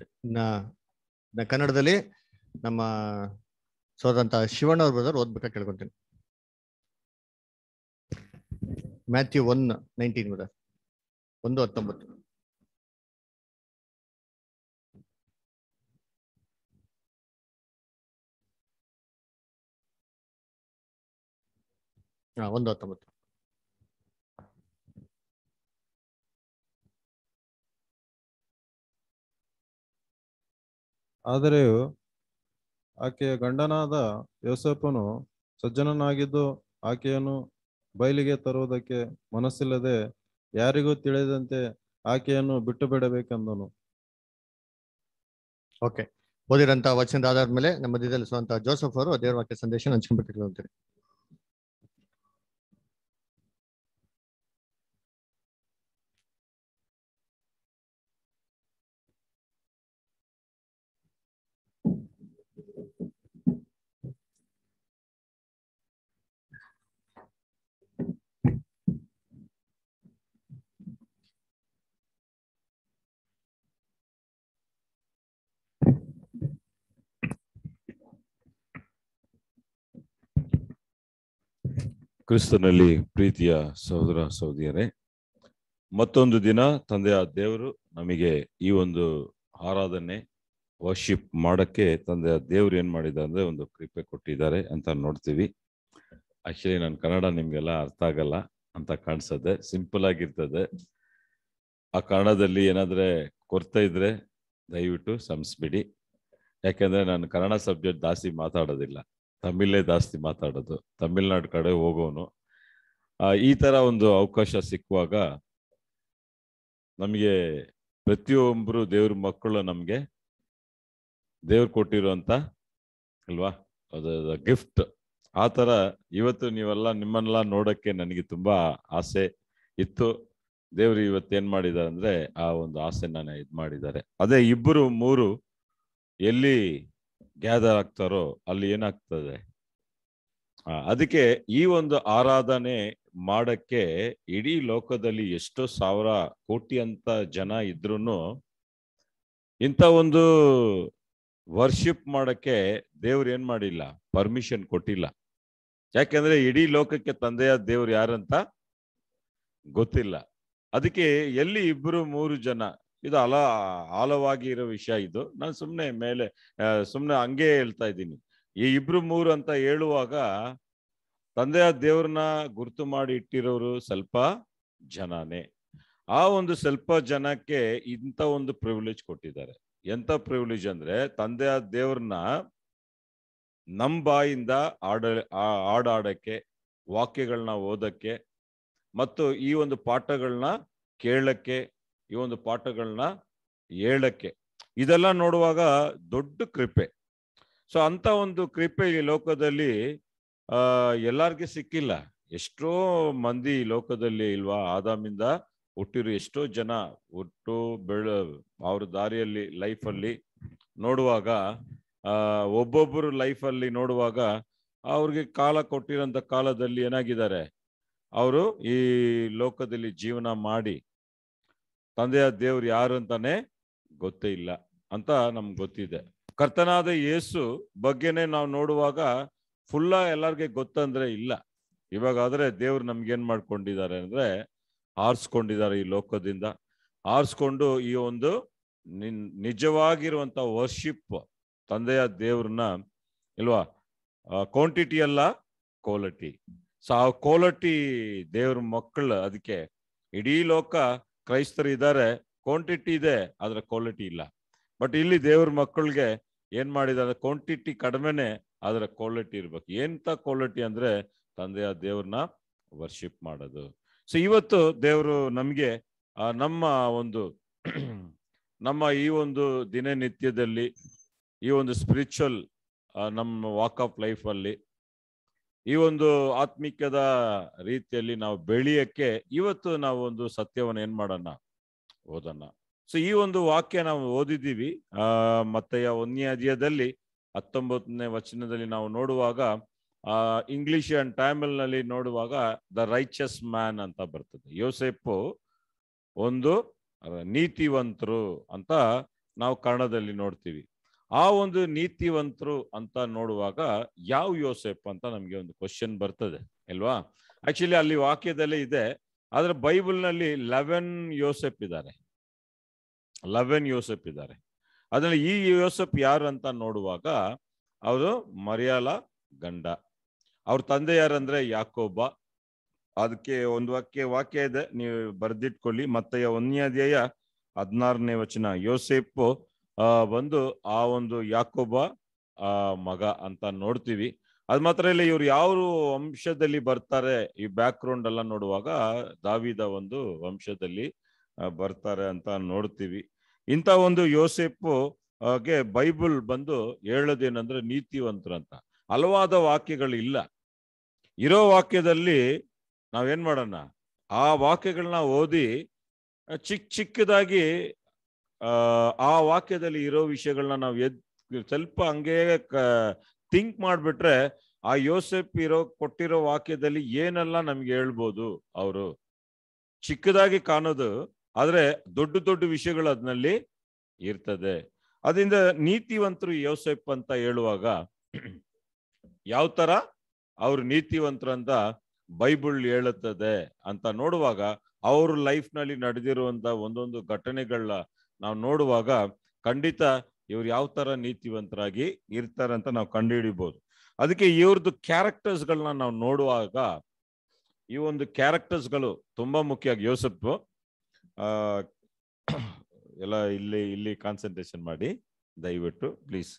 ನ- ನ- ಕನ್ನಡದಲ್ಲಿ ನಮ್ಮ ಸೋದಂತ ಶಿವಣ್ಣ ಅವ್ರ ಬ್ರದರ್ ಓದ್ಬೇಕಾ ಕೇಳ್ಕೊಂತೀನಿ ಮ್ಯಾಥ್ಯೂ ಒನ್ ನೈನ್ಟೀನ್ ಬ್ರದರ್ ಒಂದು ಹತ್ತೊಂಬತ್ತು ಹಾ ಒಂದು ಹತ್ತೊಂಬತ್ತು ಆದರೆ ಆಕೆಯ ಗಂಡನಾದ ಯೋಸೇಫನು ಸಜ್ಜನನಾಗಿದ್ದು ಆಕೆಯನ್ನು ಬಯಲಿಗೆ ತರುವುದಕ್ಕೆ ಮನಸ್ಸಿಲ್ಲದೆ ಯಾರಿಗೂ ತಿಳಿದಂತೆ ಆಕೆಯನ್ನು ಬಿಟ್ಟು ಬಿಡಬೇಕೆಂದನು ಓಕೆ ಓದಿರಂತ ವಚನದ ಆಧಾರದ ಮೇಲೆ ನಮ್ಮ ಮಧ್ಯದಲ್ಲಿ ಸ್ವಂತ ಜೋಸಫ್ ಅವರು ದೇವರ ವಾಕ್ಯ ಸಂದೇಶ ಹಂಚ್ಕೊಂಡ್ಬಿಟ್ಟಿದ್ರು ಅಂತಾರೆ ಕ್ರಿಸ್ತನಲ್ಲಿ ಪ್ರೀತಿಯ ಸಹೋದರ ಸಹೋದರಿಯರೇ ಮತ್ತೊಂದು ದಿನ ತಂದೆಯ ದೇವರು ನಮಗೆ ಈ ಒಂದು ಆರಾಧನೆ ವರ್ಷಿಪ್ ಮಾಡಕ್ಕೆ ತಂದೆಯ ದೇವ್ರು ಏನ್ ಮಾಡಿದ್ದಾರೆ ಅಂದ್ರೆ ಒಂದು ಕೃಪೆ ಕೊಟ್ಟಿದ್ದಾರೆ ಅಂತ ನೋಡ್ತೀವಿ ಆಕ್ಚುಲಿ ನನ್ನ ಕನ್ನಡ ನಿಮ್ಗೆಲ್ಲ ಅರ್ಥ ಆಗಲ್ಲ ಅಂತ ಕಾಣಿಸ್ತದೆ ಸಿಂಪಲ್ ಆಗಿರ್ತದೆ ಆ ಕನ್ನಡದಲ್ಲಿ ಏನಾದ್ರೆ ಕೊರತೆ ಇದ್ರೆ ದಯವಿಟ್ಟು ಸಂಸ್ಬಿಡಿ ಯಾಕೆಂದ್ರೆ ನಾನು ಕನ್ನಡ ಸಬ್ಜೆಕ್ಟ್ ಜಾಸ್ತಿ ಮಾತಾಡೋದಿಲ್ಲ ತಮಿಳೇ ಜಾಸ್ತಿ ಮಾತಾಡೋದು ತಮಿಳ್ನಾಡು ಕಡೆ ಹೋಗೋನು ಆ, ಈ ತರ ಒಂದು ಅವಕಾಶ ಸಿಕ್ಕುವಾಗ ನಮಗೆ ಪ್ರತಿಯೊಬ್ಬರು ದೇವ್ರ ಮಕ್ಕಳು ನಮಗೆ ದೇವ್ರು ಕೊಟ್ಟಿರುವಂತ ಅಲ್ವಾ ಅದು ಗಿಫ್ಟ್ ಆ ತರ ಇವತ್ತು ನೀವೆಲ್ಲ ನಿಮ್ಮನ್ನೆಲ್ಲ ನೋಡಕ್ಕೆ ನನಗೆ ತುಂಬಾ ಆಸೆ ಇತ್ತು ದೇವ್ರು ಇವತ್ತೇನ್ ಮಾಡಿದ್ದಾರೆ ಅಂದ್ರೆ ಆ ಒಂದು ಆಸೆ ನಾನು ಇದ್ ಮಾಡಿದ್ದಾರೆ ಅದೇ ಇಬ್ಬರು ಮೂರು ಎಲ್ಲಿ ಗ್ಯಾದರ್ ಆಗ್ತಾರೋ ಅಲ್ಲಿ ಏನಾಗ್ತದೆ ಆ, ಅದಕ್ಕೆ ಈ ಒಂದು ಆರಾಧನೆ ಮಾಡಕ್ಕೆ ಇಡೀ ಲೋಕದಲ್ಲಿ ಎಷ್ಟೋ ಸಾವಿರ ಕೋಟಿ ಅಂತ ಜನ ಇದ್ರೂನು ಇಂಥ ಒಂದು ವರ್ಷಿಪ್ ಮಾಡಕ್ಕೆ ದೇವ್ರು ಏನ್ ಮಾಡಿಲ್ಲ ಪರ್ಮಿಷನ್ ಕೊಟ್ಟಿಲ್ಲ ಯಾಕೆಂದ್ರೆ ಇಡೀ ಲೋಕಕ್ಕೆ ತಂದೆಯ ದೇವ್ರು ಯಾರಂತ ಗೊತ್ತಿಲ್ಲ ಅದಕ್ಕೆ ಎಲ್ಲಿ ಇಬ್ರು ಮೂರು ಜನ ಇದು ಅಲ ಆಳವಾಗಿ ಇರೋ ವಿಷಯ ಇದು ನಾನು ಸುಮ್ಮನೆ ಮೇಲೆ ಸುಮ್ಮನೆ ಹಂಗೆ ಹೇಳ್ತಾ ಇದ್ದೀನಿ ಈ ಇಬ್ರು ಮೂರು ಅಂತ ಹೇಳುವಾಗ ತಂದೆಯ ದೇವ್ರನ್ನ ಗುರುತು ಮಾಡಿ ಇಟ್ಟಿರೋರು ಸ್ವಲ್ಪ ಜನನೇ ಆ ಒಂದು ಸ್ವಲ್ಪ ಜನಕ್ಕೆ ಇಂಥ ಒಂದು ಪ್ರಿವಿಲೇಜ್ ಕೊಟ್ಟಿದ್ದಾರೆ ಎಂತ ಪ್ರಿವಿಲೇಜ್ ಅಂದ್ರೆ ತಂದೆಯ ದೇವ್ರನ್ನ ನಮ್ ಬಾಯಿಂದ ಆಡ ಆ- ಹಾಡಾಡಕ್ಕೆ ವಾಕ್ಯಗಳನ್ನ ಓದಕ್ಕೆ ಮತ್ತು ಈ ಒಂದು ಪಾಠಗಳನ್ನ ಕೇಳಕ್ಕೆ ಈ ಒಂದು ಪಾಠಗಳನ್ನ ಹೇಳಕ್ಕೆ ಇದೆಲ್ಲ ನೋಡುವಾಗ ದೊಡ್ಡ ಕೃಪೆ ಸೊ ಅಂತ ಒಂದು ಕೃಪೆ ಈ ಲೋಕದಲ್ಲಿ ಆ ಎಲ್ಲಾರ್ಗೆ ಸಿಕ್ಕಿಲ್ಲ ಎಷ್ಟೋ ಮಂದಿ ಈ ಲೋಕದಲ್ಲಿ ಇಲ್ವಾ ಆದಾಮಿಂದ ಹುಟ್ಟಿರೋ ಎಷ್ಟೋ ಜನ ಹುಟ್ಟು ಬೆಳ ಅವ್ರ ದಾರಿಯಲ್ಲಿ ಲೈಫಲ್ಲಿ ನೋಡುವಾಗ ಆ ಒಬ್ಬೊಬ್ಬರು ಲೈಫಲ್ಲಿ ನೋಡುವಾಗ ಅವ್ರಿಗೆ ಕಾಲ ಕೊಟ್ಟಿರೋಂಥ ಕಾಲದಲ್ಲಿ ಏನಾಗಿದ್ದಾರೆ ಅವರು ಈ ಲೋಕದಲ್ಲಿ ಜೀವನ ಮಾಡಿ ತಂದೆಯ ದೇವ್ರು ಯಾರು ಅಂತಾನೆ ಗೊತ್ತೇ ಇಲ್ಲ ಅಂತ ನಮ್ಗೆ ಗೊತ್ತಿದೆ ಕರ್ತನಾದ ಯೇಸು ಬಗ್ಗೆನೆ ನಾವು ನೋಡುವಾಗ ಫುಲ್ಲ ಎಲ್ಲಾರ್ಗೆ ಗೊತ್ತಂದ್ರೆ ಇಲ್ಲ ಇವಾಗಾದ್ರೆ ದೇವ್ರು ನಮ್ಗೇನ್ ಮಾಡ್ಕೊಂಡಿದ್ದಾರೆ ಅಂದ್ರೆ ಆರಿಸ್ಕೊಂಡಿದ್ದಾರೆ ಈ ಲೋಕದಿಂದ ಆರಿಸ್ಕೊಂಡು ಈ ಒಂದು ನಿನ್ ನಿಜವಾಗಿರುವಂತ ವರ್ಷಿಪ್ ತಂದೆಯ ದೇವ್ರನ್ನ ಇಲ್ವಾ ಕ್ವಾಂಟಿಟಿ ಅಲ್ಲ ಕ್ವಾಲಿಟಿ ಸೊ ಆ ಕ್ವಾಲಿಟಿ ದೇವ್ರ ಮಕ್ಕಳು ಅದಕ್ಕೆ ಇಡೀ ಲೋಕ ಕ್ರೈಸ್ತರು ಇದ್ದಾರೆ ಕ್ವಾಂಟಿಟಿ ಇದೆ ಆದ್ರೆ ಕ್ವಾಲಿಟಿ ಇಲ್ಲ ಬಟ್ ಇಲ್ಲಿ ದೇವ್ರ ಮಕ್ಕಳಿಗೆ ಏನ್ ಮಾಡಿದ್ದಾರೆ ಕ್ವಾಂಟಿಟಿ ಕಡಿಮೆನೆ ಆದ್ರೆ ಕ್ವಾಲಿಟಿ ಇರ್ಬೇಕು ಎಂತ ಕ್ವಾಲಿಟಿ ಅಂದ್ರೆ ತಂದೆಯ ದೇವ್ರನ್ನ ವರ್ಷಿಪ್ ಮಾಡೋದು ಸೊ ಇವತ್ತು ದೇವರು ನಮ್ಗೆ ಆ, ನಮ್ಮ ಒಂದು ನಮ್ಮ ಈ ಒಂದು ದಿನನಿತ್ಯದಲ್ಲಿ ಈ ಒಂದು ಸ್ಪಿರಿಚುವಲ್ ನಮ್ಮ ವಾಕ್ ಆಫ್ ಲೈಫ್ ಅಲ್ಲಿ ಈ ಒಂದು ಆತ್ಮಿಕದ ರೀತಿಯಲ್ಲಿ ನಾವು ಬೆಳೆಯಕ್ಕೆ ಇವತ್ತು ನಾವು ಒಂದು ಸತ್ಯವನ್ನು ಏನ್ ಮಾಡೋಣ ಓದೋಣ ಸೊ ಈ ಒಂದು ವಾಕ್ಯ ನಾವು ಓದಿದ್ದೀವಿ ಆ ಮತ್ತೆಯ ಒಂದನೇ ಅಧ್ಯಾಯದಲ್ಲಿ ಹತ್ತೊಂಬತ್ತನೇ ವಚನದಲ್ಲಿ ನಾವು ನೋಡುವಾಗ ಆ ಇಂಗ್ಲಿಷ್ ಅಂಡ್ ಟ್ಯಾಮಿಲ್ ನಲ್ಲಿ ನೋಡುವಾಗ ದ ರೈಚಸ್ ಮ್ಯಾನ್ ಅಂತ ಬರ್ತದೆ ಯೋಸೆಪ್ಪು ಒಂದು ನೀತಿವಂತರು ಅಂತ ನಾವು ಕನ್ನಡದಲ್ಲಿ ನೋಡ್ತೀವಿ ಆ ಒಂದು ನೀತಿವಂತರು ಅಂತ ನೋಡುವಾಗ ಯಾವ ಯೋಸೆಪ್ ಅಂತ ನಮ್ಗೆ ಒಂದು ಕ್ವಶನ್ ಬರ್ತದೆ ಅಲ್ವಾ ಆಕ್ಚುಲಿ ಅಲ್ಲಿ ವಾಕ್ಯದಲ್ಲೇ ಇದೆ ಆದ್ರೆ ಬೈಬಲ್ನಲ್ಲಿ ಲೆವೆನ್ ಯೋಸೆಪ್ ಇದ್ದಾರೆ ಲೆವೆನ್ ಯೋಸೆಪ್ ಇದ್ದಾರೆ ಅದ್ರಲ್ಲಿ ಈ ಯೋಸೆಪ್ ಯಾರು ಅಂತ ನೋಡುವಾಗ ಅವರು ಮರಿಯಾಲ ಗಂಡ ಅವ್ರ ತಂದೆ ಯಾರಂದ್ರೆ ಯಾಕೋಬ ಅದಕ್ಕೆ ಒಂದು ವಾಕ್ಯ ವಾಕ್ಯ ಇದೆ ನೀವು ಬರ್ದಿಟ್ಕೊಳ್ಳಿ ಮತ್ತೆ ಒಂದನೇಧ್ಯಾಯ ಹದಿನಾರನೇ ವಚನ ಯೋಸೆಪ್ಪು ಆ ಬಂದು ಆ ಒಂದು ಯಾಕೋಬ ಆ ಮಗ ಅಂತ ನೋಡ್ತೀವಿ ಅದ್ ಮಾತ್ರ ಇಲ್ಲ ಇವ್ರು ಯಾವ ವಂಶದಲ್ಲಿ ಬರ್ತಾರೆ ಈ ಬ್ಯಾಕ್ ಗ್ರೌಂಡ್ ಎಲ್ಲ ನೋಡುವಾಗ ದಾವಿದ ಒಂದು ವಂಶದಲ್ಲಿ ಆ, ಬರ್ತಾರೆ ಅಂತ ನೋಡ್ತೀವಿ ಇಂಥ ಒಂದು ಯೋಸೆಪ್ಪು ಹಾಗೆ ಬೈಬಲ್ ಬಂದು ಹೇಳೋದೇನಂದ್ರೆ ನೀತಿವಂತರು ಅಂತ ಹಲವಾದ ವಾಕ್ಯಗಳು ಇಲ್ಲ ಇರೋ ವಾಕ್ಯದಲ್ಲಿ ನಾವೇನ್ ಮಾಡೋಣ ಆ ವಾಕ್ಯಗಳನ್ನ ಓದಿ ಆ, ಚಿಕ್ಕ ಚಿಕ್ಕದಾಗಿ ಆ ಆ ವಾಕ್ಯದಲ್ಲಿ ಇರೋ ವಿಷಯಗಳನ್ನ ನಾವು ಎದ್ ಸ್ವಲ್ಪ ಹಂಗೆ ಥಿಂಕ್ ಮಾಡ್ಬಿಟ್ರೆ ಆ ಯೋಸೆಫ್ ಇರೋ ಕೊಟ್ಟಿರೋ ವಾಕ್ಯದಲ್ಲಿ ಏನೆಲ್ಲ ನಮ್ಗೆ ಹೇಳ್ಬೋದು ಅವರು ಚಿಕ್ಕದಾಗಿ ಕಾಣೋದು ಆದ್ರೆ ದೊಡ್ಡ ದೊಡ್ಡ ವಿಷಯಗಳು ಅದ್ನಲ್ಲಿ ಇರ್ತದೆ ಅದರಿಂದ ನೀತಿವಂತರು ಯೋಸೆಫ್ ಅಂತ ಹೇಳುವಾಗ ಯಾವ ತರ ಅವ್ರು ನೀತಿವಂತರು ಅಂತ ಬೈಬಲ್ ಹೇಳುತ್ತದೆ ಅಂತ ನೋಡುವಾಗ ಅವ್ರ ಲೈಫ್ ನಲ್ಲಿ ನಡೆದಿರುವಂತ ಒಂದೊಂದು ಘಟನೆಗಳನ್ನ ನಾವು ನೋಡುವಾಗ ಖಂಡಿತ ಇವ್ರು ಯಾವ ತರ ನೀತಿವಂತರಾಗಿ ಇರ್ತಾರೆ ಅಂತ ನಾವು ಕಂಡುಹಿಡಿಬಹುದು ಅದಕ್ಕೆ ಇವ್ರದ್ದು ಕ್ಯಾರೆಕ್ಟರ್ಸ್ಗಳನ್ನ ನಾವು ನೋಡುವಾಗ ಈ ಒಂದು ಕ್ಯಾರೆಕ್ಟರ್ಸ್ಗಳು ತುಂಬಾ ಮುಖ್ಯ ಯೋಸೆಫ್ ಆ ಎಲ್ಲ ಇಲ್ಲಿ ಇಲ್ಲಿ ಕಾನ್ಸಂಟ್ರೇಷನ್ ಮಾಡಿ ದಯವಿಟ್ಟು ಪ್ಲೀಸ್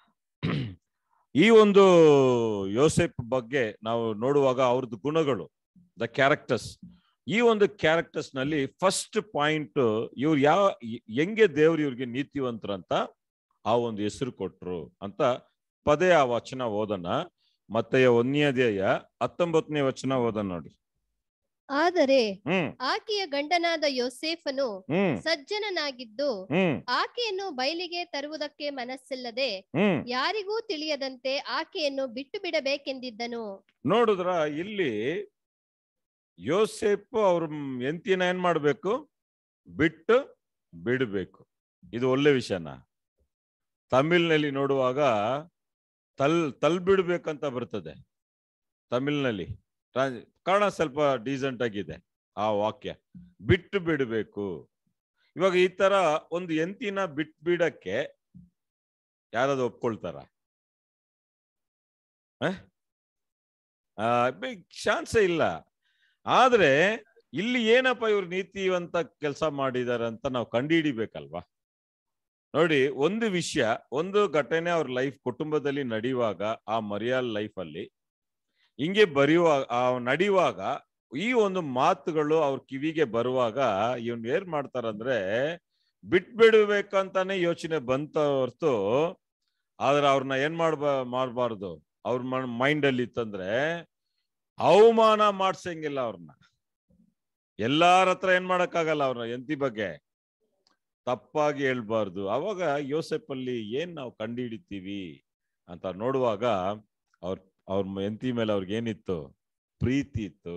ಈ ಒಂದು ಯೋಸೆಫ್ ಬಗ್ಗೆ ನಾವು ನೋಡುವಾಗ ಅವ್ರದ್ದು ಗುಣಗಳು ದ ಕ್ಯಾರೆಕ್ಟರ್ಸ್ ಈ ಒಂದು ಕ್ಯಾರೆಕ್ಟರ್ಸ್ ನಲ್ಲಿ ಫಸ್ಟ್ ಪಾಯಿಂಟ್ ಇವ್ರು ಯಾವ ಹೆಂಗೆ ದೇವ್ರು ಇವ್ರಿಗೆ ನೀತಿವಂತರು ಅಂತ ಆ ಒಂದು ಹೆಸರು ಕೊಟ್ರು ಅಂತ ಪದೇ ಆ ವಚನ ಓದನ ಮತ್ತೆ ಒಂದನೇದೇಯ ಹತ್ತೊಂಬತ್ತನೇ ವಚನ ಓದನ ನೋಡಿ ಆದರೆ ಹ್ಮ್ ಆಕೆಯ ಗಂಡನಾದ ಯೋಸೇಫನು ಹ್ಮ್ ಸಜ್ಜನನಾಗಿದ್ದು ಹ್ಮ್ ಆಕೆಯನ್ನು ಬಯಲಿಗೆ ತರುವುದಕ್ಕೆ ಮನಸ್ಸಿಲ್ಲದೆ ಹ್ಮ್ ಯಾರಿಗೂ ತಿಳಿಯದಂತೆ ಆಕೆಯನ್ನು ಬಿಟ್ಟು ಬಿಡಬೇಕೆಂದಿದ್ದನು ನೋಡಿದ್ರ ಇಲ್ಲಿ ಯೋಸೇಪ್ ಅವ್ರ ಎಂತಿನ ಏನ್ ಮಾಡ್ಬೇಕು ಬಿಟ್ಟು ಬಿಡಬೇಕು ಇದು ಒಳ್ಳೆ ವಿಷಯನ ತಮಿಳ್ನಲ್ಲಿ ನೋಡುವಾಗ ತಲ್ ತಲ್ ಬಿಡ್ಬೇಕಂತ ಬರ್ತದೆ ತಮಿಳ್ನಲ್ಲಿ ರಾ- ಕನ್ನಡ ಸ್ವಲ್ಪ ಡೀಸೆಂಟ್ ಆಗಿದೆ ಆ ವಾಕ್ಯ ಬಿಟ್ಟು ಬಿಡಬೇಕು ಇವಾಗ ಈ ತರ ಒಂದು ಎಂತಿನ ಬಿಟ್ ಬಿಡಕ್ಕೆ ಯಾರಾದ್ರು ಒಪ್ಕೊಳ್ತಾರ ಚಾನ್ಸೇ ಇಲ್ಲ ಆದ್ರೆ ಇಲ್ಲಿ ಏನಪ್ಪ ಇವ್ರು ನೀತಿವಂತ ಕೆಲಸ ಮಾಡಿದಾರೆ ಅಂತ ನಾವು ಕಂಡುಹಿಡಿಬೇಕಲ್ವಾ ನೋಡಿ ಒಂದು ವಿಷಯ ಒಂದು ಘಟನೆ ಅವ್ರ ಲೈಫ್ ಕುಟುಂಬದಲ್ಲಿ ನಡೆಯುವಾಗ ಆ ಮರಿಯಾಲ್ ಲೈಫ್ ಅಲ್ಲಿ ಹಿಂಗೆ ಬರೆಯುವಾಗ ಆ ನಡೆಯುವಾಗ ಈ ಒಂದು ಮಾತುಗಳು ಅವ್ರ ಕಿವಿಗೆ ಬರುವಾಗ ಇವನ್ ಏನ್ ಮಾಡ್ತಾರಂದ್ರೆ ಬಿಟ್ಬಿಡ್ಬೇಕಂತಾನೆ ಯೋಚನೆ ಬಂತ ಹೊರ್ತು ಆದ್ರೆ ಅವ್ರನ್ನ ಏನ್ ಮಾಡ್ಬ ಮಾಡ್ಬಾರ್ದು ಅವ್ರ ಮೈಂಡ್ ಅಲ್ಲಿ ಇತ್ತಂದ್ರೆ ಅವಮಾನ ಮಾಡ್ಸಂಗಿಲ್ಲ ಅವ್ರನ್ನ ಎಲ್ಲಾರ ಹತ್ರ ಏನ್ ಮಾಡಕ್ಕಾಗಲ್ಲ ಅವ್ರನ್ನ ಎಂತಿ ಬಗ್ಗೆ ತಪ್ಪಾಗಿ ಹೇಳ್ಬಾರ್ದು ಅವಾಗ ಯೋಸೆಫ್ ಅಲ್ಲಿ ಏನ್ ನಾವು ಕಂಡುಹಿಡಿತೀವಿ ಅಂತ ನೋಡುವಾಗ ಅವ್ರ ಅವ್ರ ಎಂತಿ ಮೇಲೆ ಅವ್ರಿಗೆ ಏನಿತ್ತು ಪ್ರೀತಿ ಇತ್ತು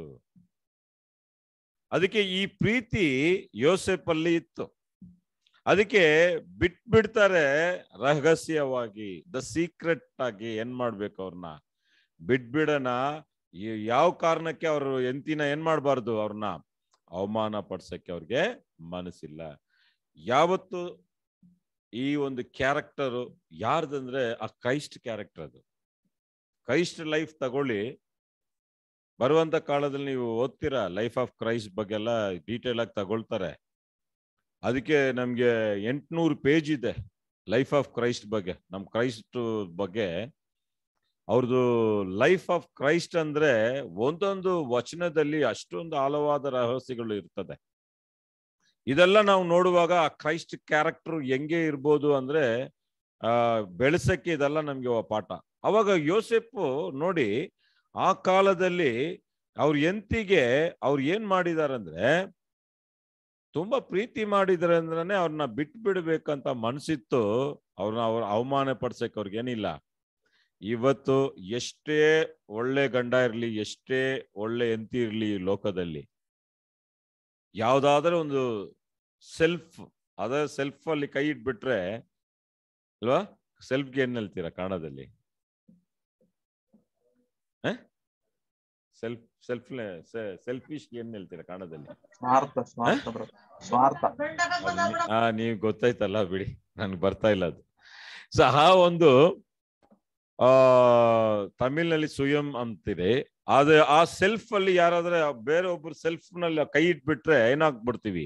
ಅದಕ್ಕೆ ಈ ಪ್ರೀತಿ ಯೋಸೆಫ್ ಅಲ್ಲಿ ಇತ್ತು ಅದಕ್ಕೆ ಬಿಟ್ಬಿಡ್ತಾರೆ ರಹಸ್ಯವಾಗಿ ದ ಸೀಕ್ರೆಟ್ ಆಗಿ ಏನ್ ಮಾಡ್ಬೇಕು ಅವ್ರನ್ನ ಬಿಟ್ಬಿಡಣ ಈ- ಯಾವ ಕಾರಣಕ್ಕೆ ಅವರು ಎಂತಿನ ಏನ್ ಮಾಡ್ಬಾರ್ದು ಅವ್ರನ್ನ ಅವಮಾನ ಪಡ್ಸಕ್ಕೆ ಅವ್ರಿಗೆ ಮನಸ್ಸಿಲ್ಲ ಯಾವತ್ತು ಈ ಒಂದು ಕ್ಯಾರೆಕ್ಟರ್ ಯಾರ್ದಂದ್ರೆ ಆ ಕ್ರೈಸ್ಟ್ ಕ್ಯಾರೆಕ್ಟರ್ ಅದು ಕ್ರೈಸ್ಟ್ ಲೈಫ್ ತಗೊಳ್ಳಿ ಬರುವಂತ ಕಾಲದಲ್ಲಿ ನೀವು ಓದ್ತೀರಾ ಲೈಫ್ ಆಫ್ ಕ್ರೈಸ್ಟ್ ಬಗ್ಗೆ ಎಲ್ಲ ಡೀಟೇಲ್ ಆಗಿ ತಗೊಳ್ತಾರೆ ಅದಕ್ಕೆ ನಮ್ಗೆ ಎಂಟ್ನೂರು ಪೇಜ್ ಇದೆ ಲೈಫ್ ಆಫ್ ಕ್ರೈಸ್ಟ್ ಬಗ್ಗೆ ನಮ್ ಕ್ರೈಸ್ಟ್ ಬಗ್ಗೆ ಅವ್ರದ್ದು ಲೈಫ್ ಆಫ್ ಕ್ರೈಸ್ಟ್ ಅಂದ್ರೆ ಒಂದೊಂದು ವಚನದಲ್ಲಿ ಅಷ್ಟೊಂದು ಆಳವಾದ ರಹಸ್ಯಗಳು ಇರ್ತದೆ ಇದೆಲ್ಲ ನಾವು ನೋಡುವಾಗ ಆ ಕ್ರೈಸ್ಟ್ ಕ್ಯಾರೆಕ್ಟರ್ ಹೆಂಗೆ ಇರ್ಬೋದು ಅಂದ್ರೆ ಆ ಬೆಳೆಸಕ್ಕೆ ಇದೆಲ್ಲ ನಮ್ಗೆ ಒ ಪಾಠ ಅವಾಗ ಯೋಸೆಫ್ ನೋಡಿ ಆ ಕಾಲದಲ್ಲಿ ಅವ್ರ ಎಂತಿಗೆ ಅವ್ರು ಏನ್ ಮಾಡಿದಾರಂದ್ರೆ ತುಂಬಾ ಪ್ರೀತಿ ಮಾಡಿದ್ರೆ ಅಂದ್ರೆ ಅವ್ರನ್ನ ಬಿಟ್ಟು ಬಿಡ್ಬೇಕಂತ ಮನ್ಸಿತ್ತು ಅವ್ರನ್ನ ಅವ್ರ ಅವಮಾನ ಪಡ್ಸಕ್ ಅವ್ರಿಗೇನಿಲ್ಲ ಇವತ್ತು ಎಷ್ಟೇ ಒಳ್ಳೆ ಗಂಡ ಇರ್ಲಿ ಎಷ್ಟೇ ಒಳ್ಳೆ ಎಂತಿ ಇರ್ಲಿ ಈ ಲೋಕದಲ್ಲಿ ಯಾವ್ದಾದ್ರೂ ಒಂದು ಸೆಲ್ಫ್ ಅದ ಸೆಲ್ಫ್ ಅಲ್ಲಿ ಕೈ ಇಟ್ಬಿಟ್ರೆ ಅಲ್ವಾ ಸೆಲ್ಫ್ಗೆ ಏನ್ ಹೇಳ್ತೀರಾ ಕನ್ನಡದಲ್ಲಿ ಸೆಲ್ಫ್ ಸೆಲ್ಫ್ ಸೆಲ್ಫಿಶ್ ಏನ್ ಹೇಳ್ತೀರಾ ಕನ್ನಡದಲ್ಲಿ ಸ್ವಾರ್ಥ ಸ್ವಾರ್ಥ ಬ್ರೋ ಸ್ವಾರ್ಥ ಆ ನೀವ್ ಗೊತ್ತಾಯ್ತಲ್ಲ ಬಿಡಿ ನನ್ಗೆ ಬರ್ತಾ ಇಲ್ಲ ಅದು ಸೊ ಆ ಒಂದು ಆ ತಮಿಳ್ನಲ್ಲಿ ಸುಯಂ ಅಂತೀರಿ ಆದ್ರೆ ಆ ಸೆಲ್ಫ್ ಅಲ್ಲಿ ಯಾರಾದ್ರೆ ಬೇರೆ ಒಬ್ರು ಸೆಲ್ಫ್ ನಲ್ಲಿ ಕೈ ಇಟ್ಬಿಟ್ರೆ ಏನಾಗ್ಬಿಡ್ತೀವಿ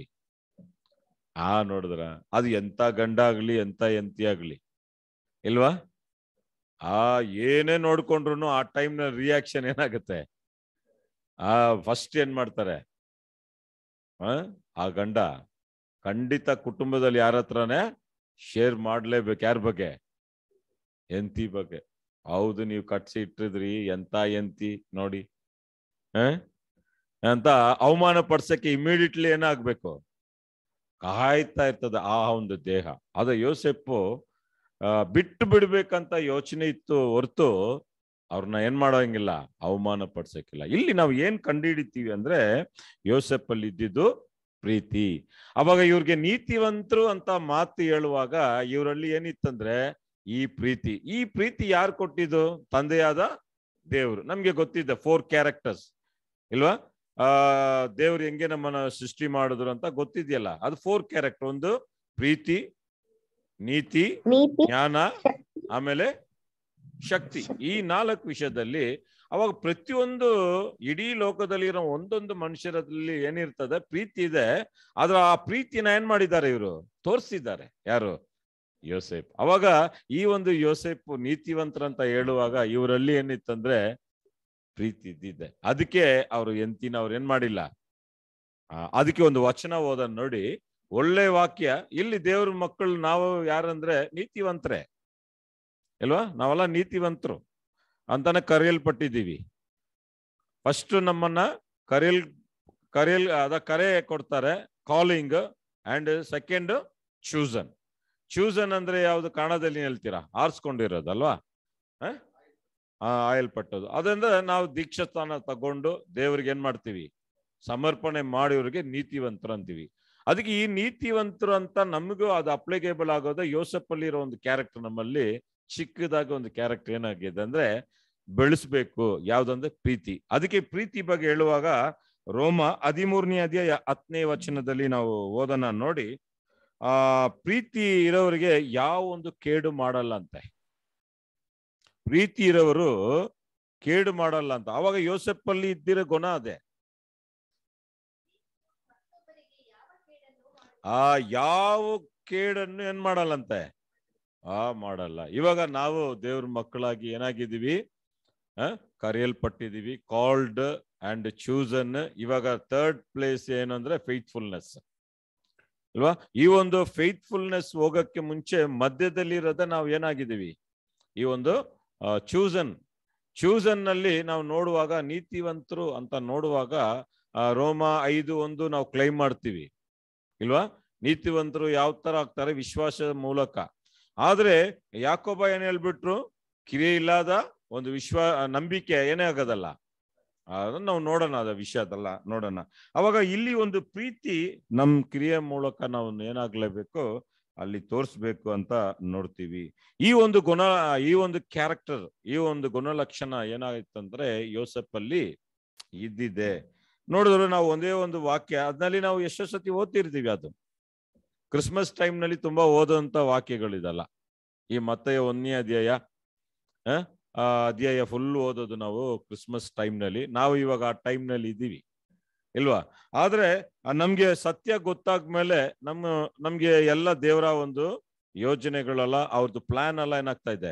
ಆ ನೋಡಿದ್ರ ಅದು ಎಂತ ಗಂಡ ಆಗ್ಲಿ ಎಂತ ಎಂತಿ ಆಗ್ಲಿ ಇಲ್ವಾ ಆ ಏನೇ ನೋಡ್ಕೊಂಡ್ರು ಆ ಟೈಮ್ ನಲ್ಲಿ ರಿಯಾಕ್ಷನ್ ಏನಾಗುತ್ತೆ ಆ ಫಸ್ಟ್ ಏನ್ ಮಾಡ್ತಾರೆ ಆ ಆ ಗಂಡ ಖಂಡಿತ ಕುಟುಂಬದಲ್ಲಿ ಯಾರ ಹತ್ರನೇ ಶೇರ್ ಮಾಡ್ಲೇಬೇಕು ಯಾರ ಬಗ್ಗೆ ಎಂತಿ ಬಗ್ಗೆ ಹೌದು ನೀವು ಕಟ್ಸಿ ಇಟ್ಟಿದ್ರಿ ಎಂತ ಎಂತಿ ನೋಡಿ ಆ? ಅಂತ ಅವಮಾನ ಪಡ್ಸಕ್ಕೆ ಇಮಿಡಿಯೇಟ್ಲಿ ಏನಾಗ್ಬೇಕು ಕಾಯ್ತಾ ಇರ್ತದೆ ಆ ಒಂದು ದೇಹ ಅದ ಯೋಸೆಪ್ಪು ಆ, ಬಿಟ್ಟು ಬಿಡ್ಬೇಕಂತ ಯೋಚನೆ ಇತ್ತು ಹೊರ್ತು ಅವ್ರನ್ನ ಏನ್ ಮಾಡೋಂಗಿಲ್ಲ ಅವಮಾನ ಪಡ್ಸಕ್ಕಿಲ್ಲ ಇಲ್ಲಿ ನಾವು ಏನ್ ಕಂಡುಹಿಡಿತೀವಿ ಅಂದ್ರೆ ಯೋಸೆಪ್ಪಲ್ಲಿ ಇದ್ದಿದ್ದು ಪ್ರೀತಿ ಅವಾಗ ಇವ್ರಿಗೆ ನೀತಿವಂತರು ಅಂತ ಮಾತು ಹೇಳುವಾಗ ಇವರಲ್ಲಿ ಏನಿತ್ತಂದ್ರೆ ಈ ಪ್ರೀತಿ ಈ ಪ್ರೀತಿ ಯಾರು ಕೊಟ್ಟಿದ್ದು ತಂದೆಯಾದ ದೇವ್ರು ನಮ್ಗೆ ಗೊತ್ತಿದೆ ಫೋರ್ ಕ್ಯಾರೆಕ್ಟರ್ಸ್ ಇಲ್ವಾ ಆ ದೇವ್ರು ಹೆಂಗೆ ನಮ್ಮನ್ನ ಸೃಷ್ಟಿ ಮಾಡಿದ್ರು ಅಂತ ಗೊತ್ತಿದೆಯಲ್ಲ ಅದು ಫೋರ್ ಕ್ಯಾರೆಕ್ಟರ್ ಒಂದು ಪ್ರೀತಿ ನೀತಿ ನೀತಿ ಜ್ಞಾನ ಆಮೇಲೆ ಶಕ್ತಿ ಈ ನಾಲ್ಕು ವಿಷಯದಲ್ಲಿ ಅವಾಗ ಪ್ರತಿಯೊಂದು ಇಡೀ ಲೋಕದಲ್ಲಿರೋ ಒಂದೊಂದು ಮನುಷ್ಯರಲ್ಲಿ ಏನಿರ್ತದೆ ಪ್ರೀತಿ ಇದೆ ಆದ್ರೆ ಆ ಪ್ರೀತಿನ ಏನ್ ಮಾಡಿದ್ದಾರೆ ಇವರು ತೋರಿಸಿದ್ದಾರೆ ಯಾರು ಯೋಸೆಫ್ ಅವಾಗ ಈ ಒಂದು ಯೋಸೆಫ್ ನೀತಿವಂತರಂತ ಹೇಳುವಾಗ ಇವರಲ್ಲಿ ಏನಿತ್ತಂದ್ರೆ ಪ್ರೀತಿ ಇದ್ದಿದೆ ಅದಕ್ಕೆ ಅವರು ಎಂತಿನ ಅವ್ರು ಏನ್ ಮಾಡಿಲ್ಲ ಆ, ಅದಕ್ಕೆ ಒಂದು ವಚನ ಓದ ನೋಡಿ ಒಳ್ಳೆ ವಾಕ್ಯ ಇಲ್ಲಿ ದೇವ್ರ ಮಕ್ಕಳು ನಾವು ಯಾರಂದ್ರೆ ನೀತಿವಂತರೇ ಅಲ್ವಾ ನಾವೆಲ್ಲ ನೀತಿವಂತರು ಅಂತಾನೆ ಕರೆಯಲ್ಪಟ್ಟಿದ್ದೀವಿ ಫಸ್ಟ್ ನಮ್ಮನ್ನ ಕರೆಯಲ್ ಕರೆಯಲ್ ಅದ ಕರೆ ಕೊಡ್ತಾರೆ calling and second chosen chosen ಅಂದ್ರೆ ಯಾವ್ದು ಕನ್ನಡದಲ್ಲಿ ಹೇಳ್ತೀರಾ ಆರಿಸ್ಕೊಂಡಿರೋದಲ್ವಾ ಆ? ಆ, ಆಯಲ್ಪಟ್ಟದು ಅದಂದ್ರೆ ನಾವು ದೀಕ್ಷಾಸ್ಥಾನ ತಗೊಂಡು ದೇವ್ರಿಗೆ ಏನ್ ಮಾಡ್ತೀವಿ ಸಮರ್ಪಣೆ ಮಾಡಿವ್ರಿಗೆ ನೀತಿವಂತರು ಅಂತೀವಿ ಅದಕ್ಕೆ ಈ ನೀತಿವಂತರು ಅಂತ ನಮಗೂ ಅದು ಅಪ್ಲಿಕೇಬಲ್ ಆಗೋದು ಯೋಸೆಫ್ ಅಲ್ಲಿ ಇರೋ ಒಂದು ಕ್ಯಾರೆಕ್ಟರ್ ನಮ್ಮಲ್ಲಿ ಚಿಕ್ಕದಾಗಿ ಒಂದು ಕ್ಯಾರೆಕ್ಟರ್ ಏನಾಗಿದೆ ಅಂದ್ರೆ ಬೆಳೆಸ್ಬೇಕು ಯಾವ್ದಂದ್ರೆ ಪ್ರೀತಿ ಅದಕ್ಕೆ ಪ್ರೀತಿ ಬಗ್ಗೆ ಹೇಳುವಾಗ ರೋಮ ಹದಿಮೂರನೇ ಅಧ್ಯಾಯ ಹತ್ತನೇ ವಚನದಲ್ಲಿ ನಾವು ಓದನ ನೋಡಿ ಆ ಪ್ರೀತಿ ಇರೋರಿಗೆ ಯಾವ ಒಂದು ಕೇಡು ಮಾಡಲ್ಲ ಅಂತೆ ಪ್ರೀತಿ ಇರೋರು ಕೇಡು ಮಾಡಲ್ಲ ಅಂತ ಅವಾಗ ಯೋಸೆಫ್ ಅಲ್ಲಿ ಇದ್ದಿರೋ ಗುಣ ಅದೇ ಆ ಯಾವ ಕೇಡನ್ನು ಏನ್ ಮಾಡಲ್ಲಂತೆ ಆ ಮಾಡಲ್ಲ ಇವಾಗ ನಾವು ದೇವ್ರ ಮಕ್ಕಳಾಗಿ ಏನಾಗಿದ್ದೀವಿ ಆ ಕರೆಯಲ್ಪಟ್ಟಿದೀವಿ ಕಾಲ್ಡ್ ಅಂಡ್ ಚೂಸನ್ ಇವಾಗ ಥರ್ಡ್ ಪ್ಲೇಸ್ ಏನಂದ್ರೆ ಫೇತ್ಫುಲ್ನೆಸ್ ಅಲ್ವಾ ಈ ಒಂದು ಫೇತ್ಫುಲ್ನೆಸ್ ಹೋಗಕ್ಕೆ ಮುಂಚೆ ಮಧ್ಯದಲ್ಲಿರೋದ ನಾವು ಏನಾಗಿದ್ದೀವಿ ಈ ಒಂದು ಚೂಸನ್ ಚೂಸನ್ ನಲ್ಲಿ ನಾವು ನೋಡುವಾಗ ನೀತಿವಂತರು ಅಂತ ನೋಡುವಾಗ ಆ, ರೋಮ ಐದು ಒಂದು ನಾವು ಕ್ಲೈಮ್ ಮಾಡ್ತೀವಿ ಇಲ್ವಾ ನೀತಿವಂತರು ಯಾವ ತರ ಆಗ್ತಾರೆ ವಿಶ್ವಾಸದ ಮೂಲಕ ಆದ್ರೆ ಯಾಕೊಬ್ಬ ಏನ್ ಹೇಳ್ಬಿಟ್ರು ಕಿರಿಯ ಇಲ್ಲದ ಒಂದು ವಿಶ್ವ ನಂಬಿಕೆ ಏನೇ ಆಗೋದಲ್ಲ ಅದನ್ನ ನಾವು ನೋಡೋಣ ಅದ ವಿಷಯ ಅದಲ್ಲ ನೋಡೋಣ ಅವಾಗ ಇಲ್ಲಿ ಒಂದು ಪ್ರೀತಿ ನಮ್ ಕ್ರಿಯೆ ಮೂಲಕ ನಾವು ಏನಾಗ್ಲೇಬೇಕು ಅಲ್ಲಿ ತೋರಿಸ್ಬೇಕು ಅಂತ ನೋಡ್ತೀವಿ ಈ ಒಂದು ಗುಣ ಈ ಒಂದು ಕ್ಯಾರೆಕ್ಟರ್ ಈ ಒಂದು ಗುಣಲಕ್ಷಣ ಏನಾಯ್ತಂದ್ರೆ ಯೋಸೆಫ್ ಅಲ್ಲಿ ಇದ್ದಿದೆ ನೋಡಿದ್ರೆ ನಾವು ಒಂದೇ ಒಂದು ವಾಕ್ಯ ಅದ್ನಲ್ಲಿ ನಾವು ಎಷ್ಟೋ ಸತಿ ಓದ್ತಿರ್ತೀವಿ ಅದು ಕ್ರಿಸ್ಮಸ್ ಟೈಮ್ ನಲ್ಲಿ ತುಂಬಾ ಓದುವಂತ ವಾಕ್ಯಗಳಿದಲ್ಲ ಈ ಮತ್ತೆ ಒಂದನೇ ಅಧ್ಯಾಯ ಆ, ಆ ಅಧ್ಯಾಯ ಫುಲ್ ಓದೋದು ನಾವು ಕ್ರಿಸ್ಮಸ್ ಟೈಮ್ ನಲ್ಲಿ ನಾವು ಇವಾಗ ಆ ಟೈಮ್ ನಲ್ಲಿ ಇದ್ದೀವಿ ಇಲ್ವಾ ಆದ್ರೆ ಆ ನಮ್ಗೆ ಸತ್ಯ ಗೊತ್ತಾದ್ಮೇಲೆ ನಮ್ಮ ನಮ್ಗೆ ಎಲ್ಲ ದೇವರ ಒಂದು ಯೋಜನೆಗಳೆಲ್ಲ ಅವ್ರದ್ದು ಪ್ಲಾನ್ ಎಲ್ಲ ಏನಾಗ್ತಾ ಇದೆ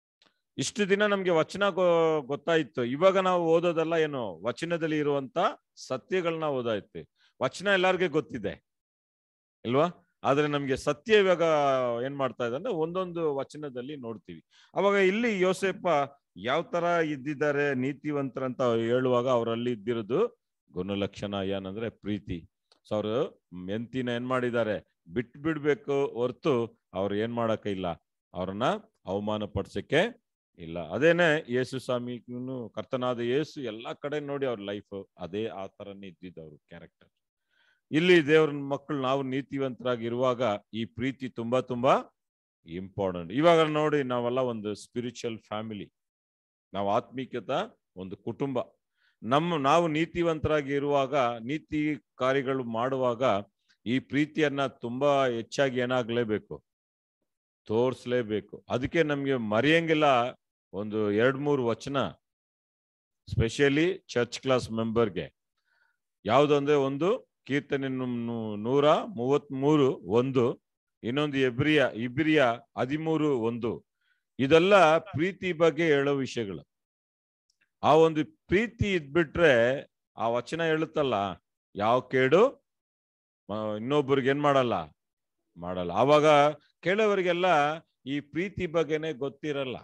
ಇಷ್ಟು ದಿನ ನಮ್ಗೆ ವಚನ ಗೊ- ಗೊತ್ತಾಯ್ತು ಇವಾಗ ನಾವು ಓದೋದೆಲ್ಲ ಏನು ವಚನದಲ್ಲಿ ಇರುವಂತ ಸತ್ಯಗಳನ್ನ ಓದಾಯ್ತು ವಚನ ಎಲ್ಲಾರ್ಗೆ ಗೊತ್ತಿದೆ ಇಲ್ವಾ ಆದ್ರೆ ನಮ್ಗೆ ಸತ್ಯ ಇವಾಗ ಏನ್ ಮಾಡ್ತಾ ಇದೆ ಅಂದ್ರೆ ಒಂದೊಂದು ವಚನದಲ್ಲಿ ನೋಡ್ತೀವಿ ಅವಾಗ ಇಲ್ಲಿ ಯೋಸೇಪ ಯಾವ ತರ ಇದ್ದಿದ್ದಾರೆ ನೀತಿವಂತರಂತ ಹೇಳುವಾಗ ಅವರಲ್ಲಿ ಇದ್ದಿರೋದು ಗುಣಲಕ್ಷಣ ಏನಂದ್ರೆ ಪ್ರೀತಿ ಸೊ ಅವರು ಮೆಂತಿನ ಏನ್ ಮಾಡಿದ್ದಾರೆ ಬಿಟ್ಟು ಬಿಡ್ಬೇಕು ಹೊರ್ತು ಅವ್ರು ಏನ್ ಮಾಡಕ ಇಲ್ಲ ಅವ್ರನ್ನ ಅವಮಾನ ಪಡ್ಸಕ್ಕೆ ಇಲ್ಲ ಅದೇನೆ ಯೇಸು ಸ್ವಾಮಿಗೂ ಕರ್ತನಾದ ಯೇಸು ಎಲ್ಲಾ ಕಡೆ ನೋಡಿ ಅವ್ರ ಲೈಫ್ ಅದೇ ಆ ತರನೇ ಇದ್ದಿದ್ದು ಅವ್ರ ಕ್ಯಾರೆಕ್ಟರ್ ಇಲ್ಲಿ ದೇವ್ರ ಮಕ್ಕಳು ನಾವು ನೀತಿವಂತರಾಗಿರುವಾಗ ಈ ಪ್ರೀತಿ ತುಂಬಾ ತುಂಬಾ ಇಂಪಾರ್ಟೆಂಟ್ ಇವಾಗ ನೋಡಿ ನಾವೆಲ್ಲ ಒಂದು ಸ್ಪಿರಿಚುವಲ್ ಫ್ಯಾಮಿಲಿ ನಾವು ಆತ್ಮಿಕತ ಒಂದು ಕುಟುಂಬ ನಮ್ಮ ನಾವು ನೀತಿವಂತರಾಗಿ ಇರುವಾಗ ನೀತಿ ಕಾರ್ಯಗಳು ಮಾಡುವಾಗ ಈ ಪ್ರೀತಿಯನ್ನ ತುಂಬಾ ಹೆಚ್ಚಾಗಿ ಏನಾಗ್ಲೇಬೇಕು ತೋರಿಸ್ಲೇಬೇಕು ಅದಕ್ಕೆ ನಮ್ಗೆ ಮರೆಯಂಗಿಲ್ಲ ಒಂದು ಎರಡ್ ಮೂರು ವಚನ ಸ್ಪೆಷಲಿ ಚರ್ಚ್ ಕ್ಲಾಸ್ ಮೆಂಬರ್ಗೆ ಯಾವುದಂದ್ರೆ ಒಂದು ಕೀರ್ತನೆ ನು- ನೂರ ಮೂವತ್ತ್ ಮೂರು ಒಂದು ಇನ್ನೊಂದು ಎಬ್ರಿಯ ಇಬ್ರಿಯ ಹದಿಮೂರು ಒಂದು ಇದೆಲ್ಲ ಪ್ರೀತಿ ಬಗ್ಗೆ ಹೇಳೋ ವಿಷಯಗಳು ಆ ಒಂದು ಪ್ರೀತಿ ಇದ್ಬಿಟ್ರೆ ಆ ವಚನ ಹೇಳುತ್ತಲ್ಲ ಯಾವ ಕೇಡು ಮ- ಇನ್ನೊಬ್ಬರಿಗೆ ಏನ್ ಮಾಡಲ್ಲ ಮಾಡಲ್ಲ ಆವಾಗ ಕೇಳೋವರಿಗೆಲ್ಲ ಈ ಪ್ರೀತಿ ಬಗ್ಗೆನೆ ಗೊತ್ತಿರಲ್ಲ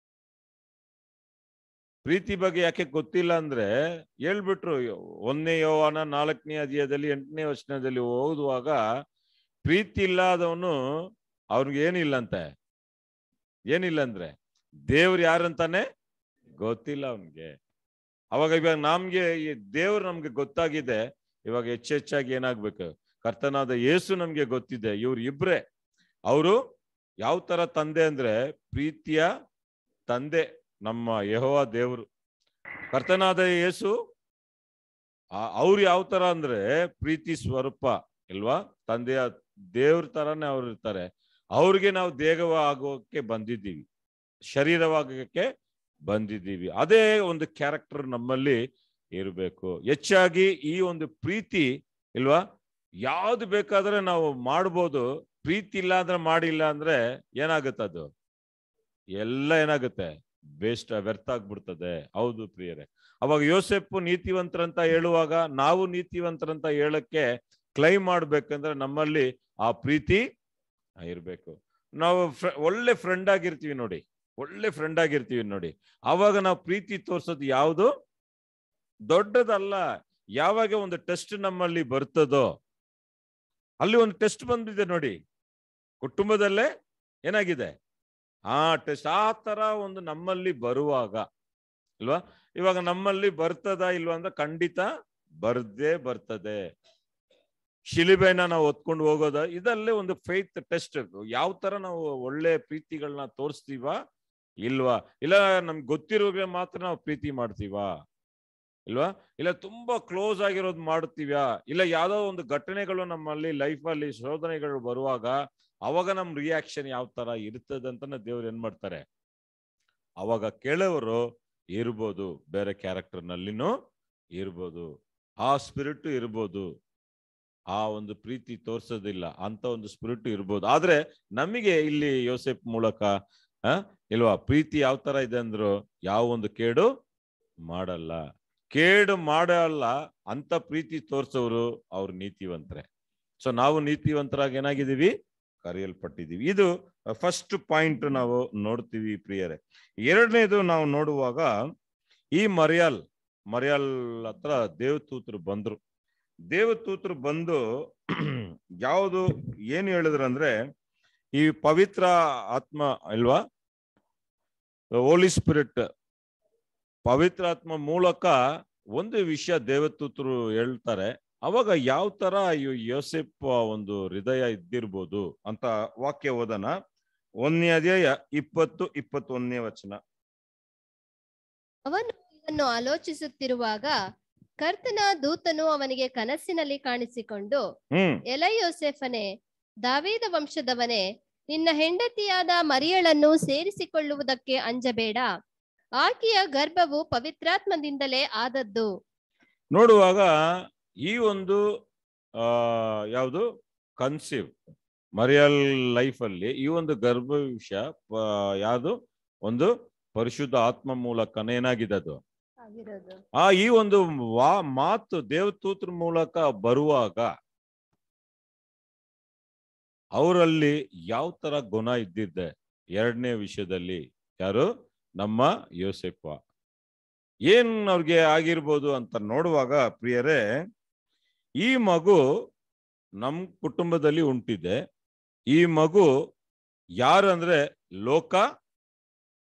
ಪ್ರೀತಿ ಬಗ್ಗೆ ಯಾಕೆ ಗೊತ್ತಿಲ್ಲ ಅಂದ್ರೆ ಹೇಳ್ಬಿಟ್ರು ಒಂದನೇ ಯೋವಾನ ನಾಲ್ಕನೇ ಅಧ್ಯಾಯದಲ್ಲಿ ಎಂಟನೇ ವಚನದಲ್ಲಿ ಓದುವಾಗ ಪ್ರೀತಿ ಇಲ್ಲದವನು ಅವ್ನಿಗೆ ಏನಿಲ್ಲಂತೆ ಏನಿಲ್ಲ ಅಂದ್ರೆ ದೇವ್ರು ಯಾರಂತಾನೆ ಗೊತ್ತಿಲ್ಲ ಅವನ್ಗೆ ಅವಾಗ ಇವಾಗ ನಮ್ಗೆ ಈ ದೇವ್ರು ನಮ್ಗೆ ಗೊತ್ತಾಗಿದೆ ಇವಾಗ ಹೆಚ್ಚೆಚ್ಚಾಗಿ ಏನಾಗ್ಬೇಕು ಕರ್ತನಾದ ಯೇಸು ನಮ್ಗೆ ಗೊತ್ತಿದೆ ಇವ್ರು ಇಬ್ರೇ ಅವರು ಯಾವ ತರ ತಂದೆ ಅಂದ್ರೆ ಪ್ರೀತಿಯ ತಂದೆ ನಮ್ಮ ಯಹೋವ ದೇವರು ಕರ್ತನಾದ ಯೇಸು ಆ- ಅವ್ರು ಯಾವ ತರ ಅಂದ್ರೆ ಪ್ರೀತಿ ಸ್ವರೂಪ ಇಲ್ವಾ ತಂದೆಯ ದೇವ್ರ ತರಾನೇ ಅವ್ರು ಇರ್ತಾರೆ ಅವ್ರಿಗೆ ನಾವು ದೇಹವ ಆಗೋಕೆ ಬಂದಿದ್ದೀವಿ ಶರೀರವಾಗಕ್ಕೆ ಬಂದಿದ್ದೀವಿ ಅದೇ ಒಂದು ಕ್ಯಾರೆಕ್ಟರ್ ನಮ್ಮಲ್ಲಿ ಇರಬೇಕು ಹೆಚ್ಚಾಗಿ ಈ ಒಂದು ಪ್ರೀತಿ ಇಲ್ವಾ ಯಾವ್ದು ಬೇಕಾದ್ರೆ ನಾವು ಮಾಡ್ಬೋದು ಪ್ರೀತಿ ಇಲ್ಲ ಅಂದ್ರೆ ಮಾಡಿಲ್ಲ ಅಂದ್ರೆ ಏನಾಗುತ್ತೆ ಅದು ಎಲ್ಲ ಏನಾಗುತ್ತೆ ವೇಸ್ಟ್ ವ್ಯರ್ಥ ಆಗ್ಬಿಡ್ತದೆ ಹೌದು ಪ್ರಿಯರೇ ಅವಾಗ ಯೋಸೆಪ್ಪು ನೀತಿವಂತರಂತ ಹೇಳುವಾಗ ನಾವು ನೀತಿವಂತರಂತ ಹೇಳಕ್ಕೆ ಕ್ಲೈಮ್ ಮಾಡ್ಬೇಕಂದ್ರೆ ನಮ್ಮಲ್ಲಿ ಆ ಪ್ರೀತಿ ಇರ್ಬೇಕು ನಾವು ಫ್ರ- ಒಳ್ಳೆ ಫ್ರೆಂಡ್ ಆಗಿರ್ತೀವಿ ನೋಡಿ ಒಳ್ಳೆ ಫ್ರೆಂಡ್ ಆಗಿರ್ತೀವಿ ನೋಡಿ ಆವಾಗ ನಾವು ಪ್ರೀತಿ ತೋರ್ಸೋದು ಯಾವುದು ದೊಡ್ಡದಲ್ಲ ಯಾವಾಗ ಒಂದು ಟೆಸ್ಟ್ ನಮ್ಮಲ್ಲಿ ಬರ್ತದೋ ಅಲ್ಲಿ ಒಂದು ಟೆಸ್ಟ್ ಬಂದಿದೆ ನೋಡಿ ಕುಟುಂಬದಲ್ಲೇ ಏನಾಗಿದೆ ಆ ಟೆಸ್ಟ್ ಆ ತರ ಒಂದು ನಮ್ಮಲ್ಲಿ ಬರುವಾಗ ಇಲ್ವಾ ಇವಾಗ ನಮ್ಮಲ್ಲಿ ಬರ್ತದ ಇಲ್ವಾ ಅಂದ್ರೆ ಖಂಡಿತ ಬರ್ದೇ ಬರ್ತದೆ ಶಿಲಿಬೆನ ನಾವು ಹೊತ್ಕೊಂಡು ಹೋಗೋದ ಇದಲ್ಲೇ ಒಂದು ಫೇತ್ ಟೆಸ್ಟ್ ಯಾವ ತರ ನಾವು ಒಳ್ಳೆ ಪ್ರೀತಿಗಳನ್ನ ತೋರಿಸ್ತೀವ ಇಲ್ವಾ ಇಲ್ಲ ನಮ್ಗೆ ಗೊತ್ತಿರೋಗೆ ಮಾತ್ರ ನಾವು ಪ್ರೀತಿ ಮಾಡ್ತೀವಾ ಇಲ್ವಾ ಇಲ್ಲ ತುಂಬಾ ಕ್ಲೋಸ್ ಆಗಿರೋದು ಮಾಡ್ತೀವ್ಯಾ ಇಲ್ಲ ಯಾವ್ದೋ ಒಂದು ಘಟನೆಗಳು ನಮ್ಮಲ್ಲಿ ಲೈಫ್ ಅಲ್ಲಿ ಶೋಧನೆಗಳು ಬರುವಾಗ ಅವಾಗ ನಮ್ ರಿಯಾಕ್ಷನ್ ಯಾವ ತರ ಇರ್ತದೆ ಅಂತ ದೇವ್ರು ಏನ್ ಮಾಡ್ತಾರೆ ಅವಾಗ ಕೇಳೋರು ಇರ್ಬೋದು ಬೇರೆ ಕ್ಯಾರೆಕ್ಟರ್ ನಲ್ಲಿನೂ ಇರ್ಬೋದು ಆ ಸ್ಪಿರಿಟ್ ಇರ್ಬೋದು ಆ ಒಂದು ಪ್ರೀತಿ ತೋರ್ಸೋದಿಲ್ಲ ಅಂತ ಒಂದು ಸ್ಪಿರಿಟ್ ಇರ್ಬೋದು ಆದ್ರೆ ನಮಗೆ ಇಲ್ಲಿ ಯೋಸೆಫ್ ಮೂಲಕ ಆ ಇಲ್ವಾ ಪ್ರೀತಿ ಯಾವ ತರ ಇದೆ ಅಂದ್ರು ಯಾವ ಒಂದು ಕೇಡು ಮಾಡಲ್ಲ ಕೇಡು ಮಾಡಲ್ಲ ಅಂತ ಪ್ರೀತಿ ತೋರ್ಸೋರು ಅವ್ರು ನೀತಿವಂತರೆ ಸೊ ನಾವು ನೀತಿವಂತರಾಗಿ ಏನಾಗಿದ್ದೀವಿ ಕರೆಯಲ್ಪಟ್ಟಿದ್ದೀವಿ ಇದು ಫಸ್ಟ್ ಪಾಯಿಂಟ್ ನಾವು ನೋಡ್ತೀವಿ ಪ್ರಿಯರೇ ಎರಡನೇದು ನಾವು ನೋಡುವಾಗ ಈ ಮರ್ಯಾಲ್ ಮರ್ಯಾಲ್ ಹತ್ರ ದೇವತೂತರು ಬಂದ್ರು ದೇವತೂತರು ಬಂದು ಯಾವುದು ಏನು ಹೇಳಿದ್ರಂದ್ರೆ ಈ ಪವಿತ್ರ ಆತ್ಮ ಅಲ್ವಾ ಹೋಲಿ ಸ್ಪಿರಿಟ್ ಪವಿತ್ರ ಆತ್ಮ ಮೂಲಕ ಒಂದು ವಿಷಯ ದೇವತೂತರು ಹೇಳ್ತಾರೆ ಅವಾಗ ಯಾವ ತರ ಈ ಯೋಸೆಫ್ ಒಂದು ಹೃದಯ ಇದ್ದಿರ್ಬೋದು ಅಂತ ವಾಕ್ಯ ಓದನ ಒಂದನೇ ಅಧ್ಯಾಯ ಇಪ್ಪತ್ತು ಇಪ್ಪತ್ತೊಂದನೇ ವಚನ ಅವನು ಇದನ್ನು ಆಲೋಚಿಸುತ್ತಿರುವಾಗ ಕರ್ತನ ದೂತನು ಅವನಿಗೆ ಕನಸಿನಲ್ಲಿ ಕಾಣಿಸಿಕೊಂಡು ಹ್ಮ್ ಎಲೈ ಯೋಸೆಫನೇ ದಾವೀದ ವಂಶದವನೇ ನಿನ್ನ ಹೆಂಡತಿಯಾದ ಮರಿಯಳನ್ನು ಸೇರಿಸಿಕೊಳ್ಳುವುದಕ್ಕೆ ಅಂಜಬೇಡ ಆಕೆಯ ಗರ್ಭವು ಪವಿತ್ರಾತ್ಮದಿಂದಲೇ ಆದದ್ದು ನೋಡುವಾಗ ಈ ಒಂದು ಆ ಯಾವುದು ಕನ್ಸೀವ್ ಮರಿಯಲ್ ಲೈಫ್ ಅಲ್ಲಿ ಈ ಒಂದು ಗರ್ಭ ವಿಷಯ ಯಾವುದು ಒಂದು ಪರಿಶುದ್ಧ ಆತ್ಮ ಮೂಲಕನೇ ಏನಾಗಿದೆ ಅದು ಆ ಈ ಒಂದು ವಾ ಮಾತು ದೇವತೂತ್ರ ಮೂಲಕ ಬರುವಾಗ ಅವರಲ್ಲಿ ಯಾವ ತರ ಗುಣ ಇದ್ದಿದ್ದೆ ಎರಡನೇ ವಿಷಯದಲ್ಲಿ ಯಾರು ನಮ್ಮ ಯೋಸೆಫ ಏನ್ ಅವ್ರಿಗೆ ಆಗಿರ್ಬೋದು ಅಂತ ನೋಡುವಾಗ ಪ್ರಿಯರೇ ಈ ಮಗು ನಮ್ ಕುಟುಂಬದಲ್ಲಿ ಉಂಟಿದೆ ಈ ಮಗು ಯಾರು ಅಂದ್ರೆ ಲೋಕ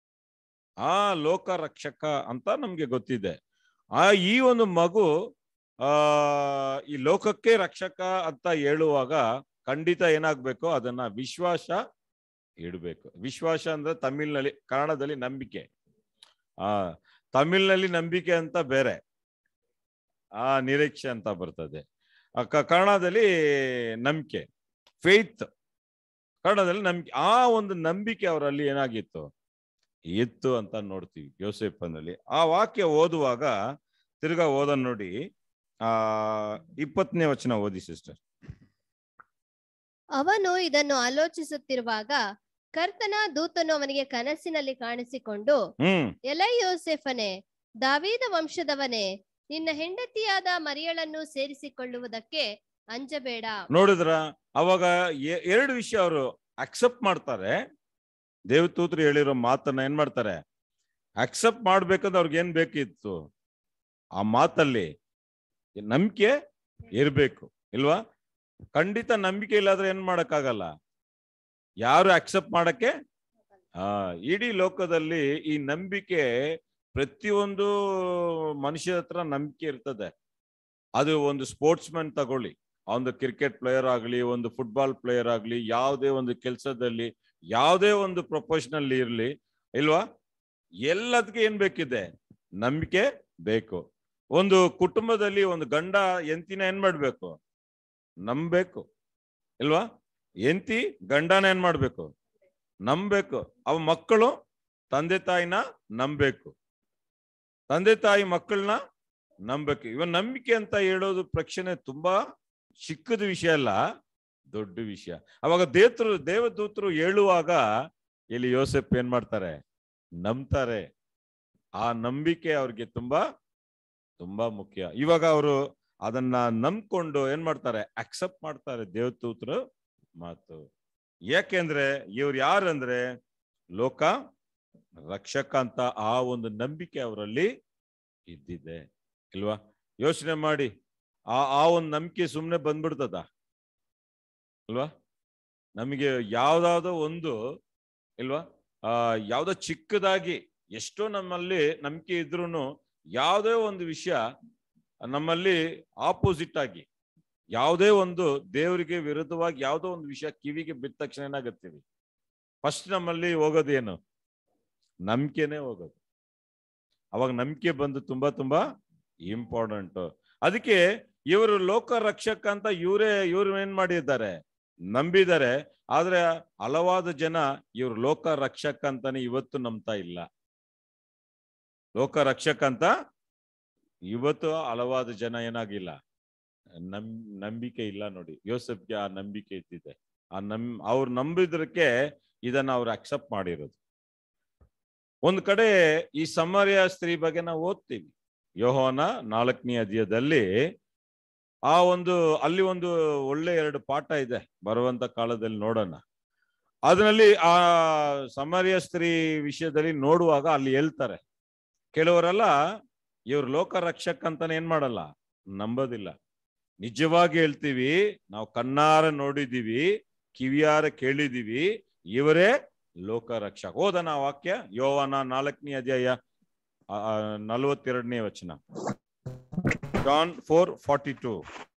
ಆ ಲೋಕ ರಕ್ಷಕ ಅಂತ ನಮ್ಗೆ ಗೊತ್ತಿದೆ ಆ ಈ ಒಂದು ಮಗು ಆ ಈ ಲೋಕಕ್ಕೆ ರಕ್ಷಕ ಅಂತ ಹೇಳುವಾಗ ಖಂಡಿತ ಏನಾಗ್ಬೇಕು ಅದನ್ನ ವಿಶ್ವಾಸ ಇಡಬೇಕು ವಿಶ್ವಾಸ ಅಂದ್ರೆ ತಮಿಳ್ನಲ್ಲಿ ಕನ್ನಡದಲ್ಲಿ ನಂಬಿಕೆ ಆ ತಮಿಳ್ನಲ್ಲಿ ನಂಬಿಕೆ ಅಂತ ಬೇರೆ ಆ ನಿರೀಕ್ಷೆ ಅಂತ ಬರ್ತದೆ ಆ ಕ- ಕನ್ನಡದಲ್ಲಿ ನಂಬಿಕೆ ಫೇತ್ ಕನ್ನಡದಲ್ಲಿ ನಂಬಿಕೆ ಆ ಒಂದು ನಂಬಿಕೆ ಅವರಲ್ಲಿ ಏನಾಗಿತ್ತು ಇತ್ತು ಅಂತ ನೋಡ್ತೀವಿ ಯೋಸೇಫನಲ್ಲಿ ಆ ವಾಕ್ಯ ಓದುವಾಗ ತಿರ್ಗಾ ಓದನ್ ನೋಡಿ ಆ ಇಪ್ಪತ್ತನೇ ವಚನ ಓದಿ ಸಿಸ್ಟರ್ ಅವನು ಇದನ್ನು ಆಲೋಚಿಸುತ್ತಿರುವಾಗ ಕರ್ತನ ದೂತನು ಅವನಿಗೆ ಕನಸಿನಲ್ಲಿ ಕಾಣಿಸಿಕೊಂಡು ಹ್ಮ್ ಎಲೈ ಯೋಸೆಫನೇ ದಾವೀದ ವಂಶದವನೇ ನಿನ್ನ ಹೆಂಡತಿಯಾದ ಮರಿಯಳನ್ನು ಸೇರಿಸಿಕೊಳ್ಳುವುದಕ್ಕೆ ಅಂಜಬೇಡ ನೋಡಿದ್ರ ಅವಾಗ ಎ- ಎರಡು ವಿಷಯ ಅವರು ಅಕ್ಸೆಪ್ಟ್ ಮಾಡ್ತಾರೆ ದೇವತೂತ್ರು ಹೇಳಿರೋ ಮಾತನ್ನ ಏನ್ ಮಾಡ್ತಾರೆ ಅಕ್ಸೆಪ್ಟ್ ಮಾಡ್ಬೇಕಂದ್ರೆ ಅವ್ರಿಗೆ ಏನ್ ಬೇಕಿತ್ತು ಆ ಮಾತಲ್ಲಿ ನಂಬಿಕೆ ಇರ್ಬೇಕು ಇಲ್ವಾ ಖಂಡಿತ ನಂಬಿಕೆ ಇಲ್ಲಾದ್ರೆ ಏನ್ ಮಾಡಕ್ಕಾಗಲ್ಲ ಯಾರು ಅಕ್ಸೆಪ್ಟ್ ಮಾಡಕ್ಕೆ ಆ ಇಡೀ ಲೋಕದಲ್ಲಿ ಈ ನಂಬಿಕೆ ಪ್ರತಿಯೊಂದು ಮನುಷ್ಯ ಹತ್ರ ನಂಬಿಕೆ ಇರ್ತದೆ ಅದು ಒಂದು ಸ್ಪೋರ್ಟ್ಸ್ ಮ್ಯಾನ್ ತಗೊಳ್ಳಿ ಒಂದು ಕ್ರಿಕೆಟ್ ಪ್ಲೇಯರ್ ಆಗಲಿ ಒಂದು ಫುಟ್ಬಾಲ್ ಪ್ಲೇಯರ್ ಆಗಲಿ ಯಾವುದೇ ಒಂದು ಕೆಲಸದಲ್ಲಿ ಯಾವುದೇ ಒಂದು ಪ್ರೊಫೆಷನಲ್ ಇರಲಿ ಇಲ್ವಾ ಎಲ್ಲದಕ್ಕೆ ಏನ್ ಬೇಕಿದೆ ನಂಬಿಕೆ ಬೇಕು ಒಂದು ಕುಟುಂಬದಲ್ಲಿ ಒಂದು ಗಂಡ ಎಂತಿನ ಏನ್ ಮಾಡ್ಬೇಕು ನಂಬೇಕು ಇಲ್ವಾ ಎಂತಿ ಗಂಡನ ಏನ್ ಮಾಡ್ಬೇಕು ನಂಬೇಕು ಅವ ಮಕ್ಕಳು ತಂದೆ ತಾಯಿನ ನಂಬೇಕು ತಂದೆ ತಾಯಿ ಮಕ್ಕಳನ್ನ ನಂಬೇಕು ಇವನ್ ನಂಬಿಕೆ ಅಂತ ಹೇಳೋದು ಪ್ರಕ್ಷಣೆ ತುಂಬಾ ಚಿಕ್ಕದ ವಿಷಯ ಅಲ್ಲ ದೊಡ್ಡ ವಿಷಯ ಅವಾಗ ದೇವ್ರು ದೇವದೂತರು ಹೇಳುವಾಗ ಇಲ್ಲಿ ಯೋಸೆಫ್ ಏನ್ ಮಾಡ್ತಾರೆ ನಂಬ್ತಾರೆ ಆ ನಂಬಿಕೆ ಅವ್ರಿಗೆ ತುಂಬಾ ತುಂಬಾ ಮುಖ್ಯ ಇವಾಗ ಅವರು ಅದನ್ನ ನಂಬ್ಕೊಂಡು ಏನ್ ಮಾಡ್ತಾರೆ ಅಕ್ಸೆಪ್ಟ್ ಮಾಡ್ತಾರೆ ದೇವದೂತರು ಮಾತು ಯಾಕೆಂದ್ರೆ ಇವ್ರು ಯಾರಂದ್ರೆ ಲೋಕ ರಕ್ಷಕ ಅಂತ ಆ ಒಂದು ನಂಬಿಕೆ ಅವರಲ್ಲಿ ಇದ್ದಿದೆ ಇಲ್ವಾ ಯೋಚನೆ ಮಾಡಿ ಆ ಆ ಒಂದು ನಂಬಿಕೆ ಸುಮ್ಮನೆ ಬಂದ್ಬಿಡ್ತದ ಅಲ್ವಾ ನಮಗೆ ಯಾವ್ದಾವ್ದೋ ಒಂದು ಇಲ್ವಾ ಆ ಯಾವ್ದೋ ಚಿಕ್ಕದಾಗಿ ಎಷ್ಟೋ ನಮ್ಮಲ್ಲಿ ನಂಬಿಕೆ ಇದ್ರೂನು ಯಾವುದೇ ಒಂದು ವಿಷಯ ನಮ್ಮಲ್ಲಿ ಆಪೋಸಿಟ್ ಆಗಿ ಯಾವುದೇ ಒಂದು ದೇವರಿಗೆ ವಿರುದ್ಧವಾಗಿ ಯಾವುದೋ ಒಂದು ವಿಷಯ ಕಿವಿಗೆ ಬಿದ್ದ ತಕ್ಷಣ ಏನಾಗತ್ತೀವಿ ಫಸ್ಟ್ ನಮ್ಮಲ್ಲಿ ಹೋಗೋದೇನು ನಂಬಿಕೆನೆ ಹೋಗೋದು ಅವಾಗ ನಂಬಿಕೆ ಬಂದು ತುಂಬಾ ತುಂಬಾ ಇಂಪಾರ್ಟೆಂಟ್ ಅದಕ್ಕೆ ಇವರು ಲೋಕ ರಕ್ಷಕ ಅಂತ ಇವರೇ ಇವ್ರು ಏನ್ ಮಾಡಿದ್ದಾರೆ ನಂಬಿದ್ದಾರೆ ಆದ್ರೆ ಹಲವಾದ ಜನ ಇವ್ರು ಲೋಕ ರಕ್ಷಕ ಅಂತಾನೆ ಇವತ್ತು ನಂಬ್ತಾ ಇಲ್ಲ ಲೋಕ ರಕ್ಷಕ ಅಂತ ಇವತ್ತು ಹಲವಾದ ಜನ ಏನಾಗಿಲ್ಲ ನಮ್ ನಂಬಿಕೆ ಇಲ್ಲ ನೋಡಿ ಯೋಸೆಫ್ಗೆ ಆ ನಂಬಿಕೆ ಇದ್ದಿದೆ ಆ ನಮ್ ಅವ್ರು ನಂಬಿದ್ರಕ್ಕೆ ಇದನ್ನ ಅವ್ರು ಅಕ್ಸೆಪ್ಟ್ ಮಾಡಿರೋದು ಒಂದ್ ಕಡೆ ಈ ಸಮರ್ಯ ಸ್ತ್ರೀ ಬಗ್ಗೆ ನಾವು ಓದ್ತೀವಿ ಯೋಹೋನ ನಾಲ್ಕನೇ ಅಧ್ಯಾಯದಲ್ಲಿ ಆ ಒಂದು ಅಲ್ಲಿ ಒಂದು ಒಳ್ಳೆ ಎರಡು ಪಾಠ ಇದೆ ಬರುವಂತ ಕಾಲದಲ್ಲಿ ನೋಡೋಣ ಅದರಲ್ಲಿ ಆ ಸಮರ್ಯ ಸ್ತ್ರೀ ವಿಷಯದಲ್ಲಿ ನೋಡುವಾಗ ಅಲ್ಲಿ ಹೇಳ್ತಾರೆ ಕೆಲವರೆಲ್ಲ ಇವ್ರು ಲೋಕ ರಕ್ಷಕ್ ಅಂತಾನೆ ಏನ್ ಮಾಡಲ್ಲ ನಂಬೋದಿಲ್ಲ ನಿಜವಾಗಿ ಹೇಳ್ತೀವಿ ನಾವು ಕಣ್ಣಾರ ನೋಡಿದೀವಿ ಕಿವಿಯಾರ ಕೇಳಿದೀವಿ ಇವರೇ ಲೋಕ ರಕ್ಷಕ ಓದನ ಆ ವಾಕ್ಯ ಯೋವನ ನಾಲ್ಕನೇ ಅಧ್ಯಾಯ ಆ, ಆ, ನಲವತ್ತೆರಡನೇ ವಚನ ಜಾನ್ ಫೋರ್ ಫಾರ್ಟಿ ಟೂ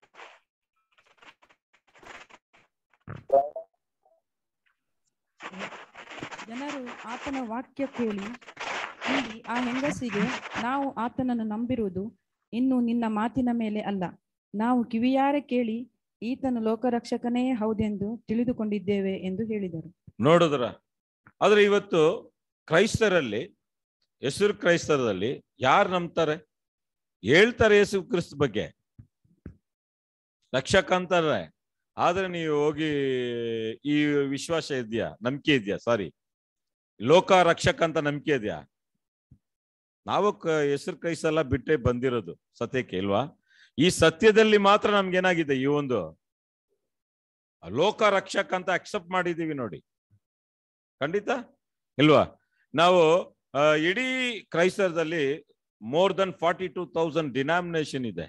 ಜನರು ಆತನ ವಾಕ್ಯ ಕೇಳಿ ಇಲ್ಲಿ ಆ ಹೆಂಗಸಿಗೆ ನಾವು ಆತನನ್ನು ನಂಬಿರುವುದು ಇನ್ನು ನಿನ್ನ ಮಾತಿನ ಮೇಲೆ ಅಲ್ಲ ನಾವು ಕಿವಿಯಾರೆ ಕೇಳಿ ಈತನು ಲೋಕರಕ್ಷಕನೇ ಹೌದೆಂದು ತಿಳಿದುಕೊಂಡಿದ್ದೇವೆ ಎಂದು ಹೇಳಿದರು ನೋಡಿದ್ರ ಆದ್ರೆ ಇವತ್ತು ಕ್ರೈಸ್ತರಲ್ಲಿ ಹೆಸರು ಕ್ರೈಸ್ತರದಲ್ಲಿ ಯಾರು ನಂಬ್ತಾರೆ ಹೇಳ್ತಾರೆ ಯೇಸು ಕ್ರಿಸ್ತ ಬಗ್ಗೆ ರಕ್ಷಕ ಅಂತಾರೆ ಆದ್ರೆ ನೀವು ಹೋಗಿ ಈ ವಿಶ್ವಾಸ ಇದೆಯಾ ನಂಬಿಕೆ ಇದೆಯಾ ಸಾರಿ ಲೋಕ ರಕ್ಷಕ ಅಂತ ನಂಬಿಕೆ ಇದೆಯಾ ನಾವು ಹೆಸರು ಕ್ರೈಸ್ತೆಲ್ಲ ಬಿಟ್ಟೆ ಬಂದಿರೋದು ಸತ್ಯಕ್ಕೆ ಇಲ್ವಾ ಈ ಸತ್ಯದಲ್ಲಿ ಮಾತ್ರ ನಮ್ಗೇನಾಗಿದೆ ಈ ಒಂದು ಲೋಕ ರಕ್ಷಕ ಅಂತ ಅಕ್ಸೆಪ್ಟ್ ಮಾಡಿದೀವಿ ನೋಡಿ ಖಂಡಿತ ಇಲ್ವಾ ನಾವು ಆ, ಇಡೀ ಕ್ರೈಸ್ತರದಲ್ಲಿ more than forty two thousand denomination ಇದೆ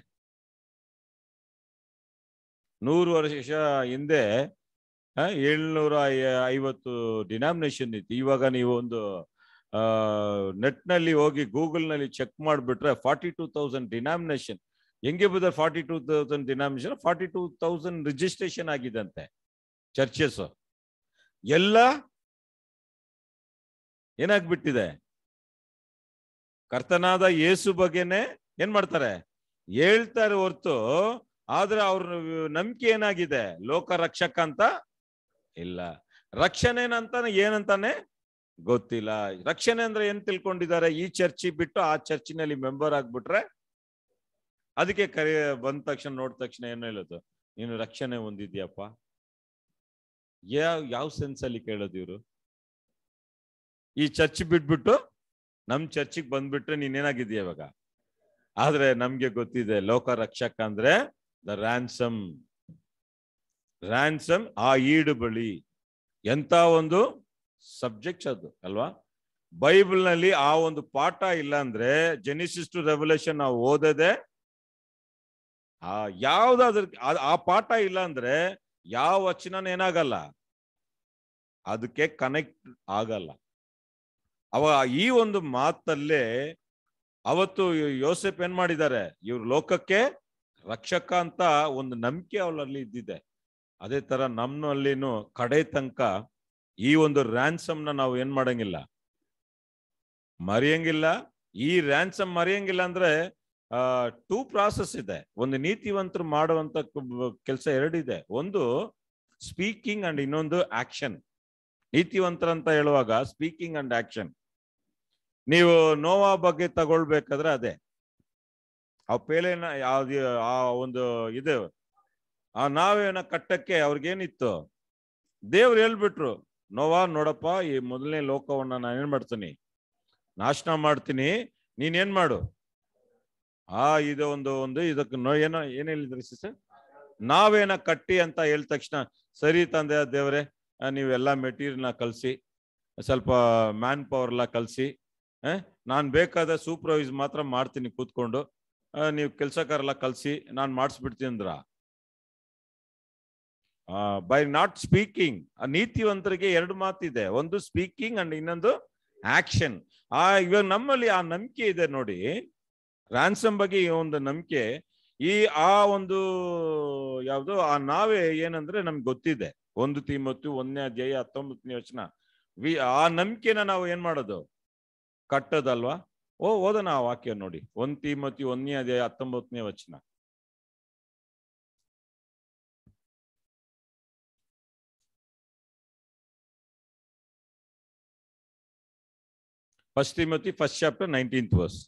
ನೂರು ವರ್ಷ ಹಿಂದೆ ಆ, ಏಳ್ನೂರ ಐ- ಐವತ್ತು ಡಿನಾಮಿನೇಷನ್ ಇತ್ತು ಇವಾಗ ನೀವು ಒಂದು ನೆಟ್ ನಲ್ಲಿ ಹೋಗಿ ಗೂಗಲ್ ನಲ್ಲಿ ಚೆಕ್ ಮಾಡಿಬಿಟ್ರೆ ಫಾರ್ಟಿ ಟೂ ತೌಸಂಡ್ ಡಿನಾಮಿನೇಷನ್ ಹೆಂಗೆ brother forty two thousand denomination forty two thousand registration ಆಗಿದಂತೆ ಚರ್ಚಸ್ ಎಲ್ಲ ಏನಾಗ್ಬಿಟ್ಟಿದೆ ಕರ್ತನಾದ ಯೇಸು ಬಗ್ಗೆನೆ ಏನ್ ಮಾಡ್ತಾರೆ ಹೇಳ್ತಾರೆ ಹೊರ್ತು ಆದ್ರೆ ಅವ್ರ ನಂಬಿಕೆ ಏನಾಗಿದೆ ಲೋಕ ರಕ್ಷಕ ಅಂತ ಇಲ್ಲ ರಕ್ಷಣೆನಂತ ಏನಂತಾನೆ ಗೊತ್ತಿಲ್ಲ ರಕ್ಷಣೆ ಅಂದ್ರೆ ಏನ್ ತಿಳ್ಕೊಂಡಿದ್ದಾರೆ ಈ ಚರ್ಚಿ ಬಿಟ್ಟು ಆ ಚರ್ಚಿನಲ್ಲಿ ಮೆಂಬರ್ ಆಗ್ಬಿಟ್ರೆ ಅದಕ್ಕೆ ಕರೆ ಬಂದ ತಕ್ಷಣ ನೋಡಿದ ತಕ್ಷಣ ಏನು ಹೇಳೋದು ನೀನು ರಕ್ಷಣೆ ಹೊಂದಿದ್ಯಪ್ಪ ಯಾವ ಯಾವ ಸೆನ್ಸ್ ಅಲ್ಲಿ ಕೇಳೋದು ಇವರು ಈ ಚರ್ಚ್ ಬಿಟ್ಬಿಟ್ಟು ನಮ್ ಚರ್ಚಿಗೆ ಬಂದ್ಬಿಟ್ರೆ ನೀನೇನಾಗಿದ್ಯಾ ಇವಾಗ ಆದ್ರೆ ನಮ್ಗೆ ಗೊತ್ತಿದೆ ಲೋಕ ರಕ್ಷಕ ಅಂದ್ರೆ ದ ರ್ಯಾನ್ಸಮ್ ರ್ಯಾನ್ಸಮ್ ಆ ಈಡು ಬಳಿ ಎಂತ ಒಂದು ಸಬ್ಜೆಕ್ಟ್ಸ್ ಅದು ಅಲ್ವಾ ಬೈಬಲ್ ನಲ್ಲಿ ಆ ಒಂದು ಪಾಠ ಇಲ್ಲ ಅಂದ್ರೆ ಜೆನಿಸಿಸ್ ಟು ರೆವಲ್ಯೂಷನ್ ನಾವು ಓದದೆ ಆ ಯಾವ್ದಾದ್ರ ಆ- ಆ ಪಾಠ ಇಲ್ಲ ಅಂದ್ರೆ ಯಾವ ವಚನ ಏನಾಗಲ್ಲ ಅದಕ್ಕೆ ಕನೆಕ್ಟ್ ಆಗಲ್ಲ ಅವ ಈ ಒಂದು ಮಾತಲ್ಲೇ ಅವತ್ತು ಯೋಸೆಫ್ ಏನ್ ಮಾಡಿದ್ದಾರೆ ಇವ್ರ ಲೋಕಕ್ಕೆ ರಕ್ಷಕ ಅಂತ ಒಂದು ನಂಬಿಕೆ ಅವಳಲ್ಲಿ ಇದ್ದಿದೆ ಅದೇ ತರ ನಮ್ಮಲ್ಲಿನೂ ಕಡೆ ತನಕ ಈ ಒಂದು ರ್ಯಾನ್ಸಮ್ ನ ನಾವು ಏನ್ ಮಾಡಂಗಿಲ್ಲ ಮರೆಯಂಗಿಲ್ಲ ಈ ರ್ಯಾನ್ಸಮ್ ಮರೆಯಂಗಿಲ್ಲ ಅಂದ್ರೆ ಆ ಟೂ ಪ್ರಾಸೆಸ್ ಇದೆ ಒಂದು ನೀತಿವಂತರು ಮಾಡುವಂತ ಕೆಲಸ ಎರಡಿದೆ ಒಂದು ಸ್ಪೀಕಿಂಗ್ ಅಂಡ್ ಇನ್ನೊಂದು ಆಕ್ಷನ್ ನೀತಿವಂತರಂತ ಹೇಳುವಾಗ ಸ್ಪೀಕಿಂಗ್ ಅಂಡ್ ಆಕ್ಷನ್ ನೀವು ನೋವಾ ಬಗ್ಗೆ ತಗೊಳ್ಬೇಕಾದ್ರೆ ಅದೇ ಆ ಪೇಲೆನ ಯಾವ್ದು ಆ ಒಂದು ಇದು ಆ ನಾವೇನ ಕಟ್ಟಕ್ಕೆ ಅವ್ರಿಗೇನಿತ್ತು ದೇವ್ರು ಹೇಳ್ಬಿಟ್ರು ನೋವಾ ನೋಡಪ್ಪ ಈ ಮೊದಲನೇ ಲೋಕವನ್ನ ನಾನು ಏನ್ ಮಾಡ್ತೀನಿ ನಾಶನ ಮಾಡ್ತೀನಿ ನೀನ್ ಏನ್ ಮಾಡು ಆ ಇದು ಒಂದು ಒಂದು ಇದಕ್ಕೆ ನೋ ಏನೋ ಏನ್ ಹೇಳಿದ್ರಿ ಸಿಸ್ಟರ್ ನಾವೇನ ಕಟ್ಟಿ ಅಂತ ಹೇಳಿದ ತಕ್ಷಣ ಸರಿ ತಂದೆ ದೇವ್ರೆ ಆ, ನೀವೆಲ್ಲ ಮೆಟೀರಿಯಲ್ನ ಕಳಿಸಿ ಸ್ವಲ್ಪ ಮ್ಯಾನ್ ಪವರ್ ಎಲ್ಲ ಕಳಿಸಿ ನಾನು ಬೇಕಾದ ಸೂಪರ್ವೈಸ್ ಮಾತ್ರ ಮಾಡ್ತೀನಿ ಕೂತ್ಕೊಂಡು ಆ, ನೀವು ಕೆಲ್ಸക്കാರೆಲ್ಲ ಕಳಿಸಿ ನಾನು ಮಾಡಿಸ್ಬಿಡ್ತೀನಿ ಅಂದ್ರ ಬೈ ನಾಟ್ ಸ್ಪೀಕಿಂಗ್ ನೀತಿವಂತರಿಗೆ ಎರಡು ಮಾತಿದೆ ಒಂದು ಸ್ಪೀಕಿಂಗ್ ಅಂಡ್ ಇನ್ನೊಂದು ಆಕ್ಷನ್ ಆ ಇವಾಗ ನಮ್ಮಲ್ಲಿ ಆ ನಂಬಿಕೆ ಇದೆ ನೋಡಿ ರ್ಯಾನ್ಸಮ್ ಬಗ್ಗೆ ಈ ಒಂದು ನಂಬಿಕೆ ಈ ಆ ಒಂದು ಯಾವುದು ಆ ನಾವೇ ಏನಂದ್ರೆ ನಮ್ಗೆ ಗೊತ್ತಿದೆ ಒಂದು ತೀಮತ್ತು ಒಂದನೇ ಅಧ್ಯಾಯ ಹತ್ತೊಂಬತ್ತನೇ ವಚನ ವಿ ಆ ನಂಬಿಕೆನ ನಾವು ಏನ್ ಮಾಡೋದು ಕಟ್ಟೋದಲ್ವಾ ಓ ಓದೋಣ ಆ ವಾಕ್ಯ ನೋಡಿ ಒಂದ್ ತೀಮತಿ ಒಂದನೇ ಅಧ್ಯಾಯ ಹತ್ತೊಂಬತ್ತನೇ ವಚನ first Timothy first chapter nineteenth verse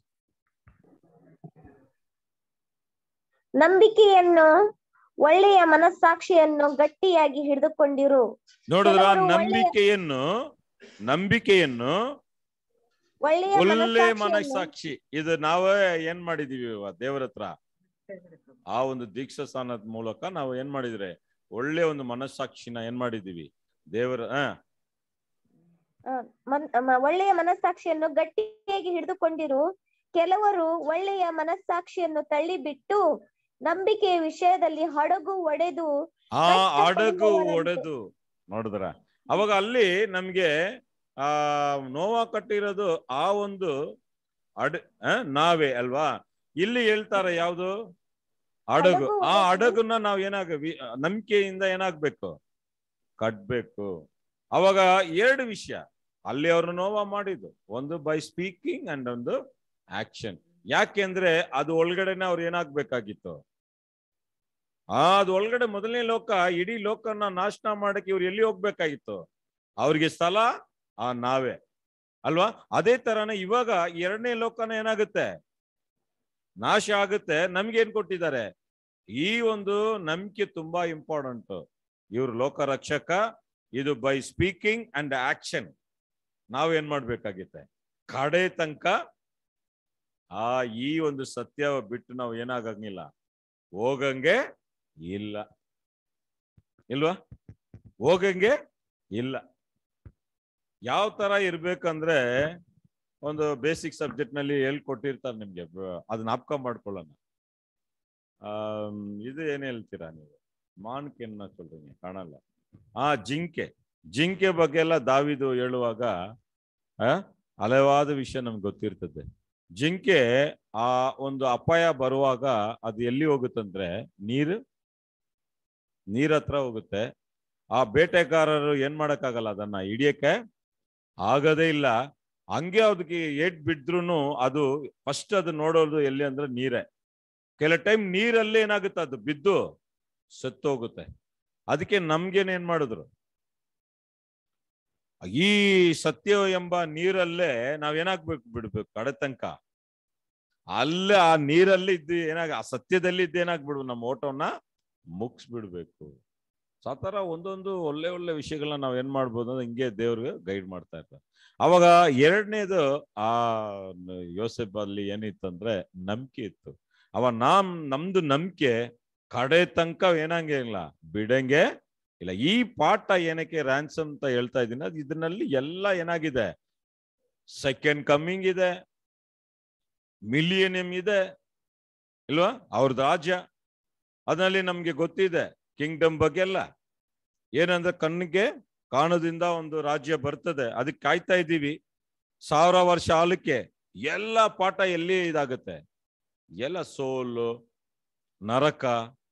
ನಂಬಿಕೆಯನ್ನು ಒಳ್ಳೆಯ ಮನಸ್ಸಾಕ್ಷಿಯನ್ನು ಗಟ್ಟಿಯಾಗಿ ಹಿಡಿದುಕೊಂಡಿರು ನೋಡಿದ್ರ ಕೆಲವರು ಒಳ್ಳೆಯ- ನಂಬಿಕೆಯನ್ನು ನಂಬಿಕೆಯನ್ನು ಒಳ್ಳೆಯ ಒಳ್ಳೆ ಮನಸ್ಸಾಕ್ಷಿಯನ್ನು ಮನಸ್ಸಾಕ್ಷಿ ಇದು ನಾವೇ ಏನ್ ಮಾಡಿದೀವಿ ಇವಾಗ ದೇವರ ಹತ್ರ ಆ ಒಂದು ದೀಕ್ಷಾ ಸ್ಥಾನದ ಮೂಲಕ ನಾವು ಏನ್ ಮಾಡಿದ್ರೆ ಒಳ್ಳೆ ಒಂದು ಮನಸ್ಸಾಕ್ಷಿನ ಏನ್ ಮಾಡಿದೀವಿ ದೇವರ ಆ ಆ, ಮನ್- ಮ- ಒಳ್ಳೆಯ ಮನಸ್ಸಾಕ್ಷಿಯನ್ನು ಗಟ್ಟಿಯಾಗಿ ಹಿಡಿದುಕೊಂಡಿರು ಕೆಲವರು ಒಳ್ಳೆಯ ಮನಸ್ಸಾಕ್ಷಿಯನ್ನು ತಳ್ಳಿಬಿಟ್ಟು ನಂಬಿಕೆಯ ವಿಷಯದಲ್ಲಿ ಹಡಗು ಒಡೆದು ಆ ಅಡಗು ಕಷ್ಟಪಡುವವರಂತೆ. ಒಡೆದು ನೋಡಿದ್ರ ಅವಾಗ ಅಲ್ಲಿ ನಮ್ಗೆ ಆ ನೋವಾ ಕಟ್ಟಿರೋದು ಆ ಒಂದು ಅಡ ಆ, ನಾವೇ ಅಲ್ವಾ ಇಲ್ಲಿ ಹೇಳ್ತಾರೆ ಯಾವ್ದು ಅಡಗು ಹಡಗು ಆ ಒಡೆದು. ಅಡಗುನ ನಾವ್ ಏನಾಗ ವಿ- ನಂಬಿಕೆಯಿಂದ ಏನಾಗ್ಬೇಕು ಕಟ್ಬೇಕು ಅವಾಗ ಎರಡು ವಿಷಯ ಅಲ್ಲಿ ಅವರು ನೋವಾ ಮಾಡಿದ್ದು ಒಂದು ಬೈ ಸ್ಪೀಕಿಂಗ್ ಅಂಡ್ ಒಂದು ಆಕ್ಷನ್ ಯಾಕೆಂದ್ರೆ ಅದು ಒಳಗಡೆನೆ ಅವ್ರು ಏನಾಗ್ಬೇಕಾಗಿತ್ತು ಆ ಅದು ಒಳಗಡೆ ಮೊದಲನೇ ಲೋಕ ಇಡೀ ಲೋಕನ ನಾಶನ ಮಾಡಕ್ಕೆ ಇವ್ರು ಎಲ್ಲಿ ಹೋಗ್ಬೇಕಾಗಿತ್ತು ಅವ್ರಿಗೆ ಸ್ಥಳ ಆ ನಾವೇ ಅಲ್ವಾ ಅದೇ ತರನೇ ಇವಾಗ ಎರಡನೇ ಲೋಕನ ಏನಾಗುತ್ತೆ ನಾಶ ಆಗುತ್ತೆ ನಮ್ಗೆ ಏನ್ ಕೊಟ್ಟಿದ್ದಾರೆ ಈ ಒಂದು ನಂಬಿಕೆ ತುಂಬಾ ಇಂಪಾರ್ಟೆಂಟ್ ಇವ್ರು ಲೋಕ ರಕ್ಷಕ ಇದು ಬೈ ಸ್ಪೀಕಿಂಗ್ ಅಂಡ್ ಆಕ್ಷನ್ ನಾವೇನ್ ಮಾಡ್ಬೇಕಾಗಿತ್ತೆ ಕಡೆ ತನಕ ಆ ಈ ಒಂದು ಸತ್ಯ ಬಿಟ್ಟು ನಾವು ಏನಾಗಂಗಿಲ್ಲ ಹೋಗಂಗೆ ಇಲ್ಲ ಇಲ್ವಾ ಹೋಗಂಗೆ ಇಲ್ಲ ಯಾವ ತರ ಇರ್ಬೇಕಂದ್ರೆ ಒಂದು ಬೇಸಿಕ್ ಸಬ್ಜೆಕ್ಟ್ ನಲ್ಲಿ ಹೇಳ್ಕೊಟ್ಟಿರ್ತಾರೆ ನಿಮ್ಗೆ ಬ- ಅದನ್ನ ನಾಪ್ಕ ಮಾಡ್ಕೊಳ್ಳೋಣ ಆಮ್, ಇದು ಏನ್ ಹೇಳ್ತೀರಾ ನೀವು ಮಾನ್ಕೆನ್ನ சொல்றீங்க ಕಾಣಲ್ಲ ಆ ಜಿಂಕೆ ಜಿಂಕೆ ಬಗ್ಗೆ ಎಲ್ಲ ದಾವಿದು ಹೇಳುವಾಗ ಆ ಹಲವಾದ ವಿಷಯ ನಮ್ಗೆ ಗೊತ್ತಿರ್ತದೆ ಜಿಂಕೆ ಆ ಒಂದು ಅಪಾಯ ಬರುವಾಗ ಅದು ಎಲ್ಲಿ ಹೋಗುತ್ತಂದ್ರೆ ನೀರು ನೀರ್ ಹತ್ರ ಹೋಗುತ್ತೆ ಆ ಬೇಟೆಗಾರರು ಏನ್ ಮಾಡಕ್ಕಾಗಲ್ಲ ಅದನ್ನ ಹಿಡಿಯಕ್ಕೆ ಆಗದೇ ಇಲ್ಲ ಹಂಗೆ ಅದಕ್ಕೆ ಏಟ್ ಬಿದ್ರೂ ಅದು ಫಸ್ಟ್ ಅದು ನೋಡೋದು ಎಲ್ಲಿ ಅಂದ್ರೆ ನೀರೇ ಕೆಲ ಟೈಮ್ ನೀರಲ್ಲಿ ಏನಾಗುತ್ತೆ ಅದು ಬಿದ್ದು ಸತ್ತೋಗುತ್ತೆ ಅದಕ್ಕೆ ನಮ್ಗೇನ್ ಏನ್ ಮಾಡಿದ್ರು ಈ ಸತ್ಯ ಎಂಬ ನೀರಲ್ಲೇ ನಾವ್ ಏನಾಗ್ಬೇಕು ಬಿಡ್ಬೇಕು ಕಡೆ ತನಕ ಅಲ್ಲೇ ಆ ನೀರಲ್ಲಿ ಇದ್ದು ಏನಾಗ ಆ ಸತ್ಯದಲ್ಲಿ ಇದ್ದು ಏನಾಗ್ಬಿಡು ನಮ್ಮ ಓಟವನ್ನ ಮುಗಿಸ್ಬಿಡ್ಬೇಕು ಸೊ ಆ ಥರ ಒಂದೊಂದು ಒಳ್ಳೆ ಒಳ್ಳೆ ವಿಷಯಗಳನ್ನ ನಾವ್ ಏನ್ ಮಾಡ್ಬೋದು ಅಂದ್ರೆ ಹಿಂಗೆ ದೇವ್ರಿಗೆ ಗೈಡ್ ಮಾಡ್ತಾ ಇರ್ತಾರೆ ಅವಾಗ ಎರಡನೇದು ಆ ಯೋಸೆಫ್ ಅಲ್ಲಿ ಏನಿತ್ತಂದ್ರೆ ನಂಬಿಕೆ ಇತ್ತು ಅವ ನಾಮ್ ನಮ್ದು ನಂಬಿಕೆ ಕಡೆ ತನಕ ಏನಾಗೆ ಇಲ್ಲ ಬಿಡಂಗೆ ಇಲ್ಲ ಈ ಪಾಠ ಏನಕ್ಕೆ ರ್ಯಾನ್ಸಮ್ ಅಂತ ಹೇಳ್ತಾ ಇದ್ದೀನಿ ಅದು ಇದರಲ್ಲಿ ಎಲ್ಲ ಏನಾಗಿದೆ ಸೆಕೆಂಡ್ ಕಮ್ಮಿಂಗ್ ಇದೆ ಮಿಲಿಯನಿಯಂ ಇದೆ ಇಲ್ವಾ ಅವ್ರದ್ದು ರಾಜ್ಯ ಅದರಲ್ಲಿ ನಮ್ಗೆ ಗೊತ್ತಿದೆ ಕಿಂಗ್ಡಮ್ ಬಗ್ಗೆ ಎಲ್ಲ ಏನಂದ್ರೆ ಕಣ್ಣಿಗೆ ಕಾಣದಿಂದ ಒಂದು ರಾಜ್ಯ ಬರ್ತದೆ ಅದಕ್ಕೆ ಕಾಯ್ತಾ ಇದ್ದೀವಿ ಸಾವಿರ ವರ್ಷ ಆಲಕ್ಕೆ ಎಲ್ಲ ಪಾಠ ಎಲ್ಲಿ ಇದಾಗುತ್ತೆ ಎಲ್ಲ ಸೋಲು ನರಕ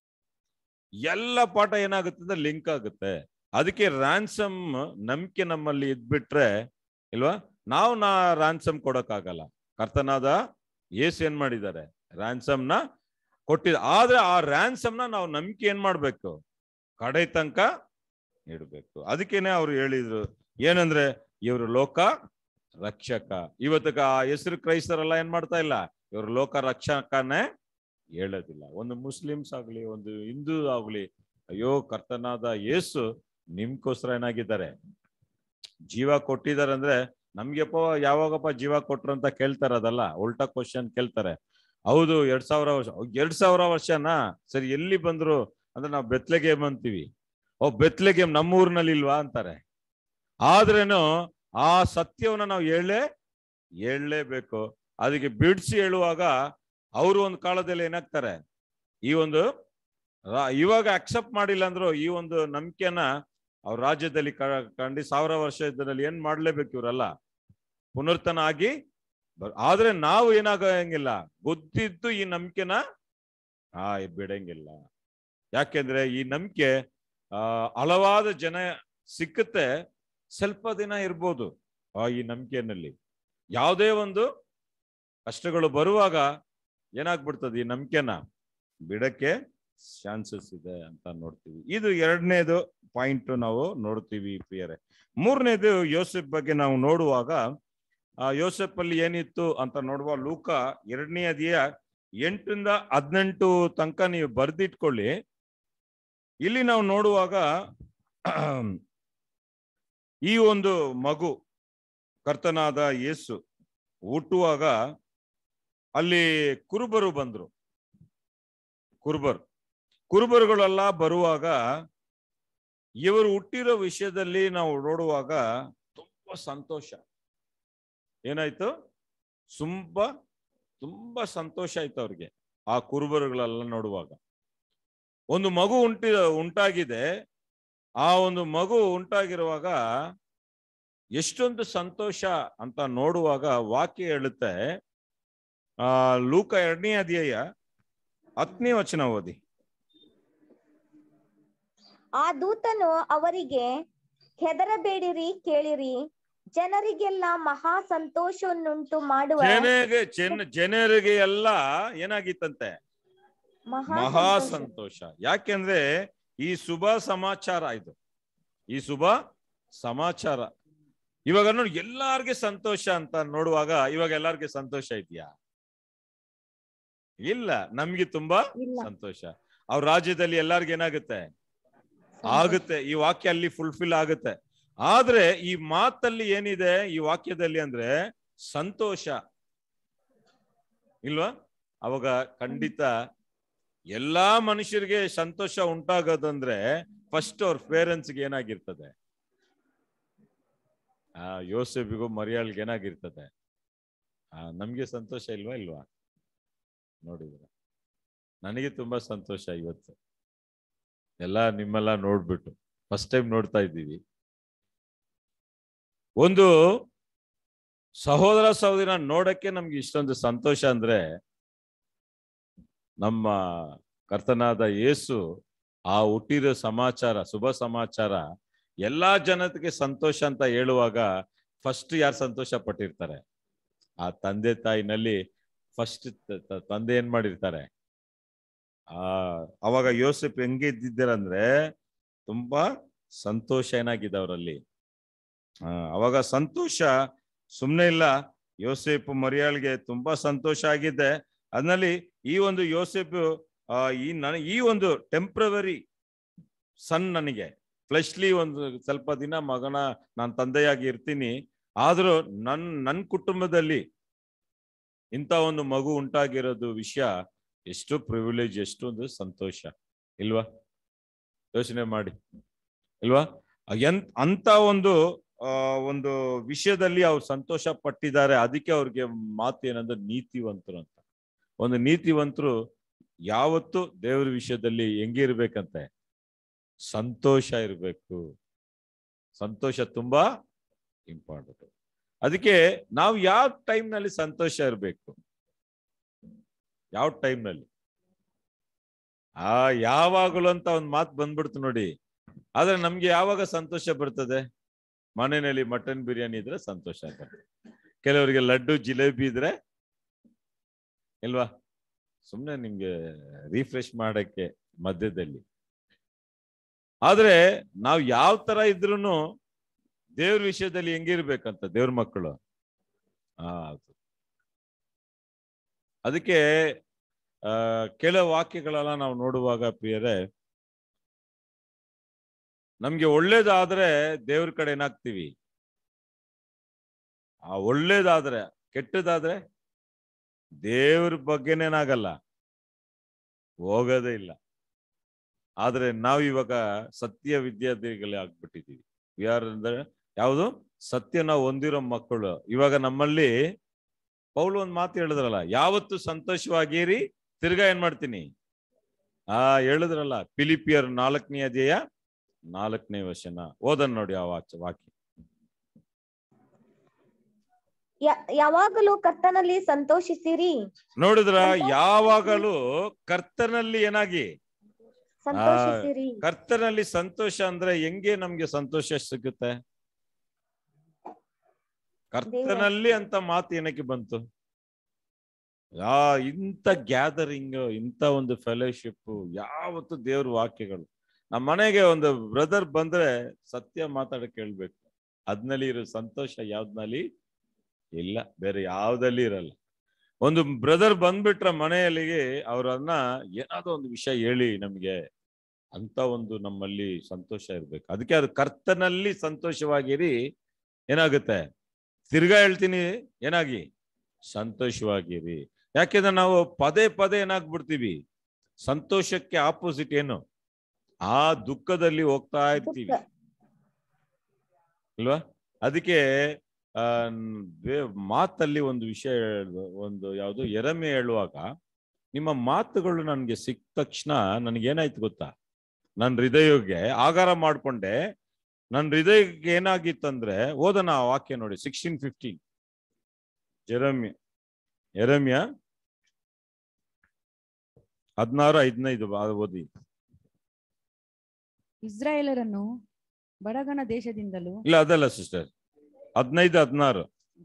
ಎಲ್ಲ ಪಾಠ ಏನಾಗುತ್ತೆ ಅಂದ್ರೆ ಲಿಂಕ್ ಆಗುತ್ತೆ ಅದಕ್ಕೆ ರ್ಯಾನ್ಸಮ್ ನಂಬಿಕೆ ನಮ್ಮಲ್ಲಿ ಇದ್ಬಿಟ್ರೆ ಇಲ್ವಾ ನಾವು ನಾ ರ್ಯಾನ್ಸಮ್ ಕೊಡಕ್ಕಾಗಲ್ಲ ಕರ್ತನಾದ ಏಸ್ ಏನ್ ಮಾಡಿದ್ದಾರೆ ರ್ಯಾನ್ಸಮ್ ನ ಕೊಟ್ಟಿದ ಆದ್ರೆ ಆ ರ್ಯಾನ್ಸಮ್ ನ ನಾವು ನಂಬಿಕೆ ಏನ್ ಮಾಡ್ಬೇಕು ಕಡೆ ತನಕ ಇಡ್ಬೇಕು ಅದಕ್ಕೇನೆ ಅವ್ರು ಹೇಳಿದ್ರು ಏನಂದ್ರೆ ಇವರು ಲೋಕ ರಕ್ಷಕ ಇವತ್ತಿಗೆ ಆ ಹೆಸರು ಕ್ರೈಸ್ತರೆಲ್ಲ ಏನ್ ಮಾಡ್ತಾ ಇಲ್ಲ ಇವರು ಲೋಕ ರಕ್ಷಕನೇ ಹೇಳೋದಿಲ್ಲ ಒಂದು ಮುಸ್ಲಿಮ್ಸ್ ಆಗ್ಲಿ ಒಂದು ಹಿಂದೂ ಆಗ್ಲಿ ಅಯ್ಯೋ ಕರ್ತನಾದ ಯೇಸು ನಿಮ್ಗೋಸ್ಕರ ಏನಾಗಿದ್ದಾರೆ ಜೀವ ಕೊಟ್ಟಿದ್ದಾರೆ ಅಂದ್ರೆ ನಮ್ಗೆಪ್ಪ ಯಾವಾಗಪ್ಪ ಜೀವ ಕೊಟ್ರು ಅಂತ ಕೇಳ್ತಾರೆ ಅದಲ್ಲ ಉಲ್ಟಾ ಕ್ವಶನ್ ಕೇಳ್ತಾರೆ ಹೌದು ಎರಡ್ ಸಾವಿರ ವರ್ಷ ಎರಡ್ ಸಾವಿರ ವರ್ಷನಾ ಸರಿ ಎಲ್ಲಿ ಬಂದ್ರು ಅಂದ್ರೆ ನಾವು ಬೆತ್ಲೆಗೇಮ್ ಅಂತೀವಿ ಓ ಬೆತ್ಲೆಗೇಮ್ ನಮ್ಮೂರಿನಲ್ಲಿ ಇಲ್ವಾ ಅಂತಾರೆ ಆದ್ರೇನು ಆ ಸತ್ಯವನ್ನ ನಾವು ಹೇಳೇ ಹೇಳಲೇಬೇಕು ಅದಕ್ಕೆ ಬಿಡಿಸಿ ಹೇಳುವಾಗ ಅವರು ಒಂದು ಕಾಲದಲ್ಲಿ ಏನಾಗ್ತಾರೆ ಈ ಒಂದು ರಾ- ಇವಾಗ ಅಕ್ಸೆಪ್ಟ್ ಮಾಡಿಲ್ಲ ಅಂದ್ರು ಈ ಒಂದು ನಂಬಿಕೆನ ಅವ್ರ ರಾಜ್ಯದಲ್ಲಿ ಕ- ಕಂಡು ಸಾವಿರ ವರ್ಷ ಇದ್ದಲ್ಲಿ ಏನ್ ಮಾಡ್ಲೇಬೇಕು ಇವರೆಲ್ಲ ಪುನರ್ತನ ಆಗಿ ಬರ್- ಆದ್ರೆ ನಾವು ಏನಾಗಂಗಿಲ್ಲ ಗೊತ್ತಿದ್ದು ಈ ನಂಬಿಕೆನ ಆ ಬಿಡಂಗಿಲ್ಲ ಯಾಕೆಂದ್ರೆ ಈ ನಂಬಿಕೆ ಆ ಹಲವಾದ ಜನ ಸಿಕ್ಕುತ್ತೆ ಸ್ವಲ್ಪ ದಿನ ಇರ್ಬೋದು ಆ ಈ ನಂಬಿಕೆನಲ್ಲಿ ಯಾವುದೇ ಒಂದು ಕಷ್ಟಗಳು ಬರುವಾಗ ಏನಾಗ್ಬಿಡ್ತದೆ ಈ ನಂಬಿಕೆನ ಬಿಡಕ್ಕೆ ಚಾನ್ಸಸ್ ಇದೆ ಅಂತ ನೋಡ್ತೀವಿ ಇದು ಎರಡನೇದು ಪಾಯಿಂಟ್ ನಾವು ನೋಡ್ತೀವಿ ಪ್ರಿಯರೇ ಮೂರನೇದು ಯೋಸೆಫ್ ಬಗ್ಗೆ ನಾವು ನೋಡುವಾಗ ಆ ಯೋಸೆಫ್ ಅಲ್ಲಿ ಏನಿತ್ತು ಅಂತ ನೋಡುವ ಲೂಕ ಎರಡನೇ ಅದಿಯ ಎಂಟರಿಂದ ಹದಿನೆಂಟು ತನಕ ನೀವು ಬರ್ದಿಟ್ಕೊಳ್ಳಿ ಇಲ್ಲಿ ನಾವು ನೋಡುವಾಗ ಈ ಒಂದು ಮಗು ಕರ್ತನಾದ ಯೇಸು ಹುಟ್ಟುವಾಗ ಅಲ್ಲಿ ಕುರುಬರು ಬಂದ್ರು ಕುರುಬರು ಕುರುಬರುಗಳೆಲ್ಲ ಬರುವಾಗ ಇವರು ಹುಟ್ಟಿರೋ ವಿಷಯದಲ್ಲಿ ನಾವು ನೋಡುವಾಗ ತುಂಬಾ ಸಂತೋಷ ಏನಾಯ್ತು ತುಂಬಾ ತುಂಬಾ ಸಂತೋಷ ಆಯ್ತು ಅವ್ರಿಗೆ ಆ ಕುರುಬರುಗಳೆಲ್ಲ ನೋಡುವಾಗ ಒಂದು ಮಗು ಉಂಟಿ ಉಂಟಾಗಿದೆ ಆ ಒಂದು ಮಗು ಉಂಟಾಗಿರುವಾಗ ಎಷ್ಟೊಂದು ಸಂತೋಷ ಅಂತ ನೋಡುವಾಗ ವಾಕ್ಯ ಹೇಳುತ್ತೆ ಆ ಲೂಕ ಎರಡನೇ ಅಧ್ಯಾಯ ಹತ್ತನೇ ವಚನ ಓದಿ ಆ ದೂತನು ಅವರಿಗೆ ಹೆದರಬೇಡಿರಿ ಕೇಳಿರಿ ಜನರಿಗೆಲ್ಲ ಮಹಾ ಸಂತೋಷವನ್ನುಂಟು ಮಾಡುವ ಜನಗೆ ಜನ ಜನರಿಗೆ ಎಲ್ಲ ಏನಾಗಿತ್ತಂತೆ ಮಹಾ ಮಹಾ ಸಂತೋಷ. ಸಂತೋಷ ಯಾಕೆಂದ್ರೆ ಈ ಶುಭ ಸಮಾಚಾರ ಇದು ಈ ಶುಭ ಸಮಾಚಾರ ಇವಾಗ ನೋಡಿ ಎಲ್ಲಾರ್ಗೆ ಸಂತೋಷ ಅಂತ ನೋಡುವಾಗ ಇವಾಗ ಎಲ್ಲಾರ್ಗೆ ಸಂತೋಷ ಇದೆಯಾ ಇಲ್ಲ ನಮ್ಗೆ ತುಂಬಾ ಇಲ್ಲ ಸಂತೋಷ ಅವ್ರ ರಾಜ್ಯದಲ್ಲಿ ಎಲ್ಲಾರ್ಗೆ ಏನಾಗುತ್ತೆ ಆಗುತ್ತೆ ಈ ವಾಕ್ಯ ಅಲ್ಲಿ ಫುಲ್ಫಿಲ್ ಆಗುತ್ತೆ ಆದ್ರೆ ಈ ಮಾತಲ್ಲಿ ಏನಿದೆ ಈ ವಾಕ್ಯದಲ್ಲಿ ಅಂದ್ರೆ ಸಂತೋಷ ಇಲ್ವಾ ಅವಾಗ ಖಂಡಿತ ಎಲ್ಲಾ ಮನುಷ್ಯರಿಗೆ ಸಂತೋಷ ಉಂಟಾಗೋದಂದ್ರೆ ಫಸ್ಟ್ ಅವ್ರ ಪೇರೆಂಟ್ಸ್ಗೆ ಏನಾಗಿರ್ತದೆ ಆ ಯೋಸೆಫಿಗೂ ಮರಿಯಾಳ್ಗೆ ಏನಾಗಿರ್ತದೆ ಆ ನಮ್ಗೆ ಸಂತೋಷ ಇಲ್ವಾ ಇಲ್ವಾ ನೋಡಿದ್ರ ನನಗೆ ತುಂಬಾ ಸಂತೋಷ ಇವತ್ತು ಎಲ್ಲ ನಿಮ್ಮೆಲ್ಲ ನೋಡ್ಬಿಟ್ಟು ಫಸ್ಟ್ ಟೈಮ್ ನೋಡ್ತಾ ಇದ್ದೀವಿ ಒಂದು ಸಹೋದರ ಸಹೋದರಿನ ನೋಡಕ್ಕೆ ನಮ್ಗೆ ಇಷ್ಟೊಂದು ಸಂತೋಷ ಅಂದ್ರೆ ನಮ್ಮ ಕರ್ತನಾದ ಯೇಸು ಆ ಹುಟ್ಟಿರೋ ಸಮಾಚಾರ ಶುಭ ಸಮಾಚಾರ ಎಲ್ಲಾ ಜನತೆಗೆ ಸಂತೋಷ ಅಂತ ಹೇಳುವಾಗ ಫಸ್ಟ್ ಯಾರು ಸಂತೋಷ ಪಟ್ಟಿರ್ತಾರೆ ಆ ತಂದೆ ತಾಯಿನಲ್ಲಿ ಫಸ್ಟ್ ತಂದೆ ಏನ್ ಮಾಡಿರ್ತಾರೆ ಆ ಅವಾಗ ಯೋಸೆಫ್ ಹೆಂಗೆ ಇದ್ದಿದ್ದಾರಂದ್ರೆ ತುಂಬಾ ಸಂತೋಷ ಏನಾಗಿದೆ ಅವರಲ್ಲಿ ಆ ಅವಾಗ ಸಂತೋಷ ಸುಮ್ಮನೆ ಇಲ್ಲ ಯೋಸೆಫ್ ಮರಿಯಾಳ್ಗೆ ತುಂಬಾ ಸಂತೋಷ ಆಗಿದೆ ಅದ್ರಲ್ಲಿ ಈ ಒಂದು ಯೋಸೆಫ್ ಆ ಈ ನನ ಈ ಒಂದು ಟೆಂಪ್ರವರಿ ಸನ್ ನನಗೆ ಫ್ಲೆಶ್ಲಿ ಒಂದು ಸ್ವಲ್ಪ ದಿನ ಮಗನ ನಾನು ತಂದೆಯಾಗಿ ಇರ್ತೀನಿ ಆದ್ರೂ ನನ್ ನನ್ನ ಕುಟುಂಬದಲ್ಲಿ ಇಂಥ ಒಂದು ಮಗು ಉಂಟಾಗಿರೋದು ವಿಷಯ ಎಷ್ಟು ಪ್ರಿವಿಲೇಜ್ ಎಷ್ಟೊಂದು ಸಂತೋಷ ಇಲ್ವಾ ಯೋಚನೆ ಮಾಡಿ ಇಲ್ವಾ ಎನ್ ಅಂತ ಒಂದು ಆ ಒಂದು ವಿಷಯದಲ್ಲಿ ಅವ್ರು ಸಂತೋಷ ಪಟ್ಟಿದ್ದಾರೆ ಅದಕ್ಕೆ ಅವ್ರಿಗೆ ಮಾತು ಏನಂದ್ರೆ ನೀತಿವಂತರು ಅಂತ ಒಂದು ನೀತಿವಂತರು ಯಾವತ್ತು ದೇವರ ವಿಷಯದಲ್ಲಿ ಹೆಂಗಿರ್ಬೇಕಂತೆ ಸಂತೋಷ ಇರಬೇಕು ಸಂತೋಷ ತುಂಬಾ ಇಂಪಾರ್ಟೆಂಟ್ ಅದಕ್ಕೆ ನಾವು ಯಾವ ಟೈಮ್ನಲ್ಲಿ ಸಂತೋಷ ಇರಬೇಕು ಯಾವ ಟೈಮ್ನಲ್ಲಿ ಆ ಯಾವಾಗಲೂ ಅಂತ ಒಂದು ಮಾತು ಬಂದ್ಬಿಡ್ತು ನೋಡಿ ಆದ್ರೆ ನಮ್ಗೆ ಯಾವಾಗ ಸಂತೋಷ ಬರ್ತದೆ ಮನೆಯಲ್ಲಿ ಮಟನ್ ಬಿರಿಯಾನಿ ಇದ್ರೆ ಸಂತೋಷ ಬರ್ತದೆ ಕೆಲವರಿಗೆ ಲಡ್ಡು ಜಿಲೇಬಿ ಇದ್ರೆ ಇಲ್ವಾ ಸುಮ್ನೆ ನಿಮ್ಗೆ ರಿಫ್ರೆಶ್ ಮಾಡಕ್ಕೆ ಮಧ್ಯದಲ್ಲಿ ಆದ್ರೆ ನಾವು ಯಾವ ತರ ಇದ್ರೂನು ದೇವ್ರ ವಿಷಯದಲ್ಲಿ ಹೆಂಗಿರ್ಬೇಕಂತ ದೇವ್ರ ಮಕ್ಕಳು ಆ ಅದಕ್ಕೆ ಆ ಕೆಲವು ವಾಕ್ಯಗಳೆಲ್ಲ ನಾವು ನೋಡುವಾಗ ಪ್ರಿಯರೇ ನಮ್ಗೆ ಒಳ್ಳೇದಾದ್ರೆ ದೇವ್ರ ಕಡೆ ಏನಾಗ್ತೀವಿ ಆ ಒಳ್ಳೇದಾದ್ರೆ ಕೆಟ್ಟದಾದ್ರೆ ದೇವ್ರ ಬಗ್ಗೆನೇನಾಗಲ್ಲ ಹೋಗೋದೇ ಇಲ್ಲ ಆದ್ರೆ ನಾವು ಇವಾಗ ಸತ್ಯ ವಿದ್ಯಾರ್ಥಿಗಳೇ ಆಗ್ಬಿಟ್ಟಿದೀವಿ ಯಾರು ಅಂದ್ರೆ ಯಾವುದು ಸತ್ಯ ನಾವು ಹೊಂದಿರೋ ಮಕ್ಕಳು ಇವಾಗ ನಮ್ಮಲ್ಲಿ ಪೌಲು ಒಂದ್ ಮಾತು ಹೇಳಿದ್ರಲ್ಲ ಯಾವತ್ತು ಸಂತೋಷವಾಗಿರಿ ತಿರ್ಗಾ ಏನ್ ಮಾಡ್ತೀನಿ ಆ ಹೇಳಿದ್ರಲ್ಲ ಫಿಲಿಪಿಯರ್ ನಾಲ್ಕನೇ ಅಧ್ಯಾಯ ನಾಲ್ಕನೇ ವಚನ ಓದನ್ ನೋಡಿ ಆ ವಾಕ್ಯ ವಾಕ್ಯ ಯ- ಯಾವಾಗಲೂ ಕರ್ತನಲ್ಲಿ ಸಂತೋಷಿಸಿರಿ ನೋಡಿದ್ರ ಯಾವಾಗಲೂ ಕರ್ತನಲ್ಲಿ ಏನಾಗಿ ಸಂತೋಷಿಸಿರಿ ಕರ್ತನಲ್ಲಿ ಸಂತೋಷ ಅಂದ್ರೆ ಹೆಂಗೆ ನಮ್ಗೆ ಸಂತೋಷ ಸಿಗುತ್ತೆ ಕರ್ತನಲ್ಲಿ ಅಂತ ಮಾತು ಏನಕ್ಕೆ ಬಂತು ಯಾ ಇಂಥ ಗ್ಯಾದರಿಂಗ್ ಇಂಥ ಒಂದು ಫೆಲೋಶಿಪ್ ಯಾವತ್ತು ದೇವ್ರ ವಾಕ್ಯಗಳು ನಮ್ಮ ಮನೆಗೆ ಒಂದು ಬ್ರದರ್ ಬಂದ್ರೆ ಸತ್ಯ ಮಾತಾಡಕ್ ಕೇಳ್ಬೇಕು ಅದ್ನಲ್ಲಿ ಇರೋ ಸಂತೋಷ ಯಾವ್ದ್ನಲ್ಲಿ ಇಲ್ಲ ಬೇರೆ ಯಾವ್ದಲ್ಲಿ ಇರಲ್ಲ ಒಂದು ಬ್ರದರ್ ಬಂದ್ಬಿಟ್ರ ಮನೆಯಲ್ಲಿಗೆ ಅವ್ರನ್ನ ಏನಾದ್ರು ಒಂದು ವಿಷಯ ಹೇಳಿ ನಮ್ಗೆ ಅಂತ ಒಂದು ನಮ್ಮಲ್ಲಿ ಸಂತೋಷ ಇರ್ಬೇಕು ಅದಕ್ಕೆ ಅದು ಕರ್ತನಲ್ಲಿ ಸಂತೋಷವಾಗಿರಿ ಏನಾಗುತ್ತೆ ತಿರ್ಗಾ ಹೇಳ್ತೀನಿ ಏನಾಗಿ ಸಂತೋಷವಾಗಿರಿ ಯಾಕೆಂದ್ರೆ ನಾವು ಪದೇ ಪದೇ ಏನಾಗ್ಬಿಡ್ತೀವಿ ಸಂತೋಷಕ್ಕೆ ಆಪೋಸಿಟ್ ಏನು ಆ ದುಃಖದಲ್ಲಿ ಹೋಗ್ತಾ ಇರ್ತೀವಿ ದುಃಖ. ಅಲ್ವಾ ಅದಕ್ಕೆ ಆ ಬೇ- ಮಾತಲ್ಲಿ ಒಂದು ವಿಷಯ ಹೇಳ್ದು- ಒಂದು ಯಾವುದು ಎರಮೆ ಹೇಳುವಾಗ ನಿಮ್ಮ ಮಾತುಗಳು ನನಗೆ ಸಿಕ್ಕ ತಕ್ಷಣ ನನಗೇನಾಯ್ತು ಗೊತ್ತಾ ನನ್ನ ಹೃದಯಕ್ಕೆ ಆಗಾರ ಮಾಡ್ಕೊಂಡೆ ನನ್ನ ಹೃದಯಕ್ಕೆ ಏನಾಗಿತ್ತಂದ್ರೆ ಓದನ ಆ ವಾಕ್ಯ ನೋಡಿ ಸಿಕ್ಸ್ಟೀನ್ ಫಿಫ್ಟೀನ್ ಜೆರಮ್ಯ ಎರಮ್ಯ ಹದಿನಾರು ಐದನೈದು ಓದಿ ಇಸ್ರಾಯೇಲರನ್ನು ಬಡಗಣ ದೇಶದಿಂದಲೂ ಇಲ್ಲ ಅದಲ್ಲ ಸಿಸ್ಟರ್ ಹದಿನೈದು ಹದಿನಾರು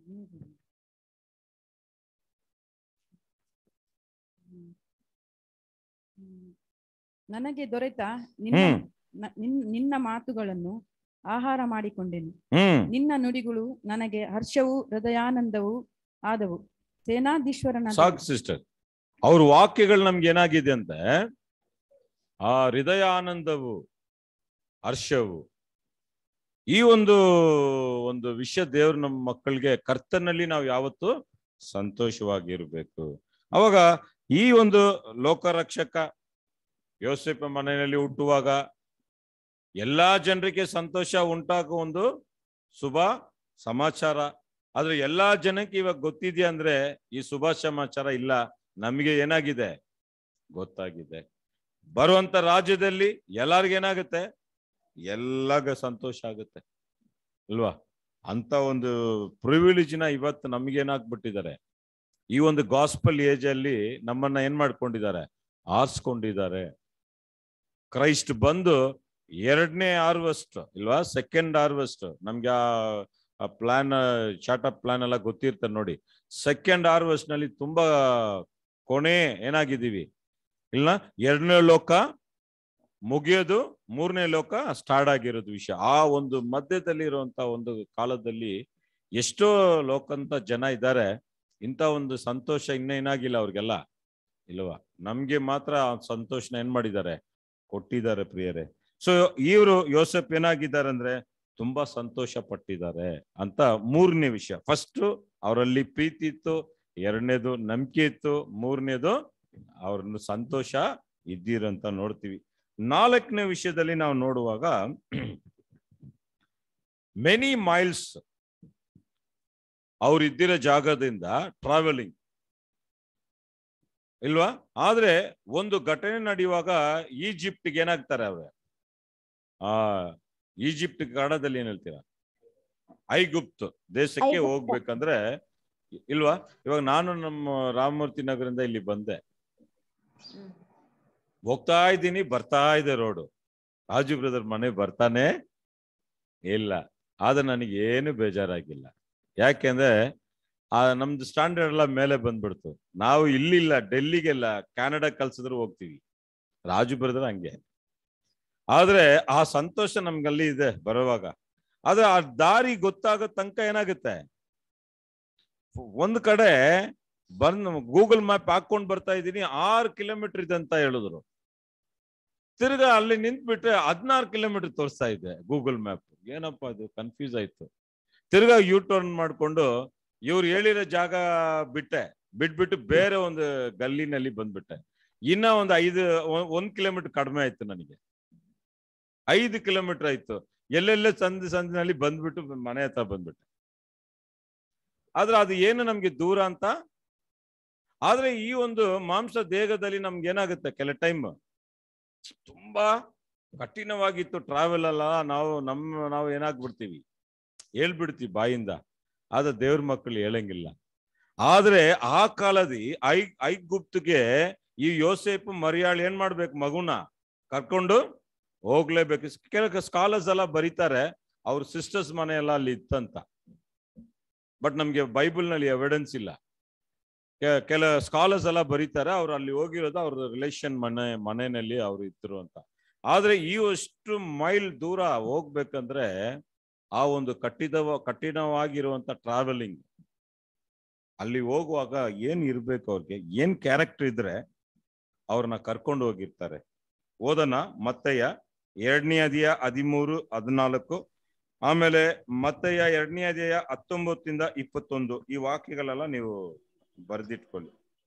ನನಗೆ ದೊರೆತ ನಿನ್ನ ಹ್ಮ್. ನ- ನಿನ್- ನಿನ್ನ ಮಾತುಗಳನ್ನು ಆಹಾರ ಮಾಡಿಕೊಂಡೆನು ಹ್ಮ್ ನಿನ್ನ ನುಡಿಗಳು ನನಗೆ ಹರ್ಷವೂ ಹೃದಯಾನಂದವೂ ಆದವು ಸೇನಾಧೀಶ್ವರನ ಸಾಕು ಸಿಸ್ಟರ್ ಅವ್ರ ವಾಕ್ಯಗಳು ನಮ್ಗೆ ಏನಾಗಿದೆ ಅಂತ ಆ ಹೃದಯ ಆನಂದವು ಹರ್ಷವು ಈ ಒಂದು ಒಂದು ವಿಷಯ ದೇವ್ರು ನಮ್ಮ ಮಕ್ಕಳಿಗೆ ಕರ್ತನಲ್ಲಿ ನಾವು ಯಾವತ್ತು ಸಂತೋಷವಾಗಿರ್ಬೇಕು ಅವಾಗ ಈ ಒಂದು ಲೋಕರಕ್ಷಕ ಯೋಸೆಫ ಮನೆಯಲ್ಲಿ ಹುಟ್ಟುವಾಗ ಎಲ್ಲಾ ಜನರಿಗೆ ಸಂತೋಷ ಉಂಟಾಗುವ ಒಂದು ಶುಭ ಸಮಾಚಾರ ಆದ್ರೆ ಎಲ್ಲಾ ಜನಕ್ಕೆ ಇವಾಗ ಗೊತ್ತಿದೆಯಾ ಅಂದ್ರೆ ಈ ಶುಭ ಸಮಾಚಾರ ಇಲ್ಲ ನಮಗೆ ಏನಾಗಿದೆ ಗೊತ್ತಾಗಿದೆ ಬರುವಂತ ರಾಜ್ಯದಲ್ಲಿ ಎಲ್ಲಾರ್ಗೇನಾಗುತ್ತೆ ಎಲ್ಲಾಗ ಸಂತೋಷ ಆಗುತ್ತೆ ಅಲ್ವಾ ಅಂತ ಒಂದು ಪ್ರಿವಿಲೇಜ್ನ ಇವತ್ತು ನಮ್ಗೇನಾಗ್ಬಿಟ್ಟಿದ್ದಾರೆ ಈ ಒಂದು ಗಾಸ್ಪಲ್ ಏಜ್ ಅಲ್ಲಿ ನಮ್ಮನ್ನ ಏನ್ ಮಾಡ್ಕೊಂಡಿದ್ದಾರೆ ಆರಿಸ್ಕೊಂಡಿದ್ದಾರೆ ಕ್ರೈಸ್ಟ್ ಬಂದು ಎರಡನೇ ಹಾರ್ವೆಸ್ಟ್ ಇಲ್ವಾ ಸೆಕೆಂಡ್ ಹಾರ್ವೆಸ್ಟ್ ನಮ್ಗೆ ಆ ಪ್ಲಾನ್ ಶಾರ್ಟ್ ಅಪ್ ಪ್ಲಾನ್ ಎಲ್ಲ ಗೊತ್ತಿರ್ತದೆ ನೋಡಿ ಸೆಕೆಂಡ್ ಹಾರ್ವೆಸ್ಟ್ ನಲ್ಲಿ ತುಂಬಾ ಕೊನೆ ಏನಾಗಿದ್ದೀವಿ ಇಲ್ಲ ಎರಡನೇ ಲೋಕ ಮುಗಿಯೋದು ಮೂರನೇ ಲೋಕ ಸ್ಟಾರ್ಟ್ ಆಗಿರೋದು ವಿಷಯ ಆ ಒಂದು ಮಧ್ಯದಲ್ಲಿ ಇರುವಂತ ಒಂದು ಕಾಲದಲ್ಲಿ ಎಷ್ಟೋ ಲೋಕಂತ ಜನ ಇದ್ದಾರೆ ಇಂಥ ಒಂದು ಸಂತೋಷ ಇನ್ನೂ ಏನಾಗಿಲ್ಲ ಅವ್ರಿಗೆಲ್ಲ ಇಲ್ವಾ ನಮ್ಗೆ ಮಾತ್ರ ಆ ಸಂತೋಷನ ಏನ್ ಮಾಡಿದ್ದಾರೆ ಕೊಟ್ಟಿದ್ದಾರೆ ಪ್ರಿಯರೇ ಸೊ ಇವರು ಯೋಸೆಫ್ ಏನಾಗಿದ್ದಾರೆ ಅಂದ್ರೆ ತುಂಬಾ ಸಂತೋಷ ಪಟ್ಟಿದ್ದಾರೆ ಅಂತ ಮೂರನೇ ವಿಷಯ ಫಸ್ಟ್ ಅವರಲ್ಲಿ ಪ್ರೀತಿ ಇತ್ತು ಎರಡನೇದು ನಂಬಿಕೆ ಇತ್ತು ಮೂರನೇದು ಅವ್ರನ್ನ ಸಂತೋಷ ಇದ್ದೀರಂತ ನೋಡ್ತೀವಿ ನಾಲ್ಕನೇ ವಿಷಯದಲ್ಲಿ ನಾವು ನೋಡುವಾಗ ಮೆನಿ ಮೈಲ್ಸ್ ಅವ್ರಿದ್ದಿರೋ ಜಾಗದಿಂದ ಟ್ರಾವೆಲಿಂಗ್ ಇಲ್ವಾ ಆದ್ರೆ ಒಂದು ಘಟನೆ ನಡೆಯುವಾಗ ಈಜಿಪ್ಟ್ಗೆ ಏನಾಗ್ತಾರೆ ಅವ್ರೆ ಆ ಈಜಿಪ್ಟ್ ಕನ್ನಡದಲ್ಲಿ ಏನ್ ಹೇಳ್ತೀರಾ ಐಗುಪ್ತ್ ದೇಶಕ್ಕೆ ಐಗುಪ್ತ. ಹೋಗ್ಬೇಕಂದ್ರೆ ಇಲ್ವಾ ಇವಾಗ ನಾನು ನಮ್ಮ ರಾಮಮೂರ್ತಿ ನಗರದಿಂದ ಇಲ್ಲಿ ಬಂದೆ ಹೋಗ್ತಾ ಇದ್ದೀನಿ ಬರ್ತಾ ಇದೆ ರೋಡು ರಾಜು ಬ್ರದರ್ ಮನೆ ಬರ್ತಾನೆ ಇಲ್ಲ ಆದ್ರೆ ನನಗೆ ಏನು ಬೇಜಾರಾಗಿಲ್ಲ ಯಾಕೆಂದ್ರೆ ಆ ನಮ್ದು ಸ್ಟ್ಯಾಂಡರ್ಡ್ ಎಲ್ಲ ಮೇಲೆ ಬಂದ್ಬಿಡ್ತು ನಾವು ಇಲ್ಲಿಲ್ಲ ಡೆಲ್ಲಿಗೆಲ್ಲ ಕ್ಯಾನಡಾ ಕಲ್ಸಿದ್ರು ಹೋಗ್ತೀವಿ ರಾಜು ಬ್ರದರ್ ಹಂಗೆ ಆದ್ರೆ ಆ ಸಂತೋಷ ನಮ್ಗಲ್ಲಿ ಇದೆ ಬರುವಾಗ ಆದ್ರೆ ಆ ದಾರಿ ಗೊತ್ತಾಗೋ ತನಕ ಏನಾಗುತ್ತೆ ಒಂದ್ ಕಡೆ ಬಂದ್ ಗೂಗಲ್ ಮ್ಯಾಪ್ ಹಾಕೊಂಡ್ ಬರ್ತಾ ಇದ್ದೀನಿ ಆರು ಕಿಲೋಮೀಟರ್ ಇದೆ ಅಂತ ಹೇಳಿದ್ರು ತಿರ್ಗಾ ಅಲ್ಲಿ ನಿಂತ್ಬಿಟ್ರೆ ಹದಿನಾರು ಕಿಲೋಮೀಟರ್ ತೋರಿಸ್ತಾ ಇದೆ ಗೂಗಲ್ ಮ್ಯಾಪ್ ಏನಪ್ಪಾ ಅದು ಕನ್ಫ್ಯೂಸ್ ಆಯ್ತು ತಿರ್ಗಾ ಯೂ ಟರ್ನ್ ಮಾಡ್ಕೊಂಡು ಇವ್ರು ಹೇಳಿರೋ ಜಾಗ ಬಿಟ್ಟೆ ಬಿಟ್ಬಿಟ್ಟು ಬೇರೆ ಒಂದು ಗಲ್ಲಿನಲ್ಲಿ ಬಂದ್ಬಿಟ್ಟೆ ಇನ್ನ ಒಂದು ಐದು ಒ- ಒಂದ್ ಕಿಲೋಮೀಟರ್ ಕಡಿಮೆ ಆಯ್ತು ನನಗೆ ಐದು ಕಿಲೋಮೀಟರ್ ಆಯ್ತು ಎಲ್ಲೆಲ್ಲೇ ಸಂದ್ ಸಂದಿನಲ್ಲಿ ಬಂದ್ಬಿಟ್ಟು ಮನೆ ಹತ್ರ ಬಂದ್ಬಿಟ್ಟೆ ಆದ್ರೆ ಅದು ಏನು ನಮ್ಗೆ ದೂರ ಅಂತ ಆದ್ರೆ ಈ ಒಂದು ಮಾಂಸ ದೇಹದಲ್ಲಿ ನಮ್ಗೆ ಏನಾಗುತ್ತೆ ಕೆಲ ಟೈಮ್ ತುಂಬಾ ಕಠಿಣವಾಗಿತ್ತು ಟ್ರಾವೆಲ್ ಅಲ್ಲ ನಾವು ನಮ್ಮ ನಾವು ಏನಾಗ್ಬಿಡ್ತೀವಿ ಹೇಳ್ಬಿಡ್ತೀವಿ ಬಾಯಿಂದ ಆದ್ರೆ ದೇವ್ರ ಮಕ್ಕಳು ಹೇಳಂಗಿಲ್ಲ ಆದ್ರೆ ಆ ಕಾಲದಿ ಐ ಐಗುಪ್ತಿಗೆ ಈ ಯೋಸೇಪ್ ಮರಿಯಾಳ್ ಏನ್ ಮಾಡ್ಬೇಕು ಮಗುನ ಕರ್ಕೊಂಡು ಹೋಗ್ಲೇಬೇಕು ಕೆಲ ಸ್ಕಾಲರ್ಸ್ ಎಲ್ಲ ಬರೀತಾರೆ ಅವ್ರ ಸಿಸ್ಟರ್ಸ್ ಮನೆ ಎಲ್ಲ ಅಲ್ಲಿ ಇತ್ತಂತ ಬಟ್ ನಮ್ಗೆ ಬೈಬಲ್ ನಲ್ಲಿ ಎವಿಡೆನ್ಸ್ ಇಲ್ಲ ಕೆ- ಕೆಲ ಸ್ಕಾಲರ್ಸ್ ಎಲ್ಲ ಬರೀತಾರೆ ಅವ್ರು ಅಲ್ಲಿ ಹೋಗಿರೋದು ಅವ್ರ ರಿಲೇಷನ್ ಮನೆ ಮನೆಯಲ್ಲಿ ಅವ್ರು ಇದ್ರು ಅಂತ ಆದ್ರೆ ಈ ಅಷ್ಟು ಮೈಲ್ ದೂರ ಹೋಗ್ಬೇಕಂದ್ರೆ ಆ ಒಂದು ಕಟ್ಟಿದವ ಕಠಿಣವಾಗಿರುವಂತ ಟ್ರಾವೆಲಿಂಗ್ ಅಲ್ಲಿ ಹೋಗುವಾಗ ಏನ್ ಇರ್ಬೇಕು ಅವ್ರಿಗೆ ಏನ್ ಕ್ಯಾರೆಕ್ಟರ್ ಇದ್ರೆ ಅವ್ರನ್ನ ಕರ್ಕೊಂಡು ಹೋಗಿರ್ತಾರೆ ಓದನ ಮತ್ತೆಯ ಎರಡನೇ ಅಧಿಯ ಹದಿಮೂರು ಹದಿನಾಲ್ಕು ಆಮೇಲೆ ಮತ್ತೆಯ ಎರಡನೇ ಅಧಿಯ ಹತ್ತೊಂಬತ್ತಿಂದ ಇಪ್ಪತ್ತೊಂದು ಈ ವಾಕ್ಯಗಳೆಲ್ಲ ನೀವು ಬರೆದಿಟ್ಕೊಳ್ಳಿ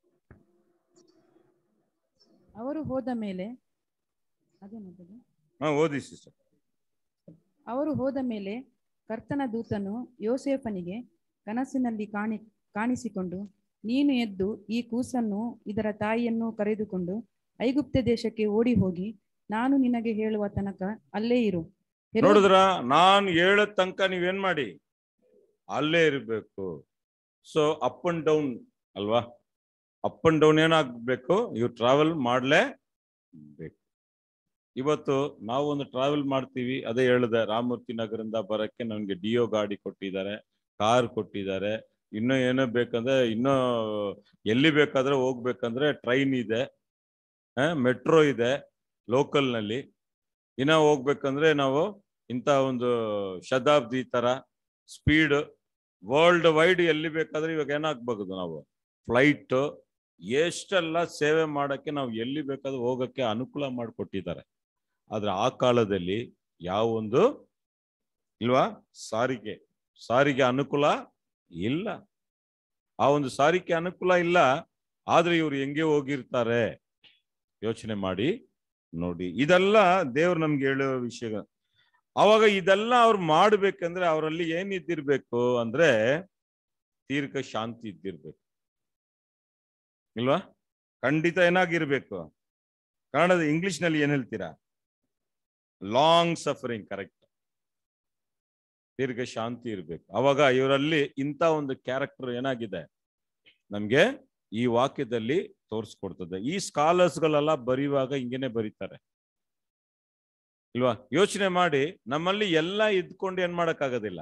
ಅವರು ಹೋದ ಮೇಲೆ ಅದೇನದು ಹಾ ಓದಿ ಸಿಸ್ಟರ್ ಅವರು ಹೋದ ಮೇಲೆ ಕರ್ತನ ದೂತನು ಯೋಸೇಫನಿಗೆ ಕನಸಿನಲ್ಲಿ ಕಾಣಿ ಕಾಣಿಸಿಕೊಂಡು ನೀನು ಎದ್ದು ಈ ಕೂಸನ್ನು ಇದರ ತಾಯಿಯನ್ನು ಕರೆದುಕೊಂಡು ಐಗುಪ್ತ ದೇಶಕ್ಕೆ ಓಡಿ ಹೋಗಿ ನಾನು ನಿನಗೆ ಹೇಳುವ ತನಕ ಅಲ್ಲೇ ಇರು ಹೆರೋದ್- ನೋಡಿದ್ರ ನಾನ್ ಹೇಳೋ ತನಕ ನೀವೇನ್ ಮಾಡಿ ಅಲ್ಲೇ ಇರ್ಬೇಕು ಸೊ ಅಪ್ ಅಂಡ್ ಡೌನ್ ಅಲ್ವಾ ಅಪ್ ಅಂಡ್ ಡೌನ್ ಏನಾಗ್ಬೇಕು ಇವ್ ಟ್ರಾವೆಲ್ ಮಾಡ್ಲೇ ಬೇಕು ಇವತ್ತು ನಾವು ಒಂದು ಟ್ರಾವೆಲ್ ಮಾಡ್ತೀವಿ ಅದೇ ಹೇಳಿದೆ ರಾಮಮೂರ್ತಿ ನಗರದಿಂದ ಬರಕ್ಕೆ ನನ್ಗೆ ಡಿಯೋ ಗಾಡಿ ಕೊಟ್ಟಿದ್ದಾರೆ ಕಾರ್ ಕೊಟ್ಟಿದ್ದಾರೆ ಇನ್ನೂ ಏನೋ ಬೇಕಂದ್ರೆ ಇನ್ನೂ ಎಲ್ಲಿ ಬೇಕಾದ್ರೆ ಹೋಗ್ಬೇಕಂದ್ರೆ ಟ್ರೈನ್ ಇದೆ ಮೆಟ್ರೋ ಇದೆ ಲೋಕಲ್ ನಲ್ಲಿ ಇನ್ನ ಹೋಗ್ಬೇಕಂದ್ರೆ ನಾವು ಇಂಥ ಒಂದು ಶತಾಬ್ದಿ ತರ ಸ್ಪೀಡ್ ವರ್ಲ್ಡ್ ವೈಡ್ ಎಲ್ಲಿ ಬೇಕಾದ್ರೆ ಇವಾಗ ಏನಾಗ್ಬಹುದು ನಾವು ಫ್ಲೈಟ್ ಎಷ್ಟೆಲ್ಲ ಸೇವೆ ಮಾಡಕ್ಕೆ ನಾವು ಎಲ್ಲಿ ಬೇಕಾದ್ರೂ ಹೋಗಕ್ಕೆ ಅನುಕೂಲ ಮಾಡಿಕೊಟ್ಟಿದ್ದಾರೆ ಆದ್ರೆ ಆ ಕಾಲದಲ್ಲಿ ಯಾವ ಒಂದು ಇಲ್ವಾ ಸಾರಿಗೆ ಸಾರಿಗೆ ಅನುಕೂಲ ಇಲ್ಲ ಆ ಒಂದು ಸಾರಿಗೆ ಅನುಕೂಲ ಇಲ್ಲ ಆದ್ರೆ ಇವ್ರು ಹೆಂಗೆ ಹೋಗಿರ್ತಾರೆ ಯೋಚನೆ ಮಾಡಿ ನೋಡಿ ಇದೆಲ್ಲ ದೇವ್ರು ನಮ್ಗೆ ಹೇಳೋ ವಿಷಯ ಅವಾಗ ಇದೆಲ್ಲ ಅವ್ರು ಮಾಡ್ಬೇಕಂದ್ರೆ ಅವರಲ್ಲಿ ಏನ್ ಇದ್ದಿರ್ಬೇಕು ಅಂದ್ರೆ ತೀರ್ಘ ಶಾಂತಿ ಇದ್ದಿರ್ಬೇಕು ಇಲ್ವಾ ಖಂಡಿತ ಏನಾಗಿರ್ಬೇಕು ಕನ್ನಡದ ಇಂಗ್ಲಿಷ್ ನಲ್ಲಿ ಏನ್ ಹೇಳ್ತೀರಾ ಲಾಂಗ್ ಸಫರಿಂಗ್ ಕರೆಕ್ಟ್ ದೀರ್ಘ ಶಾಂತಿ ಇರ್ಬೇಕು ಅವಾಗ ಇವರಲ್ಲಿ ಇಂಥ ಒಂದು ಕ್ಯಾರೆಕ್ಟರ್ ಏನಾಗಿದೆ ನಮ್ಗೆ ಈ ವಾಕ್ಯದಲ್ಲಿ ತೋರಿಸ್ಕೊಡ್ತದೆ ಈ ಸ್ಕಾಲರ್ಸ್ಗಳೆಲ್ಲ ಬರೆಯುವಾಗ ಹಿಂಗೇನೆ ಬರೀತಾರೆ ಇಲ್ವಾ ಯೋಚನೆ ಮಾಡಿ ನಮ್ಮಲ್ಲಿ ಎಲ್ಲ ಇದ್ಕೊಂಡು ಏನ್ ಮಾಡಕ್ಕಾಗೋದಿಲ್ಲ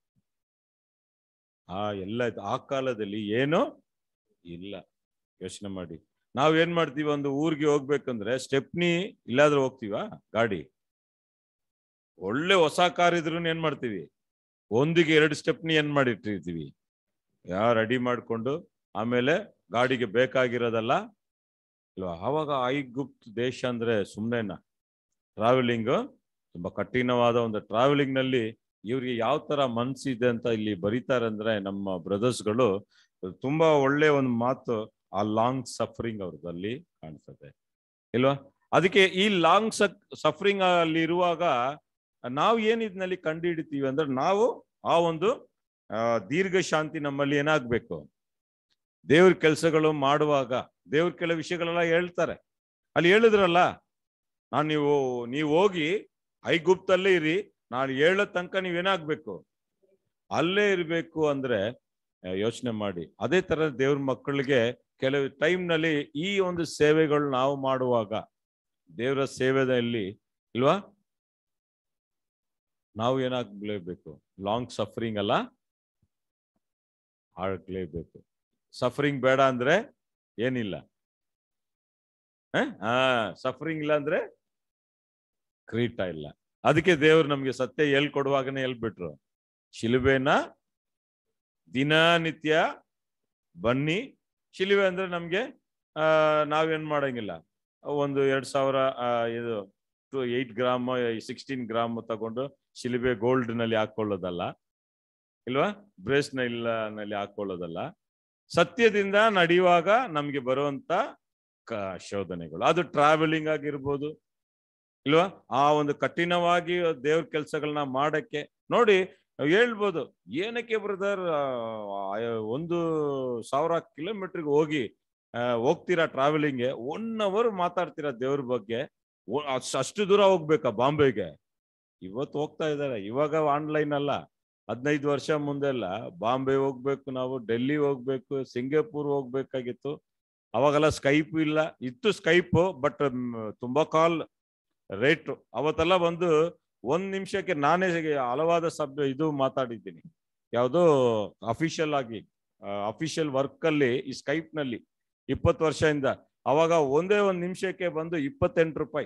ಆ ಎಲ್ಲ ಇದ್- ಆ ಕಾಲದಲ್ಲಿ ಏನು ಇಲ್ಲ ಯೋಚನೆ ಮಾಡಿ ನಾವ್ ಏನ್ ಮಾಡ್ತೀವಿ ಒಂದು ಊರಿಗೆ ಹೋಗ್ಬೇಕಂದ್ರೆ ಸ್ಟೆಪ್ನಿ ಇಲ್ಲಾದ್ರೂ ಹೋಗ್ತೀವಾ ಗಾಡಿ ಒಳ್ಳೆ ಹೊಸ ಕಾರ್ ಇದ್ರು ಏನ್ ಮಾಡ್ತೀವಿ ಒಂದಿಗೆ ಎರಡು ಸ್ಟೆಪ್ನಿ ಏನ್ ಮಾಡಿಟ್ಟಿರ್ತೀವಿ ಯಾ ರೆಡಿ ಮಾಡ್ಕೊಂಡು ಆಮೇಲೆ ಗಾಡಿಗೆ ಬೇಕಾಗಿರೋದಲ್ಲ ಇಲ್ವಾ ಆವಾಗ ಐಗುಪ್ತ್ ದೇಶ ಅಂದ್ರೆ ಸುಮ್ಮನೆನಾ ಟ್ರಾವೆಲಿಂಗ್ ತುಂಬಾ ಕಠಿಣವಾದ ಒಂದು ಟ್ರಾವೆಲಿಂಗ್ ನಲ್ಲಿ ಇವ್ರಿಗೆ ಯಾವ ತರ ಮನ್ಸಿದೆ ಅಂತ ಇಲ್ಲಿ ಬರೀತಾರೆ ಅಂದ್ರೆ ನಮ್ಮ ಬ್ರದರ್ಸ್ಗಳು ತುಂಬಾ ಒಳ್ಳೆ ಒಂದು ಮಾತು ಆ ಲಾಂಗ್ ಸಫರಿಂಗ್ ಅವ್ರದಲ್ಲಿ ಕಾಣಿಸ್ತದೆ ಇಲ್ವಾ ಅದಕ್ಕೆ ಈ ಲಾಂಗ್ ಸಫರಿಂಗ್ ಅಲ್ಲಿ ಇರುವಾಗ ನಾವು ಏನ್ ಇದ್ನಲ್ಲಿ ಕಂಡು ಹಿಡಿತೀವಿ ಅಂದ್ರೆ ನಾವು ಆ ಒಂದು ಆ, ದೀರ್ಘ ಶಾಂತಿ ನಮ್ಮಲ್ಲಿ ಏನಾಗ್ಬೇಕು ದೇವ್ರ ಕೆಲಸಗಳು ಮಾಡುವಾಗ ದೇವ್ರ ಕೆಲ ವಿಷಯಗಳೆಲ್ಲ ಹೇಳ್ತಾರೆ ಅಲ್ಲಿ ಹೇಳಿದ್ರಲ್ಲ ನಾನು ನೀವು ನೀವು ಹೋಗಿ ಐಗುಪ್ತಲ್ಲೇ ಇರಿ ನಾನು ಹೇಳೋ ತನಕ ನೀವೇನಾಗ್ಬೇಕು ಅಲ್ಲೇ ಇರಬೇಕು ಅಂದ್ರೆ ಯೋಚನೆ ಮಾಡಿ ಅದೇ ತರ ದೇವ್ರ ಮಕ್ಕಳಿಗೆ ಕೆಲವು time ನಲ್ಲಿ ಈ ಒಂದು ಸೇವೆಗಳು ನಾವು ಮಾಡುವಾಗ ದೇವರ ಸೇವೆಯಲ್ಲಿ ಇಲ್ವಾ ನಾವು ಏನಾಗ್ಲೇಬೇಕು ಲಾಂಗ್ ಸಫರಿಂಗ್ ಅಲ್ಲ ಆಗ್ಲೇಬೇಕು ಸಫರಿಂಗ್ ಬೇಡ ಅಂದ್ರೆ ಏನಿಲ್ಲ ಹಾ ಸಫರಿಂಗ್ ಇಲ್ಲ ಅಂದ್ರೆ ಕ್ರೀಟ ಇಲ್ಲ ಅದಕ್ಕೆ ದೇವ್ರು ನಮ್ಗೆ ಸತ್ಯ ಹೇಳ್ಕೊಡುವಾಗನೇ ಹೇಳ್ಬಿಟ್ರು ಶಿಲುಬೆನ ದಿನನಿತ್ಯ ಬನ್ನಿ ಶಿಲುಬೆ ಅಂದ್ರೆ ನಮ್ಗೆ ಆ ನಾವೇನ್ ಮಾಡಂಗಿಲ್ಲ ಒಂದು ಎರಡ್ ಸಾವಿರ ಆ, ಇದು two eight gram sixteen gram ತಗೊಂಡು ಶಿಲುಬೆ ಗೋಲ್ಡ್ ನಲ್ಲಿ ಹಾಕೊಳ್ಳೋದಲ್ಲ ಇಲ್ವಾ ಬ್ರೇಸ್ ಇಲ್ಲ ನಲ್ಲಿ ಹಾಕೊಳ್ಳೋದಲ್ಲ ಸತ್ಯದಿಂದ ನಡೆಯುವಾಗ ನಮ್ಗೆ ಬರುವಂತ ಕ- ಶೋಧನೆಗಳು ಅದು ಟ್ರಾವೆಲಿಂಗ್ ಆಗಿರ್ಬೋದು ಇಲ್ವಾ ಆ ಒಂದು ಕಠಿಣವಾಗಿ ದೇವ್ರ ಕೆಲಸಗಳನ್ನ ಮಾಡಕ್ಕೆ ನೋಡಿ ನಾವ್ ಹೇಳ್ಬೋದು ಏನಕ್ಕೆ ಬ್ರದರ್ ಒಂದು ಸಾವಿರ ಕಿಲೋಮೀಟರ್ಗೆ ಹೋಗಿ ಆ, ಹೋಗ್ತೀರಾ ಟ್ರಾವೆಲಿಂಗ್ಗೆ ಒನ್ ಅವರ್ ಮಾತಾಡ್ತೀರಾ ದೇವ್ರ ಬಗ್ಗೆ ಒ- ಅಷ್ಟ್- ಅಷ್ಟು ದೂರ ಹೋಗ್ಬೇಕಾ ಬಾಂಬೆಗೆ ಇವತ್ತು ಹೋಗ್ತಾ ಇದ್ದಾರೆ ಇವಾಗ ಆನ್ಲೈನ್ ಅಲ್ಲ ಹದಿನೈದು ವರ್ಷ ಮುಂದೆಲ್ಲ ಬಾಂಬೆ ಹೋಗ್ಬೇಕು ನಾವು ಡೆಲ್ಲಿ ಹೋಗ್ಬೇಕು ಸಿಂಗಾಪುರ್ ಹೋಗ್ಬೇಕಾಗಿತ್ತು ಅವಾಗೆಲ್ಲ ಸ್ಕೈಪ್ ಇಲ್ಲ ಇತ್ತು ಸ್ಕೈಪ್ ಬಟ್ ತುಂಬಾ ಕಾಲ್ ರೇಟ್ ಅವತ್ತೆಲ್ಲ ಬಂದು ಒಂದ್ ನಿಮಿಷಕ್ಕೆ ನಾನೇ ಹಲವಾದ ಸಬ್ ಇದು ಮಾತಾಡಿದ್ದೀನಿ ಯಾವುದೋ ಅಫಿಷಿಯಲ್ ಆಗಿ ಅಫಿಷಿಯಲ್ ವರ್ಕ್ ಅಲ್ಲಿ ಈ ಸ್ಕೈಪ್ ನಲ್ಲಿ ಇಪ್ಪತ್ತು ವರ್ಷದಿಂದ ಅವಾಗ ಒಂದೇ ಒಂದ್ ನಿಮಿಷಕ್ಕೆ ಬಂದು ಇಪ್ಪತ್ತೆಂಟು ರೂಪಾಯಿ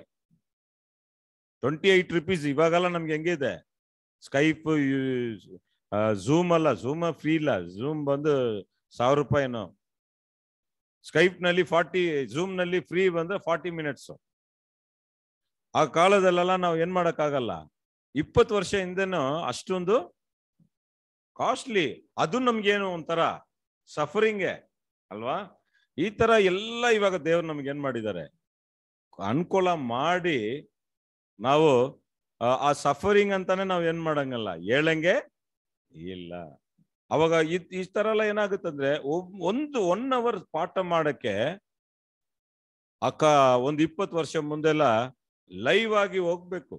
ಟ್ವೆಂಟಿ ಏಟ್ ರುಪೀಸ್ ಇವಾಗೆಲ್ಲ ನಮ್ಗೆ ಹೆಂಗಿದೆ ಸ್ಕೈಪ್ ಝೂಮ್ ಅಲ್ಲ ಝೂಮ್ ಫ್ರೀ ಇಲ್ಲ ಝೂಮ್ ಬಂದು ಸಾವಿರ ರೂಪಾಯಿನೋ ಸ್ಕೈಪ್ ನಲ್ಲಿ ಫಾರ್ಟಿ ಝೂಮ್ ನಲ್ಲಿ ಫ್ರೀ ಬಂದ್ರೆ ಫಾರ್ಟಿ ಮಿನಿಟ್ಸ್ ಆ ಕಾಲದಲ್ಲೆಲ್ಲ ನಾವು ಏನ್ ಮಾಡಕ್ಕಾಗಲ್ಲ ಇಪ್ಪತ್ತು ವರ್ಷ ಹಿಂದೆನೂ ಅಷ್ಟೊಂದು ಕಾಸ್ಟ್ಲಿ ಅದು ನಮ್ಗೇನು ಒಂಥರ ಸಫರಿಂಗೆ ಅಲ್ವಾ ಈ ತರ ಎಲ್ಲ ಇವಾಗ ದೇವ್ರು ನಮ್ಗೆ ಏನ್ ಮಾಡಿದ್ದಾರೆ ಅನುಕೂಲ ಮಾಡಿ ನಾವು ಆ- ಆ ಸಫರಿಂಗ್ ಅಂತಾನೆ ನಾವ್ ಏನ್ ಮಾಡಂಗಲ್ಲ ಹೇಳಂಗೆ ಇಲ್ಲ ಅವಾಗ ಇದ್ ಈ ತರ ಎಲ್ಲ ಏನಾಗುತ್ತಂದ್ರೆ ಒಬ್- ಒಂದು ಒನ್ ಅವರ್ ಪಾಠ ಮಾಡಕ್ಕೆ ಅಕ್ಕ ಒಂದ್ ಇಪ್ಪತ್ತು ವರ್ಷ ಮುಂದೆಲ್ಲ ಲೈವ್ ಆಗಿ ಹೋಗ್ಬೇಕು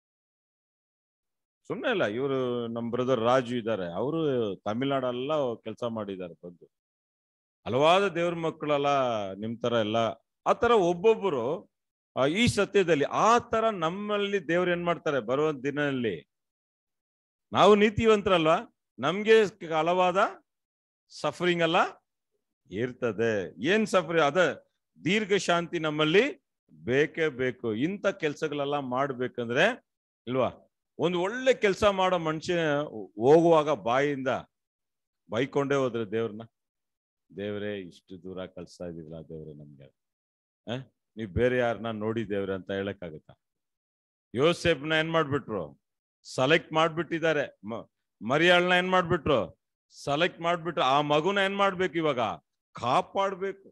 ಸುಮ್ಮನೆ ಇಲ್ಲ ಇವರು ನಮ್ಮ ಬ್ರದರ್ ರಾಜು ಇದ್ದಾರೆ ಅವರು ತಮಿಳ್ನಾಡೆಲ್ಲ ಕೆಲಸ ಮಾಡಿದ್ದಾರೆ ಬಂದು ಹಲವಾದ ದೇವ್ರ ಮಕ್ಕಳೆಲ್ಲ ನಿಮ್ ತರ ಎಲ್ಲ ಆ ತರ ಒಬ್ಬೊಬ್ಬರು ಆ, ಈ ಸತ್ಯದಲ್ಲಿ ಆ ತರ ನಮ್ಮಲ್ಲಿ ದೇವ್ರು ಏನ್ ಮಾಡ್ತಾರೆ ಬರುವ ದಿನದಲ್ಲಿ ನಾವು ನೀತಿವಂತರಲ್ವಾ ನಮ್ಗೆ ಹಲವಾದ ಸಫರಿಂಗ್ ಅಲ್ಲ ಇರ್ತದೆ ಏನ್ ಸಫರಿಂಗ್ ಅದ ದೀರ್ಘ ಶಾಂತಿ ನಮ್ಮಲ್ಲಿ ಬೇಕೇ ಬೇಕು ಇಂಥ ಕೆಲ್ಸಗಳೆಲ್ಲ ಮಾಡ್ಬೇಕಂದ್ರೆ ಇಲ್ವಾ ಒಂದು ಒಳ್ಳೆ ಕೆಲಸ ಮಾಡೋ ಮನುಷ್ಯ ಹೋಗುವಾಗ ಬಾಯಿಂದ ಬೈಕೊಂಡೇ ಹೋದ್ರೆ ದೇವ್ರನ್ನ ದೇವ್ರೇ ಇಷ್ಟು ದೂರ ಕಳ್ಸ್ತಾ ಇದೀವಲ್ಲ ದೇವ್ರೆ ನಮ್ಗೆ ಆ ನೀವ್ ಬೇರೆ ಯಾರನ್ನ ನೋಡಿ ದೇವ್ರೆ ಅಂತ ಹೇಳಕ್ಕಾಗತ್ತಾ ಯೋಸೆಫ್ನ ಏನ್ ಮಾಡ್ಬಿಟ್ರು ಸೆಲೆಕ್ಟ್ ಮಾಡ್ಬಿಟ್ಟಿದ್ದಾರೆ ಮ- ಮರಿಯಾಳ್ನ ಏನ್ ಮಾಡ್ಬಿಟ್ರು ಸೆಲೆಕ್ಟ್ ಮಾಡ್ಬಿಟ್ರು ಆ ಮಗುನ ಏನ್ ಮಾಡ್ಬೇಕು ಇವಾಗ ಕಾಪಾಡ್ಬೇಕು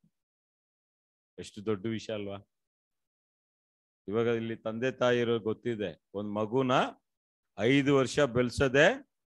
ಎಷ್ಟು ದೊಡ್ಡ ವಿಷಯ ಅಲ್ವಾ ಇವಾಗ ಇಲ್ಲಿ ತಂದೆ ತಾಯಿರೋ ಗೊತ್ತಿದೆ ಒಂದ್ ಮಗುನ ಐದು ವರ್ಷ ಬೆಳ್ಸದೆ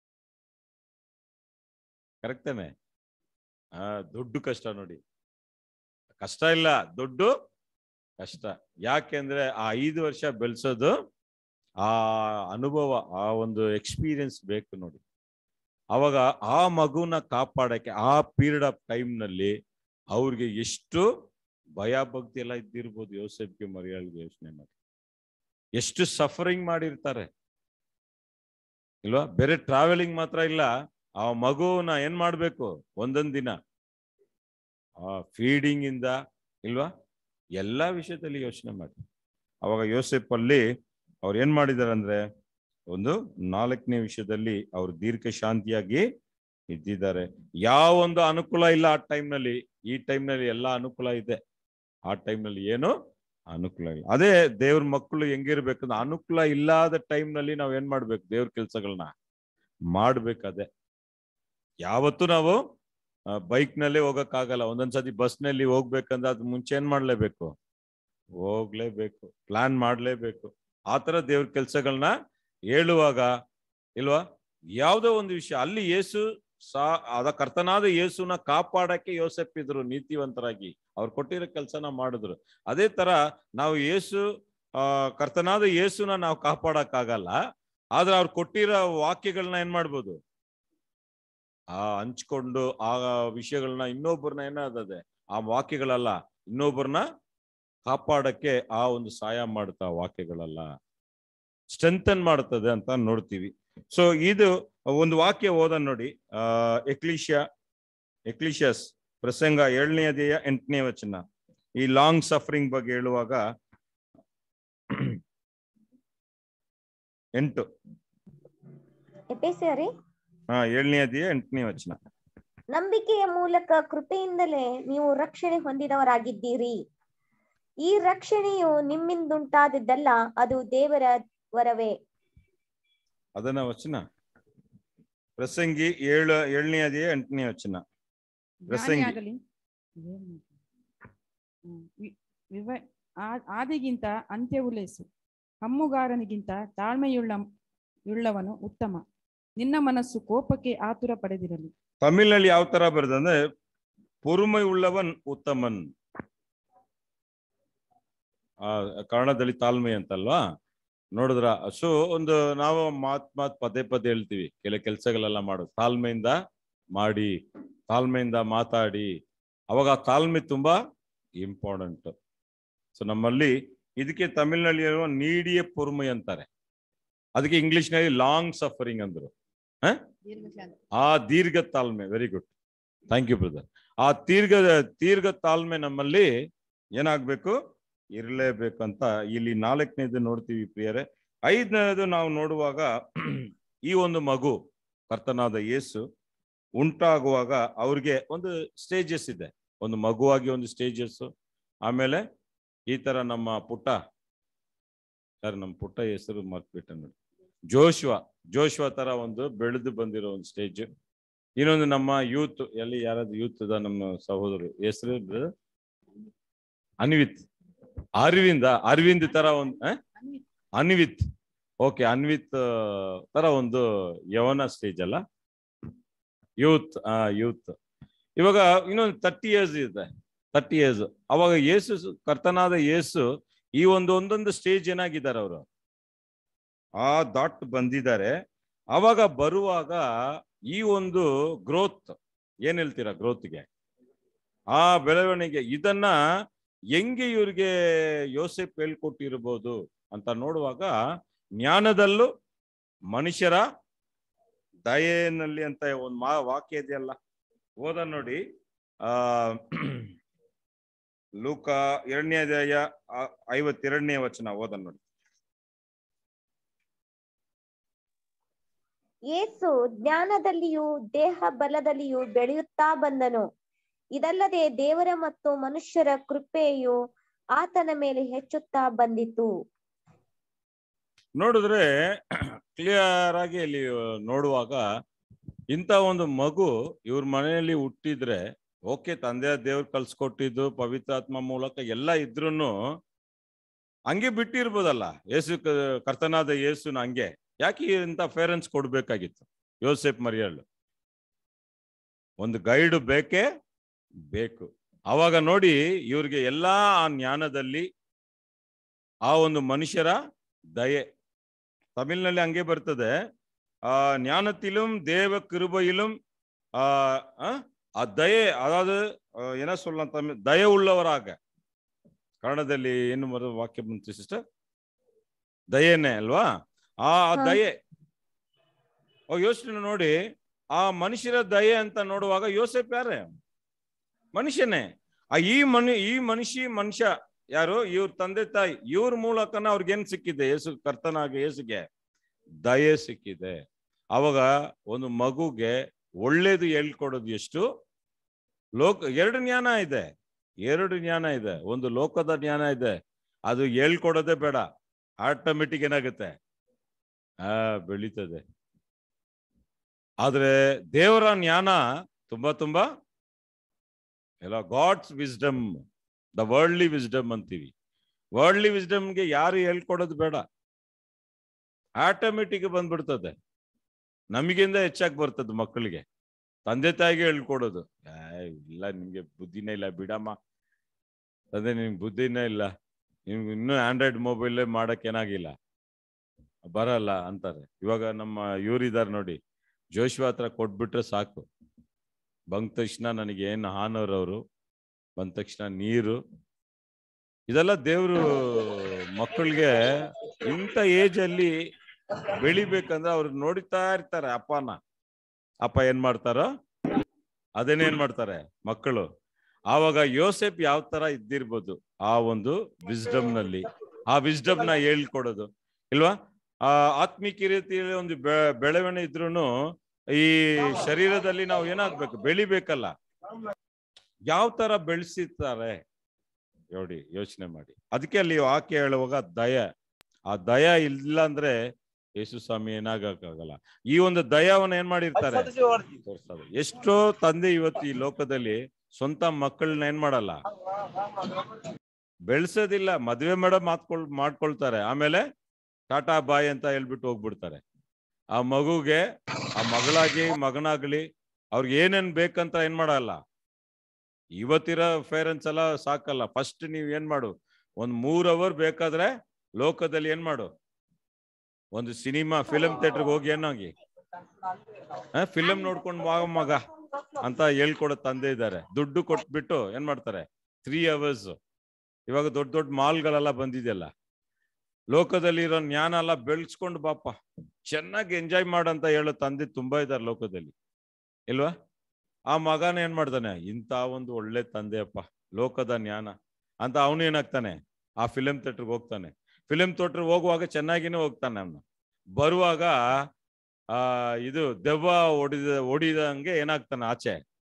ಕರೆಕ್ಟೇನೆ ಆ ದೊಡ್ಡ ಕಷ್ಟ ನೋಡಿ ಕಷ್ಟ ಇಲ್ಲ ದೊಡ್ಡ ಕಷ್ಟ ಯಾಕೆಂದ್ರೆ ಆ ಐದು ವರ್ಷ ಬೆಳ್ಸೋದು ಆ ಅನುಭವ ಆ ಒಂದು ಎಕ್ಸ್ಪೀರಿಯನ್ಸ್ ಬೇಕು ನೋಡಿ ಅವಾಗ ಆ ಮಗುನ ಕಾಪಾಡಕ್ಕೆ ಆ ಪೀರಿಯಡ್ ಆಫ್ ಟೈಮ್ನಲ್ಲಿ ಅವ್ರಿಗೆ ಎಷ್ಟು ಭಯ ಭಕ್ತಿ ಎಲ್ಲ ಇದ್ದಿರ್ಬೋದು ಯೋಸೆಫ್ಗೆ ಮರಿಯಾಳಿಗೆ ಯೋಚನೆ ಮಾಡಿ ಎಷ್ಟು ಸಫರಿಂಗ್ ಮಾಡಿರ್ತಾರೆ ಇಲ್ವಾ ಬೇರೆ ಟ್ರಾವೆಲಿಂಗ್ ಮಾತ್ರ ಇಲ್ಲ ಆ ಮಗುನ ಏನ್ ಮಾಡ್ಬೇಕು ಒಂದೊಂದ್ ದಿನ ಆ ಫೀಡಿಂಗ್ ಇಂದ ಇಲ್ವಾ ಎಲ್ಲಾ ವಿಷಯದಲ್ಲಿ ಯೋಚನೆ ಮಾಡಿ ಅವಾಗ ಯೋಸೆಫ್ ಅಲ್ಲಿ ಅವ್ರು ಏನ್ ಮಾಡಿದಾರೆ ಅಂದ್ರೆ ಒಂದು ನಾಲ್ಕನೇ ವಿಷಯದಲ್ಲಿ ಅವ್ರು ದೀರ್ಘ ಶಾಂತಿಯಾಗಿ ಇದ್ದಿದ್ದಾರೆ ಯಾವ ಒಂದು ಅನುಕೂಲ ಇಲ್ಲ ಆ ಟೈಮ್ನಲ್ಲಿ ಈ ಟೈಮ್ನಲ್ಲಿ ಎಲ್ಲಾ ಅನುಕೂಲ ಇದೆ ಆ ಟೈಮ್ನಲ್ಲಿ ಏನು ಅನುಕೂಲ ಇಲ್ಲ ಅದೇ ದೇವ್ರ ಮಕ್ಕಳು ಹೆಂಗಿರ್ಬೇಕಂದ್ರೆ ಅನುಕೂಲ ಇಲ್ಲದ ಟೈಮ್ನಲ್ಲಿ ನಾವ್ ಏನ್ ಮಾಡ್ಬೇಕು ದೇವ್ರ ಕೆಲ್ಸಗಳನ್ನ ಮಾಡ್ಬೇಕದೇ ಯಾವತ್ತೂ ನಾವು ಬೈಕ್ ನಲ್ಲಿ ಹೋಗಕ್ಕಾಗಲ್ಲ ಒಂದೊಂದ್ಸತಿ ಬಸ್ ನಲ್ಲಿ ಹೋಗ್ಬೇಕಂದ್ರೆ ಅದ್ ಮುಂಚೆ ಏನ್ ಮಾಡ್ಲೇಬೇಕು ಹೋಗ್ಲೇಬೇಕು ಪ್ಲಾನ್ ಮಾಡ್ಲೇಬೇಕು ಆತರ ದೇವ್ರ ಕೆಲ್ಸಗಳನ್ನ ಹೇಳುವಾಗ ಇಲ್ವಾ ಯಾವುದೋ ಒಂದು ವಿಷಯ ಅಲ್ಲಿ ಯೇಸು ಸಾ ಅದ ಕರ್ತನಾದ ಯೇಸುನ ಕಾಪಾಡಕ್ಕೆ ಯೋಸೆಫ್ ಇದ್ರು ನೀತಿವಂತರಾಗಿ ಅವ್ರು ಕೊಟ್ಟಿರೋ ಕೆಲಸನ ಮಾಡಿದ್ರು ಅದೇ ತರ ನಾವು ಯೇಸು ಆ ಕರ್ತನಾದ ಯೇಸುನ ನಾವು ಕಾಪಾಡಕ್ಕಾಗಲ್ಲ ಆದ್ರೆ ಅವ್ರು ಕೊಟ್ಟಿರೋ ವಾಕ್ಯಗಳನ್ನ ಏನ್ ಮಾಡ್ಬೋದು ಆ ಹಂಚ್ಕೊಂಡು ಆ ವಿಷಯಗಳನ್ನ ಇನ್ನೊಬ್ಬರನ್ನ ಏನಾದದೆ ಆ ವಾಕ್ಯಗಳಲ್ಲ ಇನ್ನೊಬ್ಬರನ್ನ ಕಾಪಾಡಕ್ಕೆ ಆ ಒಂದು ಸಹಾಯ ಮಾಡುತ್ತಾ ವಾಕ್ಯಗಳಲ್ಲ ಸ್ಟ್ರೆಂಥನ್ ಮಾಡುತ್ತದೆ ಅಂತ ನೋಡ್ತೀವಿ ಸೊ ಇದು ಒಂದು ವಾಕ್ಯ ಓದ ನೋಡಿ ಆ ಎಕ್ಲಿಷಿಯ ಎಕ್ಲಿಷಿಯಸ್ ಪ್ರಸಂಗ ಏಳನೇ ಅಧ್ಯಾಯ ಎಂಟನೇ ವಚನ ಈ ಲಾಂಗ್ ಸಫರಿಂಗ್ ಬಗ್ಗೆ ಹೇಳುವಾಗ ಎಂಟು ಎಪೇಸಿಯರಿ ಹಾ ಏಳನೇ ಅಧ್ಯಾಯ ಎಂಟನೇ ವಚನ ನಂಬಿಕೆಯ ಮೂಲಕ ಕೃಪೆಯಿಂದಲೇ ನೀವು ರಕ್ಷಣೆ ಹೊಂದಿದವರಾಗಿದ್ದೀರಿ ಈ ರಕ್ಷಣೆಯು ನಿಮ್ಮಿಂದುಂಟಾದದ್ದಲ್ಲ ಅದು ದೇವರ ವರವೇ ಅದನ್ನ ವಚನ ಪ್ರಸಂಗಿ ಏಳು ಏಳನೇ ಅಧ್ಯಾಯ ಎಂಟನೇ ವಚನ ಪ್ರಸಂಗಿ. ಜ್ಞಾನಿಯಾಗಲಿ ಹ್ಮ್. ವಿ- ವಿವ- ಆ- ಆದಿಗಿಂತ ಅಂತ್ಯವು ಲೇಸು ಹಮ್ಮುಗಾರನಿಗಿಂತ ತಾಳ್ಮೆಯುಳ್ಳ ಯುಳ್ಳವನು ಉತ್ತಮ ನಿನ್ನ ಮನಸ್ಸು ಕೋಪಕ್ಕೆ ಆತುರ ಪಡೆದಿರಲಿ ತಮಿಳ್ನಲ್ಲಿ ಯಾವ ತರ ಬರ್ತದೆ ಪೊರುಮೈ ಉಳ್ಳವನ್ ಉತ್ತಮನ್ ಆ ಕನ್ನಡದಲ್ಲಿ ತಾಳ್ಮೆ ಅಂತಲ್ವಾ ನೋಡಿದ್ರ ಸೊ ಒಂದು ನಾವು ಮಾತ್ ಮಾತ್ ಪದೇ ಪದೇ ಹೇಳ್ತೀವಿ ಕೆಲ ಕೆಲಸಗಳೆಲ್ಲ ಮಾಡೋದು ತಾಳ್ಮೆಯಿಂದ ಮಾಡಿ ತಾಳ್ಮೆಯಿಂದ ಮಾತಾಡಿ ಅವಾಗ ಆ ತಾಳ್ಮೆ ತುಂಬಾ ಇಂಪಾರ್ಟೆಂಟ್ ಸೊ ನಮ್ಮಲ್ಲಿ ಇದಕ್ಕೆ ತಮಿಳ್ನಲ್ಲಿ ಇರುವ ನೀಡಿಯ ಪೊರುಮೈ ಅಂತಾರೆ ಅದಕ್ಕೆ ಇಂಗ್ಲಿಷ್ನಲ್ಲಿ ಲಾಂಗ್ ಸಫರಿಂಗ್ ಅಂದ್ರು ಆ ದೀರ್ಘ ತಾಳ್ಮೆ very good thank you brother ಆ ದೀರ್ಘ ದೀರ್ಘ ತಾಳ್ಮೆ ನಮ್ಮಲ್ಲಿ ಏನಾಗ್ಬೇಕು ಇರಲೇಬೇಕಂತ ಇಲ್ಲಿ ನಾಲ್ಕನೇದು ನೋಡ್ತೀವಿ ಪ್ರಿಯರೇ ಐದನೇದು ನಾವು ನೋಡುವಾಗ ಈ ಒಂದು ಮಗು ಕರ್ತನಾದ ಯೇಸು ಉಂಟಾಗುವಾಗ ಅವ್ರಿಗೆ ಒಂದು ಸ್ಟೇಜಸ್ ಇದೆ ಒಂದು ಮಗುವಾಗಿ ಒಂದು ಸ್ಟೇಜಸ್ ಆಮೇಲೆ ಈ ತರ ನಮ್ಮ ಪುಟ್ಟ ಸರ್ ನಮ್ಮ ಪುಟ್ಟ ಹೆಸರು ಮರ್ತ್ಬಿಟ್ಟೆ ನೋಡಿ ಜೋಶ್ವ ಜೋಶ್ವ ತರ ಒಂದು ಬೆಳೆದು ಬಂದಿರೋ ಒಂದು ಸ್ಟೇಜ್ ಇನ್ನೊಂದು ನಮ್ಮ ಯೂತ್ ಎಲ್ಲಿ ಯಾರಾದ್ರು ಯೂತ್ ಅದ ನಮ್ಮ ಸಹೋದರು ಹೆಸರು brother? ಅನ್ವಿತ್ ಅರವಿಂದ ಅರವಿಂದ್ ತರ ಒಂದು ಆ? ಅನ್ವಿತ್ ಓಕೆ ಅನ್ವಿತ್ ಆ, ತರ ಒಂದು ಯವನ ಸ್ಟೇಜ್ ಅಲ್ಲ ಯೂತ್ ಆ ಯೂತ್ ಇವಾಗ ಇನ್ನೊಂದು ತರ್ಟಿ ಇಯರ್ಸ್ ಇದೆ ತರ್ಟಿ ಇಯರ್ಸ್ ಅವಾಗ ಯೇಸು ಕರ್ತನಾದ ಯೇಸು ಈ ಒಂದು ಒಂದೊಂದು ಸ್ಟೇಜ್ ಏನಾಗಿದ್ದಾರೆ ಅವರು ಆ ದಾಟ್ ಬಂದಿದ್ದಾರೆ ಅವಾಗ ಬರುವಾಗ ಈ ಒಂದು ಗ್ರೋತ್ ಏನ್ ಹೇಳ್ತೀರಾ ಗ್ರೋತ್ಗೆ ಆ ಬೆಳವಣಿಗೆ ಇದನ್ನ ಹೆಂಗೆ ಇವ್ರಿಗೆ ಯೋಸೆಫ್ ಹೇಳ್ಕೊಟ್ಟಿರ್ಬೋದು ಅಂತ ನೋಡುವಾಗ ಜ್ಞಾನದಲ್ಲೂ ಮನುಷ್ಯರ ದಯೆನಲ್ಲಿ ಅಂತ ಒಂದು ಮಾ ವಾಕ್ಯ ಇದೆಯಲ್ಲ ಓದ ನೋಡಿ ಆ ಲೂಕ ಎರಡನೇ ಅಧ್ಯಾಯ ಆ, ಐವತ್ತೆರಡನೇ ವಚನ ಓದ ನೋಡಿ ಯೇಸು ಜ್ಞಾನದಲ್ಲಿಯೂ ದೇಹ ಬಲದಲ್ಲಿಯೂ ಬೆಳೆಯುತ್ತಾ ಬಂದನು ಇದಲ್ಲದೆ ದೇವರ ಮತ್ತು ಮನುಷ್ಯರ ಕೃಪೆಯು ಆತನ ಮೇಲೆ ಹೆಚ್ಚುತ್ತಾ ಬಂದಿತು ನೋಡಿದ್ರೆ ಕ್ಲಿಯರ್ ಆಗಿ ಇಲ್ಲಿ ನೋಡುವಾಗ ಇಂಥ ಒಂದು ಮಗು ಇವ್ರ ಮನೆಯಲ್ಲಿ ಹುಟ್ಟಿದ್ರೆ ಓಕೆ ತಂದೆ ದೇವ್ರು ಕಲ್ಸ್ಕೊಟ್ಟಿದ್ದು ಪವಿತ್ರಾತ್ಮ ಮೂಲಕ ಎಲ್ಲ ಇದ್ರೂನು ಹಂಗೆ ಬಿಟ್ಟಿರ್ಬೋದಲ್ಲ ಯೇಸು ಕ- ಕರ್ತನಾದ ಯೇಸುನ ಹಂಗೆ ಯಾಕೆ ಇಂಥ ಪೇರೆಂಟ್ಸ್ ಕೊಡ್ಬೇಕಾಗಿತ್ತು ಯೋಸೆಫ್ ಮರಿಯಳ್ಳು ಒಂದು ಗೈಡ್ ಬೇಕೇ ಬೇಕು ಅವಾಗ ನೋಡಿ ಇವ್ರಿಗೆ ಎಲ್ಲಾ ಆ ಜ್ಞಾನದಲ್ಲಿ ಆ ಒಂದು ಮನುಷ್ಯರ ದಯೆ ತಮಿಳ್ನಲ್ಲಿ ಹಂಗೆ ಬರ್ತದೆ ಆ ஞானத்திலும் தேவ கிருபையிலும் ஆ ஆ, ಆ ದಯೆ ಅದಾದ ಆ, ಏನ சொல்ல ತಮಿಳ್ ದಯೆ ಉಳ್ಳವರಾಗ ಕನ್ನಡದಲ್ಲಿ ಏನು ಬರೋ ವಾಕ್ಯ ಬಂತು ಸಿಸ್ಟರ್ ದಯೆನೇ ಅಲ್ವಾ ಆ ಆ ಹಾ. ದಯೆ ಓ ಯೋಚನೆ ನೋಡಿ ಆ ಮನುಷ್ಯರ ದಯೆ ಅಂತ ನೋಡುವಾಗ ಯೋಸೆಫ್ ಯಾರೇ ಮನುಷ್ಯನೇ ಆ ಈ ಮನು ಈ ಮನುಷ್ಯ ಮನುಷ್ಯ ಯಾರು ಇವ್ರ ತಂದೆ ತಾಯಿ ಇವ್ರ ಮೂಲಕನ ಅವ್ರಿಗೇನ್ ಸಿಕ್ಕಿದೆ ಯೇಸು ಕರ್ತನಾಗ ಯೇಸುಗೆ ದಯೆ ಸಿಕ್ಕಿದೆ ಅವಾಗ ಒಂದು ಮಗುಗೆ ಒಳ್ಳೇದು ಹೇಳ್ಕೊಡೋದು ಎಷ್ಟು ಲೋಕ ಎರಡು ಜ್ಞಾನ ಇದೆ ಎರಡು ಜ್ಞಾನ ಇದೆ ಒಂದು ಲೋಕದ ಜ್ಞಾನ ಇದೆ ಅದು ಹೇಳ್ಕೊಡೋದೇ ಬೇಡ ಆಟೋಮೆಟಿಕ್ ಏನಾಗುತ್ತೆ ಆ ಬೆಳೀತದೆ ಆದ್ರೆ ದೇವರ ಜ್ಞಾನ ತುಂಬಾ ತುಂಬಾ ಎಲ್ಲ God's wisdom the worldly wisdom ಅಂತೀವಿ ವರ್ಲ್ಡ್ಲಿ ವಿಸ್ಡಮ್ಗೆ ಯಾರು ಹೇಳ್ಕೊಡೋದು ಬೇಡ ಆಟೋಮೆಟಿಕ್ ಬಂದ್ಬಿಡ್ತದೆ ನಮಗಿಂದ ಹೆಚ್ಚಾಗಿ ಬರ್ತದೆ ಮಕ್ಕಳಿಗೆ ತಂದೆ ತಾಯಿಗೆ ಹೇಳ್ಕೊಡೋದು ಆ, ಇಲ್ಲ ನಿಮ್ಗೆ ಬುದ್ಧಿನೇ ಇಲ್ಲ ಬಿಡಮ್ಮ ತಂದೆ ನಿಮ್ಗೆ ಬುದ್ಧಿನೇ ಇಲ್ಲ ನಿಮ್ಗೆ ಇನ್ನೂ ಆಂಡ್ರಾಯ್ಡ್ ಮೊಬೈಲ್ ಮಾಡಕ್ ಏನಾಗಿಲ್ಲ ಬರಲ್ಲ ಅಂತಾರೆ ಇವಾಗ ನಮ್ಮ ಇವ್ರಿದಾರೆ ನೋಡಿ ಜೋಶ್ವಾ ಹತ್ರ ಕೊಟ್ಬಿಟ್ರೆ ಸಾಕು ಬಂದ ತಕ್ಷಣ ನನಗೆ ಏನು ಹಾನವ್ರು ಅವರು ಬಂದ ತಕ್ಷಣ ನೀರು ಇದೆಲ್ಲ ದೇವ್ರು ಮಕ್ಕಳಿಗೆ ಇಂಥ ಏಜ್ ಅಲ್ಲಿ ಬೆಳಿಬೇಕಂದ್ರೆ ಅವ್ರು ನೋಡ್ತಾ ಇರ್ತಾರೆ ಅಪ್ಪನ ಅಪ್ಪ ಏನ್ ಮಾಡ್ತಾರೋ ಅದನ್ನೇನ್ ಮಾಡ್ತಾರೆ ಮಕ್ಕಳು ಆವಾಗ ಯೋಸೆಫ್ ಯಾವ ತರ ಇದ್ದಿರ್ಬೋದು ಆ ಒಂದು ವಿಸ್ಡಮ್ ನಲ್ಲಿ ಆ ವಿಸ್ಡಮ್ ನ ಹೇಳ್ಕೊಡೋದು ಇಲ್ವಾ ಆ ಆತ್ಮಿಕ ರೀತಿಯಲ್ಲಿ ಒಂದು ಬೆ- ಬೆಳವಣಿಗೆ ಇದ್ರೂನು ಈ ಶರೀರದಲ್ಲಿ ನಾವು ಏನಾಗ್ಬೇಕು ಬೆಳಿಬೇಕಲ್ಲ ಯಾವ ತರ ಬೆಳೆಸಿರ್ತಾರೆ ನೋಡಿ ಯೋಚನೆ ಮಾಡಿ ಅದಕ್ಕೆ ಅಲ್ಲಿ ವಾಕ್ಯ ಹೇಳುವಾಗ ದಯ ಆ ದಯ ಇಲ್ಲ ಅಂದ್ರೆ ಯೇಸು ಸ್ವಾಮಿ ಏನಾಗಕ್ಕಾಗಲ್ಲ ಈ ಒಂದು ದಯವನ್ನು ಏನ್ ಮಾಡಿರ್ತಾರೆ ತೋರಿಸ್ತಾರೆ ಎಷ್ಟೋ ತಂದೆ ಇವತ್ತು ಈ ಲೋಕದಲ್ಲಿ ಸ್ವಂತ ಮಕ್ಕಳನ್ನ ಏನ್ ಮಾಡಲ್ಲ ಬೆಳ್ಸೋದಿಲ್ಲ ಮದ್ವೆ ಮಾಡೋ ಮಾತ್ಕೊಳ್ ಮಾಡ್ಕೊಳ್ತಾರೆ ಆಮೇಲೆ ಟಾಟಾ ಬಾಯ್ ಅಂತ ಹೇಳ್ಬಿಟ್ಟು ಹೋಗ್ಬಿಡ್ತಾರೆ ಆ ಮಗುಗೆ ಆ ಮಗಳಾಗಿ ಮಗನಾಗ್ಲಿ ಅವ್ರಿಗೆ ಏನೇನ್ ಬೇಕಂತ ಏನ್ ಮಾಡಲ್ಲ ಇವತ್ತಿರೋ ಪೇರೆಂಟ್ಸ್ ಎಲ್ಲ ಸಾಕಲ್ಲ ಫಸ್ಟ್ ನೀವ್ ಏನ್ ಮಾಡು ಒಂದ್ ಮೂರ್ ಅವರ್ ಬೇಕಾದ್ರೆ ಲೋಕದಲ್ಲಿ ಏನ್ ಮಾಡು ಒಂದು ಸಿನಿಮಾ ಫಿಲಂ ಥಿಯೇಟರ್ಗೆ ಹೋಗಿ ಏನಾಗಿ ಫಿಲಂ ನೋಡ್ಕೊಂಡು ಮಗ ಮಗ ಅಂತ ಹೇಳ್ಕೊಡೋ ತಂದೆ ಇದ್ದಾರೆ ದುಡ್ಡು ಕೊಟ್ಬಿಟ್ಟು ಏನ್ ಮಾಡ್ತಾರೆ ತ್ರೀ ಅವರ್ಸ್ ಇವಾಗ ದೊಡ್ಡ ದೊಡ್ಡ ಮಾಲ್ಗಳೆಲ್ಲ ಬಂದಿದೆಯಲ್ಲ ಲೋಕದಲ್ಲಿ ಇರೋ ಜ್ಞಾನ ಎಲ್ಲ ಬೆಳೆಸ್ಕೊಂಡು ಬಾಪ ಚೆನ್ನಾಗಿ ಎಂಜಾಯ್ ಮಾಡಂತ ಹೇಳೋ ತಂದೆ ತುಂಬಾ ಇದ್ದಾರೆ ಲೋಕದಲ್ಲಿ ಇಲ್ವಾ ಆ ಮಗನ ಏನ್ ಮಾಡ್ತಾನೆ ಇಂಥ ಒಂದು ಒಳ್ಳೆ ತಂದೆ ಅಪ್ಪ ಲೋಕದ ಜ್ಞಾನ ಅಂತ ಅವನು ಏನಾಗ್ತಾನೆ ಆ ಫಿಲಂ ಥಿಯೇಟರ್ಗೆ ಹೋಗ್ತಾನೆ ಫಿಲಂ ಥಿಯೇಟರ್ ಹೋಗುವಾಗ ಚೆನ್ನಾಗಿನೇ ಹೋಗ್ತಾನೆ ಅವನು ಬರುವಾಗ ಆ ಇದು ದೆವ್ವ ಹೊಡಿದ ಹೊಡಿದಂಗೆ ಏನಾಗ್ತಾನೆ ಆಚೆ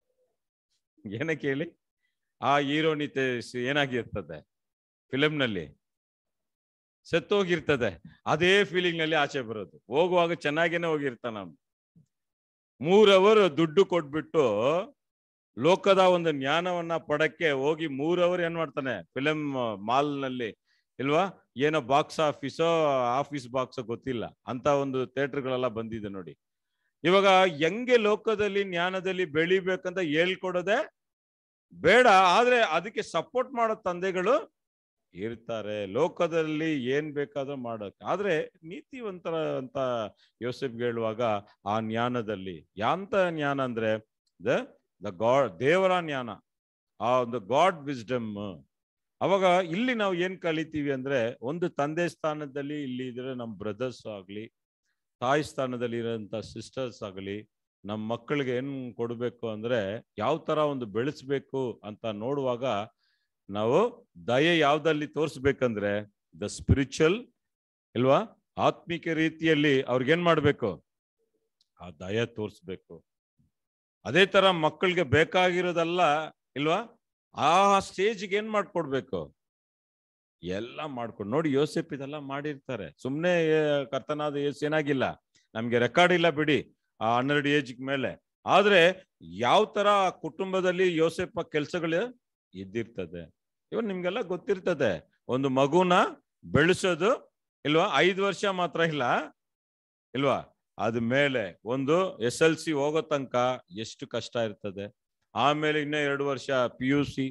ಏನಕ್ಕೆ ಹೇಳಿ ಆ ಹೀರೋನಿತೆ ಏನಾಗಿರ್ತದೆ ಫಿಲಂನಲ್ಲಿ ಸತ್ತೋಗಿರ್ತದೆ ಅದೇ ಫೀಲಿಂಗ್ ನಲ್ಲಿ ಆಚೆ ಬರೋದು ಹೋಗುವಾಗ ಚೆನ್ನಾಗೇನೆ ಹೋಗಿರ್ತಾನ ಅವನು ಮೂರ್ ಅವರ್ ದುಡ್ಡು ಕೊಟ್ಬಿಟ್ಟು ಲೋಕದ ಒಂದು ಜ್ಞಾನವನ್ನ ಪಡಕ್ಕೆ ಹೋಗಿ ಮೂರ್ ಅವರ್ ಏನ್ ಮಾಡ್ತಾನೆ ಫಿಲಂ ಮಾಲ್ ನಲ್ಲಿ ಇಲ್ವಾ ಏನೋ ಬಾಕ್ಸ್ ಆಫೀಸೋ ಆಫೀಸ್ ಬಾಕ್ಸ್ ಗೊತ್ತಿಲ್ಲ ಅಂತ ಒಂದು ಥಿಯೇಟರ್ಗಳೆಲ್ಲ ಬಂದಿದೆ ನೋಡಿ ಇವಾಗ ಹೆಂಗೆ ಲೋಕದಲ್ಲಿ ಜ್ಞಾನದಲ್ಲಿ ಬೆಳಿಬೇಕಂತ ಹೇಳ್ಕೊಡೋದೆ ಬೇಡ ಆದ್ರೆ ಅದಕ್ಕೆ ಸಪೋರ್ಟ್ ಮಾಡೋ ತಂದೆಗಳು ಇರ್ತಾರೆ ಲೋಕದಲ್ಲಿ ಏನ್ ಬೇಕಾದ್ರೂ ಮಾಡಕ್ ಆದ್ರೆ ನೀತಿವಂತರ ಅಂತ ಯೋಸೆಫ್ಗೆ ಹೇಳುವಾಗ ಆ ಜ್ಞಾನದಲ್ಲಿ ಯಾಂತ ಜ್ಞಾನ ಅಂದ್ರೆ ದ ದ ಗಾಡ್ ದೇವರ ಜ್ಞಾನ ಆ ಒಂದು ಗಾಡ್ ವಿಸ್ಡಮ್ ಅವಾಗ ಇಲ್ಲಿ ನಾವು ಏನ್ ಕಲಿತೀವಿ ಅಂದ್ರೆ ಒಂದು ತಂದೆ ಸ್ಥಾನದಲ್ಲಿ ಇಲ್ಲಿ ಇದ್ರೆ ನಮ್ಮ ಬ್ರದರ್ಸ್ ಆಗ್ಲಿ ತಾಯಿ ಸ್ಥಾನದಲ್ಲಿ ಇರೋಂಥ ಸಿಸ್ಟರ್ಸ್ ಆಗಲಿ ನಮ್ಮ ಮಕ್ಕಳಿಗೆ ಏನ್ ಕೊಡ್ಬೇಕು ಅಂದ್ರೆ ಯಾವ ತರ ಒಂದು ಬೆಳೆಸ್ಬೇಕು ಅಂತ ನೋಡುವಾಗ ನಾವು ದಯೆ ಯಾವ್ದಲ್ಲಿ ತೋರಿಸ್ಬೇಕಂದ್ರೆ ದ ಸ್ಪಿರಿಚುವಲ್ ಇಲ್ವಾ ಆತ್ಮಿಕ ರೀತಿಯಲ್ಲಿ ಅವ್ರಿಗೇನ್ ಮಾಡ್ಬೇಕು ಆ ದಯ ತೋರಿಸ್ಬೇಕು ಅದೇ ತರ ಮಕ್ಕಳಿಗೆ ಬೇಕಾಗಿರೋದಲ್ಲ ಇಲ್ವಾ ಆ ಸ್ಟೇಜ್ಗೆ ಏನ್ ಮಾಡ್ಕೊಡ್ಬೇಕು ಎಲ್ಲ ಮಾಡ್ಕೊಂಡು ನೋಡಿ ಯೋಸೆಫ್ ಇದೆಲ್ಲ ಮಾಡಿರ್ತಾರೆ ಸುಮ್ನೆ ಏ- ಕರ್ತನಾದ ಯೇಸು ಏನಾಗಿಲ್ಲ ನಮ್ಗೆ ರೆಕಾರ್ಡ್ ಇಲ್ಲ ಬಿಡಿ ಆ ಹನ್ನೆರಡು ಏಜ್ ಮೇಲೆ ಆದ್ರೆ ಯಾವ ತರ ಆ ಕುಟುಂಬದಲ್ಲಿ ಯೋಸೆಫ ಕೆಲ್ಸಗಳು ಇದ್ದಿರ್ತದೆ ಇವಾಗ ನಿಮ್ಗೆಲ್ಲ ಗೊತ್ತಿರ್ತದೆ ಒಂದು ಮಗುನ ಬೆಳೆಸೋದು ಇಲ್ವಾ ಐದು ವರ್ಷ ಮಾತ್ರ ಇಲ್ಲ ಇಲ್ವಾ ಅದ ಮೇಲೆ ಒಂದು ಎಸ್ ಎಲ್ ಸಿ ಹೋಗೋ ತನಕ ಎಷ್ಟು ಕಷ್ಟ ಇರ್ತದೆ ಆಮೇಲೆ ಇನ್ನ ಎರಡು ವರ್ಷ ಪಿ ಯು ಸಿ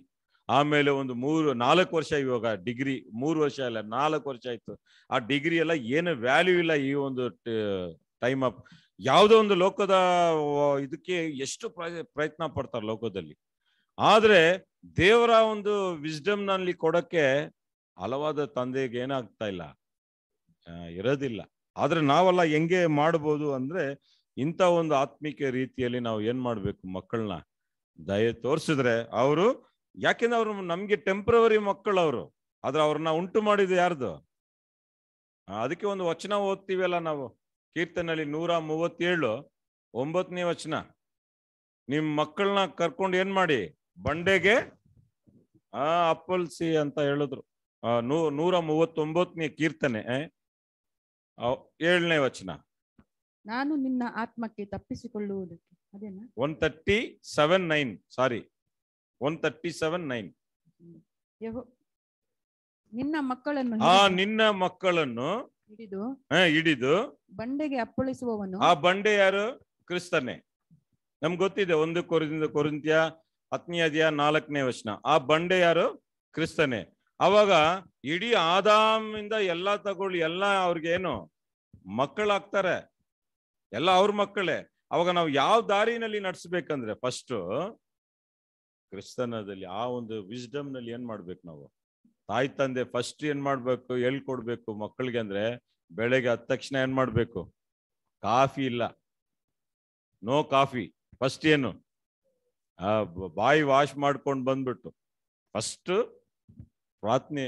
ಆಮೇಲೆ ಒಂದು ಮೂರು ನಾಲ್ಕು ವರ್ಷ ಇವಾಗ ಡಿಗ್ರಿ ಮೂರು ವರ್ಷ ಅಲ್ಲ ನಾಲ್ಕು ವರ್ಷ ಆಯ್ತು ಆ ಡಿಗ್ರಿ ಎಲ್ಲ ಏನು ವ್ಯಾಲ್ಯೂ ಇಲ್ಲ ಈ ಒಂದು ಟೈಮ್ ಅಪ್ ಯಾವುದೋ ಒಂದು ಲೋಕದ ವ- ಇದಕ್ಕೆ ಎಷ್ಟು ಪ್ರಯ- ಪ್ರಯತ್ನ ಪಡ್ತಾರೆ ಲೋಕದಲ್ಲಿ ಆದ್ರೆ ದೇವರ ಒಂದು ವಿಸ್ಡಮ್ ನಲ್ಲಿ ಕೊಡಕ್ಕೆ ಹಲವಾದ ತಂದೆಗೆ ಏನಾಗ್ತಾ ಇಲ್ಲ ಆ, ಇರೋದಿಲ್ಲ ಆದ್ರೆ ನಾವೆಲ್ಲ ಹೆಂಗೆ ಮಾಡ್ಬೋದು ಅಂದ್ರೆ ಇಂಥ ಒಂದು ಆತ್ಮಿಕ ರೀತಿಯಲ್ಲಿ ನಾವು ಏನ್ ಮಾಡ್ಬೇಕು ಮಕ್ಕಳನ್ನ ದಯ ತೋರಿಸಿದ್ರೆ ಅವರು ಯಾಕೆಂದ್ರೆ ಅವ್ರು ನಮ್ಗೆ ಟೆಂಪ್ರವರಿ ಮಕ್ಕಳು ಅವರು ಆದ್ರೆ ಅವ್ರನ್ನ ಉಂಟು ಮಾಡಿದ್ದು ಯಾರ್ದು ಆ, ಅದಕ್ಕೆ ಒಂದು ವಚನ ಓದ್ತೀವಲ್ಲ ನಾವು ಕೀರ್ತನಲ್ಲಿ ನೂರ ಮೂವತ್ತೇಳು ಒಂಬತ್ತನೇ ವಚನ ನಿಮ್ ಮಕ್ಕಳನ್ನ ಕರ್ಕೊಂಡು ಏನ್ ಮಾಡಿ ಬಂಡೆಗೆ ಆ ಅಪ್ಪಲ್ಸಿ ಅಂತ ಹೇಳಿದ್ರು ಆ, ನೂ ನೂರ ಮೂವತ್ತೊಂಬತ್ತನೇ ಕೀರ್ತನೆ ಆ, ಏಳನೇ ವಚನ ನಾನು ನಿನ್ನ ಆತ್ಮಕ್ಕೆ ತಪ್ಪಿಸಿಕೊಳ್ಳುವುದಕ್ಕೆ ಅದೇನಾ one thirty seven nine sorry one thirty seven nine ಯೆಹೋ ನಿನ್ನ ಮಕ್ಕಳನ್ನು ಆ ಹಿಡಿದು- ನಿನ್ನ ಮಕ್ಕಳನ್ನು ಹಿಡಿದು ಆ, ಹಿಡಿದು ಬಂಡೆಗೆ ಅಪ್ಪಳಿಸುವವನು ಆ ಬಂಡೆ ಯಾರು ಕ್ರಿಸ್ತನೇ ನಮ್ಗೆ ಗೊತ್ತಿದೆ ಒಂದು ಕೊರಿಂದ ಕೊರಿಂತ್ಯ ಹತ್ತನೇ ಅಧ್ಯಾಯ ನಾಲ್ಕನೇ ವಚನ ಆ ಬಂಡೆ ಯಾರು ಕ್ರಿಸ್ತನೇ ಅವಾಗ ಇಡೀ ಆದಾಮಿಂದ ಎಲ್ಲಾ ತಗೊಳ್ಳಿ ಎಲ್ಲ ಅವ್ರಿಗೆ ಏನು ಮಕ್ಕಳಾಗ್ತಾರೆ ಎಲ್ಲ ಅವ್ರ ಮಕ್ಕಳೇ ಅವಾಗ ನಾವು ಯಾವ ದಾರಿನಲ್ಲಿ ನಡ್ಸ್ಬೇಕಂದ್ರೆ ಫಸ್ಟ್ ಕ್ರಿಸ್ತನದಲ್ಲಿ ಆ ಒಂದು ವಿಸ್ಡಮ್ ನಲ್ಲಿ ಏನ್ ಮಾಡ್ಬೇಕು ನಾವು ತಾಯಿ ತಂದೆ ಫಸ್ಟ್ ಏನ್ ಮಾಡ್ಬೇಕು ಹೇಳ್ಕೊಡ್ಬೇಕು ಮಕ್ಕಳಿಗೆ ಅಂದ್ರೆ ಬೆಳಗ್ಗೆ ಹತ್ತ ತಕ್ಷಣ ಏನ್ ಮಾಡ್ಬೇಕು ಕಾಫಿ ಇಲ್ಲ ನೋ ಕಾಫಿ ಫಸ್ಟ್ ಏನು ಆ ಬ- ಬಾಯಿ ವಾಶ್ ಮಾಡ್ಕೊಂಡು ಬಂದ್ಬಿಟ್ಟು ಫಸ್ಟ್ ಪ್ರಾರ್ಥನೆ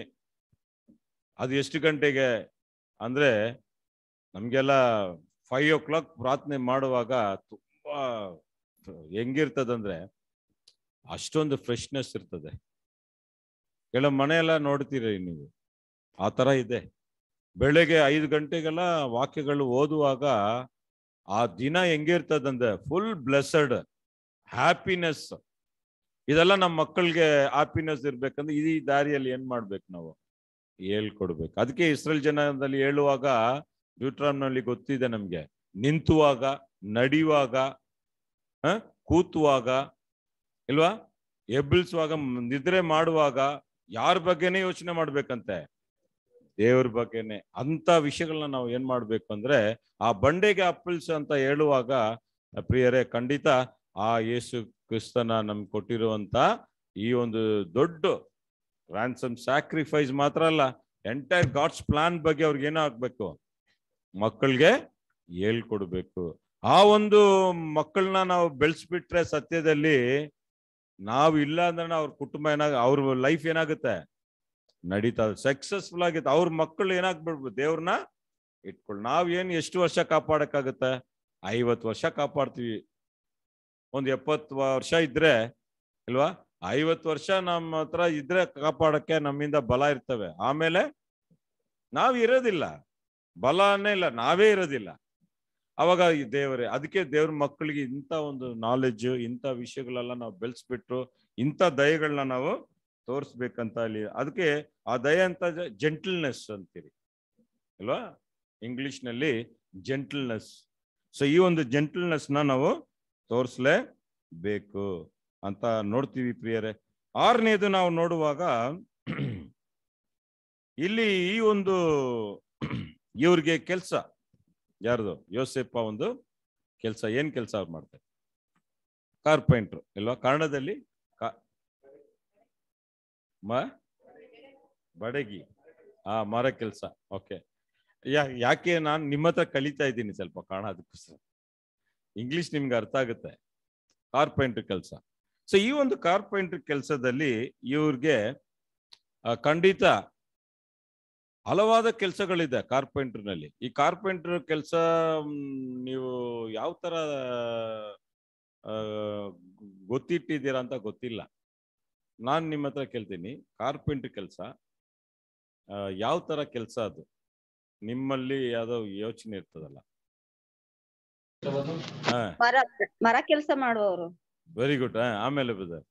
ಅದು ಎಷ್ಟು ಗಂಟೆಗೆ ಅಂದ್ರೆ ನಮ್ಗೆಲ್ಲ ಫೈವ್ ಓ ಕ್ಲಾಕ್ ಪ್ರಾರ್ಥನೆ ಮಾಡುವಾಗ ತುಂಬಾ ಹೆಂಗಿರ್ತದಂದ್ರೆ ಅಷ್ಟೊಂದು ಫ್ರೆಶ್ನೆಸ್ ಇರ್ತದೆ ಕೆಲವು ಮನೆಯೆಲ್ಲ ನೋಡ್ತೀರಿ ನೀವು ಆ ತರ ಇದೆ ಬೆಳಗ್ಗೆ ಐದು ಗಂಟೆಗೆಲ್ಲ ವಾಕ್ಯಗಳು ಓದುವಾಗ ಆ ದಿನ ಹೆಂಗಿರ್ತದಂದ್ರೆ ಫುಲ್ ಬ್ಲೆಸ್ಸಡ್ ಹ್ಯಾಪಿನೆಸ್ ಇದೆಲ್ಲ ನಮ್ಮ ಮಕ್ಕಳಿಗೆ ಹ್ಯಾಪಿನೆಸ್ ಇರ್ಬೇಕಂದ್ರೆ ಈ ದಾರಿಯಲ್ಲಿ ಏನ್ ಮಾಡ್ಬೇಕು ನಾವು ಹೇಳ್ಕೊಡ್ಬೇಕು ಅದಕ್ಕೆ ಇಸ್ರೇಲ್ ಜನದಲ್ಲಿ ಹೇಳುವಾಗ ನಲ್ಲಿ ಗೊತ್ತಿದೆ ನಮ್ಗೆ ನಿಂತುವಾಗ ನಡೆಯುವಾಗ ಹ ಕೂತುವಾಗ ಇಲ್ವಾ ಎಬ್ಬಿಳಿಸುವಾಗ ಮ್- ನಿದ್ರೆ ಮಾಡುವಾಗ ಯಾರ ಬಗ್ಗೆನೇ ಯೋಚನೆ ಮಾಡ್ಬೇಕಂತೆ ದೇವ್ರ ಬಗ್ಗೆನೆ ಅಂತ ವಿಷಯಗಳನ್ನ ನಾವು ಏನ್ ಮಾಡ್ಬೇಕು ಅಂದ್ರೆ ಆ ಬಂಡೆಗೆ ಅಪ್ಪಳಿಸು ಅಂತ ಹೇಳುವಾಗ ಪ್ರಿಯರೇ ಖಂಡಿತ ಆ ಯೇಸು ಕ್ರಿಸ್ತನ ನಮ್ಗೆ ಕೊಟ್ಟಿರುವಂತ ಈ ಒಂದು ದೊಡ್ಡ ರ್ಯಾನ್ಸಮ್ ಸ್ಯಾಕ್ರಿಫೈಸ್ ಮಾತ್ರ ಅಲ್ಲ ಎಂಟೈರ್ ಗಾಡ್ಸ್ ಪ್ಲಾನ್ ಬಗ್ಗೆ ಅವ್ರಿಗೆ ಏನಾಗ್ಬೇಕು ಮಕ್ಕಳಿಗೆ ಹೇಳ್ಕೊಡ್ಬೇಕು ಆ ಒಂದು ಮಕ್ಕಳನ್ನ ನಾವು ಬೆಳೆಸ್ಬಿಟ್ರೆ ಸತ್ಯದಲ್ಲಿ ನಾವು ಇಲ್ಲ ಅಂದ್ರೆ ಅವ್ರ ಕುಟುಂಬ ಏನಾಗ ಅವ್ರ ಲೈಫ್ ಏನಾಗುತ್ತೆ ನಡೀತಾ ಸಕ್ಸಸ್ಫುಲ್ ಆಗುತ್ತೆ ಅವ್ರ ಮಕ್ಕಳು ಏನಾಗ್ಬಿಡ್ಬೋದು ದೇವ್ರನ್ನ ಇಟ್ಕೊಳ್ಳಿ ನಾವ್ ಏನ್ ಎಷ್ಟು ವರ್ಷ ಕಾಪಾಡಕ್ಕಾಗತ್ತೆ ಐವತ್ತು ವರ್ಷ ಕಾಪಾಡ್ತೀವಿ ಒಂದ್ ಎಪ್ಪತ್ತು ವರ್ಷ ಇದ್ರೆ ಇಲ್ವಾ ಐವತ್ತು ವರ್ಷ ನಮ್ಮ ಹತ್ರ ಇದ್ರೆ ಕಾಪಾಡಕ್ಕೆ ನಮ್ಮಿಂದ ಬಲ ಇರ್ತವೆ ಆಮೇಲೆ ನಾವ್ ಇರೋದಿಲ್ಲ ಬಲನೇ ಇಲ್ಲ ನಾವೇ ಇರೋದಿಲ್ಲ ಅವಾಗ ಈ ದೇವರೇ ಅದಕ್ಕೆ ದೇವ್ರ ಮಕ್ಕಳಿಗೆ ಇಂಥ ಒಂದು ನಾಲೆಡ್ಜ್ ಇಂಥ ವಿಷಯಗಳೆಲ್ಲ ನಾವು ಬೆಳೆಸ್ಬಿಟ್ರು ಇಂಥ ದಯಗಳನ್ನ ನಾವು ತೋರಿಸ್ಬೇಕಂತ ಅಲ್ಲಿ ಅದಕ್ಕೆ ಆ ದಯ ಅಂತ ಜೆಂಟಲ್ನೆಸ್ ಅಂತೀರಿ ಅಲ್ವಾ ಇಂಗ್ಲಿಷ್ ನಲ್ಲಿ ಜೆಂಟಲ್ನೆಸ್ ಸೊ ಈ ಒಂದು ಜೆಂಟಲ್ನೆಸ್ ನ ನಾವು ತೋರಿಸ್ಲೇಬೇಕು ಅಂತ ನೋಡ್ತೀವಿ ಪ್ರಿಯರೇ ಆರನೇದು ನಾವು ನೋಡುವಾಗ ಇಲ್ಲಿ ಈ ಒಂದು ಇವ್ರಿಗೆ ಕೆಲಸ ಯಾರ್ದು ಯೋಸೆಪ್ಪ ಒಂದು ಕೆಲಸ ಏನ್ ಕೆಲಸ ಅವ್ರು ಮಾಡ್ತಾರೆ ಕಾರ್ಪೆಂಟ್ರು ಇಲ್ವಾ ಕನ್ನಡದಲ್ಲಿ ಕಾ- ಮ ಬಡಗಿ ಆ ಮರ ಕೆಲಸ ಓಕೆ ಯಾ ಯಾಕೆ ನಾನು ನಿಮ್ಮ ಹತ್ರ ಕಲಿತಾ ಇದ್ದೀನಿ ಸ್ವಲ್ಪ ಕಾರಣ ಅದಕ್ಕೋಸ್ಕರ ಇಂಗ್ಲಿಷ್ ನಿಮ್ಗೆ ಅರ್ಥ ಆಗುತ್ತೆ ಕಾರ್ಪೆಂಟ್ರ್ ಕೆಲಸ ಸೊ ಈ ಒಂದು ಕಾರ್ಪೆಂಟ್ರ್ ಕೆಲಸದಲ್ಲಿ ಇವ್ರಿಗೆ ಆ, ಖಂಡಿತ ಹಲವಾದ ಕೆಲಸಗಳಿದೆ ಕಾರ್ಪೆಂಟ್ರ್ನಲ್ಲಿ ಈ ಕಾರ್ಪೆಂಟ್ರ್ ಕೆಲಸ ನೀವು ಯಾವ ತರ ಆ, ಗೊತ್ತಿಟ್ಟಿದ್ದೀರಾ ಅಂತ ಗೊತ್ತಿಲ್ಲ ನಾನು ನಿಮ್ಮ ಹತ್ರ ಕೇಳ್ತೀನಿ ಕಾರ್ಪೆಂಟ್ರ್ ಕೆಲಸ ಯಾವ ತರ ಕೆಲಸ ಅದು ನಿಮ್ಮಲ್ಲಿ ಯಾವ್ದೋ ಯೋಚನೆ ಇರ್ತದಲ್ಲ ಹಾ ಮರ ಮರ ಕೆಲಸ ಮಾಡುವವರು ವೆರಿ ಗುಡ್ ಆಮೇಲೆ ಬ್ರದರ್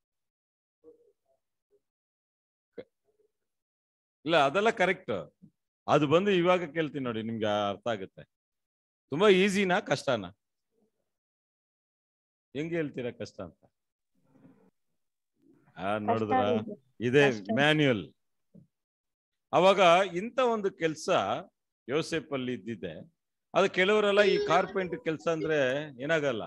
ಇಲ್ಲ ಅದೆಲ್ಲ ಕರೆಕ್ಟ್ ಅದು ಬಂದು ಇವಾಗ ಕೇಳ್ತೀನಿ ನೋಡಿ ನಿಮ್ಗೆ ಅರ್ಥ ಆಗುತ್ತೆ ತುಂಬಾ ಈಸಿನಾ ಕಷ್ಟನಾ ಹೆಂಗೆ ಹೇಳ್ತೀರಾ ಕಷ್ಟ ಅಂತ ಆ ನೋಡಿದ್ರ ಕಷ್ಟ ಇದೆ. ಇದೇ ಕಷ್ಟ. ಮ್ಯಾನ್ಯುಯಲ್ ಅವಾಗ ಇಂಥ ಒಂದು ಕೆಲಸ ಯೋಸೆಫ್ ಅಲ್ಲಿ ಇದ್ದಿದೆ ಅದು ಕೆಲವರೆಲ್ಲ ಈ ಕಾರ್ಪೆಂಟ್ ಕೆಲಸ ಅಂದ್ರೆ ಏನಾಗಲ್ಲ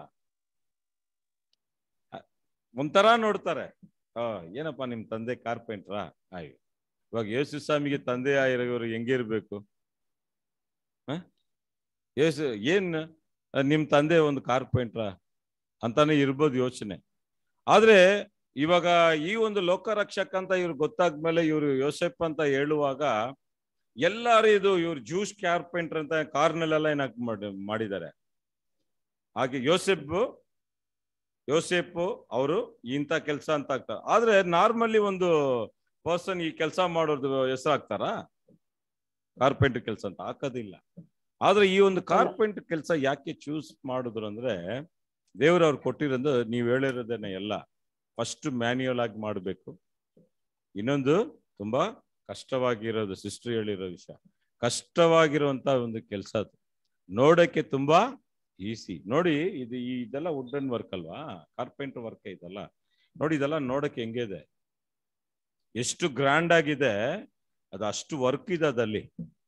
ಅ- ಒಂಥರ ನೋಡ್ತಾರೆ ಆ ಏನಪ್ಪ ನಿಮ್ ತಂದೆ ಕಾರ್ಪೆಂಟ್ರಾ ಆಯ್ತು ಇವಾಗ ಯೇಸು ಸ್ವಾಮಿಗೆ ತಂದೆ ಆಗಿರೋರು ಹೆಂಗಿರ್ಬೇಕು ಹ? ಯೇಸು ಏನ್ ಆ, ನಿಮ್ ತಂದೆ ಒಂದು ಕಾರ್ಪೆಂಟ್ರಾ ಅಂತಾನೆ ಇರ್ಬೋದು ಯೋಚನೆ ಆದ್ರೆ ಇವಾಗ ಈ ಒಂದು ಲೋಕರಕ್ಷಕ ಅಂತ ಇವ್ರು ಗೊತ್ತಾದ್ಮೇಲೆ ಇವ್ರು ಯೋಸೆಫ್ ಅಂತ ಹೇಳುವಾಗ ಎಲ್ಲಾರು ಇದು ಇವ್ರು ಜ್ಯೂಸ್ ಕಾರ್ಪೆಂಟರ್ ಅಂತ ಕಾರ್ನಲ್ಲೆಲ್ಲ ಏನಾಕ್ ಮಾಡಿ ಮಾಡಿದ್ದಾರೆ ಹಾಗೆ ಯೋಸೆಫ್ ಯೋಸೆಫ್ ಅವರು ಇಂಥ ಕೆಲಸ ಅಂತ ಆಗ್ತಾರೆ ಆದ್ರೆ ನಾರ್ಮಲಿ ಒಂದು ಪರ್ಸನ್ ಈ ಕೆಲಸ ಮಾಡೋದು ಹೆಸರು ಹಾಕ್ತಾರ ಕಾರ್ಪೆಂಟರ್ ಕೆಲಸ ಅಂತ ಹಾಕೋದಿಲ್ಲ ಆದ್ರೆ ಈ ಒಂದು ಕಾರ್ಪೆಂಟರ್ ಕೆಲಸ ಯಾಕೆ ಚೂಸ್ ಮಾಡಿದ್ರು ಅಂದ್ರೆ ದೇವ್ರು ಅವ್ರು ಕೊಟ್ಟಿರೋದು ನೀವ್ ಹೇಳಿರೋದೇನೆ ಎಲ್ಲ ಫಸ್ಟ್ ಮ್ಯಾನ್ಯುಯಲ್ ಆಗಿ ಮಾಡಬೇಕು ಇನ್ನೊಂದು ತುಂಬಾ ಕಷ್ಟವಾಗಿರೋದು ಸಿಸ್ಟರ್ ಹೇಳಿರೋ ವಿಷಯ ಕಷ್ಟವಾಗಿರುವಂತ ಒಂದು ಕೆಲಸ ಅದು ನೋಡಕ್ಕೆ ತುಂಬಾ ಈಸಿ ನೋಡಿ ಇದು ಈ ಇದೆಲ್ಲ ವುಡನ್ ವರ್ಕ್ ಅಲ್ವಾ ಕಾರ್ಪೆಂಟರ್ ವರ್ಕ್ ಇದೆಲ್ಲ ನೋಡಿ ಇದೆಲ್ಲ ನೋಡಕ್ಕೆ ಹೆಂಗಿದೆ ಎಷ್ಟು ಗ್ರ್ಯಾಂಡ್ ಆಗಿದೆ ಅದು ಅಷ್ಟು ವರ್ಕ್ ಇದೆ ಅದಲ್ಲಿ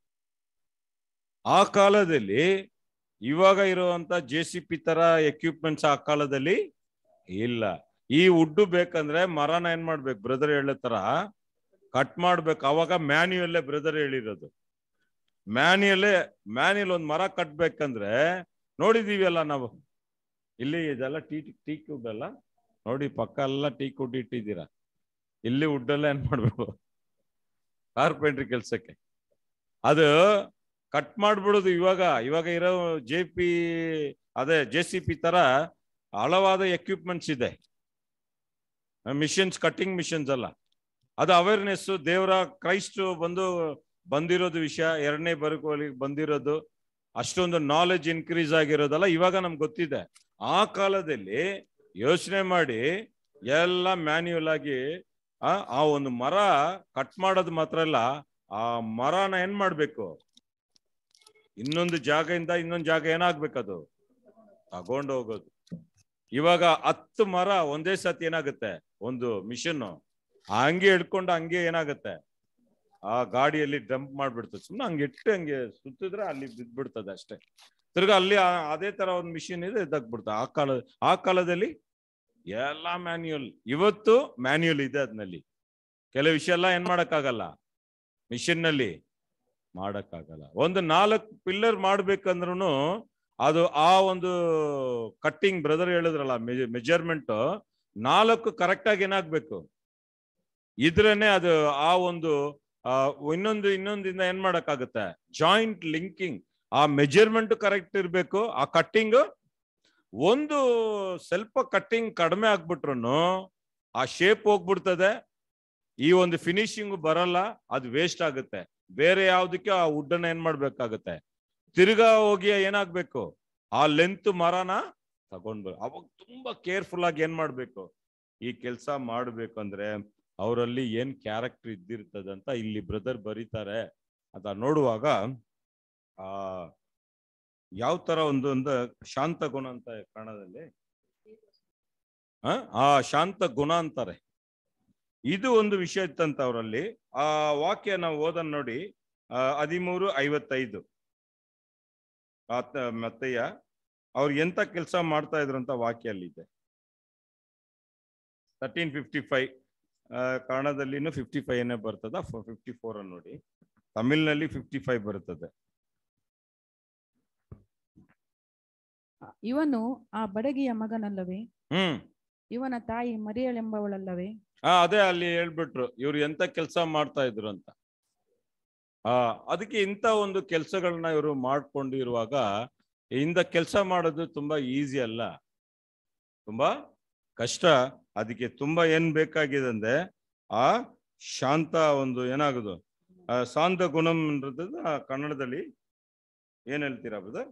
ಆ ಕಾಲದಲ್ಲಿ ಇವಾಗ ಇರುವಂತ ಜೆ ಸಿ ಪಿ ತರ ಎಕ್ವಿಪ್ಮೆಂಟ್ಸ್ ಆ ಕಾಲದಲ್ಲಿ ಇಲ್ಲ ಈ ಉಡ್ಡು ಬೇಕಂದ್ರೆ ಮರನ ಏನ್ ಮಾಡ್ಬೇಕು ಬ್ರದರ್ ಹೇಳೋ ತರ ಕಟ್ ಮಾಡ್ಬೇಕು ಅವಾಗ ಮ್ಯಾನ್ಯುಯಲ್ಲೇ ಬ್ರದರ್ ಹೇಳಿರೋದು ಮ್ಯಾನ್ಯುಯಲ್ಲೇ ಮ್ಯಾನ್ಯುಯಲ್ ಒಂದ್ ಮರ ಕಟ್ಬೇಕಂದ್ರೆ ನೋಡಿದೀವಿ ಅಲ್ಲ ನಾವು ಇಲ್ಲಿ ಇದೆಲ್ಲ ಟೀ ಟೀ ವುಡ್ ಅಲ್ಲ ನೋಡಿ ಪಕ್ಕ ಎಲ್ಲ ಟೀ ಕುಡ್ ಇಟ್ಟಿದ್ದೀರಾ ಇಲ್ಲಿ ವುಡ್ಡಲ್ಲೇ ಏನ್ ಮಾಡ್ಬೇಕು ಕಾರ್ಪೆಂಟ್ರಿ ಕೆಲ್ಸಕ್ಕೆ ಅದು ಕಟ್ ಮಾಡ್ಬಿಡೋದು ಇವಾಗ ಇವಾಗ ಇರೋ ಜೆ ಪಿ ಅದೇ ಜೆ ಸಿ ಪಿ ತರ ಹಲವಾದ ಎಕ್ವಿಪ್ಮೆಂಟ್ಸ್ ಇದೆ ಮಿಷನ್ಸ್ ಕಟ್ಟಿಂಗ್ ಮಿಷನ್ಸ್ ಅಲ್ಲ ಅದು ಅವೇರ್ನೆಸ್ ದೇವರ ಕ್ರೈಸ್ಟ್ ಬಂದು ಬಂದಿರೋದು ವಿಷಯ ಎರಡನೇ ಬರುಕೋಲಿ ಬಂದಿರೋದು ಅಷ್ಟೊಂದು ನಾಲೆಜ್ ಇನ್ಕ್ರೀಸ್ ಆಗಿರೋದಲ್ಲ ಇವಾಗ ನಮ್ಗೆ ಗೊತ್ತಿದೆ ಆ ಕಾಲದಲ್ಲಿ ಯೋಚನೆ ಮಾಡಿ ಎಲ್ಲ ಮ್ಯಾನ್ಯುಯಲ್ ಆಗಿ ಆ ಆ ಒಂದು ಮರ ಕಟ್ ಮಾಡೋದು ಮಾತ್ರ ಅಲ್ಲ ಆ ಮರನ ಏನ್ ಮಾಡ್ಬೇಕು ಇನ್ನೊಂದು ಜಾಗದಿಂದ ಇನ್ನೊಂದು ಜಾಗ ಏನಾಗ್ಬೇಕದು ತಗೊಂಡು ಹೋಗೋದು ಇವಾಗ ಹತ್ತು ಮರ ಒಂದೇ ಸತಿ ಏನಾಗುತ್ತೆ ಒಂದು ಮಿಷನ್ ಹಂಗೆ ಹಿಡ್ಕೊಂಡು ಹಂಗೆ ಏನಾಗುತ್ತೆ ಆ ಗಾಡಿಯಲ್ಲಿ ಡಂಪ್ ಮಾಡ್ಬಿಡ್ತದೆ ಸುಮ್ಮನೆ ಹಂಗೆ ಇಟ್ಟು ಹಂಗೆ ಸುತ್ತಿದ್ರೆ ಅಲ್ಲಿ ಬಿದ್ದ್ಬಿಡ್ತದೆ ಅಷ್ಟೇ ತಿರ್ಗಾ ಅಲ್ಲಿ ಆ- ಅದೇ ತರ ಒಂದು ಮಿಷಿನ್ ಇದೆ ಇದಾಗ್ಬಿಡ್ತದೆ ಆ ಕಾಲ ಆ ಕಾಲದಲ್ಲಿ ಎಲ್ಲ ಮ್ಯಾನ್ಯುಯಲ್ ಇವತ್ತು ಮ್ಯಾನ್ಯುಯಲ್ ಇದೆ ಅದ್ನಲ್ಲಿ ಕೆಲವು ವಿಷಯ ಎಲ್ಲ ಏನ್ ಮಾಡಕ್ಕಾಗಲ್ಲ ಮಿಷಿನ್ ನಲ್ಲಿ ಮಾಡಕ್ಕಾಗಲ್ಲ ಒಂದು ನಾಲ್ಕು ಪಿಲ್ಲರ್ ಮಾಡ್ಬೇಕಂದ್ರೂ ಅದು ಆ ಒಂದು ಕಟ್ಟಿಂಗ್ ಬ್ರದರ್ ಹೇಳಿದ್ರಲ್ಲ ಮೆಜರ್ಮೆಂಟ್ ನಾಲ್ಕು ಕರೆಕ್ಟ್ ಆಗಿ ಏನಾಗ್ಬೇಕು ಇದ್ರೇನೆ ಅದು ಆ ಒಂದು ಆ, ಇನ್ನೊಂದು ಇನ್ನೊಂದಿಂದ ಏನ್ ಮಾಡಕ್ಕಾಗುತ್ತೆ ಜಾಯಿಂಟ್ ಲಿಂಕಿಂಗ್ ಆ ಮೆಜರ್ಮೆಂಟ್ ಕರೆಕ್ಟ್ ಇರ್ಬೇಕು ಆ ಕಟ್ಟಿಂಗ್ ಒಂದು ಸ್ವಲ್ಪ ಕಟ್ಟಿಂಗ್ ಕಡಿಮೆ ಆಗ್ಬಿಟ್ರು ಆ ಶೇಪ್ ಹೋಗ್ಬಿಡ್ತದೆ ಈ ಒಂದು ಫಿನಿಶಿಂಗ್ ಬರಲ್ಲ ಅದು ವೇಸ್ಟ್ ಆಗುತ್ತೆ ಬೇರೆ ಯಾವ್ದಕ್ಕೆ ಆ ವುಡ್ಡನ್ನ ಏನ್ ಮಾಡ್ಬೇಕಾಗತ್ತೆ ತಿರ್ಗಾ ಹೋಗಿ ಏನಾಗ್ಬೇಕು ಆ ಲೆಂತ್ ಮರನ ತಗೊಂಡ್ಬರ್ ಅವಾಗ ತುಂಬಾ ಕೇರ್ಫುಲ್ ಆಗಿ ಏನ್ ಮಾಡ್ಬೇಕು ಈ ಕೆಲಸ ಮಾಡ್ಬೇಕಂದ್ರೆ ಅವರಲ್ಲಿ ಏನ್ ಕ್ಯಾರೆಕ್ಟರ್ ಇದ್ದಿರ್ತದೆ ಅಂತ ಇಲ್ಲಿ ಬ್ರದರ್ ಬರೀತಾರೆ ಅದ ನೋಡುವಾಗ ಆ ಯಾವ ತರ ಒಂದು ಒಂದು ಶಾಂತ ಗುಣ ಅಂತ ಕನ್ನಡದಲ್ಲಿ ಆ? ಆ ಶಾಂತ ಗುಣ ಅಂತಾರೆ ಇದು ಒಂದು ವಿಷಯ ಇತ್ತಂತ ಅವರಲ್ಲಿ ಆ ವಾಕ್ಯ ನಾವು ಓದನ್ ನೋಡಿ ಆ, ಹದಿಮೂರು ಐವತ್ತೈದು ಆತ ಮತ್ತಯ್ಯ ಅವ್ರು ಎಂತ ಕೆಲಸ ಮಾಡ್ತಾ ಇದ್ರು ಅಂತ ವಾಕ್ಯ ಅಲ್ಲಿದೆ ತರ್ಟೀನ್ ಫಿಫ್ಟಿ ಫೈವ್ ಕನ್ನಡದಲ್ಲಿನೂ ಫಿಫ್ಟಿ ಫೈವ್ ಏನೇ ಬರ್ತದ ಫಿಫ್ಟಿ ಫೋರ್ ಅನ್ನು ನೋಡಿ ತಮಿಳ್ನಲ್ಲಿ ಫಿಫ್ಟಿ ಫೈವ್ ಬರ್ತದೆ ಇವನು ಆ ಬಡಗಿಯ ಮಗನಲ್ಲವೇ ಹ್ಮ್ ಇವನ ತಾಯಿ ಮರಿಯಳೆಂಬವಳಲ್ಲವೇ ಹಾ ಅದೇ ಅಲ್ಲಿ ಹೇಳ್ಬಿಟ್ರು ಇವ್ರು ಎಂತ ಕೆಲಸ ಮಾಡ್ತಾ ಇದ್ರು ಅಂತ ಆ ಅದಕ್ಕೆ ಇಂಥ ಒಂದು ಕೆಲಸಗಳನ್ನ ಇವರು ಮಾಡ್ಕೊಂಡು ಇರುವಾಗ ಇಂದ ಕೆಲಸ ಮಾಡೋದು ತುಂಬಾ ಈಸಿ ಅಲ್ಲ ತುಂಬಾ ಕಷ್ಟ ಅದಕ್ಕೆ ತುಂಬಾ ಏನ್ ಬೇಕಾಗಿದೆ ಅಂದ್ರೆ ಆ ಶಾಂತ ಒಂದು ಏನಾಗುದು ಆ ಶಾಂತ ಗುಣಂ ಅನ್ನೋದು ಆ ಕನ್ನಡದಲ್ಲಿ ಏನ್ ಹೇಳ್ತೀರಾ ಬ್ರದರ್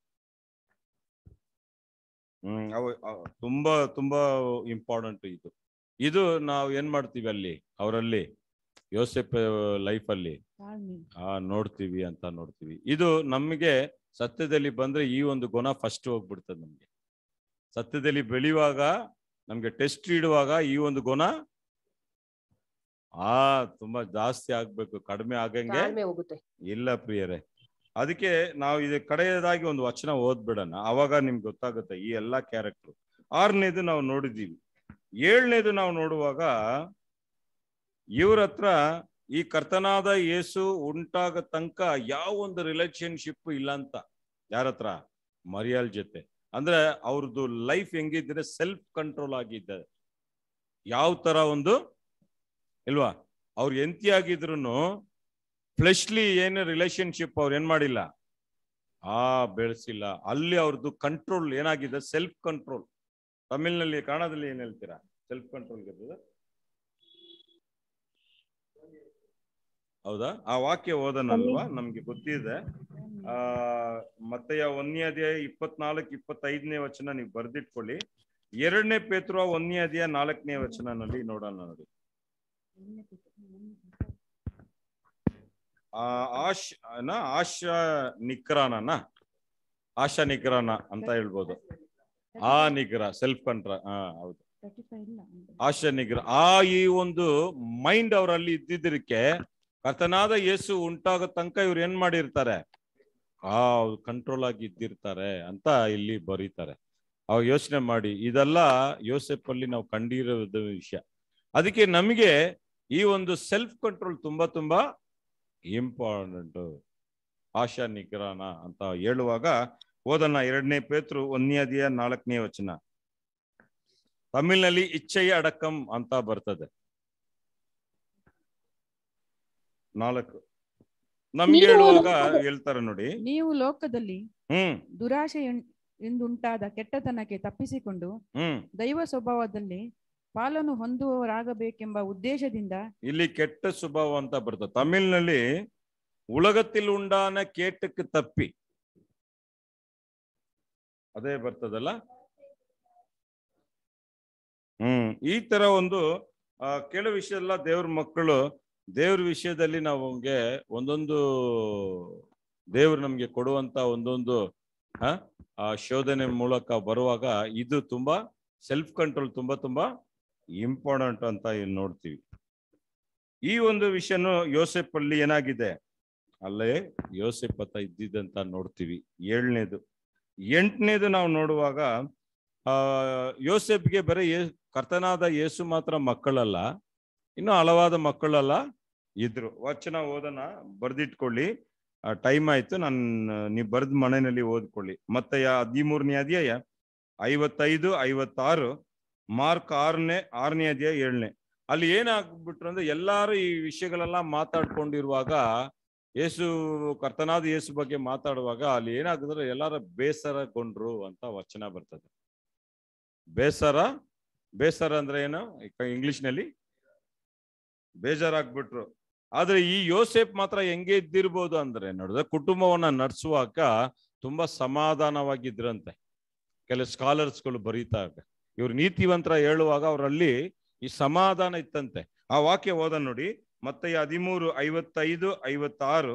ಹ್ಮ್ ಅವು ಅವು ತುಂಬಾ ತುಂಬಾ ಇಂಪಾರ್ಟೆಂಟ್ ಇದು ಇದು ನಾವು ಏನ್ ಮಾಡ್ತೀವಿ ಅಲ್ಲಿ ಅವರಲ್ಲಿ ಯೋಸೆಫ್ ಲೈಫ್ ಅಲ್ಲಿ ತಾಳ್ಮೆ ಆ ನೋಡ್ತೀವಿ ಅಂತ ನೋಡ್ತೀವಿ ಇದು ನಮಗೆ ಸತ್ಯದಲ್ಲಿ ಬಂದ್ರೆ ಈ ಒಂದು ಗುಣ ಫಸ್ಟ್ ಹೋಗ್ಬಿಡ್ತದೆ ನಮ್ಗೆ ಸತ್ಯದಲ್ಲಿ ಬೆಳೆಯುವಾಗ ನಮ್ಗೆ ಟೆಸ್ಟ್ ಇಡುವಾಗ ಈ ಒಂದು ಗುಣ ಆ ತುಂಬಾ ಜಾಸ್ತಿ ಆಗ್ಬೇಕು ಕಡಿಮೆ ಆಗಂಗೆ ತಾಳ್ಮೆ ಹೋಗುತ್ತೆ ಇಲ್ಲ ಪ್ರಿಯರೇ ಅದಕ್ಕೆ ನಾವು ಇದು ಕಡೆಯದಾಗಿ ಒಂದು ವಚನ ಓದ್ಬಿಡೋಣ ಅವಾಗ ನಿಮ್ಗೆ ಗೊತ್ತಾಗುತ್ತೆ ಈ ಎಲ್ಲಾ ಕ್ಯಾರೆಕ್ಟರ್ ಆರನೇದು ನಾವು ನೋಡಿದೀವಿ ಏಳನೇದು ನಾವು ನೋಡುವಾಗ ಇವ್ರ ಹತ್ರ ಈ ಕರ್ತನಾದ ಯೇಸು ಉಂಟಾಗ ತನಕ ಯಾವ ಒಂದು ರಿಲೇಶನ್ಶಿಪ್ ಇಲ್ಲ ಅಂತ ಯಾರ ಹತ್ರ ಮರಿಯಾಲ್ ಜೊತೆ ಅಂದ್ರೆ ಅವ್ರದ್ದು ಲೈಫ್ ಹೆಂಗಿದ್ರೆ ಸೆಲ್ಫ್ ಕಂಟ್ರೋಲ್ ಆಗಿದ್ದಾರೆ ಯಾವ ತರ ಒಂದು ಇಲ್ವಾ ಅವ್ರು ಎಂತಿ ಆಗಿದ್ರು ಫ್ಲೆಶ್ಲಿ ಏನು ರಿಲೇಶನ್ಶಿಪ್ ಅವ್ರು ಏನ್ ಮಾಡಿಲ್ಲ ಆ ಬೆಳೆಸಿಲ್ಲ ಅಲ್ಲಿ ಅವ್ರದ್ದು ಕಂಟ್ರೋಲ್ ಏನಾಗಿದೆ ಸೆಲ್ಫ್ ಕಂಟ್ರೋಲ್ ತಮಿಳ್ನಲ್ಲಿ ಕನ್ನಡದಲ್ಲಿ ಏನ್ ಹೇಳ್ತೀರಾ ಸೆಲ್ಫ್ ಕಂಟ್ರೋಲ್ ಇರ್ತದೆ ಹೌದಾ ಆ ವಾಕ್ಯ ಓದನಲ್ವಾ ನಮ್ಗೆ ಗೊತ್ತಿದೆ ಆ ಮತ್ತೆ ಒಂದನೇ ಅಧ್ಯಾಯ ಇಪ್ಪತ್ನಾಲ್ಕು ಇಪ್ಪತ್ತೈದನೇ ವಚನ ನೀವು ಬರ್ದಿಟ್ಕೊಳ್ಳಿ ಎರಡನೇ ಪೇತ್ರುವ ಒಂದನೇ ಅಧ್ಯಾಯ ನಾಲ್ಕನೇ ವಚನನಲ್ಲಿ ನೋಡೋಣ ನೋಡಿ ಆ ಆಶ್ ಏನ ಆಶಾ ನಿಗ್ರಹನ ಆಶಾ ನಿಗ್ರಹನ ಅಂತ ಹೇಳ್ಬೋದು ಆ ನಿಗ್ರಹ ಸೆಲ್ಫ್ ಕಂಟ್ರೋಲ್ ಹಾ ಹೌದು ಆಶಾ ನಿಗ್ರಹ ಆ ಈ ಒಂದು ಮೈಂಡ್ ಅವರಲ್ಲಿ ಇದ್ದಿದ್ದಕ್ಕೆ ಕರ್ತನಾದ ಯೇಸು ಉಂಟಾಗೋ ತನಕ ಇವ್ರು ಏನ್ ಮಾಡಿರ್ತಾರೆ ಆ ಕಂಟ್ರೋಲ್ ಆಗಿ ಇದ್ದಿರ್ತಾರೆ ಅಂತ ಇಲ್ಲಿ ಬರೀತಾರೆ ಅವಾಗ ಯೋಚನೆ ಮಾಡಿ ಇದೆಲ್ಲ ಯೋಸೆಫ್ ಅಲ್ಲಿ ನಾವು ಕಂಡಿರೋದು ವಿಷಯ ಅದಕ್ಕೆ ನಮಗೆ ಈ ಒಂದು ಸೆಲ್ಫ್ ಕಂಟ್ರೋಲ್ ತುಂಬಾ ತುಂಬಾ ಇಂಪಾರ್ಟೆಂಟ್ ಆಶಾ ನಿಗ್ರಹನ ಅಂತ ಹೇಳುವಾಗ ಓದೋಣ ಎರಡನೇ ಪೇತ್ರು ಒಂದನೇ ಅಧ್ಯಾಯ ನಾಲ್ಕನೇ ವಚನ ತಮಿಳ್ನಲ್ಲಿ ಇಚ್ಛೆಯ ಅಡಕಂ ಅಂತ ಬರ್ತದೆ ನಾಲ್ಕು ನಮ್ಗೆ ನೀವು ಹೇಳುವಾಗ ಲೋಕದ- ಹೇಳ್ತಾರೆ ನೋಡಿ ನೀವು ಲೋಕದಲ್ಲಿ ಹ್ಮ್ ದುರಾಶೆ ಎಂದುಂಟಾದ ಕೆಟ್ಟತನಕ್ಕೆ ತಪ್ಪಿಸಿಕೊಂಡು ಹ್ಮ್ ದೈವ ಸ್ವಭಾವದಲ್ಲಿ ಪಾಲನ್ನು ಹೊಂದುವವರಾಗಬೇಕೆಂಬ ಉದ್ದೇಶದಿಂದ ಇಲ್ಲಿ ಕೆಟ್ಟ ಸ್ವಭಾವ ಅಂತ ಬರ್ತದೆ ತಮಿಳ್ನಲ್ಲಿ ಉಲಗத்தில் ಉಂಡಾನ ಕೇಟಕ್ಕೆ ತಪ್ಪಿ ಅದೇ ಬರ್ತದಲ್ಲ ಹ್ಮ್ ಈ ತರ ಒಂದು ಆ, ಕೆಲವು ವಿಷಯ ಎಲ್ಲ ದೇವ್ರ ಮಕ್ಕಳು ದೇವ್ರ ವಿಷಯದಲ್ಲಿ ನಾವು ನಮ್ಗೆ ಒಂದೊಂದು ದೇವ್ರು ನಮ್ಗೆ ಕೊಡುವಂತ ಒಂದೊಂದು ಆ, ಆ ಶೋಧನೆ ಮೂಲಕ ಬರುವಾಗ ಇದು ತುಂಬಾ ಸೆಲ್ಫ್ ಕಂಟ್ರೋಲ್ ತುಂಬಾ ತುಂಬಾ ಇಂಪಾರ್ಟೆಂಟ್ ಅಂತ ಇಲ್ಲಿ ನೋಡ್ತೀವಿ ಈ ಒಂದು ವಿಷಯನು ಯೋಸೆಫ್ ಅಲ್ಲಿ ಏನಾಗಿದೆ ಅಲ್ಲೇ ಯೋಸೆಫ್ ಹತ್ತ ಇದ್ದಿದ್ದಂತ ನೋಡ್ತೀವಿ ಏಳನೇದು ಎಂಟನೇದು ನಾವು ನೋಡುವಾಗ ಆ ಯೋಸೆಫ್ಗೆ ಬರೀ ಯೇ ಕರ್ತನಾದ ಯೇಸು ಮಾತ್ರ ಮಕ್ಕಳಲ್ಲ ಇನ್ನು ಹಲವಾದ ಮಕ್ಕಳಲ್ಲ ಇದ್ರು ವಚನ ಓದನ ಬರ್ದಿಟ್ಕೊಳ್ಳಿ ಟೈಮ್ ಆಯ್ತು ನಾನು ನೀವು ಬರ್ದ್ ಮನೆಯಲ್ಲಿ ಓದ್ಕೊಳ್ಳಿ ಮತ್ತೆ ಹದಿಮೂರನೇ ಅಧ್ಯಾಯ ಐವತ್ತೈದು ಐವತ್ತಾರು ಮಾರ್ಕ್ ಆರನೇ ಆರನೇ ಅಧ್ಯಾಯ ಏಳನೇ ಅಲ್ಲಿ ಏನಾಗ್ಬಿಟ್ರು ಅಂದ್ರೆ ಎಲ್ಲಾರು ಈ ವಿಷಯಗಳೆಲ್ಲ ಮಾತಾಡ್ಕೊಂಡಿರುವಾಗ ಯೇಸು ಕರ್ತನಾದ ಯೇಸು ಬಗ್ಗೆ ಮಾತಾಡುವಾಗ ಅಲ್ಲಿ ಏನಾಗಿದ್ರೆ ಎಲ್ಲಾರ ಬೇಸರಗೊಂಡ್ರು ಅಂತ ವಚನ ಬರ್ತದೆ ಬೇಸರ ಬೇಸರ ಅಂದ್ರೆ ಏನು ಇಂಗ್ಲಿಷ್ ನಲ್ಲಿ ಬೇಜಾರಾಗ್ಬಿಟ್ರು ಆದ್ರೆ ಈ ಯೋಸೆಫ್ ಮಾತ್ರ ಹೆಂಗೆ ಇದ್ದಿರ್ಬೋದು ಅಂದ್ರೆ ನೋಡಿದ್ರೆ ಕುಟುಂಬವನ್ನ ನಡೆಸುವಾಗ ತುಂಬಾ ಸಮಾಧಾನವಾಗಿದ್ರಂತೆ ಕೆಲವು ಸ್ಕಾಲರ್ಸ್ಗಳು ಬರೀತಾಗ ಇವ್ರು ನೀತಿವಂತರ ಹೇಳುವಾಗ ಅವರಲ್ಲಿ ಈ ಸಮಾಧಾನ ಇತ್ತಂತೆ ಆ ವಾಕ್ಯ ಓದ ನೋಡಿ ಮತ್ತೆ ಹದಿಮೂರು ಐವತ್ತೈದು ಐವತ್ತಾರು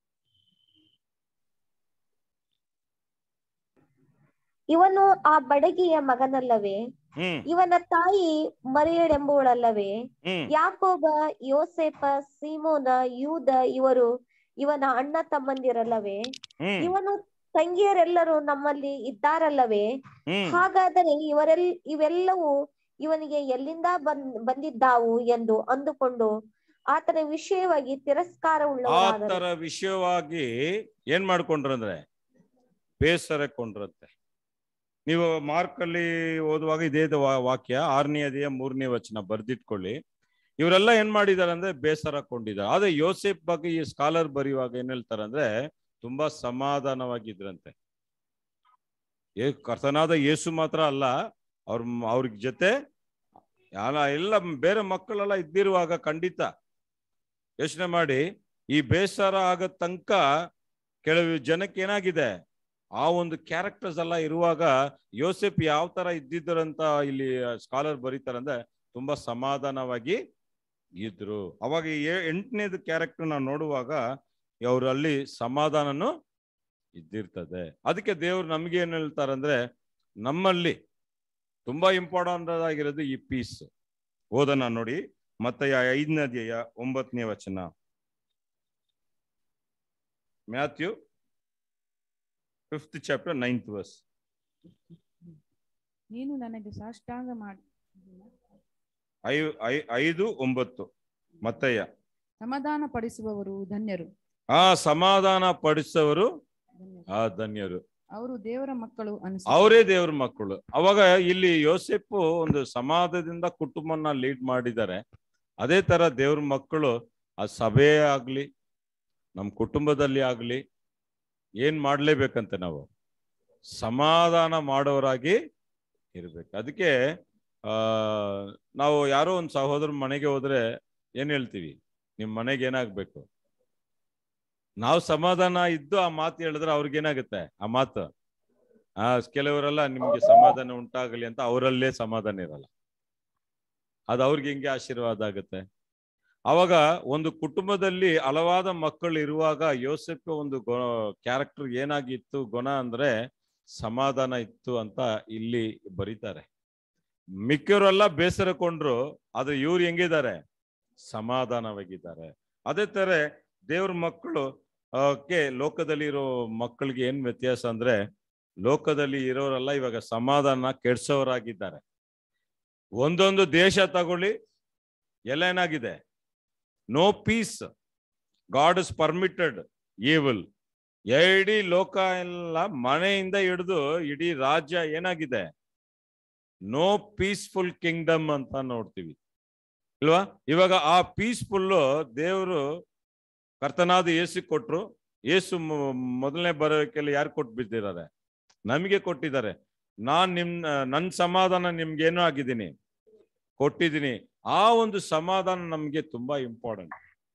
ಇವನು ಆ ಬಡಗಿಯ ಮಗನಲ್ಲವೇ ಹ್ಮ್ ಇವನ ತಾಯಿ ಮರಿಯಳೆಂಬುವಳಲ್ಲವೇ ಹ್ಮ್ ಯಾಕೋಬ ಯೋಸೇಪ ಸೀಮೋನ ಯೂದ ಇವರು ಇವನ ಅಣ್ಣ ತಮ್ಮಂದಿರಲ್ಲವೇ ಹ್ಮ್ ಇವನು ತಂಗಿಯರೆಲ್ಲರೂ ನಮ್ಮಲ್ಲಿ ಇದ್ದಾರಲ್ಲವೇ ಹ್ಮ್ ಹಾಗಾದರೆ ಇವರೆಲ್ ಇವೆಲ್ಲವೂ ಇವನಿಗೆ ಎಲ್ಲಿಂದ ಬಂದ್ ಬಂದಿದ್ದಾವು ಎಂದು ಅಂದುಕೊಂಡು ಆತನ ವಿಷಯವಾಗಿ ತಿರಸ್ಕಾರ ಆ ಉಳ್ಳವರಾದರು ತರ ವಿಷಯವಾಗಿ ಏನ್ ಮಾಡ್ಕೊಂಡ್ರಂದ್ರೆ ಬೇಸರಕೊಂಡ್ರಂತೆ ನೀವು ಮಾರ್ಕ್ ಅಲ್ಲಿ ಓದುವಾಗ ಇದೇ ಇದು ವಾ- ವಾಕ್ಯ ಆರನೇ ಅದೇ ಮೂರನೇ ವಚನ ಬರ್ದಿಟ್ಕೊಳ್ಳಿ ಇವರೆಲ್ಲ ಏನ್ ಮಾಡಿದಾರೆ ಅಂದ್ರೆ ಬೇಸರಕೊಂಡಿದ್ದಾರೆ ಆದ್ರೆ ಯೋಸೆಫ್ ಬಗ್ಗೆ ಈ ಸ್ಕಾಲರ್ ಬರೆಯುವಾಗ ಏನ್ ಹೇಳ್ತಾರೆ ಅಂದ್ರೆ ತುಂಬಾ ಸಮಾಧಾನವಾಗಿದ್ರಂತೆ ಏ ಕರ್ತನಾದ ಯೇಸು ಮಾತ್ರ ಅಲ್ಲ ಅವ್ರ ಅವ್ರ ಜೊತೆ ಯಾರ ಎಲ್ಲ ಬೇರೆ ಮಕ್ಕಳೆಲ್ಲ ಇದ್ದಿರುವಾಗ ಖಂಡಿತ ಯೋಚನೆ ಮಾಡಿ ಈ ಬೇಸರ ಆಗೋ ತನಕ ಕೆಲವು ಜನಕ್ಕೆ ಏನಾಗಿದೆ ಆ ಒಂದು ಕ್ಯಾರೆಕ್ಟರ್ಸ್ ಎಲ್ಲ ಇರುವಾಗ ಯೋಸೆಫ್ ಯಾವ ತರ ಇದ್ದಿದ್ದರಂತ ಇಲ್ಲಿ ಸ್ಕಾಲರ್ ಬರೀತಾರಂದ್ರೆ ತುಂಬಾ ಸಮಾಧಾನವಾಗಿ ಇದ್ರು ಅವಾಗ ಏ- ಎಂಟನೇದು ಕ್ಯಾರೆಕ್ಟರ್ ನಾವು ನೋಡುವಾಗ ಅವರಲ್ಲಿ ಸಮಾಧಾನನು ಇದ್ದಿರ್ತದೆ ಅದಕ್ಕೆ ದೇವ್ರು ನಮ್ಗೆ ಏನ್ ಹೇಳ್ತಾರಂದ್ರೆ ನಮ್ಮಲ್ಲಿ ತುಂಬಾ ಇಂಪಾರ್ಟೆಂಟ್ ಆಗಿರೋದು ಈ ಪೀಸ್ ಓದೋಣ ನೋಡಿ ಮತ್ತಯ ಐದನೇ ಅಧ್ಯಾಯ ಒಂಬತ್ತನೇ ವಚನ Matthew fifth chapter ninth verse ನೀನು ನನಗೆ ಸಾಷ್ಟಾಂಗ ಮಾಡಿ ಐ ಐ- ಐದು ಒಂಬತ್ತು ಮತ್ತಯ್ಯ ಸಮಾಧಾನ ಪಡಿಸುವವರು ಧನ್ಯರು ಆ ಸಮಾಧಾನ ಪಡಿಸೋರು ಧನ್ಯರು. ಆ ಧನ್ಯರು ಅವರು ದೇವರ ಮಕ್ಕಳು ಅನಿಸ ಅವರೇ ದೇವ್ರ ಮಕ್ಕಳು ಅವಾಗ ಇಲ್ಲಿ ಯೋಸೆಫ್ ಒಂದು ಸಮಾಜದಿಂದ ಕುಟುಂಬನ ಲೀಡ್ ಮಾಡಿದ್ದಾರೆ ಅದೇ ತರ ದೇವ್ರ ಮಕ್ಕಳು ಆ ಸಭೆ ಆಗ್ಲಿ ನಮ್ಮ ಕುಟುಂಬದಲ್ಲಿ ಆಗ್ಲಿ ಏನ್ ಮಾಡ್ಲೇಬೇಕಂತೆ ನಾವು ಸಮಾಧಾನ ಮಾಡೋರಾಗಿ ಇರ್ಬೇಕು ಅದಕ್ಕೆ ಆ ನಾವು ಯಾರೋ ಒಂದು ಸಹೋದರ ಮನೆಗೆ ಹೋದ್ರೆ ಏನ್ ಹೇಳ್ತೀವಿ ನಿಮ್ ಮನೆಗೆ ಏನಾಗ್ಬೇಕು ನಾವು ಸಮಾಧಾನ ಇದ್ದು ಆ ಮಾತು ಹೇಳಿದ್ರೆ ಅವ್ರಿಗೆ ಏನಾಗುತ್ತೆ ಆ ಮಾತು ಆ ಕೆಲವರೆಲ್ಲ ನಿಮ್ಗೆ ಸಮಾಧಾನ ಉಂಟಾಗಲಿ ಅಂತ ಅವರಲ್ಲೇ ಸಮಾಧಾನ ಇರಲ್ಲ ಅದು ಅವ್ರಿಗೆ ಹೆಂಗೆ ಆಶೀರ್ವಾದ ಆಗುತ್ತೆ ಅವಾಗ ಒಂದು ಕುಟುಂಬದಲ್ಲಿ ಹಲವಾದ ಮಕ್ಕಳು ಇರುವಾಗ ಯೋಸೆಫ್ ಒಂದು ಕ್ಯಾರೆಕ್ಟರ್ ಏನಾಗಿತ್ತು ಗುಣ ಅಂದ್ರೆ ಸಮಾಧಾನ ಇತ್ತು ಅಂತ ಇಲ್ಲಿ ಬರೀತಾರೆ ಮಿಕ್ಕವರೆಲ್ಲ ಬೇಸರಕೊಂಡ್ರು ಅದು ಇವ್ರು ಹೆಂಗಿದ್ದಾರೆ ಸಮಾಧಾನವಾಗಿದ್ದಾರೆ ಅದೇ ತರ ದೇವ್ರ ಮಕ್ಕಳು ಆ, ಕ್ಕೆ ಲೋಕದಲ್ಲಿ ಇರೋ ಮಕ್ಕಳಿಗೆ ಏನ್ ವ್ಯತ್ಯಾಸ ಅಂದ್ರೆ ಲೋಕದಲ್ಲಿ ಇರೋರೆಲ್ಲ ಇವಾಗ ಸಮಾಧಾನ ಕೆಡ್ಸೋರಾಗಿದ್ದಾರೆ ಒಂದೊಂದು ದೇಶ ತಗೊಳ್ಳಿ ಎಲ್ಲ ಏನಾಗಿದೆ no peace God is permitted evil ಇಡೀ ಲೋಕ ಎಲ್ಲ ಮನೆಯಿಂದ ಹಿಡಿದು ಇಡೀ ರಾಜ್ಯ ಏನಾಗಿದೆ ನೋ ಪೀಸ್ಫುಲ್ ಕಿಂಗ್ಡಮ್ ಅಂತ ನೋಡ್ತೀವಿ ಇಲ್ವಾ ಇವಾಗ ಆ ಪೀಸ್ಫುಲ್ಲು ದೇವರು ಕರ್ತನಾದ ಯೇಸು ಕೊಟ್ರು ಯೇಸು ಮೊ- ಮೊದಲನೇ ಬರೋಕೆಲ್ಲ ಯಾರು ಕೊಟ್ಟು ಬಿದ್ದಿದ್ದಾರೆ ನಮಗೆ ಕೊಟ್ಟಿದ್ದಾರೆ ನಾನ್ ನಿಮ್ ನನ್ನ ಸಮಾಧಾನ ನಿಮ್ಗೇನೋ ಆಗಿದ್ದೀನಿ ಕೊಟ್ಟಿದ್ದೀನಿ ಆ ಒಂದು ಸಮಾಧಾನ ನಮ್ಗೆ ತುಂಬಾ ಇಂಪಾರ್ಟೆಂಟ್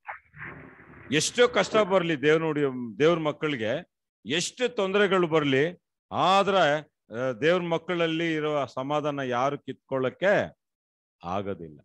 ಎಷ್ಟೋ ಕಷ್ಟ ಬರ್ಲಿ ದೇವ್ರ ನೋಡಿ ದೇವ್ರ ಮಕ್ಕಳಿಗೆ ಎಷ್ಟು ತೊಂದರೆಗಳು ಬರ್ಲಿ ಆದ್ರೆ ಆ, ದೇವ್ರ ಮಕ್ಕಳಲ್ಲಿ ಇರೋ ಆ ಸಮಾಧಾನ ಯಾರು ಕಿತ್ಕೊಳ್ಳಕ್ಕೆ ಆಗೋದಿಲ್ಲ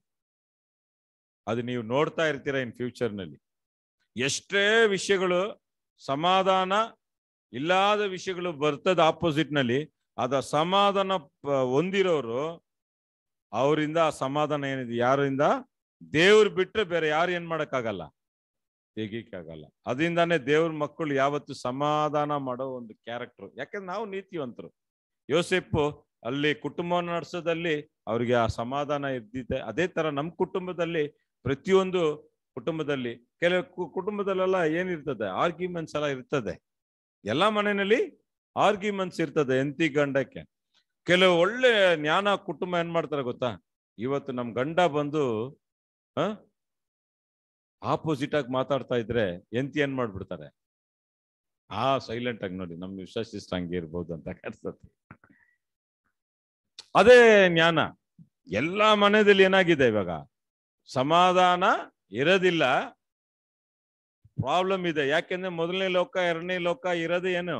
ಅದು ನೀವು ನೋಡ್ತಾ ಇರ್ತೀರಾ ಇನ್ ಫ್ಯೂಚರ್ ನಲ್ಲಿ ಎಷ್ಟೇ ವಿಷಯಗಳು ಸಮಾಧಾನ ಇಲ್ಲದ ವಿಷಯಗಳು ಬರ್ತದ ಆಪೋಸಿಟ್ ನಲ್ಲಿ ಅದ ಸಮಾಧಾನ ಪ- ಹೊಂದಿರೋರು ಅವರಿಂದ ಆ ಸಮಾಧಾನ ಏನಿದೆ ಯಾರಿಂದ ದೇವ್ರು ಬಿಟ್ರೆ ಬೇರೆ ಯಾರು ಏನ್ ಮಾಡಕ್ಕಾಗಲ್ಲ ತೆಗಿಯಕ್ಕಾಗಲ್ಲ ಅದರಿಂದಾನೇ ದೇವ್ರ ಮಕ್ಕಳು ಯಾವತ್ತು ಸಮಾಧಾನ ಮಾಡೋ ಒಂದು ಕ್ಯಾರೆಕ್ಟರ್ ಯಾಕಂದ್ರೆ ನಾವು ನೀತಿವಂತರು ಯೋಸೆಪ್ಪು ಅಲ್ಲಿ ಕುಟುಂಬ ನಡೆಸೋದಲ್ಲಿ ಅವ್ರಿಗೆ ಆ ಸಮಾಧಾನ ಇದ್ದಿದೆ ಅದೇ ತರ ನಮ್ಮ ಕುಟುಂಬದಲ್ಲಿ ಪ್ರತಿಯೊಂದು ಕುಟುಂಬದಲ್ಲಿ ಕೆಲವು ಕು- ಕುಟುಂಬದಲ್ಲೆಲ್ಲ ಏನಿರ್ತದೆ ಆರ್ಗ್ಯುಮೆಂಟ್ಸ್ ಎಲ್ಲ ಇರ್ತದೆ ಎಲ್ಲಾ ಮನೆಯಲ್ಲಿ ಆರ್ಗ್ಯುಮೆಂಟ್ಸ್ ಇರ್ತದೆ ಎಂತಿ ಗಂಡಕ್ಕೆ ಕೆಲವು ಒಳ್ಳೆ ಜ್ಞಾನ ಕುಟುಂಬ ಏನ್ ಮಾಡ್ತಾರೆ ಗೊತ್ತಾ ಇವತ್ತು ನಮ್ ಗಂಡ ಬಂದು ಆ ಆಪೋಸಿಟ್ ಆಗಿ ಮಾತಾಡ್ತಾ ಇದ್ರೆ ಎಂತಿ ಏನ್ ಮಾಡ್ಬಿಡ್ತಾರೆ ಆ ಸೈಲೆಂಟ್ ಆಗಿ ನೋಡಿ ನಮ್ ವಿಶ್ವಾಸಿಷ್ಟ ಹಂಗೆ ಇರ್ಬೋದು ಅಂತ ಕಾಣಿಸ್ತದೆ ಅದೇ ಜ್ಞಾನ ಎಲ್ಲಾ ಮನೆಯಲ್ಲಿ ಏನಾಗಿದೆ ಇವಾಗ ಸಮಾಧಾನ ಇರೋದಿಲ್ಲ ಪ್ರಾಬ್ಲಮ್ ಇದೆ ಯಾಕೆಂದ್ರೆ ಮೊದಲನೇ ಲೋಕ ಎರಡನೇ ಲೋಕ ಇರೋದು ಏನು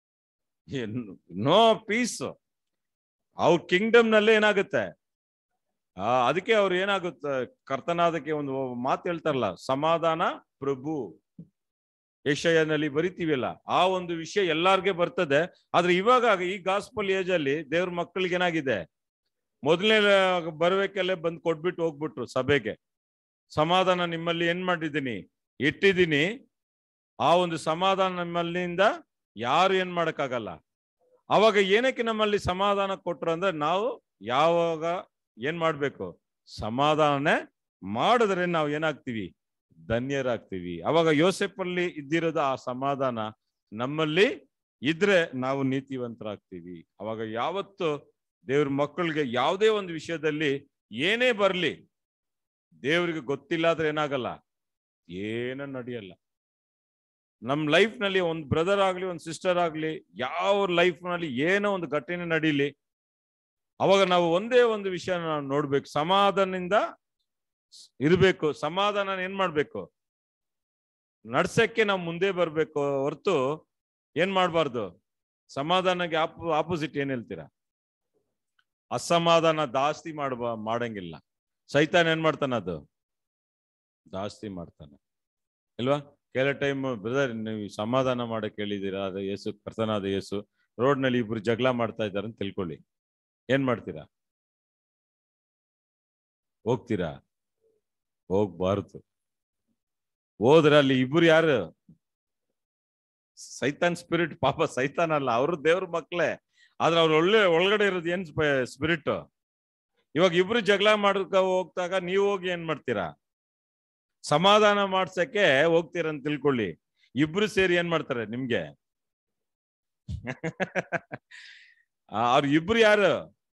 ನೋ ಪೀಸ್ ಅವ್ರ ಕಿಂಗ್ಡಮ್ ನಲ್ಲೇ ಏನಾಗುತ್ತೆ ಆ ಅದಕ್ಕೆ ಅವ್ರು ಏನಾಗುತ್ತೆ ಕರ್ತನಾದಕ್ಕೆ ಒಂದು ಮಾತು ಹೇಳ್ತಾರಲ್ಲ ಸಮಾಧಾನ ಪ್ರಭು ಏಷಯನಲ್ಲಿ ಬರಿತೀವಲ್ಲ ಆ ಒಂದು ವಿಷಯ ಎಲ್ಲಾರ್ಗೆ ಬರ್ತದೆ ಆದ್ರೆ ಇವಾಗ ಈ ಗಾಸ್ಪಲ್ ಏಜ್ ಅಲ್ಲಿ ದೇವ್ರ ಮಕ್ಕಳಿಗೆ ಏನಾಗಿದೆ ಮೊದಲನೇ ಬರ್ಬೇಕಲ್ಲೇ ಬಂದು ಕೊಟ್ಬಿಟ್ಟು ಹೋಗ್ಬಿಟ್ರು ಸಭೆಗೆ ಸಮಾಧಾನ ನಿಮ್ಮಲ್ಲಿ ಏನ್ ಮಾಡಿದ್ದೀನಿ ಇಟ್ಟಿದ್ದೀನಿ ಆ ಒಂದು ಸಮಾಧಾನ ನಮ್ಮಲ್ಲಿಂದ ಯಾರು ಏನ್ ಮಾಡಕ್ಕಾಗಲ್ಲ ಅವಾಗ ಏನಕ್ಕೆ ನಮ್ಮಲ್ಲಿ ಸಮಾಧಾನ ಕೊಟ್ರು ಅಂದ್ರೆ ನಾವು ಯಾವಾಗ ಏನ್ ಮಾಡ್ಬೇಕು ಸಮಾಧಾನ ಮಾಡಿದ್ರೆ ನಾವು ಏನಾಗ್ತೀವಿ ಧನ್ಯರಾಗ್ತೀವಿ ಅವಾಗ ಯೋಸೆಫಲ್ಲಿ ಇದ್ದಿರೋದು ಆ ಸಮಾಧಾನ ನಮ್ಮಲ್ಲಿ ಇದ್ರೆ ನಾವು ನೀತಿವಂತರಾಗ್ತೀವಿ ಅವಾಗ ಯಾವತ್ತು ದೇವ್ರ ಮಕ್ಕಳಿಗೆ ಯಾವುದೇ ಒಂದು ವಿಷಯದಲ್ಲಿ ಏನೇ ಬರ್ಲಿ ದೇವ್ರಿಗೆ ಗೊತ್ತಿಲ್ಲ ಆದ್ರೆ ಏನಾಗಲ್ಲ ಏನೂ ನಡೆಯಲ್ಲ ನಮ್ ಲೈಫ್ ನಲ್ಲಿ ಒಂದು ಬ್ರದರ್ ಆಗ್ಲಿ ಒಂದು ಸಿಸ್ಟರ್ ಆಗ್ಲಿ ಯಾವ ಲೈಫ್ ನಲ್ಲಿ ಏನೋ ಒಂದು ಘಟನೆ ನಡೀಲಿ ಅವಾಗ ನಾವು ಒಂದೇ ಒಂದು ವಿಷಯ ನಾವು ನೋಡ್ಬೇಕು ಸಮಾಧಾನದಿಂದ ಇರ್ಬೇಕು ಸಮಾಧಾನ ಏನ್ ಮಾಡ್ಬೇಕು ನಡ್ಸಕ್ಕೆ ನಾವು ಮುಂದೆ ಬರ್ಬೇಕು ಹೊರತು ಏನ್ ಮಾಡ್ಬಾರ್ದು ಸಮಾಧಾನಕ್ಕೆ ಆಪ್ ಆಪೋಸಿಟ್ ಏನ್ ಹೇಳ್ತೀರಾ ಅಸಮಾಧಾನ ಜಾಸ್ತಿ ಮಾಡ್ಬ ಮಾಡಂಗಿಲ್ಲ ಸೈತಾನ್ ಏನ್ ಮಾಡ್ತಾನ ಅದು ಜಾಸ್ತಿ ಮಾಡ್ತಾನೆ ಇಲ್ವಾ ಕೆಲ ಟೈಮ್ ಬ್ರದರ್ ನೀವು ಸಮಾಧಾನ ಮಾಡಕ್ ಹೇಳಿದೀರಾ ಅದು ಯೇಸು ಕರ್ತನಾದ ಯೇಸು ರೋಡ್ ನಲ್ಲಿ ಇಬ್ರು ಜಗಳ ಮಾಡ್ತಾ ಇದ್ದಾರೆ ಅಂತ ತಿಳ್ಕೊಳ್ಳಿ ಏನ್ ಮಾಡ್ತೀರಾ ಹೋಗ್ತೀರಾ ಹೋಗ್ಬಾರ್ದು ಹೋದ್ರೆ ಅಲ್ಲಿ ಇಬ್ರು ಯಾರು ಸೈತಾನ್ ಸ್ಪಿರಿಟ್ ಪಾಪ ಸೈತಾನ್ ಅಲ್ಲ ಅವರು ದೇವ್ರ ಮಕ್ಳೇ ಆದ್ರೆ ಅವ್ರ ಒಳ್ಳೆ ಒಳಗಡೆ ಇರೋದು ಏನ್ ಸ್ಪಿರಿಟ್ ಇವಾಗ ಇಬ್ರು ಜಗಳ ಮಾಡ್ಕ ಹೋಗ್ತಾಗ ನೀವು ಹೋಗಿ ಏನ್ ಮಾಡ್ತೀರಾ ಸಮಾಧಾನ ಮಾಡ್ಸಕ್ಕೆ ಹೋಗ್ತೀರಂತ ತಿಳ್ಕೊಳ್ಳಿ ಇಬ್ರು ಸೇರಿ ಏನ್ ಮಾಡ್ತಾರೆ ನಿಮ್ಗೆ ಅವ್ರ ಇಬ್ರು ಯಾರು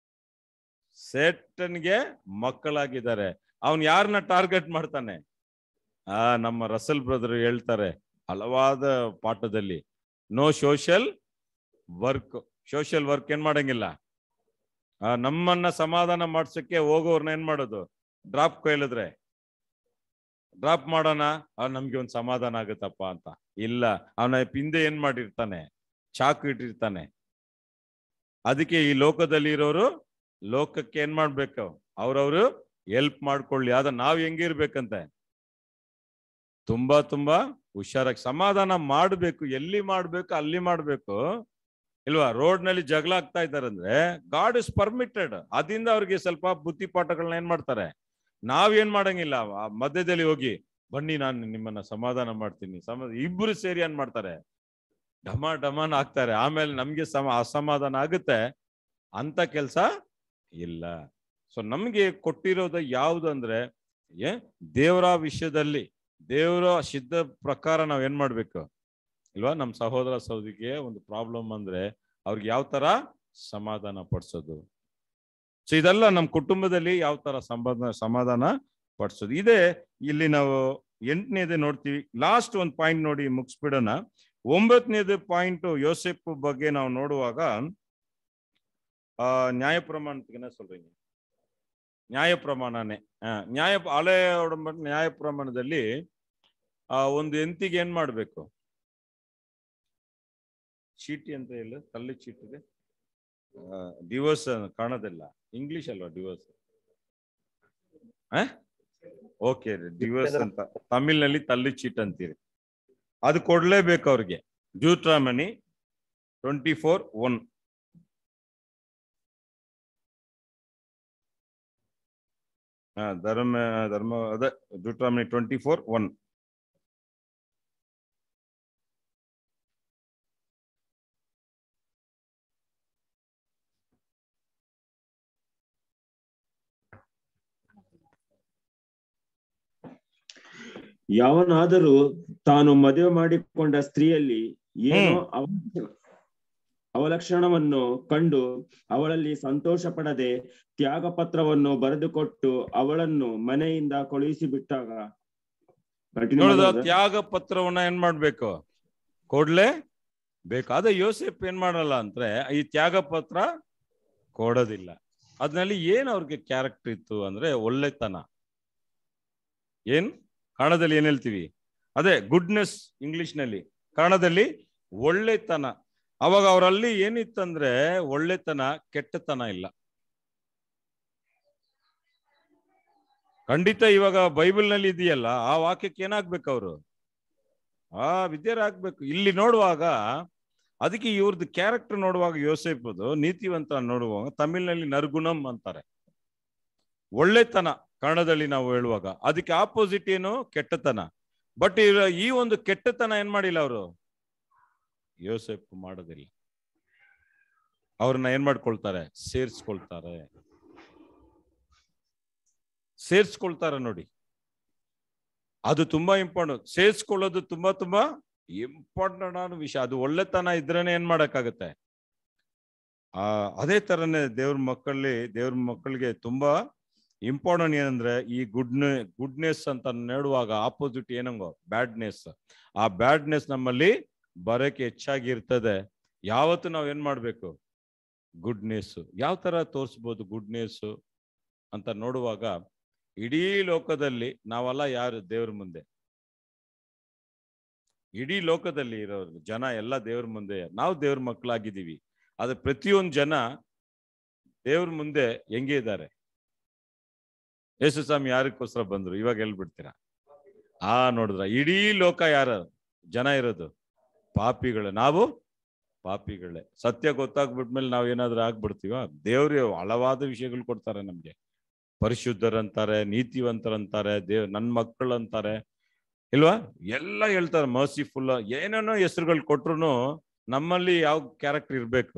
ಸೇಟನ್ಗೆ ಮಕ್ಕಳಾಗಿದ್ದಾರೆ ಅವನ್ ಯಾರನ್ನ ಟಾರ್ಗೆಟ್ ಮಾಡ್ತಾನೆ ಆ ನಮ್ಮ ರಸಲ್ ಬ್ರದರ್ ಹೇಳ್ತಾರೆ ಹಲವಾದ ಪಾಠದಲ್ಲಿ no social work social work ಏನ್ ಮಾಡಂಗಿಲ್ಲ ಆ ನಮ್ಮನ್ನ ಸಮಾಧಾನ ಮಾಡ್ಸಕ್ಕೆ ಹೋಗೋರ್ನ ಏನ್ ಮಾಡೋದು ಡ್ರಾಪ್ ಕೇಳಿದ್ರೆ ಡ್ರಾಪ್ ಮಾಡೋಣ ಆ ನಮ್ಗೆ ಒಂದ್ ಸಮಾಧಾನ ಆಗುತ್ತಪ್ಪ ಅಂತ ಇಲ್ಲ ಅವನ ಹಿಂದೆ ಏನ್ ಮಾಡಿರ್ತಾನೆ ಚಾಕು ಇಟ್ಟಿರ್ತಾನೆ ಅದಕ್ಕೆ ಈ ಲೋಕದಲ್ಲಿ ಇರೋರು ಲೋಕಕ್ಕೆ ಏನ್ ಮಾಡ್ಬೇಕು ಅವ್ರವ್ರು ಹೆಲ್ಪ್ ಮಾಡ್ಕೊಳ್ಳಿ ಆದ ನಾವ್ ಹೆಂಗಿರ್ಬೇಕಂತೆ ತುಂಬಾ ತುಂಬಾ ಹುಷಾರಾಗಿ ಸಮಾಧಾನ ಮಾಡ್ಬೇಕು ಎಲ್ಲಿ ಮಾಡ್ಬೇಕು ಅಲ್ಲಿ ಮಾಡ್ಬೇಕು ಇಲ್ವಾ ರೋಡ್ ನಲ್ಲಿ ಜಗಳ ಆಗ್ತಾ ಇದ್ದಾರೆ ಅಂದ್ರೆ ಗಾಡ್ ಇಸ್ ಪರ್ಮಿಟೆಡ್ ಅದರಿಂದ ಅವ್ರಿಗೆ ಸ್ವಲ್ಪ ಬುದ್ಧಿ ಪಾಠಗಳನ್ನ ಏನ್ ಮಾಡ್ತಾರೆ ನಾವೇನ್ ಮಾಡಂಗಿಲ್ಲ ಆ ಮಧ್ಯದಲ್ಲಿ ಹೋಗಿ ಬನ್ನಿ ನಾನು ನಿಮ್ಮನ್ನ ಸಮಾಧಾನ ಮಾಡ್ತೀನಿ ಸಮ ಇಬ್ರು ಸೇರಿ ಏನ್ ಮಾಡ್ತಾರೆ ಡಮ ಡಮಾನ್ ಆಗ್ತಾರೆ ಆಮೇಲೆ ನಮ್ಗೆ ಸಮ ಅಸಮಾಧಾನ ಆಗುತ್ತೆ ಅಂತ ಕೆಲ್ಸ ಇಲ್ಲ ಸೊ ನಮ್ಗೆ ಕೊಟ್ಟಿರೋದು ಯಾವುದು ಅಂದ್ರೆ ಏ ದೇವರ ವಿಷಯದಲ್ಲಿ ದೇವರ ಸಿದ್ಧ ಪ್ರಕಾರ ನಾವ್ ಏನ್ ಮಾಡ್ಬೇಕು ಇಲ್ವಾ ನಮ್ಮ ಸಹೋದರ ಸಹೋದರಿಗೆ ಒಂದು ಪ್ರಾಬ್ಲಮ್ ಅಂದ್ರೆ ಅವ್ರಿಗೆ ಯಾವ ತರ ಸಮಾಧಾನ ಪಡಿಸೋದು ಸೊ ಇದೆಲ್ಲ ನಮ್ಮ ಕುಟುಂಬದಲ್ಲಿ ಯಾವ ತರ ಸಂಬಂಧ ಸಮಾಧಾನ ಪಡಿಸೋದು ಇದೇ ಇಲ್ಲಿ ನಾವು ಎಂಟನೇದೇ ನೋಡ್ತೀವಿ ಲಾಸ್ಟ್ ಒಂದು ಪಾಯಿಂಟ್ ನೋಡಿ ಮುಗಿಸ್ಬಿಡೋಣ ಒಂಬತ್ತನೇದು ಪಾಯಿಂಟ್ ಯೋಸೆಫ್ ಬಗ್ಗೆ ನಾವು ನೋಡುವಾಗ ಆ ನ್ಯಾಯ ಪ್ರಮಾಣಕ್ಕೆ சொல்றீங்க ನ್ಯಾಯ ಪ್ರಮಾಣನೇ ಆ, ನ್ಯಾಯ ಹಳೆ ಒಡಂಬ ನ್ಯಾಯ ಪ್ರಮಾಣದಲ್ಲಿ ಆ ಒಂದು ಎಂತಿಗೆ ಏನ್ ಮಾಡ್ಬೇಕು ಚೀಟಿ ಅಂತ ಇಲ್ಲ ತಳ್ಳಿ ಚೀಟಿಗೆ ಡಿವೋರ್ಸ್ ಕಾಣೋದಿಲ್ಲ ಇಂಗ್ಲಿಷ್ ಅಲ್ವಾ ಡಿವೋರ್ಸ್ ಓಕೆ ಡಿವೋರ್ಸ್ ಅಂತ ತಮಿಳ್ನಲ್ಲಿ ತಳ್ಳಿ ಚೀಟ್ ಅಂತೀರಿ ಅದು ಕೊಡ್ಲೇಬೇಕು ಅವ್ರಿಗೆ ಡ್ಯೂಟ್ರಾಮನಿ ಟ್ವೆಂಟಿ ಫೋರ್ ಒನ್ ಹಾ ಧರ್ಮ ಧರ್ಮ ಅದೇ ಡ್ಯೂಟ್ರಾಮನಿ ಟ್ವೆಂಟಿ ಫೋರ್ ಒನ್ ಯಾವನಾದರೂ ತಾನು ಮದುವೆ ಮಾಡಿಕೊಂಡ ಸ್ತ್ರೀಯಲ್ಲಿ ಏನೋ ಅವ- ಅವಲಕ್ಷಣವನ್ನು ಕಂಡು ಅವಳಲ್ಲಿ ಸಂತೋಷ ಪಡದೆ ತ್ಯಾಗ ಪತ್ರವನ್ನು ಬರೆದುಕೊಟ್ಟು ಅವಳನ್ನು ಮನೆಯಿಂದ ಕಳುಹಿಸಿ ಬಿಟ್ಟಾಗ Continue ನೋಡಿದ ಮಾಡೋದಾ? ತ್ಯಾಗ ಪತ್ರವನ್ನ ಏನ್ ಮಾಡ್ಬೇಕು ಕೊಡ್ಲೇ ಬೇಕು ಅದೇ ಯೋಸೆಫ್ ಏನ್ ಮಾಡಲ್ಲ ಅಂದ್ರೆ ಈ ತ್ಯಾಗ ಪತ್ರ ಕೊಡೋದಿಲ್ಲ ಅದ್ರಲ್ಲಿ ಏನ್ ಅವ್ರಿಗೆ ಕ್ಯಾರೆಕ್ಟರ್ ಇತ್ತು ಅಂದ್ರೆ ಒಳ್ಳೆತನ ಏನ್ ಕನ್ನಡದಲ್ಲಿ ಏನ್ ಹೇಳ್ತೀವಿ ಅದೇ ಗುಡ್ನೆಸ್ ಇಂಗ್ಲಿಷ್ ನಲ್ಲಿ ಕನ್ನಡದಲ್ಲಿ ಒಳ್ಳೆತನ ಅವಾಗ ಅವರಲ್ಲಿ ಏನಿತ್ತಂದ್ರೆ ಒಳ್ಳೆತನ ಕೆಟ್ಟತನ ಇಲ್ಲ ಖಂಡಿತ ಇವಾಗ ಬೈಬಲ್ ನಲ್ಲಿ ಇದೆಯಲ್ಲ ಆ ವಾಕ್ಯಕ್ಕೆ ಏನಾಗ್ಬೇಕು ಅವರು ಆ ವಿದ್ಯರಾಗ್ಬೇಕು ಇಲ್ಲಿ ನೋಡುವಾಗ ಅದಕ್ಕೆ ಇವ್ರದ್ದು ಕ್ಯಾರೆಕ್ಟರ್ ನೋಡುವಾಗ ಯೋಸೆಫದು ನೀತಿವಂತ ನೋಡುವಾಗ ತಮಿಳ್ನಲ್ಲಿ ನರ್ಗುಣಂ ಅಂತಾರೆ ಒಳ್ಳೆತನ ಕನ್ನಡದಲ್ಲಿ ನಾವು ಹೇಳುವಾಗ ಅದಕ್ಕೆ ಆಪೋಸಿಟ್ ಏನು ಕೆಟ್ಟತನ ಬಟ್ ಈ ಒಂದು ಕೆಟ್ಟತನ ಏನ್ ಮಾಡಿಲ್ಲ ಅವರು ಯೋಸೆಫ್ ಮಾಡೋದಿಲ್ಲ ಅವ್ರನ್ನ ಏನ್ ಮಾಡ್ಕೊಳ್ತಾರೆ ಸೇರ್ಸ್ಕೊಳ್ತಾರೆ ಸೇರ್ಸ್ಕೊಳ್ತಾರೆ ನೋಡಿ ಅದು ತುಂಬಾ ಇಂಪಾರ್ಟೆಂಟ್ ಸೇರ್ಸ್ಕೊಳ್ಳೋದು ತುಂಬಾ ತುಂಬಾ ಇಂಪಾರ್ಟೆಂಟ್ ಆದ ವಿಷಯ ಅದು ಒಳ್ಳೆತನ ಇದ್ರೇನೆ ಏನ್ ಮಾಡಕ್ಕಾಗತ್ತೆ ಆ ಅದೇ ತರನೇ ದೇವ್ರ ಮಕ್ಕಳಲ್ಲಿ ದೇವ್ರ ಮಕ್ಕಳಿಗೆ ತುಂಬಾ ಇಂಪಾರ್ಟೆಂಟ್ ಏನಂದ್ರೆ ಈ ಗುಡ್ನೆ ಗುಡ್ನೆಸ್ ಅಂತ ನೋಡುವಾಗ ಆಪೋಸಿಟ್ ಏನಂಗೋ ಬ್ಯಾಡ್ನೆಸ್ ಆ ಬ್ಯಾಡ್ನೆಸ್ ನಮ್ಮಲ್ಲಿ ಬರಕ್ಕೆ ಹೆಚ್ಚಾಗಿ ಇರ್ತದೆ ಯಾವತ್ತು ನಾವ್ ಏನ್ ಮಾಡ್ಬೇಕು ಗುಡ್ನೆಸ್ ಯಾವ ತರ ತೋರಿಸ್ಬೋದು ಗುಡ್ನೆಸ್ ಅಂತ ನೋಡುವಾಗ ಇಡೀ ಲೋಕದಲ್ಲಿ ನಾವೆಲ್ಲ ಯಾರು ದೇವ್ರ ಮುಂದೆ ಇಡೀ ಲೋಕದಲ್ಲಿ ಇರೋರು ಜನ ಎಲ್ಲ ದೇವ್ರ ಮುಂದೆ ನಾವು ದೇವ್ರ ಮಕ್ಕಳಾಗಿದ್ದೀವಿ ಆದ್ರೆ ಪ್ರತಿಯೊಂದು ಜನ ದೇವ್ರ ಮುಂದೆ ಹೆಂಗೆ ಇದ್ದಾರೆ ಯೇಸು ಸ್ವಾಮಿ ಯಾರಕ್ಕೋಸ್ಕರ ಬಂದ್ರು ಇವಾಗ ಹೇಳ್ಬಿಡ್ತೀರಾ ಆ ನೋಡಿದ್ರ ಇಡೀ ಲೋಕ ಯಾರ ಜನ ಇರೋದು ಪಾಪಿಗಳು ನಾವು ಪಾಪಿಗಳೇ ಸತ್ಯ ಗೊತ್ತಾಗ್ಬಿಟ್ಮೇಲೆ ನಾವ್ ಏನಾದ್ರೂ ಆಗ್ಬಿಡ್ತೀವ ದೇವ್ರು ಹಲವಾದ ವಿಷಯಗಳು ಕೊಡ್ತಾರೆ ನಮ್ಗೆ ಪರಿಶುದ್ಧರಂತಾರೆ ನೀತಿವಂತರಂತಾರೆ ದೇವ್ ನನ್ ಮಕ್ಕಳು ಅಂತಾರೆ ಇಲ್ವಾ ಎಲ್ಲ ಹೇಳ್ತಾರೆ ಮರ್ಸಿಫುಲ್ ಏನೇನೋ ಹೆಸರುಗಳು ಕೊಟ್ರು ನಮ್ಮಲ್ಲಿ ಯಾವ ಕ್ಯಾರೆಕ್ಟರ್ ಇರ್ಬೇಕು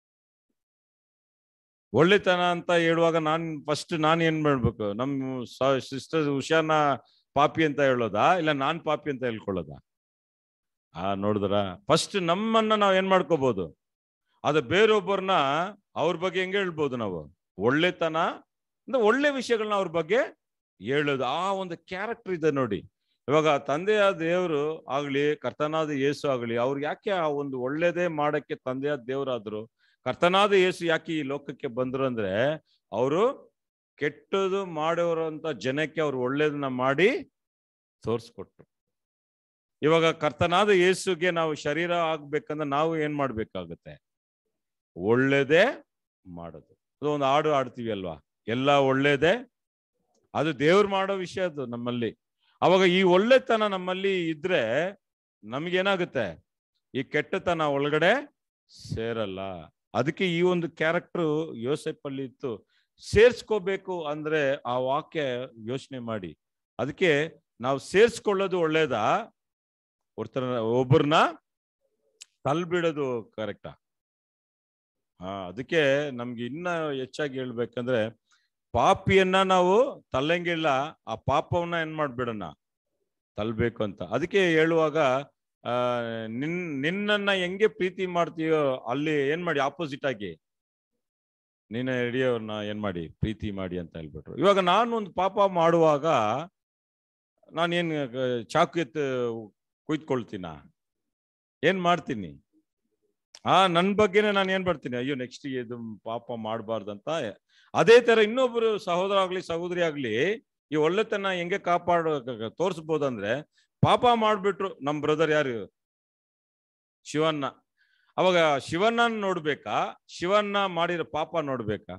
ಒಳ್ಳೆತನ ಅಂತ ಹೇಳುವಾಗ ನಾನ್ ಫಸ್ಟ್ ನಾನ್ ಏನ್ ಮಾಡ್ಬೇಕು ನಮ್ ಸಿಸ್ಟರ್ ಉಷಾನ ಪಾಪಿ ಅಂತ ಹೇಳೋದಾ ಇಲ್ಲ ನಾನ್ ಪಾಪಿ ಅಂತ ಹೇಳ್ಕೊಳ್ಳೋದಾ ಆ ನೋಡಿದ್ರ ಫಸ್ಟ್ ನಮ್ಮನ್ನ ನಾವ್ ಏನ್ ಮಾಡ್ಕೋಬಹುದು ಅದು ಬೇರೊಬ್ಬರನ್ನ ಅವ್ರ ಬಗ್ಗೆ ಹೆಂಗೆ ಹೇಳ್ಬೋದು ನಾವು ಒಳ್ಳೆತನ ಅಂದ್ರೆ ಒಳ್ಳೆ ವಿಷಯಗಳನ್ನ ಅವ್ರ ಬಗ್ಗೆ ಹೇಳೋದು ಆ ಒಂದು ಕ್ಯಾರೆಕ್ಟರ್ ಇದೆ ನೋಡಿ ಇವಾಗ ತಂದೆಯ ದೇವರು ಆಗ್ಲಿ ಕರ್ತನಾದ ಯೇಸು ಆಗ್ಲಿ ಅವ್ರು ಯಾಕೆ ಆ ಒಂದು ಒಳ್ಳೇದೇ ಮಾಡಕ್ಕೆ ತಂದೆಯ ದೇವರಾದ್ರು ಕರ್ತನಾದ ಯೇಸು ಯಾಕೆ ಈ ಲೋಕಕ್ಕೆ ಬಂದ್ರು ಅಂದ್ರೆ ಅವರು ಕೆಟ್ಟದು ಮಾಡೋರಂತ ಜನಕ್ಕೆ ಅವ್ರು ಒಳ್ಳೇದನ್ನ ಮಾಡಿ ತೋರ್ಸ್ಕೊಟ್ರು ಇವಾಗ ಕರ್ತನಾದ ಯೇಸುಗೆ ನಾವು ಶರೀರ ಆಗ್ಬೇಕಂದ್ರೆ ನಾವು ಏನ್ ಮಾಡ್ಬೇಕಾಗುತ್ತೆ ಒಳ್ಳೇದೇ ಮಾಡೋದು ಅದು ಒಂದು ಹಾಡು ಆಡ್ತೀವಿ ಅಲ್ವಾ ಎಲ್ಲ ಒಳ್ಳೇದೇ ಅದು ದೇವ್ರು ಮಾಡೋ ವಿಷಯ ಅದು ನಮ್ಮಲ್ಲಿ ಅವಾಗ ಈ ಒಳ್ಳೆತನ ನಮ್ಮಲ್ಲಿ ಇದ್ರೆ ನಮ್ಗೇನಾಗುತ್ತೆ ಈ ಕೆಟ್ಟತನ ಒಳಗಡೆ ಸೇರಲ್ಲ ಅದಕ್ಕೆ ಈ ಒಂದು ಕ್ಯಾರೆಕ್ಟರ್ ಯೋಸೆಫ್ ಅಲ್ಲಿ ಇತ್ತು ಸೇರ್ಸ್ಕೋಬೇಕು ಅಂದ್ರೆ ಆ ವಾಕ್ಯ ಯೋಚನೆ ಮಾಡಿ ಅದಕ್ಕೆ ನಾವು ಸೇರ್ಸ್ಕೊಳ್ಳೋದು ಒಳ್ಳೇದಾ ಒರ್ತರ ಒಬ್ಬರನ್ನ ತಲ್ಬಿಡೋದು ಕರೆಕ್ಟಾ ಹಾ ಅದಕ್ಕೆ ನಮ್ಗೆ ಇನ್ನ ಹೆಚ್ಚಾಗಿ ಹೇಳ್ಬೇಕಂದ್ರೆ ಪಾಪಿಯನ್ನ ನಾವು ತಲ್ಲಂಗಿಲ್ಲ ಆ ಪಾಪವನ್ನ ಏನ್ ಮಾಡ್ಬಿಡೋಣ ತಲ್ಬೇಕು ಅಂತ ಅದಕ್ಕೆ ಹೇಳುವಾಗ ಆ ನಿನ್ ನಿನ್ನನ್ನ ಹೆಂಗೆ ಪ್ರೀತಿ ಮಾಡ್ತೀಯೋ ಅಲ್ಲಿ ಏನ್ ಮಾಡಿ ಆಪೋಸಿಟ್ ಆಗಿ ನೀನ ಹಿಡಿಯೋರ್ನ ಏನ್ ಮಾಡಿ ಪ್ರೀತಿ ಮಾಡಿ ಅಂತ ಹೇಳ್ಬಿಟ್ರು ಇವಾಗ ನಾನು ಒಂದು ಪಾಪ ಮಾಡುವಾಗ ನಾನೇನ್ ಚಾಕು ಎತ್ತು ಕುಯ್ದ್ಕೊಳ್ತೀನ ಏನ್ ಮಾಡ್ತೀನಿ ಆ ನನ್ ಬಗ್ಗೆನೆ ನಾನು ಏನ್ ಮಾಡ್ತೀನಿ ಅಯ್ಯೋ ನೆಕ್ಸ್ಟ್ ಇದು ಪಾಪ ಮಾಡಬಾರ್ದಂತ ಅದೇ ತರ ಇನ್ನೊಬ್ರು ಸಹೋದರ ಆಗ್ಲಿ ಸಹೋದರಿ ಆಗ್ಲಿ ಈ ಒಳ್ಳೆತನ ಹೆಂಗೆ ಕಾಪಾಡ ತೋರಿಸ್ಬೋದಂದ್ರೆ ಪಾಪ ಮಾಡ್ಬಿಟ್ರು ನಮ್ ಬ್ರದರ್ ಯಾರು ಶಿವಣ್ಣ ಅವಾಗ ಶಿವಣ್ಣ ನೋಡ್ಬೇಕಾ ಶಿವಣ್ಣ ಮಾಡಿರೋ ಪಾಪ ನೋಡ್ಬೇಕಾ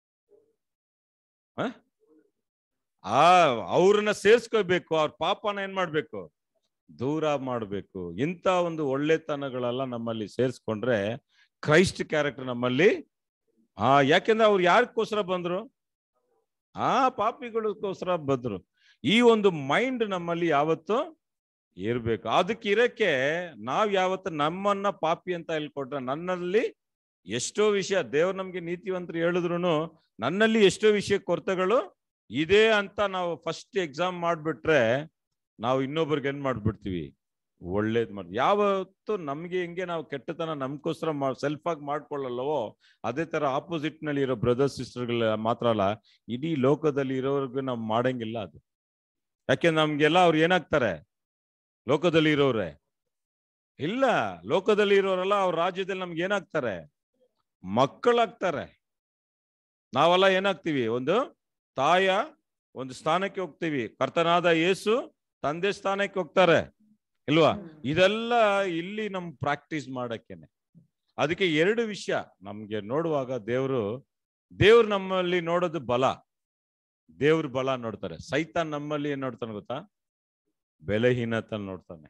ಆ ಅವ್ರನ್ನ ಸೇರ್ಸ್ಕೋಬೇಕು ಅವ್ರ ಪಾಪನ ಏನ್ ಮಾಡ್ಬೇಕು ದೂರ ಮಾಡ್ಬೇಕು ಇಂಥ ಒಂದು ಒಳ್ಳೆತನಗಳೆಲ್ಲ ನಮ್ಮಲ್ಲಿ ಸೇರ್ಸ್ಕೊಂಡ್ರೆ ಕ್ರೈಸ್ಟ್ ಕ್ಯಾರೆಕ್ಟರ್ ನಮ್ಮಲ್ಲಿ ಆ ಯಾಕೆಂದ್ರೆ ಅವ್ರು ಯಾರಿಗೋಸ್ಕರ ಬಂದ್ರು ಆ ಪಾಪಿಗಳಿಗೋಸ್ಕರ ಬಂದ್ರು ಈ ಒಂದು ಮೈಂಡ್ ನಮ್ಮಲ್ಲಿ ಯಾವತ್ತು ಇರ್ಬೇಕು ಅದಕ್ಕೆ ಇರಕ್ಕೆ ನಾವ್ ಯಾವತ್ತು ನಮ್ಮನ್ನ ಪಾಪಿ ಅಂತ ಹೇಳ್ಕೊಟ್ರೆ ನನ್ನಲ್ಲಿ ಎಷ್ಟೋ ವಿಷಯ ದೇವ್ರು ನಮ್ಗೆ ನೀತಿವಂತರು ಹೇಳಿದ್ರು ನನ್ನಲ್ಲಿ ಎಷ್ಟೋ ವಿಷಯ ಕೊರತೆಗಳು ಇದೆ ಅಂತ ನಾವು ಫಸ್ಟ್ ಎಕ್ಸಾಮ್ ಮಾಡ್ಬಿಟ್ರೆ ನಾವು ಇನ್ನೊಬ್ರಿಗೆ ಏನ್ ಮಾಡ್ಬಿಡ್ತೀವಿ ಒಳ್ಳೇದ್ ಮಾಡಿ ಯಾವತ್ತು ನಮ್ಗೆ ಹೆಂಗೆ ನಾವು ಕೆಟ್ಟತನ ನಮ್ಗೋಸ್ಕರ ಸೆಲ್ಫ್ ಆಗಿ ಮಾಡ್ಕೊಳ್ಳಲ್ಲವೋ ಅದೇ ತರ ಆಪೋಸಿಟ್ ನಲ್ಲಿ ಇರೋ ಬ್ರದರ್ಸ್ ಸಿಸ್ಟರ್ಗಳ ಮಾತ್ರ ಅಲ್ಲ ಇಡೀ ಲೋಕದಲ್ಲಿ ಇರೋರ್ಗು ನಾವು ಮಾಡಂಗಿಲ್ಲ ಅದು ಯಾಕೆ ನಮ್ಗೆಲ್ಲ ಅವ್ರು ಏನಾಗ್ತಾರೆ ಲೋಕದಲ್ಲಿ ಇರೋರೆ ಇಲ್ಲ ಲೋಕದಲ್ಲಿ ಇರೋರೆಲ್ಲ ಅವ್ರ ರಾಜ್ಯದಲ್ಲಿ ನಮ್ಗೆ ಏನಾಗ್ತಾರೆ ಮಕ್ಕಳಾಗ್ತಾರೆ ನಾವೆಲ್ಲ ಏನಾಗ್ತೀವಿ ಒಂದು ತಾಯ ಒಂದು ಸ್ಥಾನಕ್ಕೆ ಹೋಗ್ತೀವಿ ಕರ್ತನಾದ ಯೇಸು ತಂದೆ ಸ್ಥಾನಕ್ಕೆ ಹೋಗ್ತಾರೆ ಇಲ್ವಾ ಇದೆಲ್ಲ ಇಲ್ಲಿ ನಮ್ ಪ್ರಾಕ್ಟೀಸ್ ಮಾಡಕ್ಕೇನೆ ಅದಕ್ಕೆ ಎರಡು ವಿಷಯ ನಮ್ಗೆ ನೋಡುವಾಗ ದೇವರು ದೇವ್ರು ನಮ್ಮಲ್ಲಿ ನೋಡೋದು ಬಲ ದೇವ್ರ ಬಲ ನೋಡ್ತಾರೆ ಸೈತಾನ್ ನಮ್ಮಲ್ಲಿ ಏನ್ ನೋಡ್ತಾನೆ ಗೊತ್ತಾ ಬೆಲೆಹೀನತ ನೋಡ್ತಾನೆ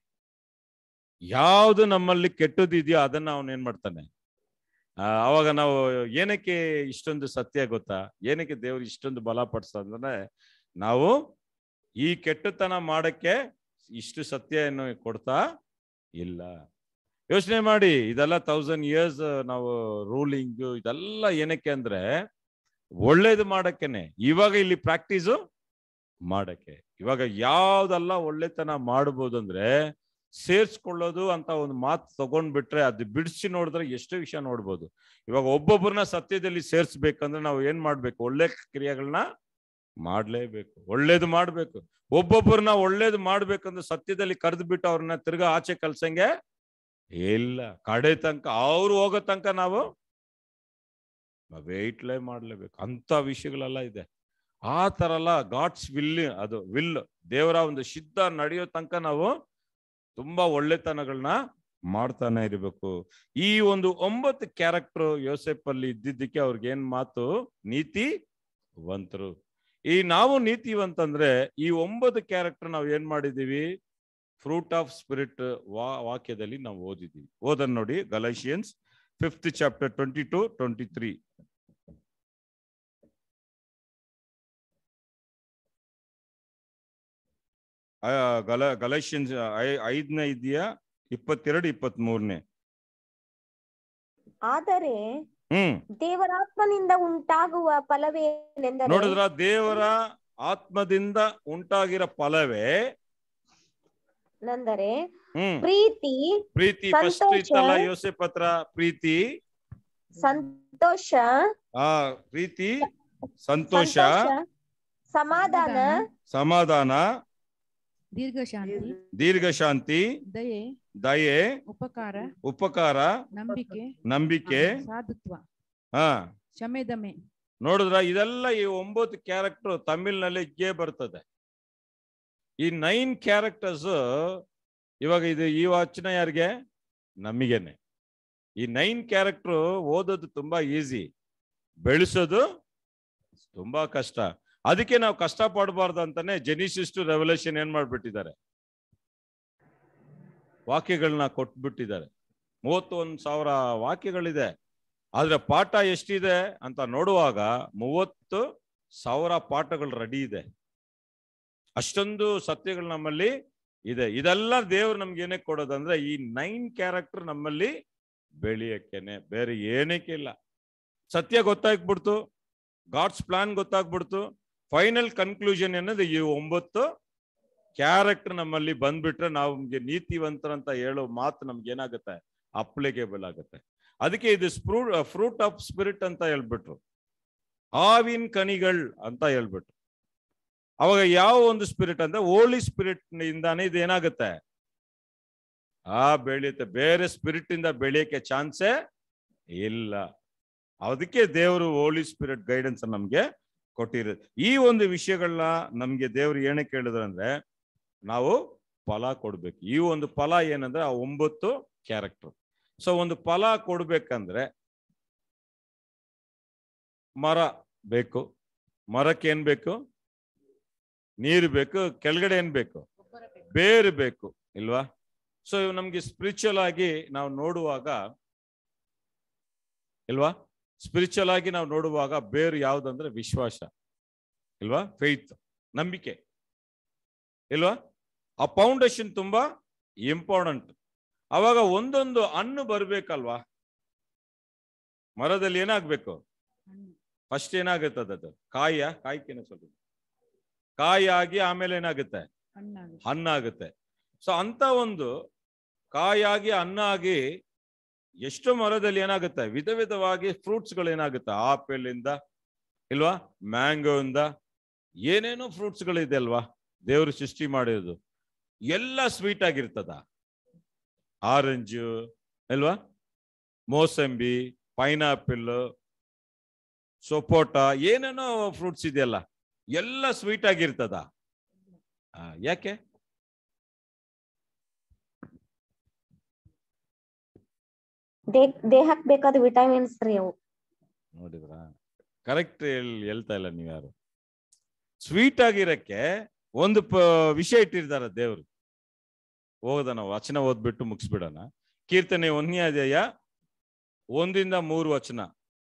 ಯಾವ್ದು ನಮ್ಮಲ್ಲಿ ಕೆಟ್ಟದಿದೆಯೋ ಅದನ್ನ ಅವನ್ ಏನ್ ಮಾಡ್ತಾನೆ ಆ, ಅವಾಗ ನಾವು ಏನಕ್ಕೆ ಇಷ್ಟೊಂದು ಸತ್ಯ ಗೊತ್ತಾ ಏನಕ್ಕೆ ದೇವ್ರು ಇಷ್ಟೊಂದು ಬಲ ಪಡಿಸ್ತ ಅಂದ್ರೆ ನಾವು ಈ ಕೆಟ್ಟತನ ಮಾಡಕ್ಕೆ ಇಷ್ಟು ಸತ್ಯ ಏನು ಕೊಡ್ತಾ ಇಲ್ಲ ಯೋಚನೆ ಮಾಡಿ ಇದೆಲ್ಲ ತೌಸಂಡ್ ಇಯರ್ಸ್ ನಾವು ರೂಲಿಂಗ್ ಇದೆಲ್ಲ ಏನಕ್ಕೆ ಅಂದ್ರೆ ಒಳ್ಳೇದು ಮಾಡಕ್ಕೇನೆ ಇವಾಗ ಇಲ್ಲಿ ಪ್ರಾಕ್ಟೀಸು ಮಾಡಕ್ಕೆ ಇವಾಗ ಯಾವ್ದೆಲ್ಲ ಒಳ್ಳೆತನ ಮಾಡ್ಬೋದು ಅಂದ್ರೆ ಸೇರ್ಸ್ಕೊಳ್ಳೋದು ಅಂತ ಒಂದು ಮಾತು ತಗೊಂಡ್ಬಿಟ್ರೆ ಅದು ಬಿಡಿಸಿ ನೋಡಿದ್ರೆ ಎಷ್ಟೋ ವಿಷಯ ನೋಡ್ಬೋದು ಇವಾಗ ಒಬ್ಬೊಬ್ಬರನ್ನ ಸತ್ಯದಲ್ಲಿ ಸೇರ್ಸ್ಬೇಕಂದ್ರೆ ನಾವು ಏನ್ ಮಾಡ್ಬೇಕು ಒಳ್ಳೆ ಕ್ರಿಯೆಗಳನ್ನ ಮಾಡ್ಲೇಬೇಕು ಒಳ್ಳೇದು ಮಾಡ್ಬೇಕು ಒಬ್ಬೊಬ್ಬರನ್ನ ಒಳ್ಳೇದು ಮಾಡ್ಬೇಕಂದ್ರೆ ಸತ್ಯದಲ್ಲಿ ಕರೆದು ಬಿಟ್ಟು ಅವ್ರನ್ನ ತಿರ್ಗಾ ಆಚೆ ಕಲ್ಸಂಗೆ ಇಲ್ಲ ಕಡೆ ತನಕ ಅವ್ರು ಹೋಗೋ ತನಕ ನಾವು ವೆಯ್ಟ್ಲೇ ಮಾಡ್ಲೇಬೇಕು ಅಂತ ವಿಷಯಗಳೆಲ್ಲ ಇದೆ ಆ ತರ ಎಲ್ಲ ಗಾಡ್ಸ್ ವಿಲ್ ಅದು ವಿಲ್ ದೇವರ ಒಂದು ಸಿದ್ಧ ನಡೆಯೋ ತನಕ ನಾವು ತುಂಬಾ ಒಳ್ಳೆತನಗಳನ್ನ ಮಾಡ್ತಾನೆ ಇರಬೇಕು ಈ ಒಂದು ಒಂಬತ್ತು ಕ್ಯಾರೆಕ್ಟರ್ ಯೋಸೆಫ್ ಅಲ್ಲಿ ಇದ್ದಿದ್ದಕ್ಕೆ ಅವ್ರಿಗೆ ಏನ್ ಮಾತು ನೀತಿ ವಂತರು ಈ ನಾವು ನೀತಿವಂತಂದ್ರೆ ಈ ಒಂಬತ್ತು ಕ್ಯಾರೆಕ್ಟರ್ ನಾವು ಏನ್ ಮಾಡಿದೀವಿ ಫ್ರೂಟ್ ಆಫ್ ಸ್ಪಿರಿಟ್ ವಾ ವಾಕ್ಯದಲ್ಲಿ ನಾವು ಓದಿದೀವಿ ಓದನ್ ನೋಡಿ Galatians fifth chapter twenty two twenty three ಆ, ಗಲ ಗಲೇಷಿಯನ್ಸ್ ಐದನೇ ಇದೆಯಾ ಇಪ್ಪತ್ತೆರಡು ಇಪ್ಪತ್ತ್ ಮೂರನೇ ಆದರೆ ಹ್ಮ್ ದೇವರಾತ್ಮನಿಂದ ಉಂಟಾಗುವ ಫಲವೇನೆಂದರೆ ನೋಡಿದ್ರ ದೇವರ ಆತ್ಮದಿಂದ ಉಂಟಾಗಿರೋ ಫಲವೇ ನಂದರೆ ಹ್ಮ್ ಪ್ರೀತಿ ಪ್ರೀತಿ ಫಸ್ಟ್ ಸಂತೋಷ, ಇತ್ತಲ್ಲ ಯೋಸೆಫ್ ಹತ್ರ ಪ್ರೀತಿ ಸಂತೋಷ ಆ ಪ್ರೀತಿ ಸಂತೋಷ ಸಂತೋಷ ಸಮಾಧಾನ ಸಮಾಧಾನ ದೀರ್ಘ ಶಾಂತಿ ದೀರ್ಘ ಶಾಂತಿ ದಯೆ ದಯೆ ಉಪಕಾರ ಉಪಕಾರ ನಂಬಿಕೆ ನಂಬಿಕೆ ಸಾಧುತ್ವ ಹಾ ಶಮೆದಮೆ ನೋಡಿದ್ರ ಇದೆಲ್ಲ ಈ ಒಂಬತ್ತು ಕ್ಯಾರೆಕ್ಟರ್ ತಮಿಳ್ನಲ್ಲಿ ಇದ್ದೇ ಬರ್ತದೆ ಈ ನೈನ್ ಕ್ಯಾರೆಕ್ಟರ್ಸ್ ಇವಾಗ ಇದು ಈ ವಚನ ಯಾರಿಗೆ ನಮಗೇನೆ ಈ ನೈನ್ ಕ್ಯಾರೆಕ್ಟರ್ ಓದೋದು ತುಂಬಾ ಈಸಿ ಬೆಳೆಸೋದು ತುಂಬಾ ಕಷ್ಟ ಅದಕ್ಕೆ ನಾವು ಕಷ್ಟ ಪಡಬಾರ್ದು ಅಂತಾನೆ ಜೆನಿಸಿಸ್ ಟು ರೆವಲ್ಯೂಷನ್ ಏನ್ ಮಾಡ್ಬಿಟ್ಟಿದ್ದಾರೆ ವಾಕ್ಯಗಳನ್ನ ಕೊಟ್ಬಿಟ್ಟಿದ್ದಾರೆ ಮೂವತ್ತೊಂದು ಸಾವಿರ ವಾಕ್ಯಗಳಿದೆ ಆದ್ರೆ ಪಾಠ ಎಷ್ಟಿದೆ ಅಂತ ನೋಡುವಾಗ ಮೂವತ್ತು ಸಾವಿರ ಪಾಠಗಳು ರೆಡಿ ಇದೆ ಅಷ್ಟೊಂದು ಸತ್ಯಗಳು ನಮ್ಮಲ್ಲಿ ಇದೆ ಇದೆಲ್ಲ ದೇವ್ರು ನಮ್ಗೆ ಏನೇ ಕೊಡೋದಂದ್ರೆ ಈ ನೈನ್ ಕ್ಯಾರೆಕ್ಟರ್ ನಮ್ಮಲ್ಲಿ ಬೆಳೆಯಕ್ಕೇನೆ ಬೇರೆ ಏನಕ್ಕೆ ಇಲ್ಲ ಸತ್ಯ ಗೊತ್ತಾಗ್ಬಿಡ್ತು ಗಾಡ್ಸ್ ಪ್ಲಾನ್ ಗೊತ್ತಾಗ್ಬಿಡ್ತು ಫೈನಲ್ ಕನ್ಕ್ಲೂಷನ್ ಅನ್ನೋದು ಈ ಒಂಬತ್ತು ಕ್ಯಾರೆಕ್ಟರ್ ನಮ್ಮಲ್ಲಿ ಬಂದ್ಬಿಟ್ರೆ ನಾವು ನಮ್ಗೆ ನೀತಿವಂತರಂತ ಹೇಳೋ ಮಾತು ನಮ್ಗೆ ಏನಾಗುತ್ತೆ ಅಪ್ಲಿಕೇಬಲ್ ಆಗುತ್ತೆ ಅದಕ್ಕೆ ಇದು ಸ್ಪ್ರೂ ಫ್ರೂಟ್ ಆಫ್ ಸ್ಪಿರಿಟ್ ಅಂತ ಹೇಳ್ಬಿಟ್ರು ಆವಿನ ಕನಿಗಳ್ ಅಂತ ಹೇಳ್ಬಿಟ್ರು ಅವಾಗ ಯಾವ ಒಂದು ಸ್ಪಿರಿಟ್ ಅಂದ್ರೆ ಓಲಿ ಸ್ಪಿರಿಟ್ ಇಂದಾನೆ ಇದು ಏನಾಗುತ್ತೆ ಆ ಬೆಳೆಯುತ್ತೆ ಬೇರೆ ಸ್ಪಿರಿಟ್ ಇಂದ ಬೆಳೆಯಕ್ಕೆ ಚಾನ್ಸೇ ಇಲ್ಲ ಅದಕ್ಕೆ ದೇವರು ಹೋಲಿ ಸ್ಪಿರಿಟ್ ಗೈಡೆನ್ಸ್ ನಮ್ಗೆ ಕೊಟ್ಟಿರೋದು ಈ ಒಂದು ವಿಷಯಗಳನ್ನ ನಮ್ಗೆ ದೇವ್ರು ಏನಕ್ಕೆ ಹೇಳಿದ್ರು ಅಂದ್ರೆ ನಾವು ಫಲ ಕೊಡ್ಬೇಕು ಈ ಒಂದು ಫಲ ಏನಂದ್ರೆ ಆ ಒಂಬತ್ತು ಕ್ಯಾರೆಕ್ಟರ್ ಸೊ ಒಂದು ಫಲ ಕೊಡ್ಬೇಕಂದ್ರೆ ಮರ ಬೇಕು ಮರಕ್ಕೆ ಏನ್ ಬೇಕು ನೀರು ಬೇಕು ಕೆಳಗಡೆ ಏನ್ ಬೇಕು ಬೇರು ಬೇಕು ಇಲ್ವಾ ಸೊ ನಮ್ಗೆ ಸ್ಪಿರಿಚುವಲ್ ಆಗಿ ನಾವು ನೋಡುವಾಗ ಇಲ್ವಾ ಸ್ಪಿರಿಚುವಲ್ ಆಗಿ ನಾವು ನೋಡುವಾಗ ಬೇರು ಯಾವ್ದಂದ್ರೆ ವಿಶ್ವಾಸ ಇಲ್ವಾ ಫೇತ್ ನಂಬಿಕೆ ಇಲ್ವಾ ಆ ಫೌಂಡೇಶನ್ ತುಂಬಾ ಇಂಪಾರ್ಟೆಂಟ್ ಅವಾಗ ಒಂದೊಂದು ಹಣ್ಣು ಬರ್ಬೇಕಲ್ವಾ ಮರದಲ್ಲಿ ಏನಾಗ್ಬೇಕು ಫಸ್ಟ್ ಏನಾಗುತ್ತೆ ಅದು ಕಾಯಿಯ ಕಾಯ್ಕೇನೆ ಸ್ವಲ್ಪ ಕಾಯಿ ಆಗಿ ಆಮೇಲೆ ಏನಾಗುತ್ತೆ ಹಣ್ಣಾಗುತ್ತೆ ಹಣ್ಣಾಗುತ್ತೆ ಸೊ ಅಂತ ಒಂದು ಕಾಯಾಗಿ ಹಣ್ಣಾಗಿ ಎಷ್ಟು ಮರದಲ್ಲಿ ಏನಾಗುತ್ತೆ ವಿಧ ವಿಧವಾಗಿ ಫ್ರೂಟ್ಸ್ ಗಳು ಏನಾಗುತ್ತೆ ಆಪಲ್ ಇಂದ ಇಲ್ವಾ ಮ್ಯಾಂಗೋ ಇಂದ ಏನೇನೋ ಫ್ರೂಟ್ಸ್ ಗಳಿದೆ ಅಲ್ವಾ ದೇವರು ಸೃಷ್ಟಿ ಮಾಡಿರೋದು ಎಲ್ಲ ಸ್ವೀಟ್ ಆಗಿರ್ತದ ಆರೆಂಜು ಅಲ್ವಾ ಮೋಸಂಬಿ ಪೈನಾಪಿಲ್ ಸೊಪೋಟ ಏನೇನೋ ಫ್ರೂಟ್ಸ್ ಇದೆಯಲ್ಲ ಎಲ್ಲ ಸ್ವೀಟ್ ಆಗಿರ್ತದ ಆ, ಯಾಕೆ ದೇ- ದೇಹಕ್ ಬೇಕಾದ ವಿಟಮಿನ್ಸ್ ರೀ ಅವು ನೋಡಿದ್ರ ಕರೆಕ್ಟ್ ಹೇಳ್ತಾ ಇಲ್ಲ ನೀವ್ಯಾರು ಸ್ವೀಟ್ ಆಗಿರಕ್ಕೆ ಒಂದು ಪ ವಿಷಯ ಇಟ್ಟಿರ್ತಾರ ದೇವ್ರು ಹೋಗದ ನಾವು ವಚನ ಓದ್ಬಿಟ್ಟು ಮುಗಿಸ್ಬಿಡೋಣ ಕೀರ್ತನೆ ಒಂದನೇ ಅಧ್ಯಾಯ ಒಂದಿಂದ ಮೂರು ವಚನ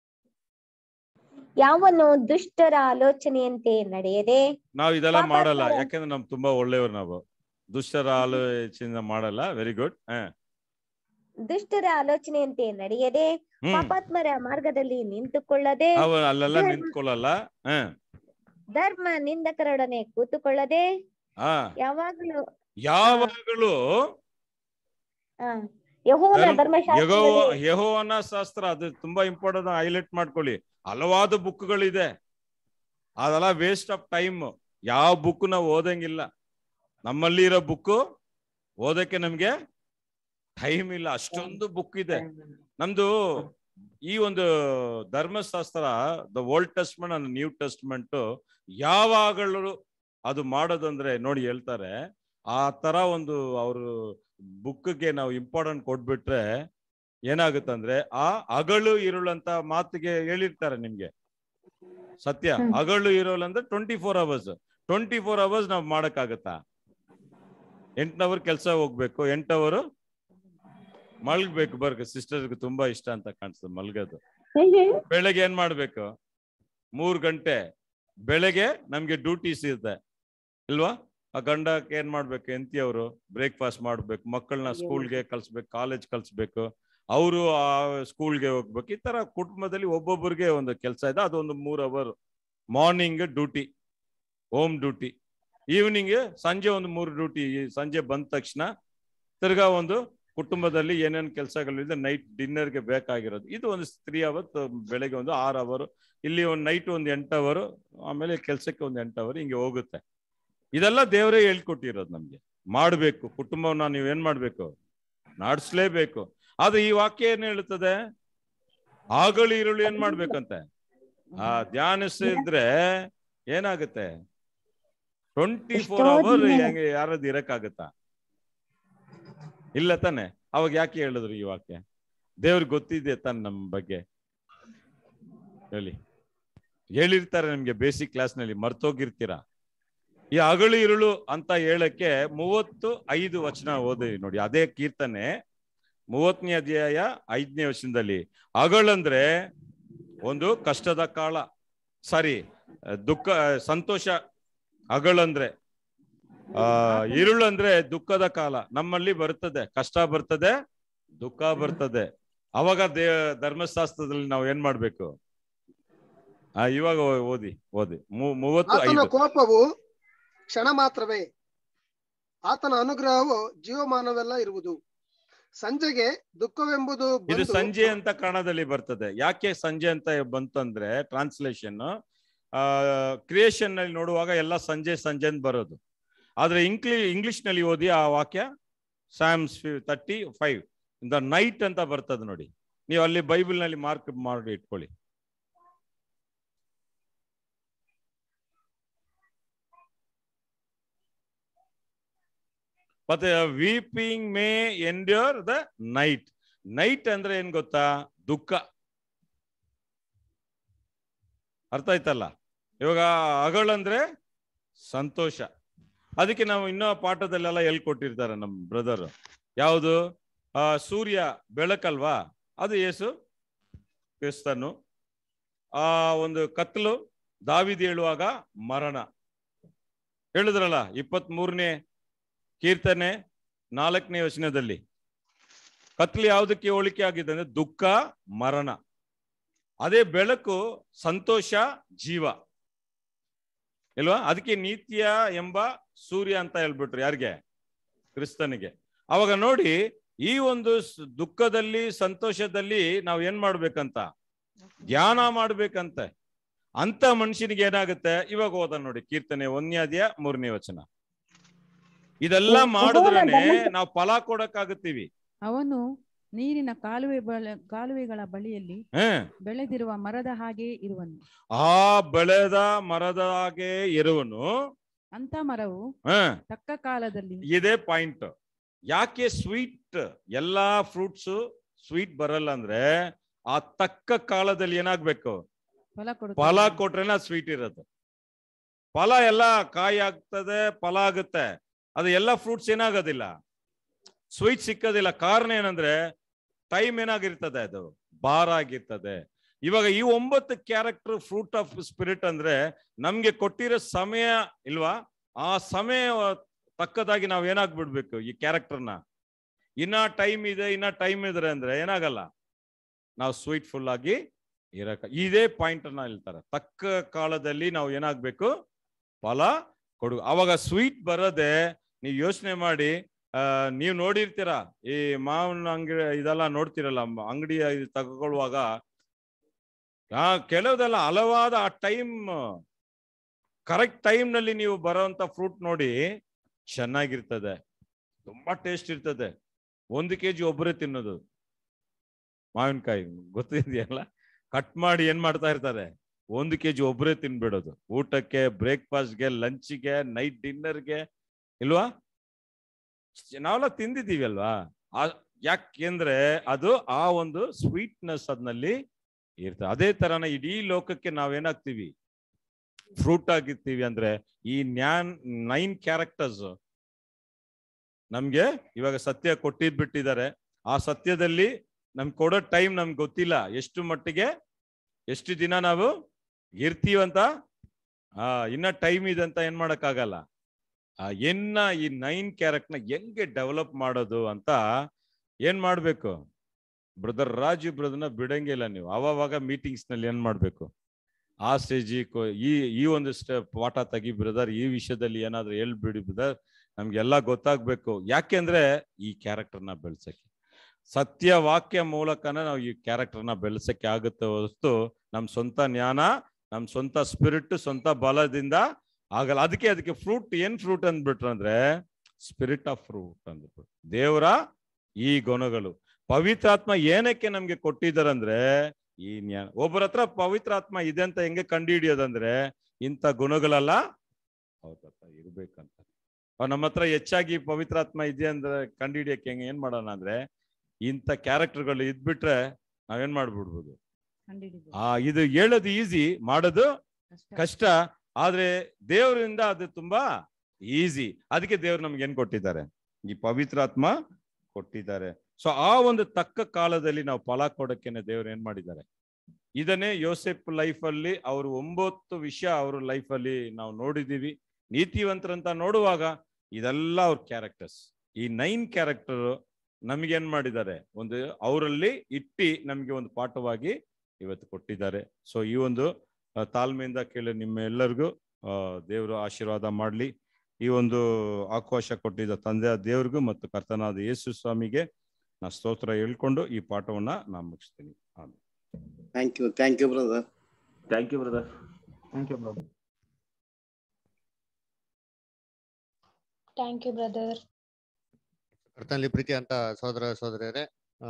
ಯಾವನು ದುಷ್ಟರ ಆಲೋಚನೆಯಂತೆ ನಡೆಯದೆ ನಾವು ಇದೆಲ್ಲ ಪಾಪ ಮಾಡಲ್ಲ ಮಾಡ್ತಾರೆ. ಯಾಕಂದ್ರೆ ನಮ್ ತುಂಬಾ ಒಳ್ಳೆಯವ್ರು ನಾವು ದುಷ್ಟರ ಆಲೋಚನೆ ಮಾಡಲ್ಲ ವೆರಿ ಗುಡ್ ಹ ದುಷ್ಟರ ಆಲೋಚನೆಯಂತೆ ನಡೆಯದೆ ಹ್ಮ್ ಪಾಪಾತ್ಮರ ಮಾರ್ಗದಲ್ಲಿ ನಿಂತುಕೊಳ್ಳದೆ ಅವ ಅಲ್ಲೆಲ್ಲ ಧರ್ಮ- ನಿಂತ್ಕೊಳ್ಳಲ್ಲ ಹ ಧರ್ಮ ನಿಂದಕರೊಡನೆ ಕೂತುಕೊಳ್ಳದೆ ಹಾ ಯಾವಾಗಲೂ ಯಾವಾಗಲೂ ಆ, ಯೆಹೋವನ ಧರ್ಮ- ಯೆಹೋವ ಧರ್ಮಶಾಸ್ತ್ರದಲ್ಲಿ ಯೆಹೋವನ ಶಾಸ್ತ್ರ ಅದು ತುಂಬಾ ಇಂಪಾರ್ಟೆಂಟ್ ಹೈಲೈಟ್ ಮಾಡ್ಕೊಳ್ಳಿ ಹಲವಾರು ಬುಕ್ಗಳಿದೆ ಅದೆಲ್ಲ ವೇಸ್ಟ್ ಆಫ್ ಟೈಮ್ ಯಾವ ಬುಕ್ ನಾವು ಓದಂಗಿಲ್ಲ ನಮ್ಮಲ್ಲಿ ಇರೋ ಬುಕ್ ಓದಕ್ಕೆ ನಮ್ಗೆ ಟೈಮ್ ಇಲ್ಲ ಅಷ್ಟೊಂದು ಬುಕ್ ಇದೆ ನಮ್ದು ಈ ಒಂದು ಧರ್ಮಶಾಸ್ತ್ರ the Old Testament and New Testament ಯಾವಾಗಲೂ ಅದು ಮಾಡೋದಂದ್ರೆ ನೋಡಿ ಹೇಳ್ತಾರೆ ಆ ತರ ಒಂದು ಅವರು ಬುಕ್ಗೆ ನಾವು ಇಂಪಾರ್ಟೆಂಟ್ ಕೊಟ್ಬಿಟ್ರೆ ಏನಾಗುತ್ತಂದ್ರೆ ಆ ಅಗಳು ಇರುಳಂತ ಮಾತಿಗೆ ಹೇಳಿರ್ತಾರೆ ನಿಮ್ಗೆ ಸತ್ಯ ಹ್ಮ್. ಅಗಳು ಇರೋಲ್ ಅಂದ್ರೆ twenty four hours twenty four hours ನಾವು ಮಾಡಕ್ಕಾಗತ್ತಾ ಎಂಟು ಅವರ್ ಕೆಲಸ ಹೋಗ್ಬೇಕು ಎಂಟು ಅವರು ಮಲ್ಗ್ಬೇಕು ಬರ್ಗ ಸಿಸ್ಟರ್ಗೆ ತುಂಬಾ ಇಷ್ಟ ಅಂತ ಕಾಣಿಸ್ತದೆ ಮಲ್ಗೋದು ಬೆಳಗ್ಗೆ ಏನ್ ಮಾಡ್ಬೇಕು ಮೂರ್ ಗಂಟೆ ಬೆಳಗ್ಗೆ ನಮ್ಗೆ ಡ್ಯೂಟೀಸ್ ಇರುತ್ತೆ ಇಲ್ವಾ ಆ ಗಂಡಕ್ಕೆ ಏನ್ ಮಾಡ್ಬೇಕು ಹೆಂಡತಿಯವರು ಬ್ರೇಕ್ಫಾಸ್ಟ್ ಮಾಡ್ಬೇಕು ಮಕ್ಕಳನ್ನ ಸ್ಕೂಲ್ಗೆ ಕಳ್ಸ್ಬೇಕು ಕಾಲೇಜ್ ಕಳ್ಸ್ಬೇಕು ಅವರು ಆ ಸ್ಕೂಲ್ಗೆ ಹೋಗ್ಬೇಕು ಈ ತರ ಕುಟುಂಬದಲ್ಲಿ ಒಬ್ಬೊಬ್ಬರಿಗೆ ಒಂದು ಕೆಲಸ ಇದೆ ಅದೊಂದು ಮೂರ್ hour morning duty home duty evening ಸಂಜೆ ಒಂದು ಮೂರು ಡ್ಯೂಟಿ ಸಂಜೆ ಬಂದ ತಕ್ಷಣ ತಿರ್ಗಾ ಒಂದು ಕುಟುಂಬದಲ್ಲಿ ಏನೇನು ಕೆಲಸಗಳಿದೆ ನೈಟ್ ಡಿನ್ನರ್ಗೆ ಬೇಕಾಗಿರೋದು ಇದು ಒಂದು ತ್ರೀ ಅವರ್ ಬೆಳಗ್ಗೆ ಒಂದು ಆರು ಅವರ್ ಇಲ್ಲಿ ಒಂದು ನೈಟ್ ಒಂದು ಎಂಟು ಅವರು ಆಮೇಲೆ ಕೆಲಸಕ್ಕೆ ಒಂದು ಎಂಟು ಅವರ್ ಹಿಂಗೆ ಹೋಗುತ್ತೆ ಇದೆಲ್ಲ ದೇವರೇ ಹೇಳ್ಕೊಟ್ಟಿರೋದು ನಮ್ಗೆ ಮಾಡ್ಬೇಕು ಕುಟುಂಬವನ್ನ ನೀವು ಏನ್ ಮಾಡ್ಬೇಕು ನಾಡಿಸ್ಲೇಬೇಕು ಆದ್ರೆ ಈ ವಾಕ್ಯ ಏನ್ ಹೇಳುತ್ತದೆ ಆಗಲು ಈರುಳ್ಳಿ ಏನ್ ಮಾಡ್ಬೇಕಂತೆ ಆ ಧ್ಯಾನಿಸಿದ್ರೆ ಏನಾಗುತ್ತೆ ಟ್ವೆಂಟಿ ಫೋರ್ ಎಷ್ಟೋ ಅವರ್ ದಿನ- ಹೆಂಗೆ ಯಾರದ್ದು ಇರಕ್ಕಾಗತ್ತಾ ಇಲ್ಲ ತಾನೆ ಅವಾಗ ಯಾಕೆ ಹೇಳಿದ್ರು ಈ ವಾಕ್ಯ ದೇವ್ರಿಗೆ ಗೊತ್ತಿದೆ ತಾನೆ ನಮ್ಮ ಬಗ್ಗೆ ಹೇಳಿ ಹೇಳಿರ್ತಾರೆ ನಿಮ್ಗೆ ಬೇಸಿಕ್ ಕ್ಲಾಸ್ ನಲ್ಲಿ ಮರ್ತೋಗಿರ್ತೀರಾ ಈ ಅಗಳು ಇರುಳು ಅಂತ ಹೇಳಕ್ಕೆ ಮೂವತ್ತು ಐದು ವಚನ ಓದಿ ನೋಡಿ ಅದೇ ಕೀರ್ತನೆ ಮೂವತ್ತನೇ ಅಧ್ಯಾಯ ಐದನೇ ವಚನದಲ್ಲಿ ಅಗಳಂದ್ರೆ ಒಂದು ಕಷ್ಟದ ಕಾಲ ಸಾರಿ ದುಃಖ ಸಂತೋಷ ಅಗಳಂದ್ರೆ ಆ ಇರುಳು ಅಂದ್ರೆ ದುಃಖದ ಕಾಲ ನಮ್ಮಲ್ಲಿ ಬರ್ತದೆ ಕಷ್ಟ ಬರ್ತದೆ ದುಃಖ ಬರ್ತದೆ ಅವಾಗ ದೇ ಧರ್ಮಶಾಸ್ತ್ರದಲ್ಲಿ ನಾವು ಏನ್ ಮಾಡ್ಬೇಕು ಆ ಇವಾಗ ಓ- ಓದಿ ಓದಿ ಮೂ- ಮೂವತ್ತು ಆತನ ಐದು ಕೋಪವು ಕ್ಷಣ ಮಾತ್ರವೇ ಆತನ ಅನುಗ್ರಹವು ಜೀವಮಾನವೆಲ್ಲ ಇರುವುದು ಸಂಜೆಗೆ ದುಃಖವೆಂಬುದು ಇದು ಬಂದು ಸಂಜೆ ಅಂತ ಕನ್ನಡದಲ್ಲಿ ಬರ್ತದೆ ಯಾಕೆ ಸಂಜೆ ಅಂತ ಬಂತಂದ್ರೆ ಟ್ರಾನ್ಸ್ಲೇಷನ್ ಆ ಕ್ರಿಯೇಷನ್ ನಲ್ಲಿ ನೋಡುವಾಗ ಎಲ್ಲ ಸಂಜೆ ಸಂಜೆ ಅಂತ ಬರೋದು ಆದ್ರೆ ಇಂಗ್ಲಿ ಇಂಗ್ಲಿಷ್ ನಲ್ಲಿ ಓದಿ ಆ ವಾಕ್ಯ Psalms thirty five the night ಅಂತ ಬರ್ತದೆ ನೋಡಿ ನೀವು ಅಲ್ಲಿ ಬೈಬಲ್ ನಲ್ಲಿ ಮಾರ್ಕ್ ಮಾಡಿ ಇಟ್ಕೊಳ್ಳಿ ಮತ್ತೆ weeping may endure the night night ಅಂದ್ರೆ ಏನ್ ಗೊತ್ತಾ ದುಃಖ ಅರ್ಥ ಆಯ್ತಲ್ಲ ಇವಾಗ ಅಗಳಂದ್ರೆ ಸಂತೋಷ ಅದಕ್ಕೆ ನಾವು ಇನ್ನೂ ಪಾಠದಲ್ಲೆಲ್ಲ ಹೇಳ್ಕೊಟ್ಟಿರ್ತಾರೆ ನಮ್ಮ ಬ್ರದರ್ ಯಾವುದು ಆ ಸೂರ್ಯ ಬೆಳಕಲ್ವಾ ಅದು ಏಸು ಕ್ರಿಸ್ತನು ಆ ಒಂದು ಕತ್ಲು ದಾವಿದಿ ಹೇಳುವಾಗ ಮರಣ ಹೇಳಿದ್ರಲ್ಲ ಇಪ್ಪತ್ತ್ ಮೂರನೇ ಕೀರ್ತನೆ ನಾಲ್ಕನೇ ವಚನದಲ್ಲಿ ಕತ್ಲು ಯಾವುದಕ್ಕೆ ಹೋಲಿಕೆ ಆಗಿದೆ ಅಂದ್ರೆ ದುಃಖ ಮರಣ ಅದೇ ಬೆಳಕು ಸಂತೋಷ ಜೀವ ಇಲ್ವಾ ಅದಕ್ಕೆ ನಿತ್ಯ ಎಂಬ ಸೂರ್ಯ ಅಂತ ಹೇಳ್ಬಿಟ್ರು ಯಾರಿಗೆ ಕ್ರಿಸ್ತನಿಗೆ ಅವಾಗ ನೋಡಿ ಈ ಒಂದು ಸ್- ದುಃಖದಲ್ಲಿ ಸಂತೋಷದಲ್ಲಿ ನಾವು ಏನ್ ಮಾಡ್ಬೇಕಂತ ಧ್ಯಾನ ಮಾಡ್ಬೇಕಂತೆ ಅಂತ ಮನುಷ್ಯನಿಗೆ ಏನಾಗುತ್ತೆ ಇವಾಗ ಓದ ನೋಡಿ ಕೀರ್ತನೆ ಒಂದ್ನೇ ಮೂರನೇ ವಚನ ಇದೆಲ್ಲ ಮಾಡಿದ್ರೇನೆ ನಾವು ಫಲ ಕೊಡಕ್ಕಾಗತ್ತೀವಿ ಅವನು ನೀರಿನ ಕಾಲುವೆ ಬಳ ಕಾಲುವೆಗಳ ಬಳಿಯಲ್ಲಿ ಹ್ಮ್ ಬೆಳೆದಿರುವ ಮರದ ಹಾಗೆ ಇರುವನು ಆ ಬೆಳೆದ ಮರದ ಹಾಗೆ ಇರುವನು ಅಂತ ಮರವು ಹ್ಮ್ ತಕ್ಕ ಕಾಲದಲ್ಲಿ ಇದೇ ಪಾಯಿಂಟ್ ಯಾಕೆ ಸ್ವೀಟ್ ಎಲ್ಲಾ ಫ್ರೂಟ್ಸ್ ಸ್ವೀಟ್ ಬರಲ್ಲ ಅಂದ್ರೆ ಆ ತಕ್ಕ ಕಾಲದಲ್ಲಿ ಏನಾಗ್ಬೇಕು ಫಲ ಕೊಡುತ್ತದೆ. ಫಲ ಕೊಟ್ರೇನೆ ಸ್ವೀಟ್ ಇರೋದು ಫಲ ಎಲ್ಲ ಕಾಯಿ ಆಗ್ತದೆ ಫಲ ಆಗುತ್ತೆ ಅದು ಎಲ್ಲ ಫ್ರೂಟ್ಸ್ ಏನಾಗೋದಿಲ್ಲ ಸ್ವೀಟ್ ಸಿಕ್ಕೋದಿಲ್ಲ ಕಾರಣ ಏನಂದ್ರೆ ಟೈಮ್ ಏನಾಗಿರ್ತದೆ ಅದು ಬಾರ್ ಆಗಿರ್ತದೆ ಇವಾಗ ಈ ಒಂಬತ್ತು ಕ್ಯಾರೆಕ್ಟರ್ ಫ್ರೂಟ್ ಆಫ್ ಸ್ಪಿರಿಟ್ ಅಂದ್ರೆ ನಮ್ಗೆ ಕೊಟ್ಟಿರೋ ಸಮಯ ಇಲ್ವಾ ಆ ಸಮಯ ತಕ್ಕದಾಗಿ ನಾವ್ ಏನಾಗ್ಬಿಡ್ಬೇಕು ಈ ಕ್ಯಾರೆಕ್ಟರ್ನ ಇನ್ನ ಟೈಮ್ ಇದೆ ಇನ್ನ ಟೈಮ್ ಇದ್ರೆ ಅಂದ್ರೆ ಏನಾಗಲ್ಲ ನಾವು ಸ್ವೀಟ್ ಫುಲ್ ಆಗಿ ಇರಕ ಇದೇ ಪಾಯಿಂಟ್ ಅನ್ನ ಹೇಳ್ತಾರೆ ತಕ್ಕ ಕಾಲದಲ್ಲಿ ನಾವು ಏನಾಗ್ಬೇಕು ಫಲ ಕೊಡು ಅವಾಗ ಸ್ವೀಟ್ ಬರದೆ ನೀವು ಯೋಚನೆ ಮಾಡಿ ಆ ನೀವು ನೋಡಿರ್ತೀರ ಈ ಮಾವಿನ ಅಂಗಡಿ ಇದೆಲ್ಲ ನೋಡ್ತಿರಲ್ಲ ಮ- ಅಂಗಡಿ ಇದು ತಗೊಳ್ಳುವಾಗ ಆ ಕೆಲವುದೆಲ್ಲ ಹಲವಾದ ಆ ಟೈಮ್ ಕರೆಕ್ಟ್ ಟೈಮ್ ನಲ್ಲಿ ನೀವು ಬರೋಂತ ಫ್ರೂಟ್ ನೋಡಿ ಚೆನ್ನಾಗಿರ್ತದೆ ತುಂಬಾ ಟೇಸ್ಟ್ ಇರ್ತದೆ ಒಂದು ಕೆಜಿ ಒಬ್ಬರೇ ತಿನ್ನೋದು ಮಾವಿನಕಾಯಿ ಗೊತ್ತಿದೆಯಲ್ಲ ಕಟ್ ಮಾಡಿ ಏನ್ ಮಾಡ್ತಾ ಇರ್ತಾರೆ ಒಂದು ಕೆಜಿ ಒಬ್ಬರೇ ತಿನ್ಬಿಡೋದು ಊಟಕ್ಕೆ ಬ್ರೇಕ್ಫಾಸ್ಟ್ಗೆ ಲಂಚ್ಗೆ ನೈಟ್ ಡಿನ್ನರ್ಗೆ ಇಲ್ವಾ ನಾವೆಲ್ಲ ತಿಂದಿದ್ದೀವಿ ಅಲ್ವಾ ಆ ಯಾಕೆಂದ್ರೆ ಅದು ಆ ಒಂದು ಸ್ವೀಟ್ನೆಸ್ ಅದ್ನಲ್ಲಿ ಇರ್ತದೆ ಅದೇ ತರನ ಇಡೀ ಲೋಕಕ್ಕೆ ನಾವೇನಾಗ್ತೀವಿ ಫ್ರೂಟ್ ಆಗಿರ್ತೀವಿ ಅಂದ್ರೆ ಈ ನ್ಯಾನ್ ನೈನ್ ಕ್ಯಾರೆಕ್ಟರ್ಸ್ ನಮ್ಗೆ ಇವಾಗ ಸತ್ಯ ಕೊಟ್ಟಿದ್ ಬಿಟ್ಟಿದ್ದಾರೆ ಆ ಸತ್ಯದಲ್ಲಿ ನಮ್ಗೆ ಕೊಡೋ ಟೈಮ್ ನಮ್ಗೆ ಗೊತ್ತಿಲ್ಲ ಎಷ್ಟು ಮಟ್ಟಿಗೆ ಎಷ್ಟು ದಿನ ನಾವು ಇರ್ತೀವಂತ ಆ ಇನ್ನ ಟೈಮ್ ಇದೆ ಅಂತ ಏನ್ ಮಾಡಕ್ಕಾಗಲ್ಲ ಆ ಎನ್ನ ಈ ನೈನ್ ಕ್ಯಾರೆಕ್ಟರ್ನ ಹೆಂಗೆ ಡೆವಲಪ್ ಮಾಡೋದು ಅಂತ ಏನ್ ಮಾಡ್ಬೇಕು ಬ್ರದರ್ ರಾಜು ಬ್ರದರ್ನ ಬಿಡಂಗಿಲ್ಲ ನೀವು ಅವಾಗ ಮೀಟಿಂಗ್ಸ್ ನಲ್ಲಿ ಏನ್ ಮಾಡ್ಬೇಕು ಆ ಸ್ಟೇಜ್ ಈ ಈ ಒಂದು ಸ್ಟೆಪ್ ಪಾಠ ತೆಗಿ ಬ್ರದರ್ ಈ ವಿಷಯದಲ್ಲಿ ಏನಾದ್ರು ಹೇಳ್ಬಿಡಿ ಬ್ರದರ್ ನಮ್ಗೆಲ್ಲ ಗೊತ್ತಾಗ್ಬೇಕು ಯಾಕೆಂದ್ರೆ ಈ ಕ್ಯಾರೆಕ್ಟರ್ನ ಬೆಳ್ಸಕ್ಕೆ ಸತ್ಯ ವಾಕ್ಯ ಮೂಲಕನ ನಾವು ಈ ಕ್ಯಾರೆಕ್ಟರ್ನ ಬೆಳೆಸಕ್ಕೆ ಆಗುತ್ತೆ ಹೊರತು ನಮ್ ಸ್ವಂತ ಜ್ಞಾನ ನಮ್ ಸ್ವಂತ ಸ್ಪಿರಿಟ್ ಸ್ವಂತ ಬಲದಿಂದ ಆಗಲ್ಲ ಅದಕ್ಕೆ ಅದಕ್ಕೆ ಫ್ರೂಟ್ ಏನ್ ಫ್ರೂಟ್ ಅಂದ್ಬಿಟ್ರು ಅಂದ್ರೆ ಸ್ಪಿರಿಟ್ ಆಫ್ ಫ್ರೂಟ್ ಅಂದ್ಬಿಟ್ಟು ದೇವರ ಈ ಗುಣಗಳು ಪವಿತ್ರಾತ್ಮ ಏನಕ್ಕೆ ನಮ್ಗೆ ಕೊಟ್ಟಿದ್ದಾರಂದ್ರೆ ಈ ಜ್ಞಾನ ಒಬ್ಬರ ಹತ್ರ ಪವಿತ್ರಾತ್ಮ ಇದೆ ಅಂತ ಹೆಂಗೆ ಕಂಡು ಹಿಡಿಯೋದಂದ್ರೆ ಇಂಥ ಗುಣಗಳೆಲ್ಲ ಅವ್ರ ಹತ್ರ ಇರ್ಬೇಕಂತ ಅವ್ರ್ ನಮ್ಮ ಹತ್ರ ಹೆಚ್ಚಾಗಿ ಪವಿತ್ರಾತ್ಮ ಇದೆ ಅಂದ್ರೆ ಕಂಡು ಹಿಡಿಯಕ್ಕೆ ಹೆಂಗೆ ಏನ್ ಮಾಡೋಣ ಅಂದ್ರೆ ಇಂಥ ಕ್ಯಾರೆಕ್ಟರ್ಗಳು ಇದ್ಬಿಟ್ರೆ ನಾವೇನ್ ಮಾಡ್ಬಿಡ್ಬೋದು ಕಂಡಿಡಿಬೋದು. ಆ ಇದು ಹೇಳೋದು ಈಸಿ ಮಾಡೋದು ಕಷ್ಟ ಆದ್ರೆ ದೇವರಿಂದ ಅದು ತುಂಬಾ ಈಸಿ ಅದಕ್ಕೆ ದೇವ್ರು ನಮ್ಗೆ ಏನ್ ಕೊಟ್ಟಿದ್ದಾರೆ ಈ ಪವಿತ್ರಾತ್ಮ ಕೊಟ್ಟಿದ್ದಾರೆ ಸೊ ಆ ಒಂದು ತಕ್ಕ ಕಾಲದಲ್ಲಿ ನಾವು ಫಲ ಕೊಡಕ್ಕೇನೆ ದೇವ್ರು ಏನ್ ಮಾಡಿದ್ದಾರೆ ಇದನ್ನೇ ಯೋಸೆಫ್ ಲೈಫ್ ಅಲ್ಲಿ ಅವರು ಒಂಬತ್ತು ವಿಷಯ ಅವ್ರ ಲೈಫ್ ಅಲ್ಲಿ ನಾವು ನೋಡಿದೀವಿ ನೀತಿವಂತರಂತ ನೋಡುವಾಗ ಇದೆಲ್ಲ ಅವ್ರ ಕ್ಯಾರೆಕ್ಟರ್ಸ್ ಈ ನೈನ್ ಕ್ಯಾರೆಕ್ಟರ್ ನಮ್ಗೇನ್ ಮಾಡಿದ್ದಾರೆ ಒಂದು ಅವರಲ್ಲಿ ಇಟ್ಟಿ ನಮ್ಗೆ ಒಂದು ಪಾಠವಾಗಿ ಇವತ್ತು ಕೊಟ್ಟಿದ್ದಾರೆ ಸೊ ಈ ಒಂದು ಆ, ತಾಳ್ಮೆಯಿಂದ ಕೇಳಿ ನಿಮ್ಮ ಎಲ್ಲರಿಗೂ ಆ, ದೇವರು ಆಶೀರ್ವಾದ ಮಾಡಲಿ ಈ ಒಂದು ಅವಕಾಶ ಕೊಟ್ಟಿದ್ದ ತಂದೆಯ ದೇವ್ರಿಗೂ ಮತ್ತು ಕರ್ತನಾದ ಯೇಸು ಸ್ವಾಮಿಗೆ ನಾ ಸ್ತೋತ್ರ ಹೇಳ್ಕೊಂಡು ಈ ಪಾಠವನ್ನ ನಾನು ಮುಗಿಸ್ತೀನಿ ಆಮೇಲೆ thank you thank you brother thank you brother thank you brother thank you brother ಕರ್ತನಲ್ಲಿ ಪ್ರೀತಿ ಅಂತ ಸಹೋದರ ಸಹೋದರಿಯರೇ ಆ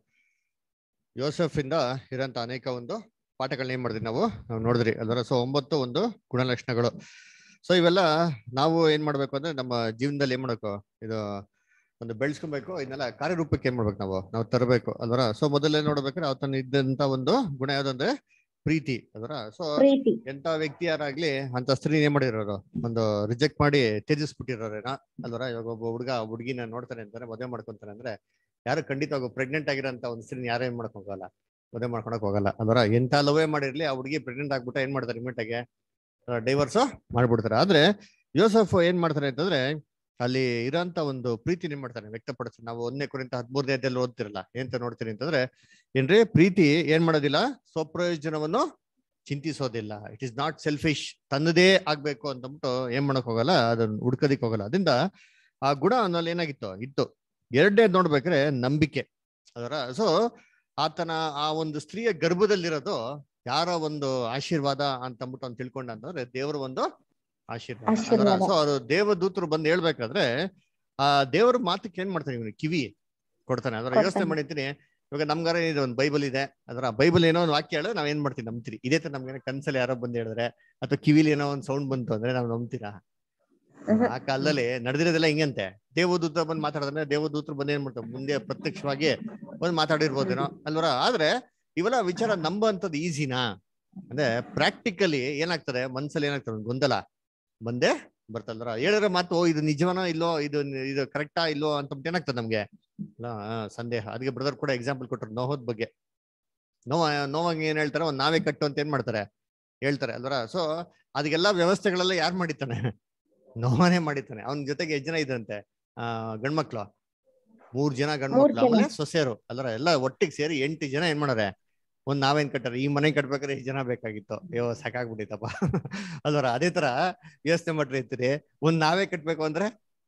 ಯೋಸೆಫ್ ಇಂದ ಇರೋಂಥ ಅನೇಕ ಒಂದು ಪಾಠಗಳನ್ನ ಏನ್ ಮಾಡಿದ್ವಿ ನಾವು ನಾವು ನೋಡಿದ್ರಿ ಅದರ ಸೊ ಒಂಬತ್ತು ಒಂದು ಗುಣಲಕ್ಷಣಗಳು ಸೊ ಇವೆಲ್ಲ ನಾವು ಏನ್ ಮಾಡ್ಬೇಕು ಅಂದ್ರೆ ನಮ್ಮ ಜೀವನದಲ್ಲಿ ಏನ್ ಮಾಡ್ಬೇಕು ಇದು ಒಂದು ಬೆಳೆಸ್ಕೊಬೇಕು ಇದನ್ನೆಲ್ಲ ಕಾರ್ಯರೂಪಕ್ಕೆ ಏನ್ ಮಾಡ್ಬೇಕು ನಾವು ನಾವು ತರಬೇಕು ಅದರ ಸೊ ಮೊದಲೇ ನೋಡ್ಬೇಕಾದ್ರೆ ಅವತನ ಇದ್ದಂತ ಒಂದು ಗುಣ ಯಾವ್ದಂದ್ರೆ ಪ್ರೀತಿ ಅದರ ಸೊ ಪ್ರೀತಿ ಎಂತ ವ್ಯಕ್ತಿ ಯಾರಾಗ್ಲಿ ಅಂತ ಸ್ತ್ರೀ ಏನ್ ಮಾಡಿರೋರು ಒಂದು ರಿಜೆಕ್ಟ್ ಮಾಡಿ ತ್ಯಜಿಸ್ಬಿಟ್ಟಿರೋರೇನ ಅಲ್ವರ ಇವಾಗ ಒಬ್ಬ ಹುಡುಗ ಹುಡುಗಿನ ನೋಡ್ತಾನೆ ಅಂತಾರೆ ಮದುವೆ ಮಾಡ್ಕೊಂತಾನೆ ಅಂದ್ರೆ ಯಾರು ಖಂಡಿತವಾಗ ಪ್ರೆಗ್ನೆಂಟ್ ಆಗಿರೋಂತ ಒಂದು ಸ್ತ್ರೀನ ಯಾರು ಏನ್ ಮಾಡಕ್ ಹೋಗಲ್ಲ ಮದುವೆ ಮಾಡ್ಕೊಳಕ್ ಹೋಗಲ್ಲ ಅಲ್ವರ ಎಂತ ಲವೇ ಮಾಡಿರ್ಲಿ ಆ ಹುಡುಗಿ ಪ್ರೆಗ್ನೆಂಟ್ ಆಗ್ಬಿಟ್ಟು ಏನ್ ಮಾಡ್ತಾರೆ ಇಮಿಡಿಯೇಟ್ ಆಗಿ ಡೈವರ್ಸ್ ಮಾಡ್ಬಿಡ್ತಾರೆ ಆದ್ರೆ ಯೋಸಫ್ ಏನ್ ಮಾಡ್ತಾರೆ ಅಂತಂದ್ರೆ ಅಲ್ಲಿ ಇರೋಂತ ಒಂದು ಪ್ರೀತಿ ಏನ್ ಮಾಡ್ತಾನೆ ವ್ಯಕ್ತಪಡಿಸ್ತಾನೆ ನಾವು ಒಂದನೇ ಕುರಿತ ಹದಿಮೂರನೇ ಅಧ್ಯಾಯದಲ್ಲಿ ಓದ್ತಿರಲ್ಲ ಎಂತ ನೋಡ್ತೀನಿ ಅಂತಂದ್ರೆ ಏನ್ರಿ ಪ್ರೀತಿ ಏನ್ ಮಾಡೋದಿಲ್ಲ ಸ್ವಪ್ರಯೋಜನವನ್ನು ಚಿಂತಿಸೋದಿಲ್ಲ ಇಟ್ ಇಸ್ ನಾಟ್ ಸೆಲ್ಫಿಶ್ ತನ್ನದೇ ಆಗ್ಬೇಕು ಅಂತಂದ್ಬಿಟ್ಟು ಏನ್ ಮಾಡಕ್ ಹೋಗಲ್ಲ ಅದನ್ನ ಹುಡ್ಕೋದಿಕ್ ಹೋಗಲ್ಲ ಅದರಿಂದ ಆ ಗುಣ ಅನ್ನೋಲ್ಲಿ ಏನಾಗಿತ್ತು ಇತ್ತು ಎರಡನೇದ್ ನೋಡ್ಬೇಕ್ರೆ ನಂಬಿಕೆ ಅದರ ಸೊ ಆತನ ಆ ಒಂದು ಸ್ತ್ರೀಯ ಗರ್ಭದಲ್ಲಿರೋದು ಯಾರ ಒಂದು ಆಶೀರ್ವಾದ ಅಂತಂದ್ಬಿಟ್ಟು ಅವ್ನು ತಿಳ್ಕೊಂಡ ಅಂತಂದ್ರೆ ದೇವರ ಒಂದು ಆಶೀರ್ವಾದ ಅದರ ಆಶೀರ್ವಾದ. ಸೊ ಅದು ದೇವದೂತರು ಬಂದು ಹೇಳ್ಬೇಕಾದ್ರೆ ಆ ದೇವರ ಮಾತಕ್ಕೆ ಏನ್ ಮಾಡ್ತಾನೆ ಇವನು ಕಿವಿ ಕೊಡ್ತಾನೆ ಅದರ ಯೋಚನೆ ಕೊಡ್ತಾನೆ. ಮಾಡಿರ್ತೀನಿ ಇವಾಗ ನಮ್ಗಾರ ಇದು ಒಂದು ಬೈಬಲ್ ಇದೆ ಅದರ ಬೈಬಲ್ ಏನೋ ಒಂದು ವಾಕ್ಯ ಹೇಳಿದ್ರೆ ನಾವ್ ಏನ್ ಮಾಡ್ತೀವಿ ನಂಬ್ತೀರಿ ಇದೇ ತರ ನಮ್ಗೆ ಕನ್ಸಲ್ಲಿ ಯಾರೋ ಬಂದು ಹೇಳಿದ್ರೆ ಅಥವಾ ಕಿವಿಲಿ ಏನೋ ಒಂದು ಸೌಂಡ್ ಬಂತು ಅಂದ್ರೆ ನಾವು ನಂಬ್ತೀರಾ ಆ ಕಾಲದಲ್ಲಿ ನಡೆದಿರೋದೆಲ್ಲ ಹಿಂಗಂತೆ ದೇವದೂತ ಬಂದು ಮಾತಾಡಿದ್ರೆ ದೇವದೂತರು ಬಂದು ಏನ್ ಮಾಡ್ತಾರೆ ಮುಂದೆ ಪ್ರತ್ಯಕ್ಷವಾಗಿ ಬಂದು ಮಾತಾಡಿರ್ಬೋದೇನೋ ಅಲ್ವರ ಆದ್ರೆ ಇವೆಲ್ಲ ವಿಚಾರ ನಂಬುವಂಥದ್ದು ಈಸಿನಾ ಅಂದ್ರೆ ಪ್ರಾಕ್ಟಿಕಲಿ ಏನಾಗ್ತದೆ ಮನ್ಸಲ್ಲಿ ಏನಾಗ್ತದೆ ಒಂದ್ ಗೊಂದಲ ಬಂದೇ ಬರ್ತಲ್ರ ಹೇಳಿದ್ರೆ ಮಾತು ಓ ಇದು ನಿಜವನೋ ಇಲ್ಲೋ ಇದು ಇದು ಕರೆಕ್ಟಾ ಇಲ್ಲೋ ಅಂತ ಏನಾಗ್ತದೆ ನಮ್ಗೆ ಅಲ್ಲ, ಆ, ಸಂದೇಹ ಅದಕ್ಕೆ ಬ್ರದರ್ ಕೂಡ ಎಕ್ಸಾಂಪಲ್ ಕೊಟ್ಟರು ನೋಹೋದ್ ಬಗ್ಗೆ ನೋವ ನೋವಾಗ ಏನ್ ಹೇಳ್ತಾರೆ ಒಂದ್ ನಾವೇ ಕಟ್ಟು ಅಂತ ಏನ್ ಮಾಡ್ತಾರೆ ಹೇಳ್ತಾರೆ ಅಲ್ವರ ಸೊ ಅದಕ್ಕೆಲ್ಲ ವ್ಯವಸ್ಥೆಗಳೆಲ್ಲ ಯಾರು ಮಾಡಿತಾನೆ ನೋವನೇ ಮಾಡಿತಾನೆ ಅವನ ಜೊತೆಗೆ ಎಷ್ಟ್ ಜನ ಇದ್ರಂತೆ ಆ ಗಂಡ್ಮಕ್ಳು ಮೂರ್ ಜನ ಮೂರ್ ಗಂಡ್ಮಕ್ಳು ಜನ. ಆಮೇಲೆ ಸೊಸೆಯರು ಅಲ್ರ ಎಲ್ಲ ಒಟ್ಟಿಗೆ ಸೇರಿ ಎಂಟು ಜನ ಏನ್ ಮಾಡಾರೆ ಒಂದ್ ನಾವೇನ್ ಕಟ್ಟಾರೆ ಈ ಮನೆ ಕಟ್ಬೇಕಾದ್ರೆ ಎಷ್ಟು ಜನ ಬೇಕಾಗಿತ್ತು ಅಯ್ಯೋ ಸಾಕಾಗ್ಬಿಟ್ಟಿತ್ತಪ್ಪ ಅಲ್ವರ ಅದೇ ತರ ಯೋಚನೆ ಮಾಡ್ರಿ ಇರ್ತೀರಿ ಒಂದ್ ನಾವೇ ಕಟ್ಬೇಕು ಅಂದ್ರೆ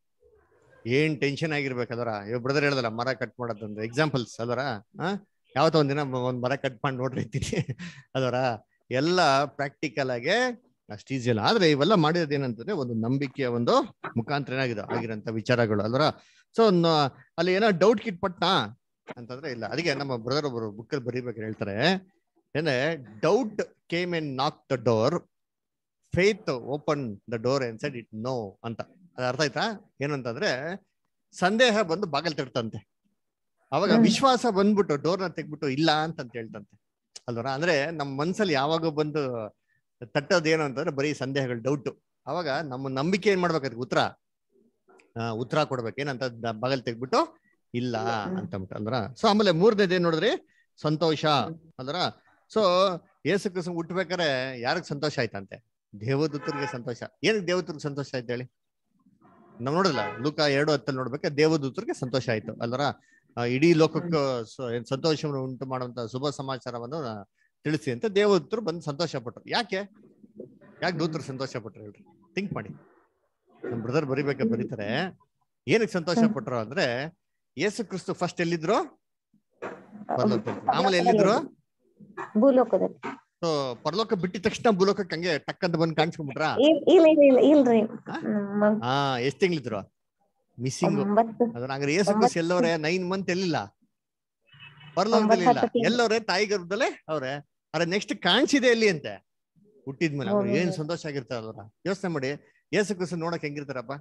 ಏನ್ ಟೆನ್ಷನ್ ಆಗಿರ್ಬೇಕಲ್ವರ ಇವ್ ಬ್ರದರ್ ಹೇಳ್ದಲ್ಲ ಮರ ಕಟ್ ಮಾಡೋದಂದ್ರೆ ಎಕ್ಸಾಂಪಲ್ಸ್ ಅಲ್ವರ ಹಾ ಯಾವತ್ತೋ ಒಂದಿನ ಮ- ಒಂದ್ ಮರ ಕಟ್ ಮಾಡಿ ನೋಡ್ರಿ ಇರ್ತೀನಿ ಅಲ್ವರ ಎಲ್ಲ ಪ್ರಾಕ್ಟಿಕಲ್ ಆಗಿ ಅಷ್ಟು ಈಸಿ ಅಲ್ಲ ಆದ್ರೆ ಇವೆಲ್ಲ ಮಾಡಿರೋದು ಏನಂತಂದ್ರೆ ಒಂದು ನಂಬಿಕೆಯ ಒಂದು ಮುಖಾಂತರ ಏನಾಗಿದೆ ಆಗಿರೋಂಥ ವಿಚಾರಗಳು ಅಲ್ವರ ಸೊ ಅಲ್ಲಿ ಏನೋ ಡೌಟ್ ಕಿಟ್ ಪಟ್ನಾ ಅಂತಂದ್ರೆ ಇಲ್ಲ ಅದಕ್ಕೆ ನಮ್ಮ ಬ್ರದರ್ ಒಬ್ಬರು ಬುಕ್ಕಲ್ಲಿ ಬರೀಬೇಕು ಹೇಳ್ತಾರೆ ಏನೇ doubt came and knock the door faith open the door inside it no ಅಂತ ಅದ್ ಅರ್ಥ ಆಯ್ತಾ ಏನು ಅಂತಂದ್ರೆ ಸಂದೇಹ ಬಂದು ಬಾಗಲ್ ತಡ್ತಂತೆ ಅವಾಗ ಹ್ಮ್. ವಿಶ್ವಾಸ ಬಂದ್ಬಿಟ್ಟು ಡೋರ್ನ ತೆಗ್ಬಿಟ್ಟು ಇಲ್ಲ ಅಂತಂತ ಹೇಳ್ತಂತೆ ಅಲ್ವರ ಅಂದ್ರೆ ನಮ್ಮ ಮನ್ಸಲ್ಲಿ ಯಾವಾಗ ಬಂದು ತಟ್ಟೋದು ಏನು ಅಂತಂದ್ರೆ ಬರೀ ಸಂದೇಹಗಳು ಡೌಟ್ ಅವಾಗ ನಮ್ಮ ನಂಬಿಕೆ ಏನ್ ಮಾಡ್ಬೇಕು ಅದಕ್ಕೆ ಉತ್ತರ ಆ, ಉತ್ತರ ಕೊಡ್ಬೇಕು ಏನಂತ ದ- ಬಾಗಲ್ ತೆಗ್ಬಿಟ್ಟು ಇಲ್ಲ ಅಂತ ಅಂದ್ಬಿಟ್ಟು ಅಲ್ವರ ಸೊ ಆಮೇಲೆ ಮೂರನೇದು ಏನ್ ನೋಡಿದ್ರಿ ಸಂತೋಷ ಅಲ್ವರ ಸೊ ಏಸು ಕ್ರಿಸ್ತ ಹುಟ್ಬೇಕಾರೆ ಯಾರಿಗ್ ಸಂತೋಷ ಆಯ್ತಂತೆ ದೇವದೂತರಿಗೆ ಸಂತೋಷ ಏನಕ್ಕೆ ದೇವದೂತರಿಗೆ ಸಂತೋಷ ಆಯ್ತು ಹೇಳಿ ನಾವ್ ನೋಡಿಲ್ಲ ಲೂಕ ಎರಡು ಹತ್ತಲ್ಲಿ ನೋಡ್ಬೇಕು ದೇವದೂತರಿಗೆ ಸಂತೋಷ ಆಯ್ತು ಅಲ್ವರ ಆ, ಇಡೀ ಲೋಕಕ್ಕೆ ಸ- ಏನ್ ಸಂತೋಷವನ್ನು ಉಂಟು ಮಾಡುವಂತ ಶುಭ ಸಮಾಚಾರವನ್ನು ಆ, ತಿಳಿಸಿ ಅಂತ ದೇವದೂತರು ಬಂದು ಸಂತೋಷ ಪಟ್ರು ಯಾಕೆ ಯಾಕೆ ದೂತರು ಸಂತೋಷ ಪಟ್ರು ಹೇಳ್ರಿ ಥಿಂಕ್ ಮಾಡಿ ನಮ್ ಬ್ರದರ್ ಬರಿಬೇಕ ಬರೀತಾರೆ ಏನಕ್ಕೆ ಸಂತೋಷ ಪಟ್ರು ಅಂದ್ರೆ ಯೇಸು ಕ್ರಿಸ್ತು ಫಸ್ಟ್ ಎಲ್ಲಿದ್ರು ಪರಲೋಕದಲ್ಲಿ ಆಮೇಲೆ ಎಲ್ಲಿದ್ರು ಭೂಲೋಕದಲ್ಲಿ ಸೊ ಪರಲೋಕ ಬಿಟ್ಟಿದ ತಕ್ಷಣ ಭೂಲೋಕಕ್ಕೆ ಹಂಗೆ ಟಕ್ ಅಂತ ಬಂದು ಕಾಣಿಸ್ಕೊಂಡ್ಬಿಟ್ರಾ ಇಲ್- ಇಲ್ಲ ಇಲ್ಲ ಇಲ್ಲ ಇಲ್ರಿ ಮ- ಹಾ ಎಷ್ಟ್ ತಿಂಗಳಿದ್ರು ಮಿಸ್ಸಿಂಗ್ ಒಂಬತ್ತು ಅದ್ರ ಹಂಗಾರೆ ಯೇಸು ಕ್ರಿಸ್ತು ಎಲ್ಲವ್ರೆ ನೈನ್ ಮಂತ್ ಎಲ್ಲಿಲ್ಲ ಪರಲೋಕದಲ್ಲಿ ಒಂಬತ್ತು ಇಲ್ಲ ಹತ್ತು ತಿಂಗಳು. ಎಲ್ಲವ್ರೆ ತಾಯಿ ಗರ್ಭದಲ್ಲೇ ಅವ್ರೆ ಅದ್ರ ನೆಕ್ಸ್ಟ್ ಕಾಣಿಸಿದೆ ಎಲ್ಲಿ ಅಂತೆ ಹುಟ್ಟಿದ್ಮೇಲೆ ಅವ್ರು ಹೌದು. ಏನ್ ಸಂತೋಷ ಆಗಿರ್ತಾರಲ್ವ ಯೋಚನೆ ಮಾಡಿ ಯೇಸು ಕ್ರಿಸ್ತು ನೋಡಕ್ ಹೆಂಗಿರ್ತಾರಪ್ಪ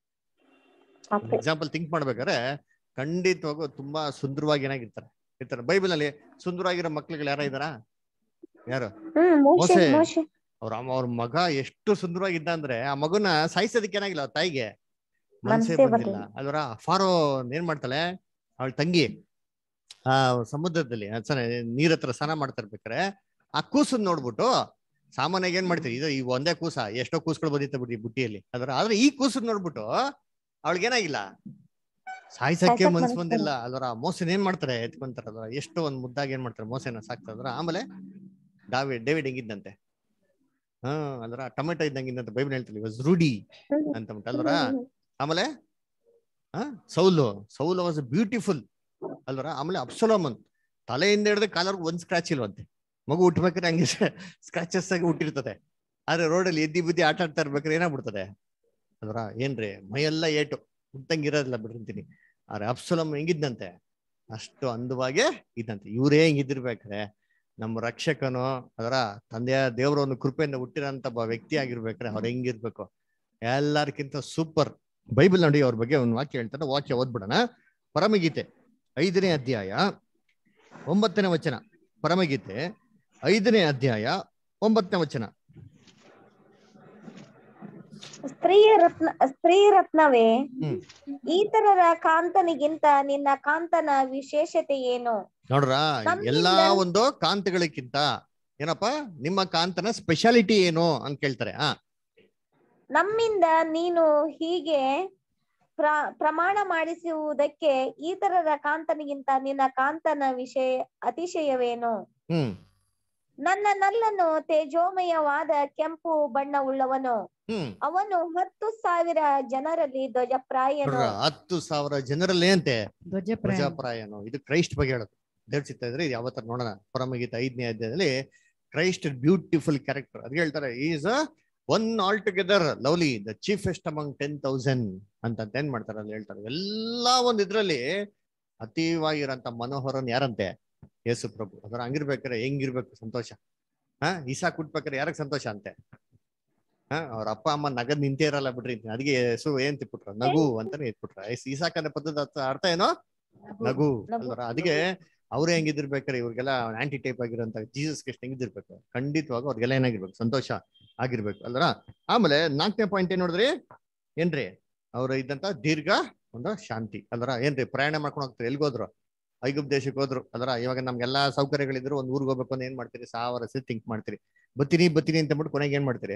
ಅಪ್ಪು. ಎಕ್ಸಾಂಪಲ್ ಥಿಂಕ್ ಮಾಡ್ಬೇಕಾದ್ರೆ ಖಂಡಿತವಾಗೂ ತುಂಬಾ ಸುಂದರವಾಗಿ ಏನಾಗಿರ್ತಾರೆ ಇರ್ತಾರೆ ಬೈಬಲ್ ಅಲ್ಲಿ ಸುಂದರವಾಗಿರೋ ಮಕ್ಳುಗಳು ಯಾರ ಇದಾರ ಯಾರು ಹ್ಮ್ ಮೋಶೆ ಮೋಸೆ ಮೋಶೆ ಅವ್ರ ಅಮ್ಮ ಅವ್ರ ಮಗ ಎಷ್ಟು ಸುಂದರವಾಗಿದ್ದ ಅಂದ್ರೆ ಆ ಮಗುನ ಸಾಯಿಸೋದಕ್ಕೆ ಏನಾಗಿಲ್ಲ ಅವ್ರ ತಾಯಿಗೆ ಮನ್ಸೇ ಮನ್ಸೇ ಬಂದಿಲ್ಲ ಬರ್ಲಿಲ್ಲ. ಅಲ್ವರ ಫಾರೋ ಏನ್ ಮಾಡ್ತಾಳೆ ಅವಳ ತಂಗಿ ಆ ಸಮುದ್ರದಲ್ಲಿ ಆ, sorry, ನೀರ್ ಹತ್ರ ಸ್ನಾನ ಮಾಡ್ತಾ ಇರ್ಬೇಕಾರೆ ಆ ಕೂಸನ್ ನೋಡ್ಬಿಟ್ಟು ಸಾಮಾನ್ಯವಾಗಿ ಏನ್ ಮಾಡ್ತೀವಿ ಇದು ಈ ಒಂದೇ ಕೂಸ ಎಷ್ಟೋ ಕೂಸ್ಗಳು ಬಂದಿತ್ತ ಬಿಡಿ ಬುಟ್ಟಿಯಲ್ಲಿ ಅದ್ರ ಆದ್ರೆ ಈ ಕೂಸನ್ ನೋಡ್ಬಿಟ್ಟು ಅವಳಿಗೇನಾಗಿಲ್ಲ ಸಾಯ್ಸಕ್ಕೆ ಸಾಯ್ಸಕ್ ಮನ್ಸ್ ಮನ್ಸ್ ಬಂದಿಲ್ಲ ಅಲ್ವರ ಮೋಸನ್ ಏನ್ ಮಾಡ್ತಾರೆ ಎತ್ಕೊಂತಾರ ಅಲ್ವರ ಎಷ್ಟು ಒಂದ್ ಮುದ್ದಾಗಿ ಏನ್ ಮಾಡ್ತಾರೆ ಮೋಸನ ಸಾಕ್ತಾರ ಆಮೇಲೆ ಡಾವಿ ಡೇವಿಡ್ ಹೆಂಗಿದ್ದಂತೆ ಹಾ ಅಲ್ವರ ಟೊಮೆಟೊ ಇದ್ದಂಗಿದ್ದಂತ ಬೈಬಲ್ ಹೇಳ್ತಾರೆ ವಾಸ್ ರೂಢಿ ಅಂತ ಅಂದ್ಬಿಟ್ಟು ಅಲ್ವರ ಆಮೇಲೆ ಆ ಸೌಲು ಸೌಲು ವಾಸ್ ಬ್ಯೂಟಿಫುಲ್ ಅಲ್ವರ ಆಮೇಲೆ ಅಪ್ಸಲೋಮನ್ ತಲೆಯಿಂದ ಹಿಡಿದು ಕಾಲರ್ಗು ಒಂದ್ ಸ್ಕ್ರಾಚ್ ಇಲ್ವಂತೆ ಮಗು ಹುಟ್ಬೇಕಾದ್ರೆ ಹಂಗೆ ಸ್ಕ್ರಾಚಸ್ ಆಗಿ ಹುಟ್ಟಿರ್ತದೆ ಆದ್ರೆ ರೋಡಲ್ಲಿ ಎದ್ದಿ ಬುದ್ಧಿ ಆಟ ಆಡ್ತಾ ಇರ್ಬೇಕಾದ್ರೆ ಏನಾಗ್ಬಿಡ್ತದೆ ಅಲ್ವರ ಏನ್ರಿ ಮೈಯೆಲ್ಲ ಏಟು ಹುಟ್ಟಂಗ್ ಇರೋದಿಲ್ಲ ಬಿಟ್ಟಿರ್ತೀನಿ ಆದ್ರೆ ಅಪ್ಸಲಮ್ ಹೆಂಗಿದ್ದಂತೆ ಅಷ್ಟು ಅಂದವಾಗೆ ಇದ್ದಂತೆ ಇವರೇ ಹೆಂಗಿದ್ದಿರ್ಬೇಕಾರೆ ನಮ್ಮ ರಕ್ಷಕನು ಅದರ ತಂದೆಯ ದೇವರ ಒಂದು ಕೃಪೆಯಿಂದ ಹುಟ್ಟಿರೋಂಥ ಒಬ್ಬ ವ್ಯಕ್ತಿ ಆಗಿರ್ಬೇಕಾರೆ ಅವ್ರು ಹೆಂಗಿರ್ಬೇಕು ಎಲ್ಲಾರ್ಕಿಂತ ಸೂಪರ್ ಬೈಬಲ್ ನೋಡಿ ಅವ್ರ ಬಗ್ಗೆ ಒಂದು ವಾಕ್ಯ ಹೇಳ್ತಾರೆ ವಾಕ್ಯ ಓದ್ಬಿಡೋಣ ಪರಮಗೀತೆ ಐದನೇ ಅಧ್ಯಾಯ ಒಂಬತ್ತನೇ ವಚನ ಪರಮಗೀತೆ ಐದನೇ ಅಧ್ಯಾಯ ಒಂಬತ್ತನೇ ವಚನ ಸ್ತ್ರೀಯ ರತ್ನ ಸ್ತ್ರೀ ರತ್ನವೇ ಹ್ಮ್ ಈತರರ ಕಾಂತನಿಗಿಂತ ನಿನ್ನ ಕಾಂತನ ವಿಶೇಷತೆ ಏನು ನೋಡ್ರ ನಮ್ಮಿಂದ- ಎಲ್ಲಾ ಒಂದು ಕಾಂತಗಳಿಗಿಂತ ಏನಪ್ಪ ನಿಮ್ಮ ಕಾಂತನ ಸ್ಪೆಷಾಲಿಟಿ ಏನು ಅಂತ ಕೇಳ್ತಾರೆ ಆ ನಮ್ಮಿಂದ ನೀನು ಹೀಗೆ ಪ್ರ ಪ್ರಮಾಣ ಮಾಡಿಸುವುದಕ್ಕೆ ಈತರರ ಕಾಂತನಿಗಿಂತ ನಿನ್ನ ಕಾಂತನ ವಿಷಯ ಅತಿಶಯವೇನು ಹ್ಮ್ ನನ್ನ ನಲ್ಲನು ತೇಜೋಮಯವಾದ ಕೆಂಪು ಬಣ್ಣವುಳ್ಳವನು ಹ್ಮ್ ಅವನು ಹತ್ತು ಸಾವಿರ ಜನರಲ್ಲಿ ಧ್ವಜಪ್ರಾಯನು ನೋಡ್ರ ಹತ್ತು ಸಾವಿರ ಜನರಲ್ಲಿ ಅಂತೆ ಧ್ವಜಪ್ರಾಯ ಪ್ರಜಾಪ್ರಾಯನು ಇದು ಕ್ರೈಸ್ಟ್ ಬಗ್ಗೆ ಹೇಳೋದು ದೇವ್ರ ಚಿತ್ತ ಇದ್ರೆ ಇದು ಯಾವತ್ತರ ನೋಡೋಣ ಪರಮಗೀತ ಐದನೇ ಅಧ್ಯಾಯದಲ್ಲಿ ಕ್ರೈಸ್ಟ್ ಬ್ಯೂಟಿಫುಲ್ ಕ್ಯಾರೆಕ್ಟರ್ ಅದ್ ಹೇಳ್ತಾರೆ is one altogether lovely the chiefest among ten thousand ಅಂತ ಏನ್ ಮಾಡ್ತಾರೆ ಅಲ್ಲಿ ಹೇಳ್ತಾರೆ ಎಲ್ಲಾ ಒಂದ್ ಇದ್ರಲ್ಲಿ ಅತೀವಾಗಿರಂತ ಮನೋಹರನ್ ಯಾರಂತೆ ಯೇಸು ಪ್ರಭು ಅದರ ಹಂಗಿರ್ಬೇಕಾರೆ ಹೆಂಗಿರ್ಬೇಕು ಸಂತೋಷ ಹಾ ಇಸಾ ಕುಟ್ಬೇಕಾರೆ ಯಾರಕ್ ಸಂತೋಷ ಅಂತೆ ಹಾ ಅವ್ರ ಅಪ್ಪ ಅಮ್ಮ ನಗದ್ ನಿಂತೇ ಇರಲ್ಲ ಬಿಡ್ರಿ ಅದಕ್ಕೆ ಯೇಸು ಏನ್ ತಿಟ್ಬಿಟ್ರ ನಗು ಅಂತಾನೆ ಇಟ್ಬಿಟ್ರ ಇಸಾಕ್ ಅನ್ನೋ ಪದದ ಅರ್ಥ- ಅರ್ಥ ಏನೋ ನಗು ಅಲ್ವರ ಅದಕ್ಕೆ ಅವ್ರೇ ಹೆಂಗಿದಿರ್ಬೇಕಾರೆ ಇವ್ರಿಗೆಲ್ಲ ಆಂಟಿ ಟೈಪ್ ಆಗಿರೋಂತ ಜೀಸಸ್ ಕ್ರಿಸ್ಟ್ ಹೆಂಗಿದಿರ್ಬೇಕು ಖಂಡಿತವಾಗ ಅವ್ರಿಗೆಲ್ಲ ಏನಾಗಿರ್ಬೇಕು ಸಂತೋಷ ಆಗಿರ್ಬೇಕು ಅಲ್ವರ ಆಮೇಲೆ ನಾಲ್ಕನೇ ಪಾಯಿಂಟ್ ಏನ್ ನೋಡಿದ್ರಿ ಏನ್ರಿ ಅವ್ರ ಇದ್ದಂತ ದೀರ್ಘ ಒಂದು ಶಾಂತಿ ಅಲ್ವರ ಏನ್ರಿ ಪ್ರಯಾಣ ಮಾಡ್ಕೊಂಡು ಹೋಗ್ತಾರೆ ಎಲ್ಗೋದ್ರು ಐಗುಪ್ ದೇಶಕ್ಕೆ ಹೋದ್ರು ಅಲ್ವರ ಇವಾಗ ನಮ್ಗೆಲ್ಲಾ ಸೌಕರ್ಯಗಳಿದ್ರು ಒಂದ್ ಊರಿಗೆ ಹೋಗ್ಬೇಕು ಅಂದ್ರೆ ಏನ್ ಮಾಡ್ತೀರಿ ಸಾವಿರ ಸತಿ ಥಿಂಕ್ ಮಾಡ್ತೀರಿ ಬತ್ತೀನಿ ಬತ್ತೀನಿ ಅಂತ ಬಿಟ್ಟು ಕೊನೆಗೆ ಏನ್ ಮಾಡ್ತೀರಿ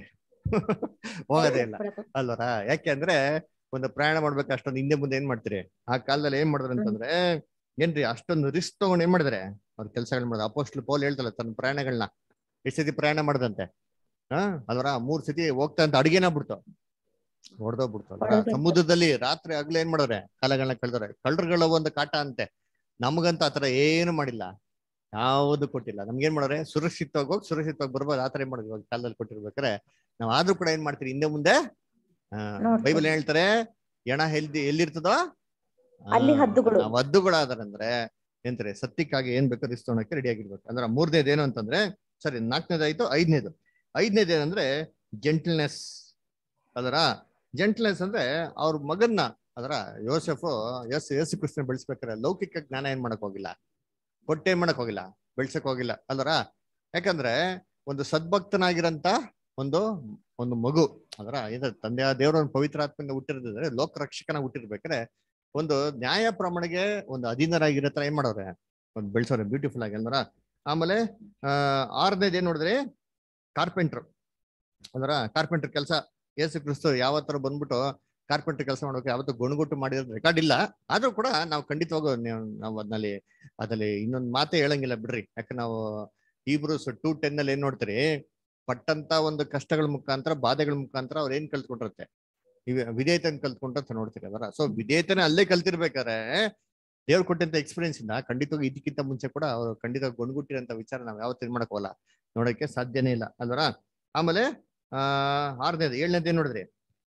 ಹೋಗೋದೇ ಇಲ್ಲ ಅಲ್ವರ ಯಾಕೆ ಅಂದ್ರೆ ಒಂದು ಪ್ರಯಾಣ ಮಾಡ್ಬೇಕು ಅಷ್ಟೊಂದು ಹಿಂದೆ ಮುಂದೆ ಏನ್ ಮಾಡ್ತೀರಿ ಆ ಕಾಲದಲ್ಲಿ ಏನ್ ಮಾಡಿದ್ರು ಅಂತಂದ್ರೆ ಏನ್ರಿ ಅಷ್ಟೊಂದು ರಿಸ್ಕ್ ತಗೊಂಡ್ ಏನ್ ಮಾಡಿದ್ರೆ ಅವ್ರ ಕೆಲಸಗಳು ಮಾಡಿದ್ರು ಅಪೋಸ್ಟ್ಲ್ ಪೌಲ್ ಹೇಳ್ತಲ್ಲ ತನ್ನ ಪ್ರಯಾಣಗಳನ್ನ ಎಷ್ಟ್ ಸತಿ ಪ್ರಯಾಣ ಮಾಡ್ದಂತೆ ಹಾ ಅಲ್ವರ ಮೂರ್ ಸತಿ ಹೋಗ್ತಾ ಅಂತ ಅಡಿಗೆನ ಬಿಡ್ತು ಹೊಡೆದೋಗ್ಬಿಡ್ತು ಅಲ್ವರ ಹೊಡ್ದೋಗ್ಬಿಡ್ತು. ಸಮುದ್ರದಲ್ಲಿ ರಾತ್ರಿ ಆಗ್ಲೇ ಏನ್ ಮಾಡಿದ್ರೆ ಕಾಲಗಳನ್ನ ಕಳ್ದವ್ರೆ ಕಳ್ಳರುಗಳ ಒಂದು ಕಾಟ ಅಂತೆ ನಮಗಂತ ಆತರ ಏನು ಮಾಡಿಲ್ಲ ಯಾವುದು ಕೊಟ್ಟಿಲ್ಲ ನಮ್ಗೆ ಏನ್ ಮಾಡೋರೆ ಸುರಕ್ಷಿತವಾಗಿ ಹೋಗಿ ಸುರಕ್ಷಿತವಾಗಿ ಬರ್ಬೋದು ಆತರ ಏನ್ ಮಾಡೋದು ಇವಾಗ ಕಾಲದಲ್ಲಿ ಕೊಟ್ಟಿರ್ಬೇಕಾರೆ ನಾವ್ ಆದ್ರೂ ಕೂಡ ಏನ್ ಮಾಡ್ತೀರಿ ಹಿಂದೆ ಮುಂದೆ ಆ, ನೋಡ್ತೀವಿ. ಬೈಬಲ್ ಏನ್ ಹೇಳ್ತಾರೆ ಎಣ ಎಲ್ದಿ ಎಲ್ಲಿರ್ತದೋ ಆ, ಅಲ್ಲಿ ಹದ್ದುಗಳು. ಆ ಹದ್ದುಗಳಾದಾರಂದ್ರೆ ಎಂತಾರೆ ಸತ್ಯಕ್ಕಾಗಿ ಏನ್ ಬೇಕೋ ರಿಸ್ತೋಣಕ್ಕೆ ರೆಡಿ ಆಗಿರ್ಬೇಕು ಅಂದ್ರೆ ಮೂರನೇದು ಏನು ಅಂತಂದ್ರೆ ಸರಿ ನಾಲ್ಕನೇದಾಯ್ತು ಐದನೇದು ಐದನೇದು ಏನಂದ್ರೆ ಜೆಂಟಲ್ನೆಸ್ ಅದರ ಜೆಂಟಲ್ನೆಸ್ ಅಂದ್ರೆ ಅವ್ರ ಮಗನ್ನ ಅದರ ಯೋಸೆಫು ಯಸ್ ಯೇಸು ಕೃಷ್ಣ ಬೆಳೆಸ್ಬೇಕಾರೆ ಲೌಕಿಕ ಜ್ಞಾನ ಏನ್ ಮಾಡಕ್ ಹೋಗಿಲ್ಲ ಕೊಟ್ಟೆ ಏನ್ ಮಾಡಕ್ ಹೋಗಿಲ್ಲ ಬೆಳ್ಸಕ್ ಹೋಗಿಲ್ಲ ಅಲ್ವರ ಯಾಕಂದ್ರೆ ಒಂದು ಸದ್ಭಕ್ತನಾಗಿರಂತ ಒಂದು ಒಂದು ಮಗು ಅದರ ಇದು ತಂದೆಯ ದೇವರ ಒಂದು ಪವಿತ್ರ ಆತ್ಮದಿಂದ ಹುಟ್ಟಿರೋದ್ರೆ ಲೋಕ ರಕ್ಷಕನ ಹುಟ್ಟಿರ್ಬೇಕಾದ್ರೆ ಒಂದು ನ್ಯಾಯ ಪ್ರಮಾಣಿಗೆ ಒಂದು ಅಧೀನರಾಗಿರೋ ತರ ಏನ್ ಮಾಡೋರೆ ಒಂದು ಬೆಳ್ಸೋರೆ ಬ್ಯೂಟಿಫುಲ್ ಆಗಿ ಅಲ್ವರ ಆಮೇಲೆ ಆ ಆರನೇದು ಏನ್ ನೋಡಿದ್ರಿ ಕಾರ್ಪೆಂಟ್ರ್ ಅದರ ಕಾರ್ಪೆಂಟರ್ ಕೆಲಸ ಯೇಸು ಕ್ರಿಸ್ತು ಯಾವ ತರ ಬಂದ್ಬಿಟ್ಟು ಕಾರ್ಪೆಂಟರ್ ಕೆಲಸ ಮಾಡೋಕೆ ಯಾವತ್ತು ಗುಣಗುಟ್ಟು ಮಾಡಿರೋದು ರೆಕಾರ್ಡ್ ಇಲ್ಲ ಆದ್ರೂ ಕೂಡ ನಾವು ಖಂಡಿತವಾಗೂ ನೀವು- ನಾವು ಅದ್ನಲ್ಲಿ ಅದ್ರಲ್ಲಿ ಇನ್ನೊಂದು ಮಾತೇ ಹೇಳಂಗಿಲ್ಲ ಬಿಡ್ರಿ ಯಾಕೆ ನಾವು ಇಬ್ರು ಟೂ ಟೆನ್ ಅಲ್ಲಿ ಏನ್ ನೋಡ್ತೀರಿ ಪಟ್ಟಂತ ಒಂದು ಕಷ್ಟಗಳ ಮುಖಾಂತರ ಬಾಧೆಗಳ ಮುಖಾಂತರ ಅವ್ರು ಏನ್ ಕಲ್ತ್ಕೊಂಡಿರುತ್ತೆ ಇವ ವಿಧೇಯತನ ಕಲ್ತ್ಕೊಂಡ್ರೆ ನೋಡ್ತೀರಿ ಅದರ ಸೊ ವಿಧೇಯತನ ಅಲ್ಲೇ ಕಲ್ತಿರ್ಬೇಕಾರೆ ದೇವ್ರು ಕೊಟ್ಟಂತ ಎಕ್ಸ್ಪೀರಿಯನ್ಸ್ ಇಂದ ಖಂಡಿತವಾಗಿ ಇದಕ್ಕಿಂತ ಮುಂಚೆ ಕೂಡ ಅವರು ಖಂಡಿತ ಗೊಣಗುಟ್ಟಿರಂತ ವಿಚಾರ ನಾವು ಯಾವತ್ತೂ ಏನ್ ಮಾಡಕ್ ಹೋಗಲ್ಲ ನೋಡಕ್ಕೆ ಸಾಧ್ಯನೇ ಇಲ್ಲ ಅಲ್ವರ ಆಮೇಲೆ ಆ ಆರನೇದು ಏಳನೇದು ಏನ್ ನೋಡಿದ್ರಿ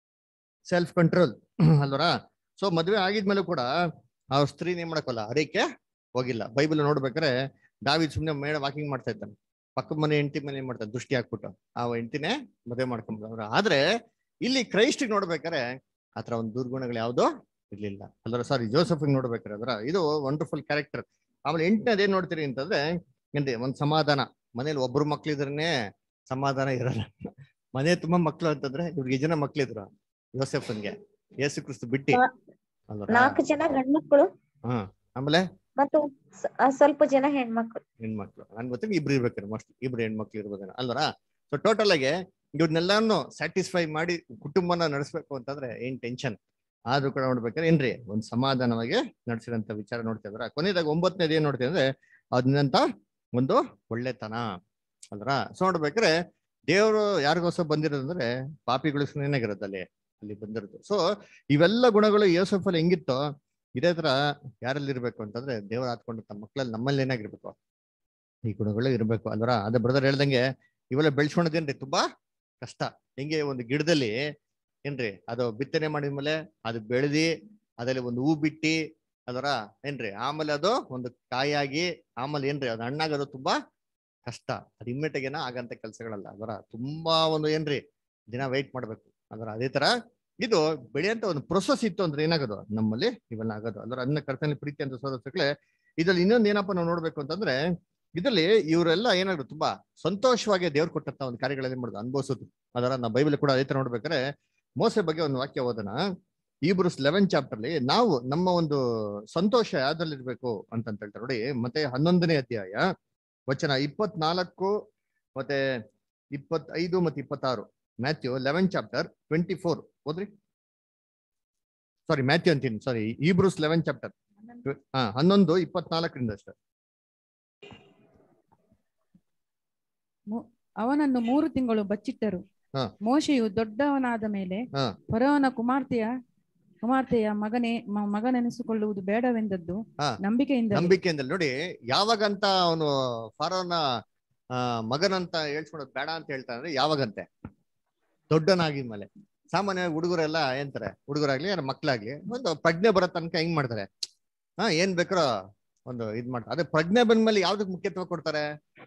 ಸೆಲ್ಫ್ ಕಂಟ್ರೋಲ್ ಅಲ್ವರ ಸೊ ಮದ್ವೆ ಆಗಿದ್ಮೇಲೆ ಕೂಡ ಅವ್ರ ಸ್ತ್ರೀನ ಏನ್ ಮಾಡಕ್ಕಲ್ಲ ಹರಿಕೆ ಹೋಗಿಲ್ಲ ಬೈಬಲ್ ನೋಡ್ಬೇಕಾರೆ ದಾವಿದ್ ಸುಮ್ನೆ ಮೇಡ ವಾಕಿಂಗ್ ಮಾಡ್ತಾ ಇದ್ದಾನೆ ಪಕ್ಕದ ಮನೆ ಹೆಂಡತಿ ಮನೆ ಏನ್ ಮಾಡ್ತಾನೆ ದೃಷ್ಟಿ ಹಾಕ್ಬಿಟ್ಟು ಆ ಹೆಂಡತಿನೇ ಮದುವೆ ಮಾಡ್ಕೊಂಡ್ಬಿಡವ್ರ ಆದ್ರೆ ಇಲ್ಲಿ ಕ್ರೈಸ್ಟಿಗೆ ನೋಡ್ಬೇಕಾರೆ ಆತರ ಒಂದು ದುರ್ಗುಣಗಳು ಯಾವ್ದು ಇರ್ಲಿಲ್ಲ ಅಲ್ದ್ರ ಸಾರಿ ಜೋಸಫ್ ನೋಡ್ಬೇಕಾರೆ ಅದರ ಇದು ವಂಡರ್ಫುಲ್ ಕ್ಯಾರೆಕ್ಟರ್ ಆಮೇಲೆ ಎಂಟನೇದು ಏನ್ ನೋಡ್ತೀರಿ ಅಂತಂದ್ರೆ ಏನ್ರಿ ಒಂದ್ ಸಮಾಧಾನ ಮನೇಲಿ ಒಬ್ರು ಮಕ್ಳಿದ್ರೇನೆ ಸಮಾಧಾನ ಇರಲ್ಲ ಮನೆ ತುಂಬಾ ಮಕ್ಳು ಅಂತಂದ್ರೆ ಇವ್ರಿಗೆ ಜನ ಮಕ್ಳಿದ್ರು ಯೋಸೆಫನ್ಗೆ ಯೇಸು ಕ್ರಿಸ್ತು ಬಿಟ್ಟಿ ಅಲ್ವರ ನಾಲ್ಕು ಜನ ಗಂಡ್ಮಕ್ಳು ಹಾ ಆಮೇಲೆ ಮತ್ತು ಸ- ಆ, ಸ್ವಲ್ಪ ಜನ ಹೆಣ್ಮಕ್ಳು ಹೆಣ್ಮಕ್ಳು ನನ್ ಗೊತ್ತಿಲ್ಲ ಇಬ್ರು ಇರ್ಬೇಕಾರೆ ಮೋಸ್ಟ್ ಇಬ್ರು ಹೆಣ್ಮಕ್ಳು ಇರ್ಬೋದೇನೋ ಅಲ್ವರ ಸೊ ಟೋಟಲ್ ಆಗಿ ಇವ್ರನ್ನೆಲ್ಲಾನು ಸ್ಯಾಟಿಸ್ಫೈ ಮಾಡಿ ಕುಟುಂಬನ ನಡೆಸ್ಬೇಕು ಅಂತಂದ್ರೆ ಏನ್ ಟೆನ್ಷನ್ ಆದ್ರೂ ಕೂಡ ನೋಡ್ಬೇಕಾದ್ರೆ ಏನ್ರಿ ಒಂದ್ ಸಮಾಧಾನವಾಗಿ ನಡೆಸಿರಂತ ವಿಚಾರ ನೋಡ್ತಾ ಇದ್ರ ಕೊನೆಯದಾಗ ಒಂಬತ್ತನೇದು ಏನ್ ನೋಡ್ತೀವಿ ಅಂದ್ರೆ ಅದನ್ನಂತ ಒಂದು ಒಳ್ಳೆತನ ಅಲ್ರ ಸೊ ನೋಡ್ಬೇಕಾದ್ರೆ ದೇವರು ಯಾರಿಗೋಸ್ಕರ ಬಂದಿರೋದಂದ್ರೆ ಪಾಪಿಗಳು ಏನಾಗಿರೋದು ಅಲ್ಲಿ ಅಲ್ಲಿ ಬಂದಿರೋದು ಸೊ ಇವೆಲ್ಲ ಗುಣಗಳು ಯೋಸಫಲ್ಲಿ ಹೆಂಗಿತ್ತೋ ಇದೇ ತರ ಯಾರಲ್ಲಿ ಇರ್ಬೇಕು ಅಂತಂದ್ರೆ ದೇವ್ರ ಹಾತ್ಕೊಂಡು ತಮ್ಮ ಮಕ್ಕಳಲ್ಲಿ ನಮ್ಮಲ್ಲಿ ಏನಾಗಿರ್ಬೇಕು ಈ ಗುಣಗಳು ಇರ್ಬೇಕು ಅಲ್ವರ ಅದೇ ಬ್ರದರ್ ಹೇಳ್ದಂಗೆ ಇವೆಲ್ಲ ಬೆಳ್ಸ್ಕೊಳೋದೇನ್ರಿ ತುಂಬಾ ಕಷ್ಟ ಹೆಂಗೆ ಒಂದು ಗಿಡದಲ್ಲಿ ಏನ್ರಿ ಅದು ಬಿತ್ತನೆ ಮಾಡಿದ್ಮೇಲೆ ಅದು ಬೆಳೆದಿ ಅದ್ರಲ್ಲಿ ಒಂದು ಹೂ ಬಿಟ್ಟಿ ಅದರ ಏನ್ರಿ ಆಮೇಲೆ ಅದು ಒಂದು ಕಾಯಾಗಿ ಆಮೇಲೆ ಏನ್ರಿ ಅದು ಹಣ್ಣಾಗೋದು ತುಂಬಾ ಕಷ್ಟ ಅದು ಇಮ್ಮಿಡಿಯೇಟ್ ಆಗಂತ ಕೆಲಸಗಳಲ್ಲ ಅದರ ತುಂಬಾ ಒಂದು ಏನ್ರಿ ದಿನ ವೆಯ್ಟ್ ಮಾಡ್ಬೇಕು ಅದರ ಅದೇ ತರ ಇದು ಬೆಳೆಯಂತ ಒಂದು ಪ್ರೊಸೆಸ್ ಇತ್ತು ಅಂದ್ರೆ ಏನಾಗೋದು ನಮ್ಮಲ್ಲಿ ಇವೆಲ್ಲ ಆಗೋದು ಅದರ ಅನ್ನ ಕರ್ತನಲ್ಲಿ ಪ್ರೀತಿ ಅಂತ ಸೋದರಗಳೇ ಇದ್ರಲ್ಲಿ ಇನ್ನೊಂದು ಏನಪ್ಪ ನಾವು ನೋಡ್ಬೇಕು ಅಂತಂದ್ರೆ ಇದರಲ್ಲಿ ಇವರೆಲ್ಲ ಏನಾದ್ರು ತುಂಬಾ ಸಂತೋಷವಾಗಿ ದೇವ್ರು ಕೊಟ್ಟಂತ ಒಂದು ಕಾರ್ಯಗಳಲ್ಲಿ ಮಾಡೋದು ಅನುಭವಿಸೋದು ಅದರ ನಾವು ಬೈಬಲ್ ಕೂಡ ಅದೇ ತರ ನೋಡ್ಬೇಕಾದ್ರೆ ಮೋಸೆ ಬಗ್ಗೆ ಒಂದು ವಾಕ್ಯ ಓದೋಣ ಈಬ್ರೂಸ್ ಲೆವೆನ್ ಚಾಪ್ಟರ್ಲಿ ನಾವು ನಮ್ಮ ಒಂದು ಸಂತೋಷ ಯಾವ್ದ್ರಲ್ಲಿ ಇರ್ಬೇಕು ಅಂತ ಅಂತ ಹೇಳ್ತಾರೆ ನೋಡಿ ಮತ್ತೆ ಹನ್ನೊಂದನೇ ಅಧ್ಯಾಯ ವಚನ ಇಪ್ಪತ್ನಾಲ್ಕು ಮತ್ತೆ ಇಪ್ಪತ್ತೈದು ಮತ್ತೆ ಇಪ್ಪತ್ತಾರು Matthew eleven chapter twenty four ಓದ್ರಿ ಸಾರಿ ಮ್ಯಾಥ್ಯೂ ಅಂತೀನಿ ಸಾರಿ ಈಬ್ರೂಸ್ ಲೆವೆನ್ ಚಾಪ್ಟರ್ ಹಾ ಹನ್ನೊಂದು ಇಪ್ಪತ್ನಾಲ್ಕರಿಂದ ಅಷ್ಟೇ ಮು- ಅವನನ್ನು ಮೂರು ತಿಂಗಳು ಬಚ್ಚಿಟ್ಟರು ಹಾ. ಮೋಶೆಯು ದೊಡ್ಡವನಾದ ಮೇಲೆ ಹಾ ಫರೋವನ ಕುಮಾರ್ತೆಯ ಕುಮಾರ್ತೆಯ ಮಗನೇ ಮ- ಮಗನೆನಿಸಿಕೊಳ್ಳುವುದು ಬೇಡವೆಂದದ್ದು ಹಾ. ನಂಬಿಕೆಯಿಂದ ನಂಬಿಕೆಯಿಂದಲೇ ನೋಡಿ ಯಾವಾಗಂತ ಅವನು ಫಾರೋನ ಆ, ಮಗನಂತ ಹೇಳ್ಸ್ಕೊಳೋದು ಬೇಡ ಅಂತ ಹೇಳ್ತಾನೆ ಅಂದ್ರೆ ಯಾವಾಗಂತೆ ದೊಡ್ಡನಾಗಿದ್ಮೇಲೆ ಸಾಮಾನ್ಯವಾಗಿ ಹುಡುಗರೆಲ್ಲ ಏನಂತಾರೆ ಹುಡುಗರಾಗ್ಲಿ ಯಾರ ಮಕ್ಳಾಗ್ಲಿ ಒಂದು ಪ್ರಜ್ಞೆ ಬರೋ ತನಕ ಹೆಂಗ್ ಮಾಡ್ತಾರೆ ಹಾ ಏನ್ ಬೇಕ್ರೋ ಒಂದು ಇದ್ ಮಾಡ್ತಾರೆ ಅದೇ ಪ್ರಜ್ಞೆ ಬಂದ್ಮೇಲೆ ಯಾವ್ದಕ್ ಮುಖ್ಯತ್ವ ಕೊಡ್ತಾರೆ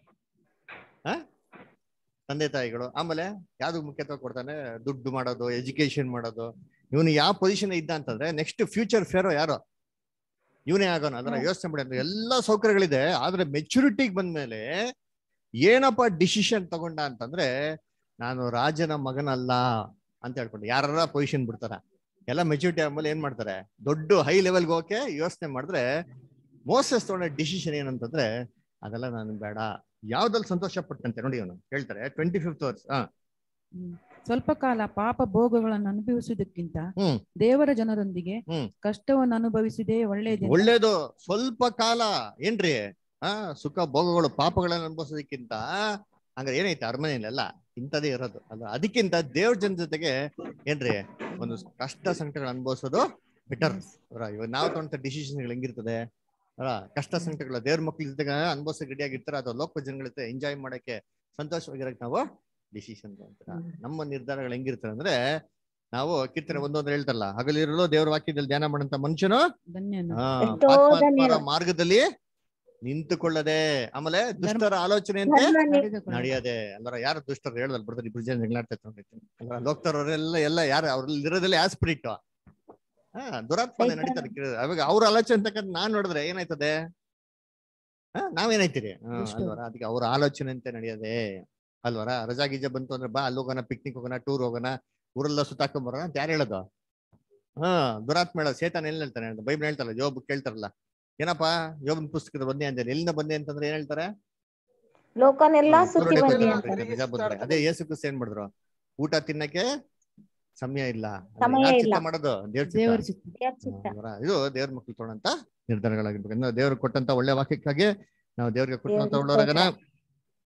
ಹಾ ತಂದೆ ತಾಯಿಗಳು ಆಮೇಲೆ ಯಾವ್ದಕ್ ಮುಖ್ಯತ್ವ ಕೊಡ್ತಾನೆ ದುಡ್ಡು ಮಾಡೋದು ಎಜುಕೇಶನ್ ಮಾಡೋದು ಇವನು ಯಾವ ಪೊಸಿಷನ್ ಇದ್ದ ಅಂತಂದ್ರೆ ನೆಕ್ಸ್ಟ್ ಫ್ಯೂಚರ್ ಫೇರೋ ಯಾರೋ ಇವನೇ ಆಗೋಣ ಅದರ ಯೋಚನೆ ಮಾಡಿ ಅಂದ್ರೆ ಎಲ್ಲಾ ಸೌಕರ್ಯಗಳಿದೆ ಆದ್ರೆ ಮೆಚುರಿಟಿಗೆ ಬಂದ್ಮೇಲೆ ಏನಪ್ಪ ಡಿಸಿಷನ್ ತಗೊಂಡ ಅಂತಂದ್ರೆ ನಾನು ರಾಜನ ಮಗನಲ್ಲ ಅಂತ ಹೇಳ್ಕೊಂಡು ಯಾರ ಪೊಸಿಷನ್ ಬಿಡ್ತಾರ ಎಲ್ಲ ಮೆಚುರಿಟಿ ಆದ್ಮೇಲೆ ಏನ್ ಮಾಡ್ತಾರೆ ದೊಡ್ಡ ಹೈ ಲೆವೆಲ್ಗೆ ಹೋಗಕ್ಕೆ ಯೋಚನೆ ಮಾಡಿದ್ರೆ ಮೋಸಸ್ ತಗೊಂಡ ಡಿಸಿಷನ್ ಏನಂತಂದ್ರೆ ಅದೆಲ್ಲ ನಾನು ಬೇಡ ಯಾವ್ದ್ರಲ್ಲಿ ಸಂತೋಷ ಪಟ್ಟಂತೆ ನೋಡಿ ಅವನು ಹೇಳ್ತಾರೆ ಟ್ವೆಂಟಿ ಫಿಫ್ತ್ ವರ್ಸ್ ಹಾ ಹ್ಮ್. ಸ್ವಲ್ಪ ಕಾಲ ಪಾಪ ಭೋಗಗಳನ್ನು ಅನುಭವಿಸುವುದಕ್ಕಿಂತ ಹ್ಮ್ ದೇವರ ಜನರೊಂದಿಗೆ ಹ್ಮ್ ಕಷ್ಟವನ್ನು ಅನುಭವಿಸಿದೇ ಒಳ್ಳೆಯದು ಒಳ್ಳೇದು ಸ್ವಲ್ಪ ಕಾಲ ಏನ್ರಿ ಆ ಸುಖ ಭೋಗಗಳು ಪಾಪಗಳನ್ನ ಅನುಭವಿಸೋದಕ್ಕಿಂತ ಹಂಗಾರೆ ಏನೈತೆ ಅರಮನೆಯಲ್ಲ ಇಂಥದೇ ಇರೋದು ಅಲ್ಲ ಅದಕ್ಕಿಂತ ದೇವ್ರ ಜನ ಜೊತೆಗೆ ಏನ್ರಿ ಒಂದು ಕಷ್ಟ ಸಂಕಟಗಳು ಅನುಭವಿಸೋದು ಬೆಟರ್ ಇವಾಗ ನಾವು ತಗೊಂಡ ಡಿಸಿಷನ್ಗಳು ಹೆಂಗಿರ್ತದೆ ಅಲ್ಲ ಕಷ್ಟ ಸಂಕಟಗಳು ದೇವ್ರ ಮಕ್ಳ ಜೊತೆಗೆ ಅನುಭವಿಸೋಕೆ ರೆಡಿ ಆಗಿರ್ತಾರ ಅಥವಾ ಲೋಕ ಜನಗಳ ಜೊತೆ ಎಂಜಾಯ್ ಮಾಡಕ್ಕೆ ಸಂತೋಷವಾಗಿರಕ್ ನಾವು ಡಿಸಿಷನ್ ತಗೊಂತೀರ ನಮ್ಮ ನಿರ್ಧಾರಗಳು ಹೆಂಗಿರ್ತದೆ ಅಂದ್ರೆ ನಾವು ಕೀರ್ತನೆ ಒಂದೊಂದು ಹೇಳ್ತಾರಲ್ಲ ಹಗಲಿರಲು ದೇವ್ರ ವಾಕ್ಯದಲ್ಲಿ ಧ್ಯಾನ ಮಾಡಂತ ಮನುಷ್ಯನು ಧನ್ಯನು ಆ, ಎಷ್ಟೋ ಪಾಪಾತ್ಮರ ಧನ್ಯರು. ಮಾರ್ಗದಲ್ಲಿ ನಿಂತುಕೊಳ್ಳದೆ ಆಮೇಲೆ ದುಷ್ಟರ ಆಲೋಚನೆಯಂತೆ ಧರ್ಮ ನಡೆಯದೆ ಅಲ್ಲರ ಯಾರು ದುಷ್ಟರು ಹೇಳದಲ್ಲ ಬರ್ತಾರೆ ಇಬ್ರು ಜನ ಜಗಳಾಡ್ತಾ ಅಲ್ಲ ಲೋಕ್ತರವರೆಲ್ಲ ಎಲ್ಲ ಯಾರು ಅವ್ರಲ್ಲಿ ಇರೋದೆಲ್ಲ ಆಸ್ಪಿರಿಟ್ ಹಾ ದುರಾತ್ಮನೆ ನಡೀತಾರೆ ಕಿರ- ಅವಾಗ ಅವ್ರ ಆಲೋಚನೆ ಅಂತಕ್ಕಂಥ ನಾನ್ ನೋಡಿದ್ರೆ ಏನಾಯ್ತದೆ ಹಾ ನಾವೇನಾಯ್ತೀರಿ ಹಾ ದುಷ್ಟರು. ಅಲ್ವರ ಅದಕ್ಕೆ ಅವ್ರ ಆಲೋಚನೆ ಅಂತೆ ನಡೆಯದೆ ಅಲ್ವರ ರಜಾ ಗೀಜ ಬಂತು ಅಂದ್ರೆ ಬಾ ಅಲ್ಲಿ ಹೋಗೋಣ ಪಿಕ್ನಿಕ್ ಹೋಗೋಣ ಟೂರ್ ಹೋಗೋಣ ಊರೆಲ್ಲ ಸುತ್ತಾಕೊಂಡ್ ಬರೋಣ ಅಂತ ಯಾರು ಹೇಳೋದು ಹಾ ದುರಾತ್ಮ ಹೇಳೋದು ಸೇತಾನ ಎಲ್ಲಿ ಹೇಳ್ತಾನೆ ಬೈಬಲ್ ಹೇಳ್ತಾರಲ್ಲ ಜೋಬ್ ಕೇಳ್ತಾರಲ್ಲ ಏನಪ್ಪಾ ಯೋಬನ್ ಪುಸ್ತಕದ ಬಂದೆ ಅಂತ ಎಲ್ಲಿಂದ ಬಂದೆ ಅಂತಂದ್ರೆ ಏನ್ ಹೇಳ್ತಾರೆ ಲೋಕನೆಲ್ಲಾ ಹ್ಮ್, ಸುತ್ತಿ ಕುರುಡೆ ಬಂದಿ ಕೂದಲು ಅಂತ ನಿಜ ಬಂದ್ರೆ ಅದೇ ಯೇಸು ಕ್ರಿಸ್ತ ಏನ್ ಮಾಡಿದ್ರು ಊಟ ತಿನ್ನಕ್ಕೆ ಸಮಯ ಇಲ್ಲ ಅದು ಸಮಯ ಯಾರ್ ಇಲ್ಲ. ಚಿತ್ತ ಮಾಡೋದು ದೇವ್ರ ದೇವರ ಚಿತ್ತ ಚಿತ್ತ ದೇವ್ರ ಚಿತ್ತ ಅಲ್ವಾ? ಇದು ದೇವ್ರ ಮಕ್ಳು ತೊಗೊಂಡಂತ ನಿರ್ಧಾರಗಳಾಗಿರ್ಬೇಕು ಇನ್ನು ದೇವ್ರು ಕೊಟ್ಟಂತ ಒಳ್ಳೆ ವಾಕ್ಯಕ್ಕಾಗಿ ನಾವು ದೇವ್ರಿಗೆ ಕೊಟ್ಟಂತ ದೇವ್ರಿಗೆ ಒಳ್ಳೆಯವರಾಗನ ಸ್ತೋತ್ರ.